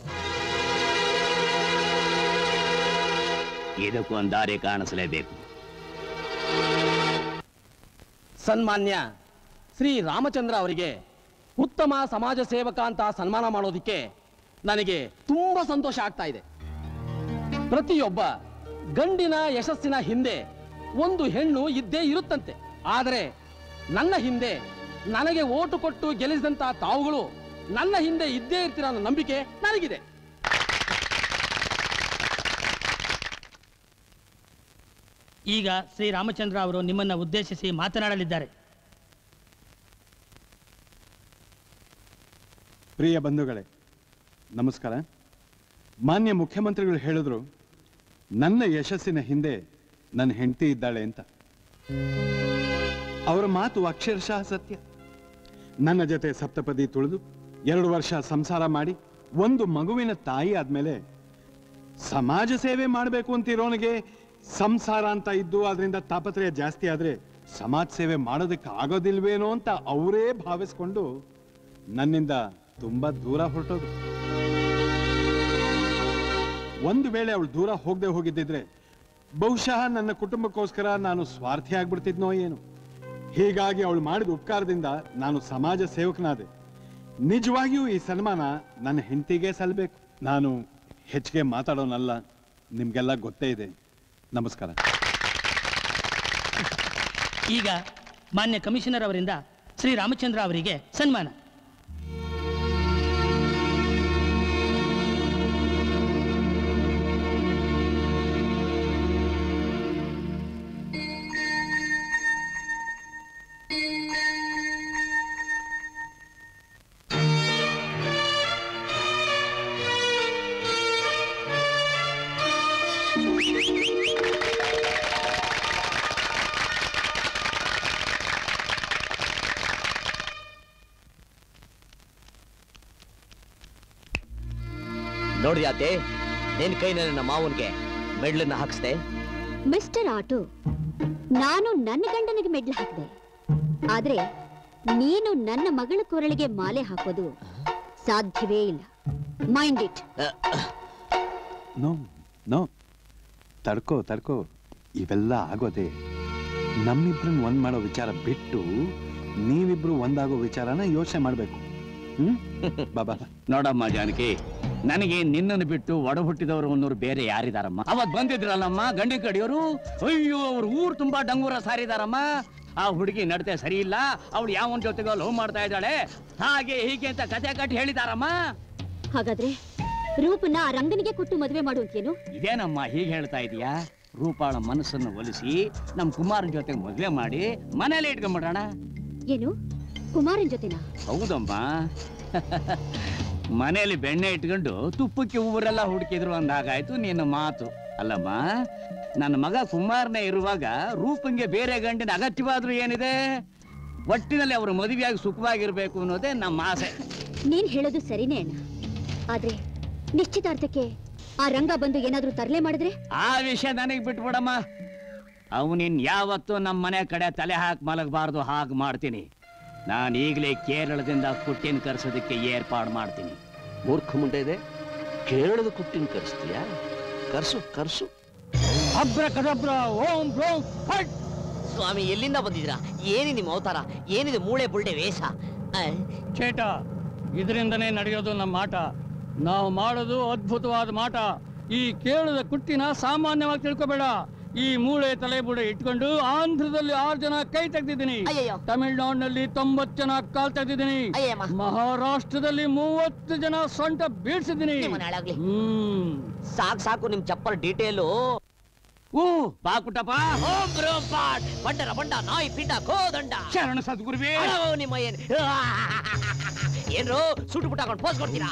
ಇದಕ್ಕೊಂದ್ ದಾರಿ ಕಾಣಿಸಲೇಬೇಕು ಸನ್ಮಾನ್ಯ ಶ್ರೀ ರಾಮಚಂದ್ರ ಅವರಿಗೆ ಉತ್ತಮ ಸಮಾಜ ಸೇವಕ ಅಂತ ಸನ್ಮಾನ ಮಾಡೋದಿಕ್ಕೆ ನನಗೆ ತುಂಬಾ ಸಂತೋಷ ಆಗ್ತಾ ಇದೆ ಪ್ರತಿಯೊಬ್ಬ ಗಂಡಿನ ಯಶಸ್ಸಿನ ಹಿಂದೆ ಒಂದು ಹೆಣ್ಣು ಇದ್ದೇ ಇರುತ್ತಂತೆ ಆದರೆ ನನ್ನ ಹಿಂದೆ ನನಗೆ ಓಟು ಕೊಟ್ಟು ಗೆಲ್ಲಿಸಿದಂತ ತಾವುಗಳು ನನ್ನ ಹಿಂದೆ ಇದ್ದೇ ಇರ್ತೀರ ಅನ್ನೋ ನಂಬಿಕೆ ನನಗಿದೆ ಈಗ ಶ್ರೀ ರಾಮಚಂದ್ರ ಅವರು ನಿಮ್ಮನ್ನ ಉದ್ದೇಶಿಸಿ ಮಾತನಾಡಲಿದ್ದಾರೆ ಪ್ರಿಯ ಬಂಧುಗಳೇ ನಮಸ್ಕಾರ ಮಾನ್ಯ ಮುಖ್ಯಮಂತ್ರಿಗಳು ಹೇಳಿದ್ರು ನನ್ನ ಯಶಸ್ಸಿನ ಹಿಂದೆ ನನ್ನ ಹೆಂಡತಿ ಇದ್ದಾಳೆ ಅಂತ ಅವರ ಮಾತು ಅಕ್ಷರಶಃ ಸತ್ಯ ನನ್ನ ಜೊತೆ ಸಪ್ತಪದಿ ತುಳಿದು ಎರಡು ವರ್ಷ ಸಂಸಾರ ಮಾಡಿ ಒಂದು ಮಗುವಿನ ತಾಯಿ ಆದ್ಮೇಲೆ ಸಮಾಜ ಸೇವೆ ಮಾಡಬೇಕು ಅಂತಿರೋನಿಗೆ ಸಂಸಾರ ಅಂತ ಇದ್ದು ಅದರಿಂದ ತಾಪತ್ರಯ ಜಾಸ್ತಿ ಆದ್ರೆ ಸಮಾಜ ಸೇವೆ ಮಾಡೋದಕ್ಕೆ ಆಗೋದಿಲ್ವೇನೋ ಅಂತ ಅವರೇ ಭಾವಿಸ್ಕೊಂಡು ನನ್ನಿಂದ ತುಂಬಾ ದೂರ ಹೊರಟೋದು ಒಂದು ವೇಳೆ ಅವಳು ದೂರ ಹೋಗದೆ ಹೋಗಿದ್ದಿದ್ರೆ ಬಹುಶಃ ನನ್ನ ಕುಟುಂಬಕ್ಕೋಸ್ಕರ ನಾನು ಸ್ವಾರ್ಥಿ ಆಗ್ಬಿಡ್ತಿದ್ನೋ ಏನು ಹೀಗಾಗಿ ಅವಳು ಮಾಡಿದ ಉಪಕಾರದಿಂದ ನಾನು ಸಮಾಜ ಸೇವಕನಾದೆ ನಿಜವಾಗಿಯೂ ಈ ಸನ್ಮಾನ ನನ್ನ ಹೆಂಡತಿಗೆ ಸಲ್ಲಬೇಕು ನಾನು ಹೆಚ್ಚಿಗೆ ಮಾತಾಡೋನಲ್ಲ ನಿಮ್ಗೆಲ್ಲ ಗೊತ್ತೇ ಇದೆ ನಮಸ್ಕಾರ ಈಗ ಮಾನ್ಯ ಕಮಿಷನರ್ ಅವರಿಂದ ಶ್ರೀ ರಾಮಚಂದ್ರ ಅವರಿಗೆ ಸನ್ಮಾನ ನೋಡಿದ್ಯಾತೆ ನಿನ್ ಕೈನಲ್ಲಿ ನಮ್ಮ ಮಾವನ್ಗೆ ಮೆಡ್ಲನ್ನ ಹಾಕ್ಸ್ದೆ ಮಿಸ್ಟರ್ ಆಟೋ ನಾನು ನನ್ನ ಗಂಡನಿಗೆ ಮೆಡ್ಲು ಹಾಕಿದೆ ಆದ್ರೆ ನೀನು ನನ್ನ ಮಗಳ ಕೊರಳಿಗೆ ಮಾಲೆ ಹಾಕೋದು ಸಾಧ್ಯವೇ ಇಲ್ಲ ಮೈಂಡ್ ಇಟ್ ನೋ ನೋ ತಡ್ಕೋ ತಡ್ಕೋ ಇವೆಲ್ಲ ಆಗೋದೆ ನಮ್ಮಿಬ್ರನ್ನ ಒಂದ್ ಮಾಡೋ ವಿಚಾರ ಬಿಟ್ಟು ನೀವಿಬ್ರು ಒಂದಾಗೋ ವಿಚಾರನ ಯೋಚನೆ ಮಾಡ್ಬೇಕು ಹ್ಮ್ ಬಾಬಾ ನೋಡಮ್ಮ ಜಾನಕಿ ನನಗೆ ನಿನ್ನನ್ನು ಬಿಟ್ಟು ಒಡ ಹುಟ್ಟಿದವರು ಅನ್ನೋರು ಬೇರೆ ಯಾರಿದಾರಮ್ಮ ಅವತ್ ಬಂದಿದ್ರಲ್ಲಮ್ಮ ಗಂಡಿ ಕಡಿಯೋರು ಅಯ್ಯೋ ಅವ್ರ ಊರ್ ತುಂಬಾ ಡಂಗೂರ ಸಾರಿದಾರಮ್ಮ ಆ ಹುಡುಗಿ ನಡತೆ ಸರಿ ಇಲ್ಲ ಅವಳು ಯಾವನ್ ಜೊತೆಗೋ ಲವ್ ಮಾಡ್ತಾ ಇದ್ದಾಳೆ ಹಾಗೆ ಹೀಗೆ ಅಂತ ಕತೆ ಕಟ್ಟಿ ಹೇಳಿದಾರಮ್ಮ ಹಾಗಾದ್ರೆ ರೂಪನ ಆ ರಂಗನಿಗೆ ಕೊಟ್ಟು ಮದುವೆ ಮಾಡುವಂತೇನು ಇದೇನಮ್ಮ ಹೀಗೆ ಹೇಳ್ತಾ ಇದೀಯಾ ರೂಪಾಳ ಮನಸ್ಸನ್ನು ಒಲಿಸಿ ನಮ್ ಕುಮಾರನ್ ಜೊತೆ ಮದ್ವೆ ಮಾಡಿ ಮನೇಲಿ ಇಟ್ಕೊಂಡ್ಬಿಡೋಣ ಏನು ಕುಮಾರನ್ ಜೊತೆನಾ ಹೌದಮ್ಮ ಮನೆಯಲ್ಲಿ ಬೆಣ್ಣೆ ಇಟ್ಕೊಂಡು ತುಪ್ಪಕ್ಕೆ ಊರೆಲ್ಲ ಹುಡುಕಿದ್ರು ಅಂದಾಗಾಯ್ತು ನಿನ್ನ ಮಾತು ಅಲ್ಲಮ್ಮ ನನ್ನ ಮಗ ಕುಮಾರನೇ ಇರುವಾಗ ರೂಪಂಗೆ ಬೇರೆ ಗಂಡಿನ ಅಗತ್ಯವಾದ್ರೂ ಏನಿದೆ ಒಟ್ಟಿನಲ್ಲಿ ಅವರು ಮದುವೆಯಾಗಿ ಸುಖವಾಗಿರ್ಬೇಕು ಅನ್ನೋದೇ ನಮ್ಮ ಆಸೆ ನೀನ್ ಹೇಳೋದು ಸರಿನೇ ಅಣ್ಣ ಆದ್ರೆ ನಿಶ್ಚಿತಾರ್ಥಕ್ಕೆ ಆ ರಂಗ ಬಂದು ಏನಾದ್ರೂ ತರಲೆ ಮಾಡಿದ್ರೆ ಆ ವಿಷಯ ನನಗೆ ಬಿಟ್ಬಿಡಮ್ಮ ಅವನಿನ್ ಯಾವತ್ತೂ ನಮ್ಮ ಮನೆ ಕಡೆ ತಲೆ ಹಾಕಿ ಮಲಗಬಾರ್ದು ಹಾಗೆ ಮಾಡ್ತೀನಿ ನಾನು ಈಗಲೇ ಕೇರಳದಿಂದ ಕುಟ್ಟಿನ ಕರ್ಸೋದಕ್ಕೆ ಏರ್ಪಾಡು ಮಾಡ್ತೀನಿ ಮೂರ್ಖ ಮುಂಡೆ ಇದೆ ಕೇರಳದ ಕುಟ್ಟಿನ ಕರೆಸ್ತೀಯಾ ಕರ್ಸು ಕರ್ಸು ಅಬ್ರಕದಬ್ರ ಓಂ ಬ್ರೋಂ ಫಟ್ ಸ್ವಾಮಿ ಎಲ್ಲಿಂದ ಬಂದಿದ್ದೀರಾ ಏನಿ ನಿಮ್ಮ ಅವತಾರ ಏನಿದೆ ಮೂಳೆ ಬುಳ್ಳೆ ವೇಷ ಆ, ಚೇಟ ಇದರಿಂದನೇ ನಡೆಯೋದು ನಮ್ಮ ಆಟ ನಾವು ಮಾಡೋದು ಅದ್ಭುತವಾದ ಮಾಟ ಈ ಕೇಳದ ಕುಟ್ಟಿನ ಸಾಮಾನ್ಯವಾಗಿ ತಿಳ್ಕೊಬೇಡ ಈ ಮೂಳೆ ತಲೆ ಬುಡೆ ಇಟ್ಕೊಂಡು ಆಂಧ್ರದಲ್ಲಿ ಆರು ಜನ ಕೈ ತೆಗ್ದಿದ್ದೀನಿ ತಮಿಳ್ನಾಡಿನಲ್ಲಿ ತೊಂಬತ್ತು ಜನ ಕಾಲ್ ತೆಗ್ದಿದ್ದೀನಿ ಮಹಾರಾಷ್ಟ್ರದಲ್ಲಿ ಮೂವತ್ತು ಜನ ಸೊಂಟ ಬೀಳ್ಸಿದ್ದೀನಿ ಹ್ಮ್ ಸಾಕು ಸಾಕು ನಿಮ್ ಚಪ್ಪಲ್ ಡೀಟೇಲು ಓ ಬಾ ಕುಟ್ಟಪ್ಪ ಓಂ ಬ್ರೋಂ ಪಾಟ್ ಬಂಡರ ಬಂಡ ನಾಯಿ ಪಿಂಡ ಕೋದಂಡ ಶರಣ ಸದ್ಗುರುವೇ ಅಳವೋ ನಿಮ್ಮ ಏನ್ ಏನ್ರು ಸುಟ್ಟು ಪುಟ್ಟ ಹಾಕೊಂಡು ಪೋಸ್ ಕೊಡ್ತೀರಾ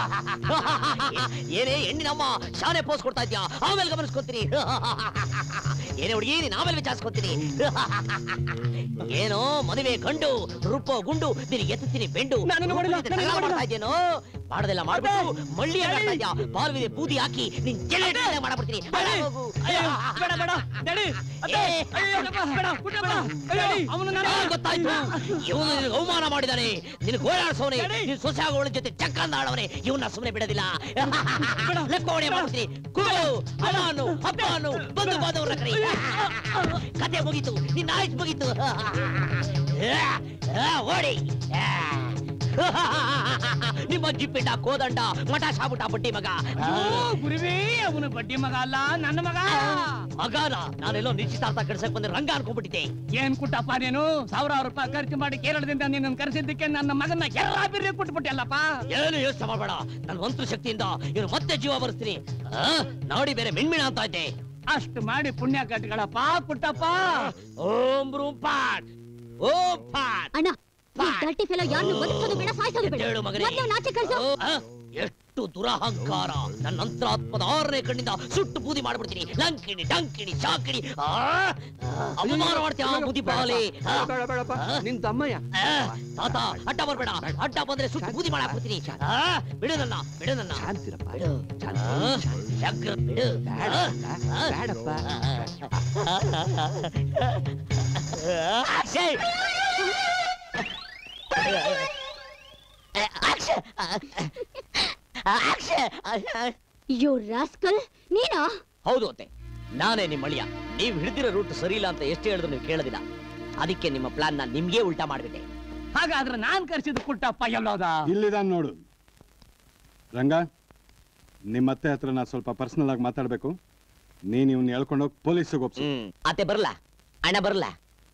ಏನೇ ಹೆಣ್ಣಿನಮ್ಮ ಶಾನೆ ಪೋಸ್ ಕೊಡ್ತಾ ಇದ್ಯಾ ಆಮೇಲೆ ಗಮನಿಸ್ಕೊತೀನಿ ಏನೇ ಹುಡುಗಿ ನೀನ್ ಆಮೇಲೆ ವಿಚಾರಿಸ್ಕೊತೀನಿ ಏನೋ ಮದುವೆ ಗಂಡು ರೂಪೋ ಗುಂಡು ನಿನಗೆ ಎತ್ತುತ್ತೀನಿ ಬೆಂಡು ಮಾಡ್ತಾ ಇದ್ದೇನೋ ಮಾಡೋದೆಲ್ಲ ಮಾಡ್ಬಿಟ್ಟು ಮಳ್ಳಿ ಆಡ್ತಾ ಇದ್ಯಾ ಬಾಲ್ವಿದೆ ಬೂದಿ ಹಾಕಿ ನಿನ್ ಜಲೆ ಮಾಡಬಿಡ್ತೀನಿ ಬೇಡ ಬೇಡ ನಡಿ ಅತ್ತೆ, ಅಯ್ಯೋ, ಬೇಡ, ಪುಟ್ಟಪ್ಪ, ನಡಿ. ಗೊತ್ತಾಯ್ತು ಇವನು ನಿನಗೆ ಅವಮಾನ ಮಾಡಿದಾನೆ ನಿನ್ ಗೋಳಾಡ್ಸೋನೆ ನಿನ್ ಸೊಸೆ ಆಗೋಳ ಜೊತೆ ಚಕ್ಕಂದ ಆಡವನೆ ಇವನ್ನ ಸುಮ್ಮನೆ ಬಿಡೋದಿಲ್ಲ ಲೆಕ್ಕೋಣೆ ಮಾಡ್ತೀನಿ ಕೂಗು ಅಮ್ಮನು ಅಪ್ಪನು ಬಂದು ಬಾದವ್ರ ಕರಿ ಕತೆ ಮುಗೀತು ನಿನ್ನ ಆಯ್ತು ಮುಗೀತು ಆ, ಓಡಿ ಆ. ನಿಮ್ಮ ಜಿಪ್ಪಿಟ್ಟ ಕೋದಂಡ ಮಠ ಸಾಬುಟ ಬಡ್ಡಿ ಮಗ ಗುರುವೇ ಅವನು ಬಡ್ಡಿ ಮಗ ಅಲ್ಲ ನನ್ನ ಮಗ ಮಗನ ನಾನೆಲ್ಲೋ ನಿಶ್ಚಿತಾರ್ಥ ಕೆಡ್ಸಕ್ ಬಂದ್ರೆ ರಂಗ ಅನ್ಕೊಂಡ್ಬಿಟ್ಟಿದ್ದೆ ಏನ್ ಕುಟ್ಟಪ್ಪ ನೀನು ಸಾವಿರಾರು ರೂಪಾಯಿ ಖರ್ಚು ಮಾಡಿ ಕೇರಳದಿಂದ ನಿನ್ನ ಕರೆಸಿದ್ದಕ್ಕೆ ನನ್ನ ಮಗನ ಎಲ್ಲ ಬಿರ್ರಿ ಕೊಟ್ಬಿಟ್ಟಲ್ಲಪ್ಪ ಏನು ಯೋಚನೆ ಮಾಡಬೇಡ ನನ್ನ ಮಂತ್ರ ಶಕ್ತಿಯಿಂದ ಇವನು ಮತ್ತೆ ಜೀವ ಬರಿಸ್ತೀನಿ ಆ, ನಾಡಿ ಬೇರೆ ಮಿಣ್ಮಿಣ ಅಂತ ಇದ್ದೆ ಅಷ್ಟು ಮಾಡಿ ಪುಣ್ಯ ಕಟ್ಗಳಪ್ಪ ಕುಟ್ಟಪ್ಪ ಓಂ ಬ್ರೂಂ ಪಾಟ್ ಓಂ ಪಾಟ್ ಅಣ್ಣ ಈ ಡರ್ಟಿ ಫೆಲೋ ಯಾರನ್ನು ಬದುಕೋದು ಬೇಡ ಸಾಯಿಸೋದು ಬೇಡ ಹೇಳು ಮಗನೇ. ಮೊದ್ಲು ನಾಚೆ ಕಳ್ಸು ಆ, ಎಷ್ಟು ದುರಹಂಕಾರ ನನ್ನ ಅಂತರಾತ್ಮದ ಆರನೇ ಕಣ್ಣಿಂದ ಸುಟ್ಟು ಬೂದಿ ಮಾಡ್ಬಿಡ್ತೀನಿ ಲಂಕಿಣಿ ಡಂಕಿಣಿ ಚಾಕಿಣಿ ಆ, ಆ, ಅವಮಾನ ಮಾಡ್ತೀಯ ಬುದ್ಧಿ ಬಾಲೆ ನಿನ್ ತಮ್ಮಯ್ಯ ತಾತ ಅಡ್ಡ ಬರ್ಬೇಡ ಅಡ್ಡ ಬಂದ್ರೆ ಸುಟ್ಟು ಬೂದಿ ಮಾಡಾಕ್ಬಿಡ್ತೀನಿ ಆ, ಬಿಡು ನನ್ನ ಬಿಡು ನನ್ನ ಬಿಡು ಆ, ಶಂಕರ ಬಿಡು ಬೇಡಪ್ಪ ಯೋ ರಾಸ್ಕಲ್ ನೀನಾ ಹೌದು ಅತ್ತೆ ನಾನೇ ನಿಮ್ಮ ಅಳಿಯ ನೀವು ಹಿಡಿದಿರೋ ರೂಟ್ ಸರಿ ಇಲ್ಲ ಅಂತ ಎಷ್ಟು ಹೇಳಿದ್ರು ನೀವು ಕೇಳೋದಿಲ್ಲ ಅದಕ್ಕೆ ನಿಮ್ಮ ಪ್ಲಾನ್ ನ ನಿಮ್ಗೆ ಉಲ್ಟಾ ಮಾಡ್ಬಿಟ್ಟೆ ಹಾಗಾದ್ರೆ ನಾನ್ ಕರ್ಸಿದ ಕುಟ್ಟಪ್ಪ ಎಲ್ಲೋದ ಇಲ್ಲಿದಾನ್ ನೋಡು ರಂಗ ನಿಮ್ಮ ಅತ್ತೆ ಹತ್ರ ನಾ ಸ್ವಲ್ಪ ಪರ್ಸನಲ್ ಆಗಿ ಮಾತಾಡ್ಬೇಕು ನೀನ್ ಇವ್ನ ಹೇಳ್ಕೊಂಡೋಗಿ ಪೊಲೀಸಿಗೆ ಒಪ್ಸು ಅತ್ತೆ ಬರಲ್ಲ ಅಣ್ಣ ಬರಲ್ಲ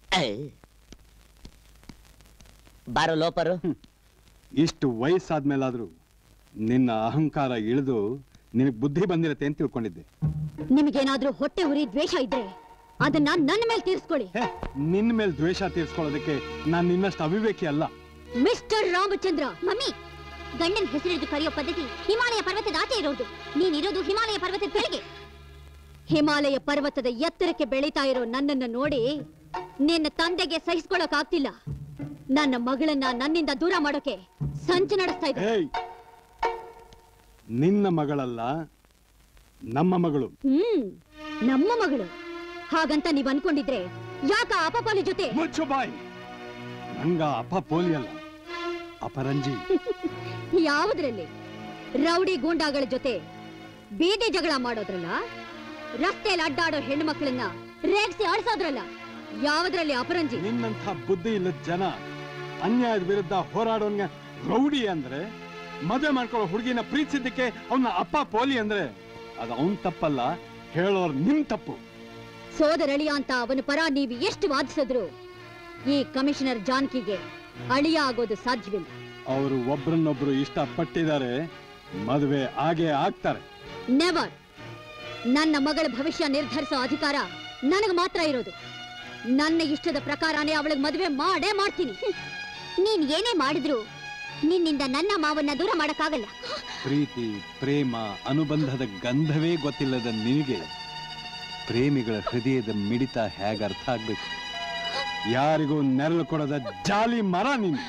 ಬಾರೋ ಲೋಪರು ಇಷ್ಟು ವಯಸ್ಸಾದ್ಮೇಲಾದ್ರೂ ನಿನ್ನ ಅಹಂಕಾರ ಇಳಿದು ನಿನಗೆ ಬುದ್ಧಿ ಬಂದಿರತ್ತೆ ಅಂತ ತಿಳ್ಕೊಂಡಿದ್ದೆ ನಿಮಗೇನಾದ್ರೂ ಹೊಟ್ಟೆ ಉರಿ ದ್ವೇಷ ಇದ್ರೆ ಅದನ್ನ ನನ್ನ ಮೇಲೆ ತೀರ್ಸ್ಕೊಳ್ಳಿ ನಿನ್ನ ಮೇಲೆ ದ್ವೇಷ ತೀರ್ಸ್ಕೊಳ್ಳೋದಕ್ಕೆ ನಾನು ನಿನ್ನಷ್ಟು ಅವಿವೇಕಿ ಅಲ್ಲ ಮಿಸ್ಟರ್ ರಾಮಚಂದ್ರ ಮಮ್ಮಿ ಗಂಡನ ಹೆಸರಿದ್ದು ಕರೆಯೋ ಪದ್ಧತಿ ಹಿಮಾಲಯ ಪರ್ವತದ ಆಚೆ ಇರೋದು ನೀನಿರೋದು ಹಿಮಾಲಯ ಪರ್ವತದ ಕೆಳಗೆ ಹಿಮಾಲಯ ಪರ್ವತದ ಎತ್ತರಕ್ಕೆ ಬೆಳೀತಾ ಇರೋ ನನ್ನನ್ನ ನೋಡಿ ನಿನ್ನ ತಂದೆಗೆ ಸಹಿಸ್ಕೊಳಕ್ ಆಗ್ತಿಲ್ಲ ನನ್ನ ಮಗಳನ್ನ ನನ್ನಿಂದ ದೂರ ಮಾಡೋಕೆ ಸಂಚು ನಡೆಸ್ತಾ ಇದ್ದ ಏಯ್ ನಿನ್ನ ಮಗಳಲ್ಲ ನಮ್ಮ ಮಗಳು ಹ್ಮ್ ನಮ್ಮ ಮಗಳು ಹಾಗಂತ ನೀವ್ ಅನ್ಕೊಂಡಿದ್ರೆ ಯಾಕ ಅಪಪಾಲಿ ಜೊತೆ ಮುಚ್ಚು ಬಾಯ್ ರಂಗ ಅಪ ಪೋಲಿ ಅಲ್ಲ ಅಪರಂಜಿ ಯಾವುದ್ರಲ್ಲಿ ರೌಡಿ ಗೂಂಡಾಗಳ ಜೊತೆ ಬೀದಿ ಜಗಳ ಮಾಡೋದ್ರಲ್ಲ ರಸ್ತೆಯಲ್ಲಿ ಅಡ್ಡಾಡೋ ಹೆಣ್ಣು ಮಕ್ಕಳನ್ನ ರೇಗ್ಸಿ ಆಡ್ಸೋದ್ರಲ್ಲ ಯಾವದ್ರಲ್ಲಿ ಅಪರಂಜಿ ನಿನ್ನಂಥ ಬುದ್ಧಿ ಇಲ್ಲದ ಜನ ಅನ್ಯಾಯದ ವಿರುದ್ಧ ಹೋರಾಡೋನ್ಗೆ ರೌಡಿ ಅಂದ್ರೆ ಮದುವೆ ಮಾಡ್ಕೊಳ್ಳೋ ಹುಡುಗಿನ ಪ್ರೀತಿಸಿದ್ದಕ್ಕೆ ಅವನ ಅಪ್ಪ ಪೋಲಿ ಅಂದ್ರೆ ಅದು ಅವನ್ ತಪ್ಪಲ್ಲ ಹೇಳೋರ್ ನಿಮ್ ತಪ್ಪು ಸೋದರಳಿಯ ಅಂತ ಅವನ ಪರ ನೀವು ಎಷ್ಟು ವಾದಿಸಿದ್ರು ಈ ಕಮಿಷನರ್ ಜಾನ್ಕಿಗೆ ಅಳಿಯ ಆಗೋದು ಸಾಧ್ಯವಿಲ್ಲ ಅವರು ಒಬ್ರನ್ನೊಬ್ರು ಇಷ್ಟಪಟ್ಟಿದ್ದಾರೆ ಮದುವೆ ಆಗೇ ಆಗ್ತಾರೆ ನೆವರ್ ನನ್ನ ಮಗಳ ಭವಿಷ್ಯ ನಿರ್ಧರಿಸೋ ಅಧಿಕಾರ ನನಗೆ ಮಾತ್ರ ಇರೋದು ನನ್ನ ಇಷ್ಟದ ಪ್ರಕಾರನೇ ಅವಳಿಗೆ ಮದುವೆ ಮಾಡೇ ಮಾಡ್ತೀನಿ ನೀನ್ ಏನೇ ಮಾಡಿದ್ರು ನಿನ್ನಿಂದ ನನ್ನ ಮಾವನ್ನ ದೂರ ಮಾಡಕ್ಕಾಗಲ್ಲ ಪ್ರೀತಿ ಪ್ರೇಮ ಅನುಬಂಧದ ಗಂಧವೇ ಗೊತ್ತಿಲ್ಲದ ನಿನಗೆ ಪ್ರೇಮಿಗಳ ಹೃದಯದ ಮಿಡಿತ ಹೇಗೆ ಅರ್ಥ ಆಗ್ಬೇಕು ಯಾರಿಗೂ ನೆರಳು ಕೊಡದ ಜಾಲಿ ಮರ ನೀನು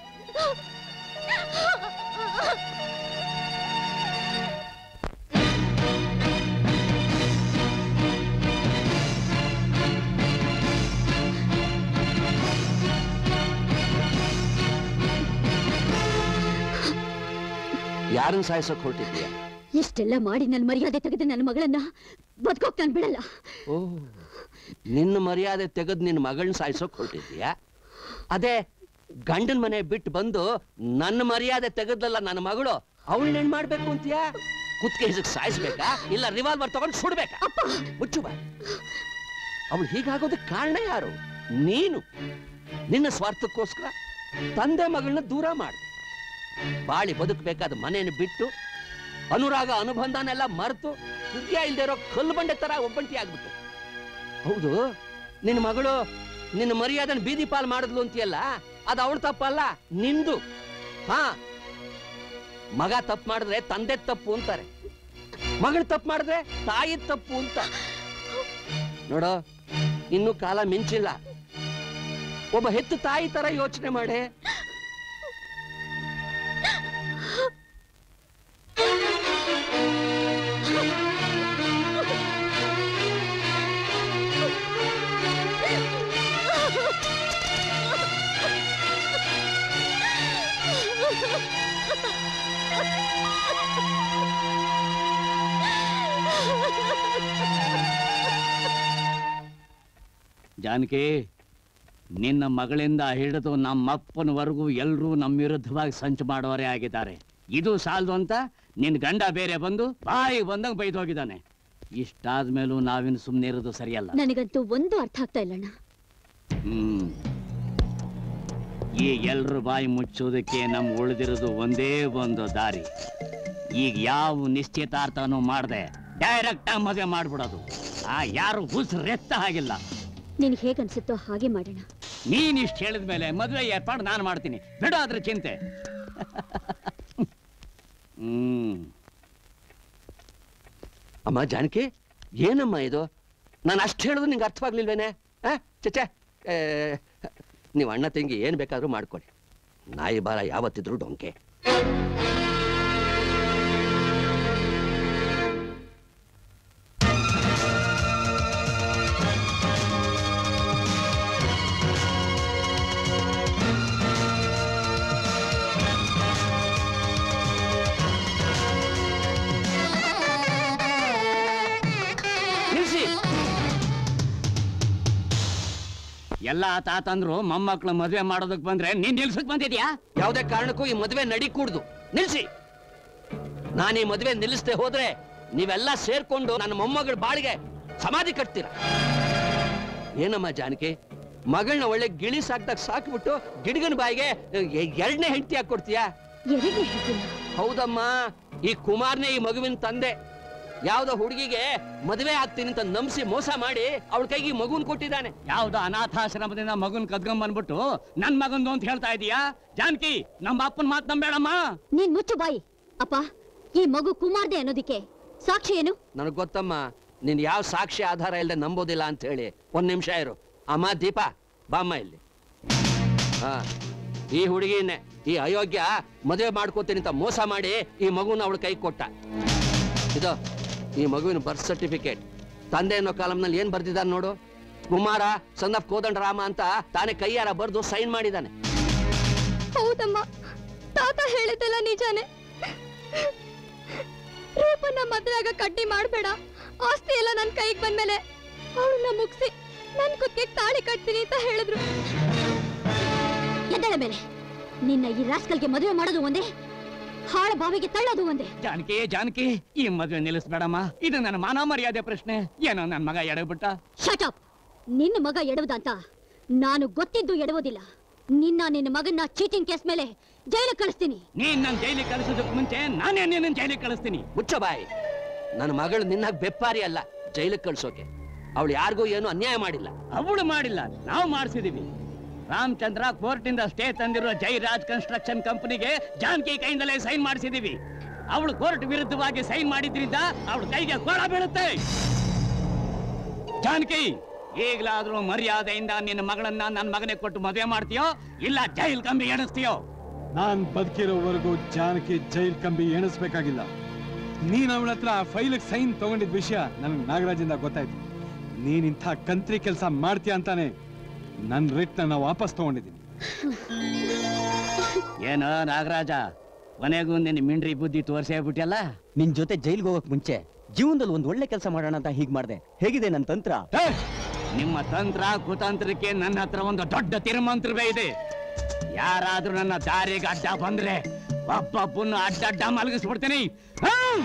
ಯಾರನ್ನ ಸಾಯಿಸೋಕ್ ಹೊರಟಿದ್ಯಾ ಇಷ್ಟೆಲ್ಲ ಮಾಡಿ ನನ್ನ ಮರ್ಯಾದೆ ತೆಗೆದು ನನ್ನ ಮಗಳನ್ನ ಬದುಕೋಕ್ ನಾನು ಬಿಡಲ್ಲ ಓ ನಿನ್ನ ಮರ್ಯಾದೆ ತೆಗೆದು ನಿನ್ನ ಮಗಳನ್ನ ಸಾಯಿಸೋಕ್ ಹೊರಟಿದ್ಯಾ ಅದೇ ಗಂಡನ ಮನೆ ಬಿಟ್ಟು ಬಂದು ನನ್ನ ಮರ್ಯಾದೆ ತೆಗೆದಲ್ಲ ನನ್ನ ಮಗಳು ಅವಳನ್ನೇನ್ ಮಾಡ್ಬೇಕು ಅಂತೀಯಾ ಕುತ್ತಿಗೆ ಹಿಸಕ್ ಸಾಯಿಸ್ಬೇಕಾ ಇಲ್ಲ ರಿವಾಲ್ವರ್ ತಗೊಂಡು ಸುಡ್ಬೇಕಾ ಮುಚ್ಚು ಬಾ ಅವಳು ಹೀಗಾಗೋದಕ್ಕೆ ಕಾರಣ ಯಾರು ನೀನು ನಿನ್ನ ಸ್ವಾರ್ಥಕ್ಕೋಸ್ಕರ ತಂದೆ ಮಗಳನ್ನ ದೂರ ಮಾಡಿದೆ ಬಾಳಿ ಬದುಕಬೇಕಾದ ಮನೆಯನ್ನು ಬಿಟ್ಟು ಅನುರಾಗ ಅನುಬಂಧನೆಲ್ಲ ಮರೆತು ಹೃದಯ ಇಲ್ದೇ ಇರೋ ಕಲ್ಲು ಬಂಡೆ ತರ ಒಬ್ಬಂಟಿ ಆಗ್ಬಿಟ್ಟು ಹೌದು ನಿನ್ನ ಮಗಳು ನಿನ್ನ ಮರ್ಯಾದನ ಬೀದಿ ಪಾಲ್ ಮಾಡಿದ್ಲು ಅಂತೀಯಲ್ಲ ಅದು ಅವಳ ತಪ್ಪಲ್ಲ ನಿಂದು ಹಾ ಮಗ ತಪ್ಪು ಮಾಡಿದ್ರೆ ತಂದೆ ತಪ್ಪು ಅಂತಾರೆ ಮಗಳು ತಪ್ಪು ಮಾಡಿದ್ರೆ ತಾಯಿ ತಪ್ಪು ಅಂತ ನೋಡೋ ಇನ್ನು ಕಾಲ ಮಿಂಚಿಲ್ಲ ಒಬ್ಬ ಹೆತ್ತು ತಾಯಿ ತರ ಯೋಚನೆ ಮಾಡೆ ಜಾನಕಿ ನಿನ್ನ ಮಗಳಿಂದ ಹಿಡಿದು ನಮ್ಮಪ್ಪನವರೆಗೂ ಎಲ್ಲರೂ ನಮ್ಮ ವಿರುದ್ಧವಾಗಿ ಸಂಚು ಮಾಡುವವರೇ ಆಗಿದ್ದಾರೆ ಇದು ಸಾಲದು ಅಂತ ನಿನ್ನ ಗಂಡ ಬೇರೆ ಬಂದು ಬಾಯಿಗೆ ಬಂದಂಗೆ ಬೈದು ಹೋಗಿದ್ದಾನೆ ಇಷ್ಟಾದ್ಮೇಲೂ ನಾವಿನ್ನು ಸುಮ್ಮನೆ ಇರೋದು ಸರಿಯಲ್ಲ ನನಗಂತೂ ಒಂದು ಅರ್ಥ ಆಗ್ತಾ ಇಲ್ಲಣ್ಣ ಹ್ಮ್ ಈ ಎಲ್ರ ಬಾಯಿ ಮುಚ್ಚೋದಕ್ಕೆ ನಮ್ ಉಳಿದಿರೋದು ಒಂದೇ ಒಂದು ದಾರಿ ಈಗ ಯಾವ ನಿಶ್ಚಿತಾರ್ಥನೂ ಮಾಡದೆ ಡೈರೆಕ್ಟ್ ಆಗಿ ಮದುವೆ ಮಾಡ್ಬಿಡೋದು ಆ ಯಾರು ಹುಸ್ರೆತ್ತ ಹಾಗಿಲ್ಲ ನಿನ್ಗೆ ಹೇಗನ್ಸುತ್ತೋ ಹಾಗೆ ಮಾಡೋಣ ನೀನ್ ಇಷ್ಟು ಹೇಳಿದ ಮೇಲೆ ಮದುವೆ ಏರ್ಪಾಡು ನಾನು ಮಾಡ್ತೀನಿ ಬಿಡು ಅದ್ರ ಚಿಂತೆ ಹ್ಮ್ ಅಮ್ಮ ಜಾನಕಿ ಏನಮ್ಮ ಇದು ನಾನು ಅಷ್ಟು ಹೇಳೋದು ನಿಂಗೆ ಅರ್ಥವಾಗ್ಲಿಲ್ವೇನೆ ಆ ಚಚೆ ನೀವು ಅಣ್ಣ ತಂಗಿ ಏನು ಬೇಕಾದ್ರೂ ಮಾಡ್ಕೊಳ್ಳಿ ನಾಯಿ ಬಾಲ ಯಾವತ್ತಿದ್ರು ಡೊಂಕೆ ನಿಲ್ಸಿ ಎಲ್ಲ ತಾತಂದ್ರು ಮೊಮ್ಮಕ್ಳು ಮದುವೆ ಮಾಡೋದಕ್ ಬಂದ್ರೆ ನೀನ್ ನಿಲ್ಸಕ್ ಬಂದಿದ್ಯಾ ಯಾವುದೇ ಕಾರಣಕ್ಕೂ ಈ ಮದುವೆ ನಡಿ ಕೂಡ್ದು ನಿಲ್ಸಿ ನಾನು ಈ ಮದುವೆ ನಿಲ್ಲಿಸದೆ ಹೋದ್ರೆ ನೀವೆಲ್ಲ ಸೇರ್ಕೊಂಡು ನನ್ನ ಮೊಮ್ಮಗಳ ಬಾಳಿಗೆ ಸಮಾಧಿ ಕಟ್ತೀರ ಏನಮ್ಮ ಜಾನಕಿ ಮಗಳನ್ನ ಒಳ್ಳೆ ಗಿಳಿ ಸಾಕ್ದಾಗ ಸಾಕ್ಬಿಟ್ಟು ಗಿಡಗನ ಬಾಯಿಗೆ ಎ- ಎರಡನೇ ಹೆಂಡತಿ ಹಾಕೊಡ್ತೀಯಾ ಎರಡನೇ ಹೇಳ್ತೀನಿ ಹೌದಮ್ಮ ಈ ಕುಮಾರ್ನೇ ಈ ಮಗುವಿನ ತಂದೆ ಯಾವ್ದೋ ಹುಡುಗಿಗೆ ಮದುವೆ ಆಗ್ತೀನಿ ಅಂತ ನಂಬಿಸಿ ಮೋಸ ಮಾಡಿ ಅವಳ ಕೈಗೆ ಈ ಮಗುನ್ ಕೊಟ್ಟಿದ್ದಾನೆ ಯಾವ್ದೋ ಅನಾಥಾಶ್ರಮದಿಂದ ಮಗುನ್ ಕದ್ಕೊಂಡ್ ಬಂದ್ಬಿಟ್ಟು ನನ್ ಮಗಂದು ಅಂತ ಹೇಳ್ತಾ ಇದೀಯಾ ಜಾನಕಿ ನಮ್ಮ ಅಪ್ಪನ ಮಾತು ನಂಬೇಡಮ್ಮ ನೀನ್ ಮುಚ್ಚು ಬಾಯಿ ಅಪ್ಪ ಈ ಮಗು ಕುಮಾರ್ದೆ ಅನ್ನೋದಿಕ್ಕೆ ಸಾಕ್ಷಿ ಏನು ನನಗ್ ಗೊತ್ತಮ್ಮ ನೀನ್ ಯಾವ ಸಾಕ್ಷಿ ಆಧಾರ ಇಲ್ಲದೆ ನಂಬೋದಿಲ್ಲ ಅಂತ ಹೇಳಿ ಒಂದ್ ನಿಮಿಷ ಇರು ಅಮ್ಮ ದೀಪ ಬಾಮ್ಮ ಇಲ್ಲಿ ಹಾ ಈ ಹುಡುಗಿನೇ ಈ ಅಯೋಗ್ಯ ಮದುವೆ ಮಾಡ್ಕೋತೀನಿ ಅಂತ ಮೋಸ ಮಾಡಿ ಈ ಮಗುನ ಅವಳ ಕೈ ಕೊಟ್ಟ ಇದು ಈ ಮಗುವಿನ ಬರ್ತ್ ಸರ್ಟಿಫಿಕೇಟ್ ತಂದೆ ಅನ್ನೋ ಕಾಲಂನಲ್ಲಿ ಏನ್ ಬರ್ದಿದ್ದಾನೆ ನೋಡು ಕುಮಾರ ಸನ್ ಆಫ್ ಕೋದಂಡ ರಾಮ ಅಂತ ತಾನೇ ಕೈಯಾರ ಬರ್ದು ಸೈನ್ ಮಾಡಿದ್ದಾನೆ ಹೌದಮ್ಮ ತಾತ ಹೇಳಿದ್ದೆಲ್ಲ ನಿಜಾನೇ ರೂಪನ್ನ ಮದ್ವೆಯಾಗ ಕಡ್ಡಿ ಮಾಡ್ಬೇಡ ಆಸ್ತಿ ಎಲ್ಲ ನನ್ ಕೈಗೆ ಬಂದ್ಮೇಲೆ ಅವಳನ್ನ ಮುಗಿಸಿ ನನ್ ಕುತ್ತಿಗೆ ತಾಳಿ ಕಟ್ತೀನಿ ಅಂತ ಹೇಳಿದ್ರು ಎದ್ದಳ ಮೇಲೆ ನಿನ್ನ ಈ ರಾಸ್ಕಲ್ಗೆ ಮದುವೆ ಮಾಡೋದು ಒಂದೇ ಹಾಳ ಬಾವಿಗೆ ತಳ್ಳೋದು ಒಂದೇ ಜಾನಕಿ ಜಾನಕಿ ಈ ಮದುವೆ ನಿಲ್ಲಿಸ್ಬೇಡಮ್ಮ ಇದು ನನ್ನ ಮಾನ ಮರ್ಯಾದೆ ಪ್ರಶ್ನೆ ಏನೋ ನನ್ ಮಗ ಎಡಬಿಟ್ಟ ಶಟಪ್ ನಿನ್ನ ಮಗ ಎಡವುದಂತ ನಾನು ಗೊತ್ತಿದ್ದು ಎಡವುದಿಲ್ಲ ನಿನ್ನ ನಿನ್ನ ಮಗನ್ನ ಚೀಟಿಂಗ್ ಕೇಸ್ ಮೇಲೆ ಜೈಲಿಗೆ ಕಳಿಸ್ತೀನಿ ನೀನ್ ನನ್ ಜೈಲಿಗೆ ಕಳಿಸೋದಕ್ ಮುಂಚೆ ನಾನೇ ನಿನ್ನ ಜೈಲಿಗೆ ಕಳಿಸ್ತೀನಿ ಮುಚ್ಚ ಬಾಯಿ ನನ್ನ ಮಗಳು ನಿನ್ನ ಬೆಪ್ಪಾರಿ ಅಲ್ಲ ಜೈಲಿಗೆ ಕಳ್ಸೋಕೆ ಅವಳು ಯಾರಿಗೂ ಏನು ಅನ್ಯಾಯ ಮಾಡಿಲ್ಲ ಅವಳು ಮಾಡಿಲ್ಲ ನಾವು ಮಾಡಿಸಿದೀವಿ ರಾಮಚಂದ್ರ ಕೋರ್ಟ್ ಇಂದ ಸ್ಟೇ ತಂದಿರೋ ಜೈರಾಜ್ ಕನ್ಸ್ಟ್ರಕ್ಷನ್ ಕಂಪನಿಗೆ ಜಾನಕಿ ಕೈಯಿಂದಲೇ ಸೈನ್ ಮಾಡಿಸಿದೀವಿ ಅವಳು ಕೋರ್ಟ್ ವಿರುದ್ಧವಾಗಿ ಸೈನ್ ಮಾಡಿದ್ರಿಂದ ಅವಳ ಕೈಗೆ ಕೋಳ ಬೀಳುತ್ತೆ ಜಾನಕಿ ಈಗಲಾದ್ರೂ ಮರ್ಯಾದೆಯಿಂದ ನಿನ್ನ ಮಗಳನ್ನ ನನ್ನ ಮಗನಿಗೆ ಕೊಟ್ಟು ಮದುವೆ ಮಾಡ್ತೀಯೋ ಇಲ್ಲ ಜೈಲ್ ಕಂಬಿ ಎಣಿಸ್ತೀಯೋ ನಾನ್ ಬದುಕಿರೋವರೆಗೂ ಜಾನಕಿ ಜೈಲ್ ಕಂಬಿ ಎಣಿಸ್ಬೇಕಾಗಿಲ್ಲ ನೀನ್ ಅವಳ ಹತ್ರ ಆ ಫೈಲ್ ಸೈನ್ ತಗೊಂಡಿದ್ ವಿಷಯ ನನಗೆ ನಾಗರಾಜಿಂದ ಗೊತ್ತಾಯ್ತು ನೀನ್ ಇಂಥ ಕಂತ್ರಿ ಕೆಲಸ ಮಾಡ್ತೀಯ ಅಂತಾನೆ ನನ್ ರಿಟ್ ನನ್ನ ವಾಪಸ್ ತಗೊಂಡಿದ್ದೀನಿ ಏನೋ ನಾಗರಾಜ ಕೊನೆಗೂ ನಿನ್ನ ಮಿಂಡ್ರಿ ಬುದ್ಧಿ ತೋರ್ಸೇ ಬಿಟ್ಟಿಯಲ್ಲ ನಿನ್ ಜೊತೆ ಜೈಲ್ಗೆ ಹೋಗಕ್ ಮುಂಚೆ ಜೀವನದಲ್ಲಿ ಒಂದ್ ಒಳ್ಳೆ ಕೆಲಸ ಮಾಡೋಣ ಅಂತ ಹೀಗ್ ಮಾಡ್ದೆ ಹೇಗಿದೆ ನನ್ ತಂತ್ರ ನಿಮ್ಮ ತಂತ್ರ ಕುತಂತ್ರಕ್ಕೆ ನನ್ನ ಹತ್ರ ಒಂದು ದೊಡ್ಡ ತಿರುಮಂತ್ರವೇ ಇದೆ ಯಾರಾದ್ರೂ ನನ್ನ ದಾರಿಗೆ ಅಡ್ಡ ಬಂದ್ರೆ ಒಬ್ಬೊಬ್ಬನ ಅಡ್ಡಡ್ಡ ಮಲಗಿಸ್ಬಿಡ್ತೀನಿ ಹ್ಮ್!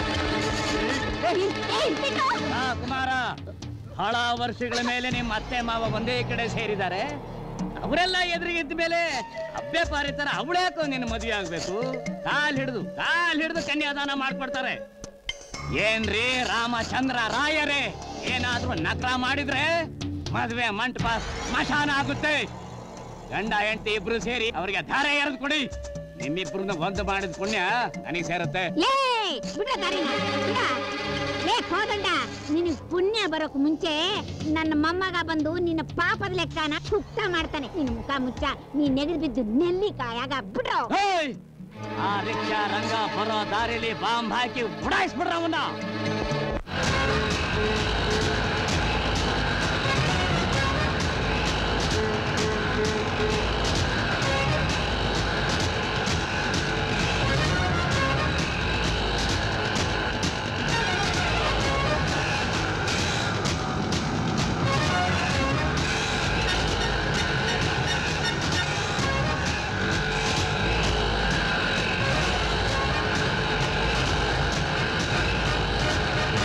ಆ, ಕುಮಾರ ಬಹಳ ವರ್ಷಗಳ ಮೇಲೆ ನಿಮ್ಮ ಅತ್ತೆ ಮಾವ ಒಂದೇ ಕಡೆ ಸೇರಿದ್ದಾರೆ ಅವರೆಲ್ಲ ಎದುರಿಗಿದ್ದ ಮೇಲೆ ಅಬ್ಬೆ ಪಾರಿ ತರ ಅವಳ್ಯಾಕೋ ನಿನ್ನ ಮದುವೆ ಆಗ್ಬೇಕು ಕಾಲ್ ಹಿಡಿದು ಕಾಲ್ ಹಿಡಿದು ಕನ್ಯಾದಾನ ಮಾಡ್ಕೊಡ್ತಾರೆ ಏನ್ರಿ ರಾಮಚಂದ್ರ ರಾಯರೇ ಏನಾದ್ರೂ ನಕರ ಮಾಡಿದ್ರೆ ಮದ್ವೆ ಮಂಟಪ ಸ್ಮಶಾನ ಆಗುತ್ತೆ ಗಂಡ ಹೆಂಡತಿ ಇಬ್ರು ಸೇರಿ ಅವರಿಗೆ ಧಾರೆ ಎರೆದು ಕೊಡಿ ನಿಮ್ಮಿಬ್ರನ್ನ ಒಂದು ಮಾಡಿದ ಪುಣ್ಯ ನನಗೆ ಸೇರುತ್ತೆ ಲೇ ಬಿಡ್ರ ದಾರಿನ ಬಿಡ. ಲೇ ಕೋದಂಡ ನಿನಗ್ ಪುಣ್ಯ ಬರೋಕ್ ಮುಂಚೆ ನನ್ನ ಮೊಮ್ಮಗ ಬಂದು ನಿನ್ನ ಪಾಪದ ಲೆಕ್ಕನ ಸುಕ್ತ ಮಾಡ್ತಾನೆ ನಿನ್ನ ಮುಖ ಮುಚ್ಚ ನೀ ನೆಗೆದು ಬಿದ್ದು ನೆಲ್ಲಿಕಾಯಾಗ ಬಿಡ್ರೋ ಏಯ್! ಆ ರಿಕ್ಷಾ ರಂಗ ಬರೋ ದಾರಿಲಿ ಬಾಂಬ್ ಹಾಕಿ ಉಡಾಯಿಸ್ಬಿಡ್ರ ಅವನ್ನ ಆ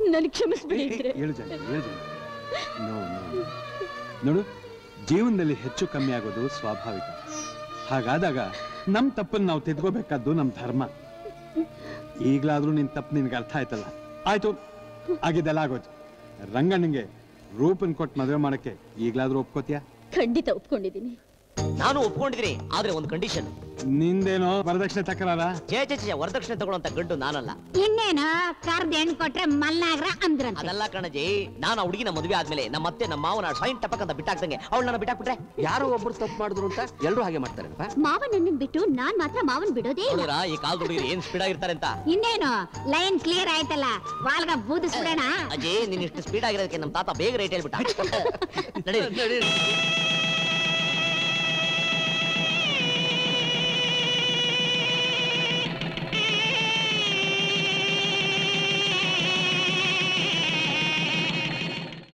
ನನಗೆ ಕ್ಷಮಿಸ್ಬಿಡಿ ಇದ್ರೆ ಹೇಳು ಜನ ಹೇಳು ಜನ ನೋ ನೋ ನೋಡು ಜೀವನದಲ್ಲಿ ಹೆಚ್ಚು ಕಮ್ಮಿ ಆಗೋದು ಸ್ವಾಭಾವಿಕ ಹಾಗಾದಾಗ ನಮ್ ತಪ್ಪನ್ನು ನಾವು ತಿದ್ಕೋಬೇಕಾದ್ದು ನಮ್ ಧರ್ಮ ಈಗ್ಲಾದ್ರೂ ನಿನ್ ತಪ್ಪು ನಿನ್ಗೆ ಅರ್ಥ ಆಯ್ತಲ್ಲ ಆಯ್ತು ಆಗಿದ್ದೆಲ್ಲ ಆಗೋಯ್ತು ರಂಗಣ್ಣಂಗೆ ರೂಪನ್ ಕೊಟ್ಟು ಮದುವೆ ಮಾಡಕ್ಕೆ ಈಗ್ಲಾದ್ರೂ ಒಪ್ಕೋತೀಯಾ ಖಂಡಿತ ಒಪ್ಕೊಂಡಿದ್ದೀನಿ ನಾನು ಒಪ್ಕೊಂಡಿದ್ದೀನಿ ಆದ್ರೆ ಒಂದು ಕಂಡೀಷನ್ ನಿಂದೇನೋ ವರದಕ್ಷಿಣೆ ತಕರಾರ ಛೇ ಛೇ ಛೇ ವರದಕ್ಷಿಣೆ ತಗೊಳ್ಳೋಂತ ಗಂಡು ನಾನಲ್ಲ ಇನ್ನೇನು ಕರ್ದ ಹೆಣ್ಣು ಕೊಟ್ರೆ ಮಲ್ನಾಗ್ರ ಅಂದ್ರಂತೆ ಅದಲ್ಲ ಕಣಜಿ ನಾನು ಆ ಹುಡುಗಿನ ಮದುವೆ ಆದ್ಮೇಲೆ ನಮ್ಮ ಅತ್ತೆ ನಮ್ಮ ಮಾವನ ಸೈನ್ ಟಪಕ್ ಅಂತ ಬಿಟ್ಟಾಕ್ದಂಗೆ ಅವಳು ನನ್ನ ಬಿಟ್ಟಾಕ್ಬಿಟ್ರೆ ಯಾರೋ ಒಬ್ರು ತಪ್ಪು ಮಾಡಿದ್ರು ಅಂತ ಎಲ್ಲರೂ ಹಾಗೆ ಮಾಡ್ತಾರಪ್ಪ ಮಾವ ನನ್ನನ್ ಬಿಟ್ಟು ನಾನ್ ಮಾತ್ರ ಮಾವನ್ ಬಿಡೋದೇ ಇಲ್ಲ ನೋಡಿದ್ರ ಈ ಕಾಲದ ಹುಡುಗರು ಏನ್ ಸ್ಪೀಡ್ ಆಗಿರ್ತಾರೆ ಅಂತ ಇನ್ನೇನು ಲೈನ್ ಕ್ಲಿಯರ್ ಆಯ್ತಲ್ಲ ವಾಲ್ಗ ಬೂದಿಸ್ಬಿಡೋಣ ಅಜಯ್ ನೀನ್ ಇಷ್ಟು ಸ್ಪೀಡ್ ಆಗಿರೋದಕ್ಕೆ ನಮ್ಮ ತಾತ ಬೇಗ ರೇಟ್ ಹೇಳ್ಬಿಟ್ಟ ನಡೀರಿ